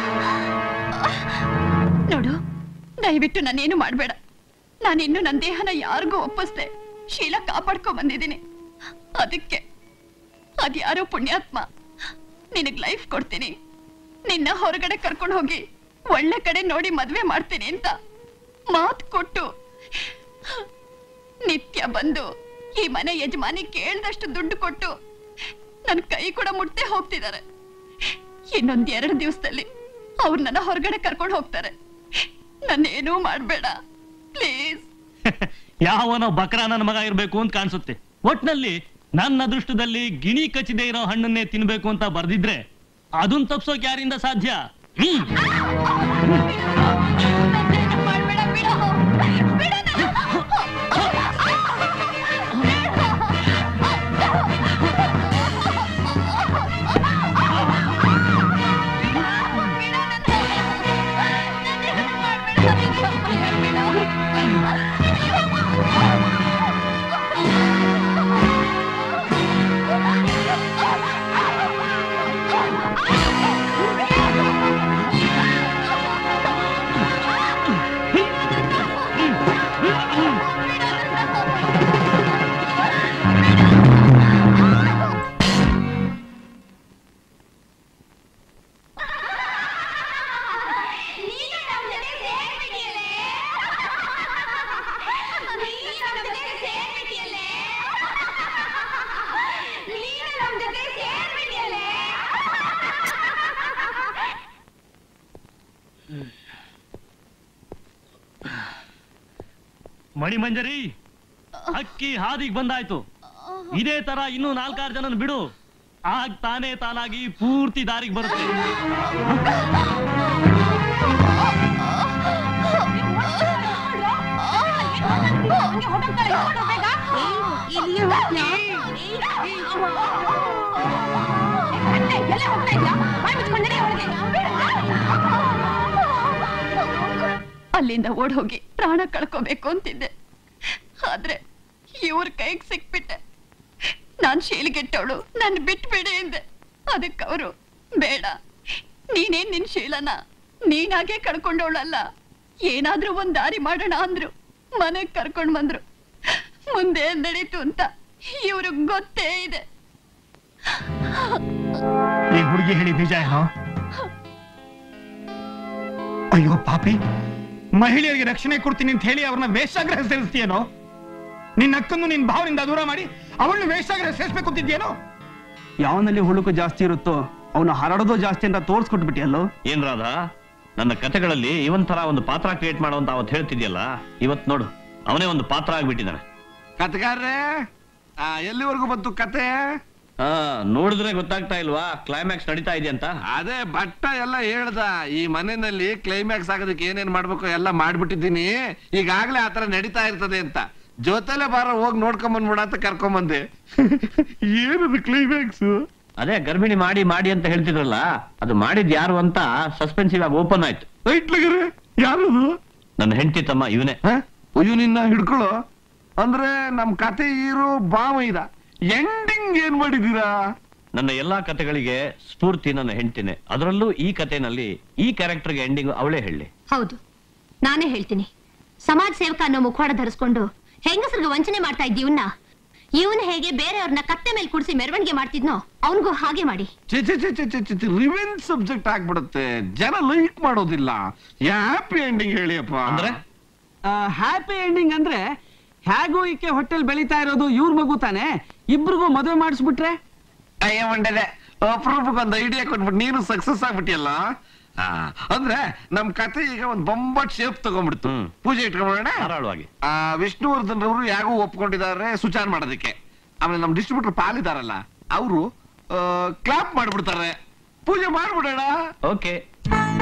ನೋಡು ದಯವಿಟ್ಟು ನಾನೇನು ಮಾಡ್ಬೇಡ ನಾನಿನ್ನು ನನ್ನ ದೇಹನ ಯಾರಿಗೂ ಒಪ್ಪಿಸ್ದೆ ಶೀಲ ಕಾಪಾಡ್ಕೊಂಡ್ ಬಂದಿದ್ದೀನಿ ಅದಕ್ಕೆ ಅದ್ಯಾರೋ ಪುಣ್ಯಾತ್ಮ ನಿನಗ್ ಲೈಫ್ ಕೊಡ್ತೀನಿ ನಿನ್ನ ಹೊರಗಡೆ ಕರ್ಕೊಂಡು ಹೋಗಿ ಒಳ್ಳೆ ಕಡೆ ನೋಡಿ ಮದ್ವೆ ಮಾಡ್ತೀನಿ ಅಂತ ಮಾತ್ ಕೊಟ್ಟು ನಿತ್ಯ ಬಂದು ಈ ಮನೆ ಯಜಮಾನಿ ಕೇಳ್ದಷ್ಟು ದುಡ್ಡು ಕೊಟ್ಟು ನನ್ ಕೈ ಕೂಡ ಮುಟ್ತೆ ಹೋಗ್ತಿದ್ದಾರೆ ಇನ್ನೊಂದ್ ಎರಡು ದಿವಸದಲ್ಲಿ ಅವ್ರು ನನ್ನ ಹೊರಗಡೆ ಕರ್ಕೊಂಡು ಹೋಗ್ತಾರೆ ನನ್ನೇನೂ ಮಾಡ್ಬೇಡ ಪ್ಲೀಸ್ ಯಾವನೋ ಬಕ್ರ ನನ್ನ ಮಗ ಇರ್ಬೇಕು ಅಂತ ಕಾಣಿಸುತ್ತೆ ಒಟ್ನಲ್ಲಿ ನನ್ನ ಅದೃಷ್ಟದಲ್ಲಿ ಗಿಣಿ ಕಚ್ಚಿದೆ ಇರೋ ಹಣ್ಣನ್ನೇ ತಿನ್ಬೇಕು ಅಂತ ಬರ್ದಿದ್ರೆ ಅದನ್ನ ತಪ್ಸೋಕ್ ಯಾರಿಂದ ಸಾಧ್ಯ ಹ್ಮ್ ಮಣಿಮಂಜರಿ ಅಕ್ಕಿ ಹಾದಿಗೆ ಬಂದಾಯ್ತು ಇದೇ ತರ ಇನ್ನೂ ನಾಲ್ಕಾರು ಜನನ ಬಿಡು ಆಗ ತಾನೇ ತಾನಾಗಿ ಪೂರ್ತಿ ದಾರಿಗೆ ಬರುತ್ತೆ ಅಲ್ಲಿಂದ ಓಡ್ ಹೋಗಿ ಪ್ರಾಣ ಕಳ್ಕೋಬೇಕು ಅಂತಿದ್ದೆ ಆದ್ರೆ ಇವ್ರ ಕೈಗೆ ಸಿಕ್ಬಿಟ್ಟೆ ನಾನ್ ಶೀಲಿಗೆಟ್ಟವಳು ನನ್ ಬಿಟ್ಬಿಡಿ ಎಂದೆ ಅದಕ್ಕೆ ಅವರು ಬೇಡ ನೀನೇನ್ ನಿನ್ ಶೀಲನ ನೀನಾಗೆ ಕಳ್ಕೊಂಡವಳಲ್ಲ ಏನಾದ್ರೂ ಒಂದ್ ದಾರಿ ಮಾಡೋಣ ಅಂದ್ರು ಮನೆಗ್ ಕರ್ಕೊಂಡ್ ಬಂದ್ರು ಮುಂದೆ ಏನ್ ನಡೀತು ಅಂತ ಇವ್ರಿಗೆ ಗೊತ್ತೇ ಇದೆ ಈ ಹುಡುಗಿ ಹೇಳಿ ನಿಜ ಏನೋ ಅಯ್ಯೋ ಪಾಪಿ ಮಹಿಳೆಯರಿಗೆ ರಕ್ಷಣೆ ಕೊಡ್ತೀನಿ ಅಂತ ಹೇಳಿ ಅವ್ರನ್ನ ವೇಷಾಗ್ರಹ ಸೇರಿಸ್ತೀಯೇನೋ ನಿನ್ನ ಅಕ್ಕನ್ನು ನಿನ್ನ ಭಾವನಿಂದ ದೂರ ಮಾಡಿ ಅವಳನ್ನು ವೇಷಾಗ್ರಹ ಸೇರಿಸ್ಬೇಕು ಅಂತಿದ್ಯೇನೋ ಯಾವನಲ್ಲಿ ಹುಳುಕು ಜಾಸ್ತಿ ಇರುತ್ತೋ ಅವನು ಹಾರಾಡೋದು ಜಾಸ್ತಿ ಅಂತ ತೋರ್ಸ್ಕೊಟ್ಬಿಟ್ಟಿಯಲ್ಲೋ ಏನ್ ರಾಧಾ ನನ್ನ ಕಥೆಗಳಲ್ಲಿ ಇವನ್ ತರ ಒಂದು ಪಾತ್ರ ಕ್ರಿಯೇಟ್ ಮಾಡುವಂತ ಅವತ್ತು ಹೇಳ್ತಿದ್ಯಲ್ಲ ಇವತ್ ನೋಡು ಅವನೇ ಒಂದು ಪಾತ್ರ ಆಗ್ಬಿಟ್ಟಿದ್ದಾನೆ ಕತ್ಗಾರ್ರೆ ಆ, ಎಲ್ಲಿವರೆಗೂ ಬಂತು ಕತೆ ಹಾ ನೋಡಿದ್ರೆ ಗೊತ್ತಾಗ್ತಾ ಇಲ್ವಾ ಕ್ಲೈಮ್ಯಾಕ್ಸ್ ನಡೀತಾ ಇದೆ ಅಂತ ಅದೇ ಭಟ್ಟ ಎಲ್ಲ ಹೇಳ್ದ ಈ ಮನೆಯಲ್ಲಿ ಕ್ಲೈಮ್ಯಾಕ್ಸ್ ಆಗೋದಕ್ಕೆ ಏನೇನ್ ಮಾಡ್ಬೇಕು ಎಲ್ಲ ಮಾಡ್ಬಿಟ್ಟಿದ್ದೀನಿ ಈಗಾಗ್ಲೇ ಆತರ ನಡೀತಾ ಇರ್ತದೆ ಅಂತ ಜೊತೆಲೆ ಬಾರ ಹೋಗಿ ನೋಡ್ಕೊಂಬಂದ್ಬಿಡ ಅಂತ ಕರ್ಕೊಂಬಂದೆ ಏನದು ಕ್ಲೈಮ್ಯಾಕ್ಸ್ ಅದೇ ಗರ್ಭಿಣಿ ಮಾಡಿ ಮಾಡಿ ಅಂತ ಹೇಳ್ತಿದ್ರಲ್ಲ ಅದು ಮಾಡಿದ್ ಯಾರು ಅಂತ ಸಸ್ಪೆನ್ಸಿವ್ ಆಗಿ ಓಪನ್ ಆಯ್ತು ಯಾರದು ನನ್ನ ಹೆಂಡತಿ ತಮ್ಮ ಇವನೇ ಅಯ್ಯೋ ನಿನ್ನ ಹಿಡ್ಕೊಳ್ಳೋ ಅಂದ್ರೆ ನಮ್ ಕತೆ ಹೀರೋ ಬಾವ ಇದ ಎಂಡಿಂಗ್ ಏನ್ ಮಾಡಿದೀರಾ ನನ್ನ ಎಲ್ಲಾ ಕಥೆಗಳಿಗೆ ಸ್ಫೂರ್ತಿ ನನ್ನ ಹೆಂಡತಿನೇ ಅದರಲ್ಲೂ ಈ ಕಥೆನಲ್ಲಿ ಈ ಕ್ಯಾರೆಕ್ಟರ್ಗೆ ಎಂಡಿಂಗ್ ಅವಳೇ ಹೇಳಿ ಹೌದು ನಾನೇ ಹೇಳ್ತೀನಿ ಸಮಾಜ ಸೇವಕ ಅನ್ನೋ ಮುಖವಾಡ ಧರಿಸ್ಕೊಂಡು ಹೆಂಗಸರಿಗೆ ವಂಚನೆ ಮಾಡ್ತಾ ಇದ್ದ ಇವನ್ನ ಇವನ್ ಹೇಗೆ ಬೇರೆಯವ್ರನ್ನ ಕತ್ತೆ ಮೇಲೆ ಕುಡಿಸಿ ಮೆರವಣಿಗೆ ಮಾಡ್ತಿದ್ನೋ ಅವನಿಗೂ ಹಾಗೆ ಮಾಡಿ ಚೆ ಚೆ ಚೆ ಚೆ ಚೆ ಚೆ ರಿವೆಂಜ್ ಸಬ್ಜೆಕ್ಟ್ ಆಗ್ಬಿಡುತ್ತೆ ಜನ ಲೈಕ್ ಮಾಡೋದಿಲ್ಲ ಹ್ಯಾಪಿ ಎಂಡಿಂಗ್ ಹೇಳಿಯಪ್ಪ ಅಂದ್ರೆ ಹ್ಯಾಪಿ ಎಂಡಿಂಗ್ ಅಂದ್ರೆ ಹೇಗೂ ಈಕೆ ಹೊಟ್ಟೆಲ್ ಬೆಳೀತಾ ಇರೋದು ಇವ್ರ ಮಗು ತಾನೆ ಇಬ್ರಿಗೂ ಮದುವೆ ಮಾಡಿಸ್ಬಿಟ್ರೆ ಅಯ್ಯ ಮಂಡಲೆ ಅಪರೂಪಕ್ಕೆ ಒಂದು ಐಡಿಯಾ ಕೊಟ್ಬಿಟ್ಟು ನೀನು ಸಕ್ಸಸ್ ಆಗ್ಬಿಟ್ಟಿಯಲ್ಲ ಆ, ಅಂದ್ರೆ ನಮ್ ಕತೆ ಈಗ ಒಂದ್ ಬೊಂಬಟ್ ಶೇಪ್ ತಗೊಂಡ್ಬಿಡ್ತು ಪೂಜೆ ಇಟ್ಕೊಂಡ್ಬಿಡೋಣ ಧಾರಾಳವಾಗಿ ಆ, ವಿಷ್ಣುವರ್ಧನ್ ಅವರು ಯಾಗೋ ಒಪ್ಕೊಂಡಿದ್ದಾರೆ ಸುಚಾನ್ ಮಾಡೋದಕ್ಕೆ ಆಮೇಲೆ ನಮ್ ಡಿಸ್ಟ್ರಿಬ್ಯೂಟರ್ ಪಾಲಿದಾರಲ್ಲ ಅವರು ಕ್ಲಾಪ್ ಮಾಡ್ಬಿಡ್ತಾರೆ ಪೂಜೆ ಮಾಡ್ಬಿಡೋಣ ಓಕೆ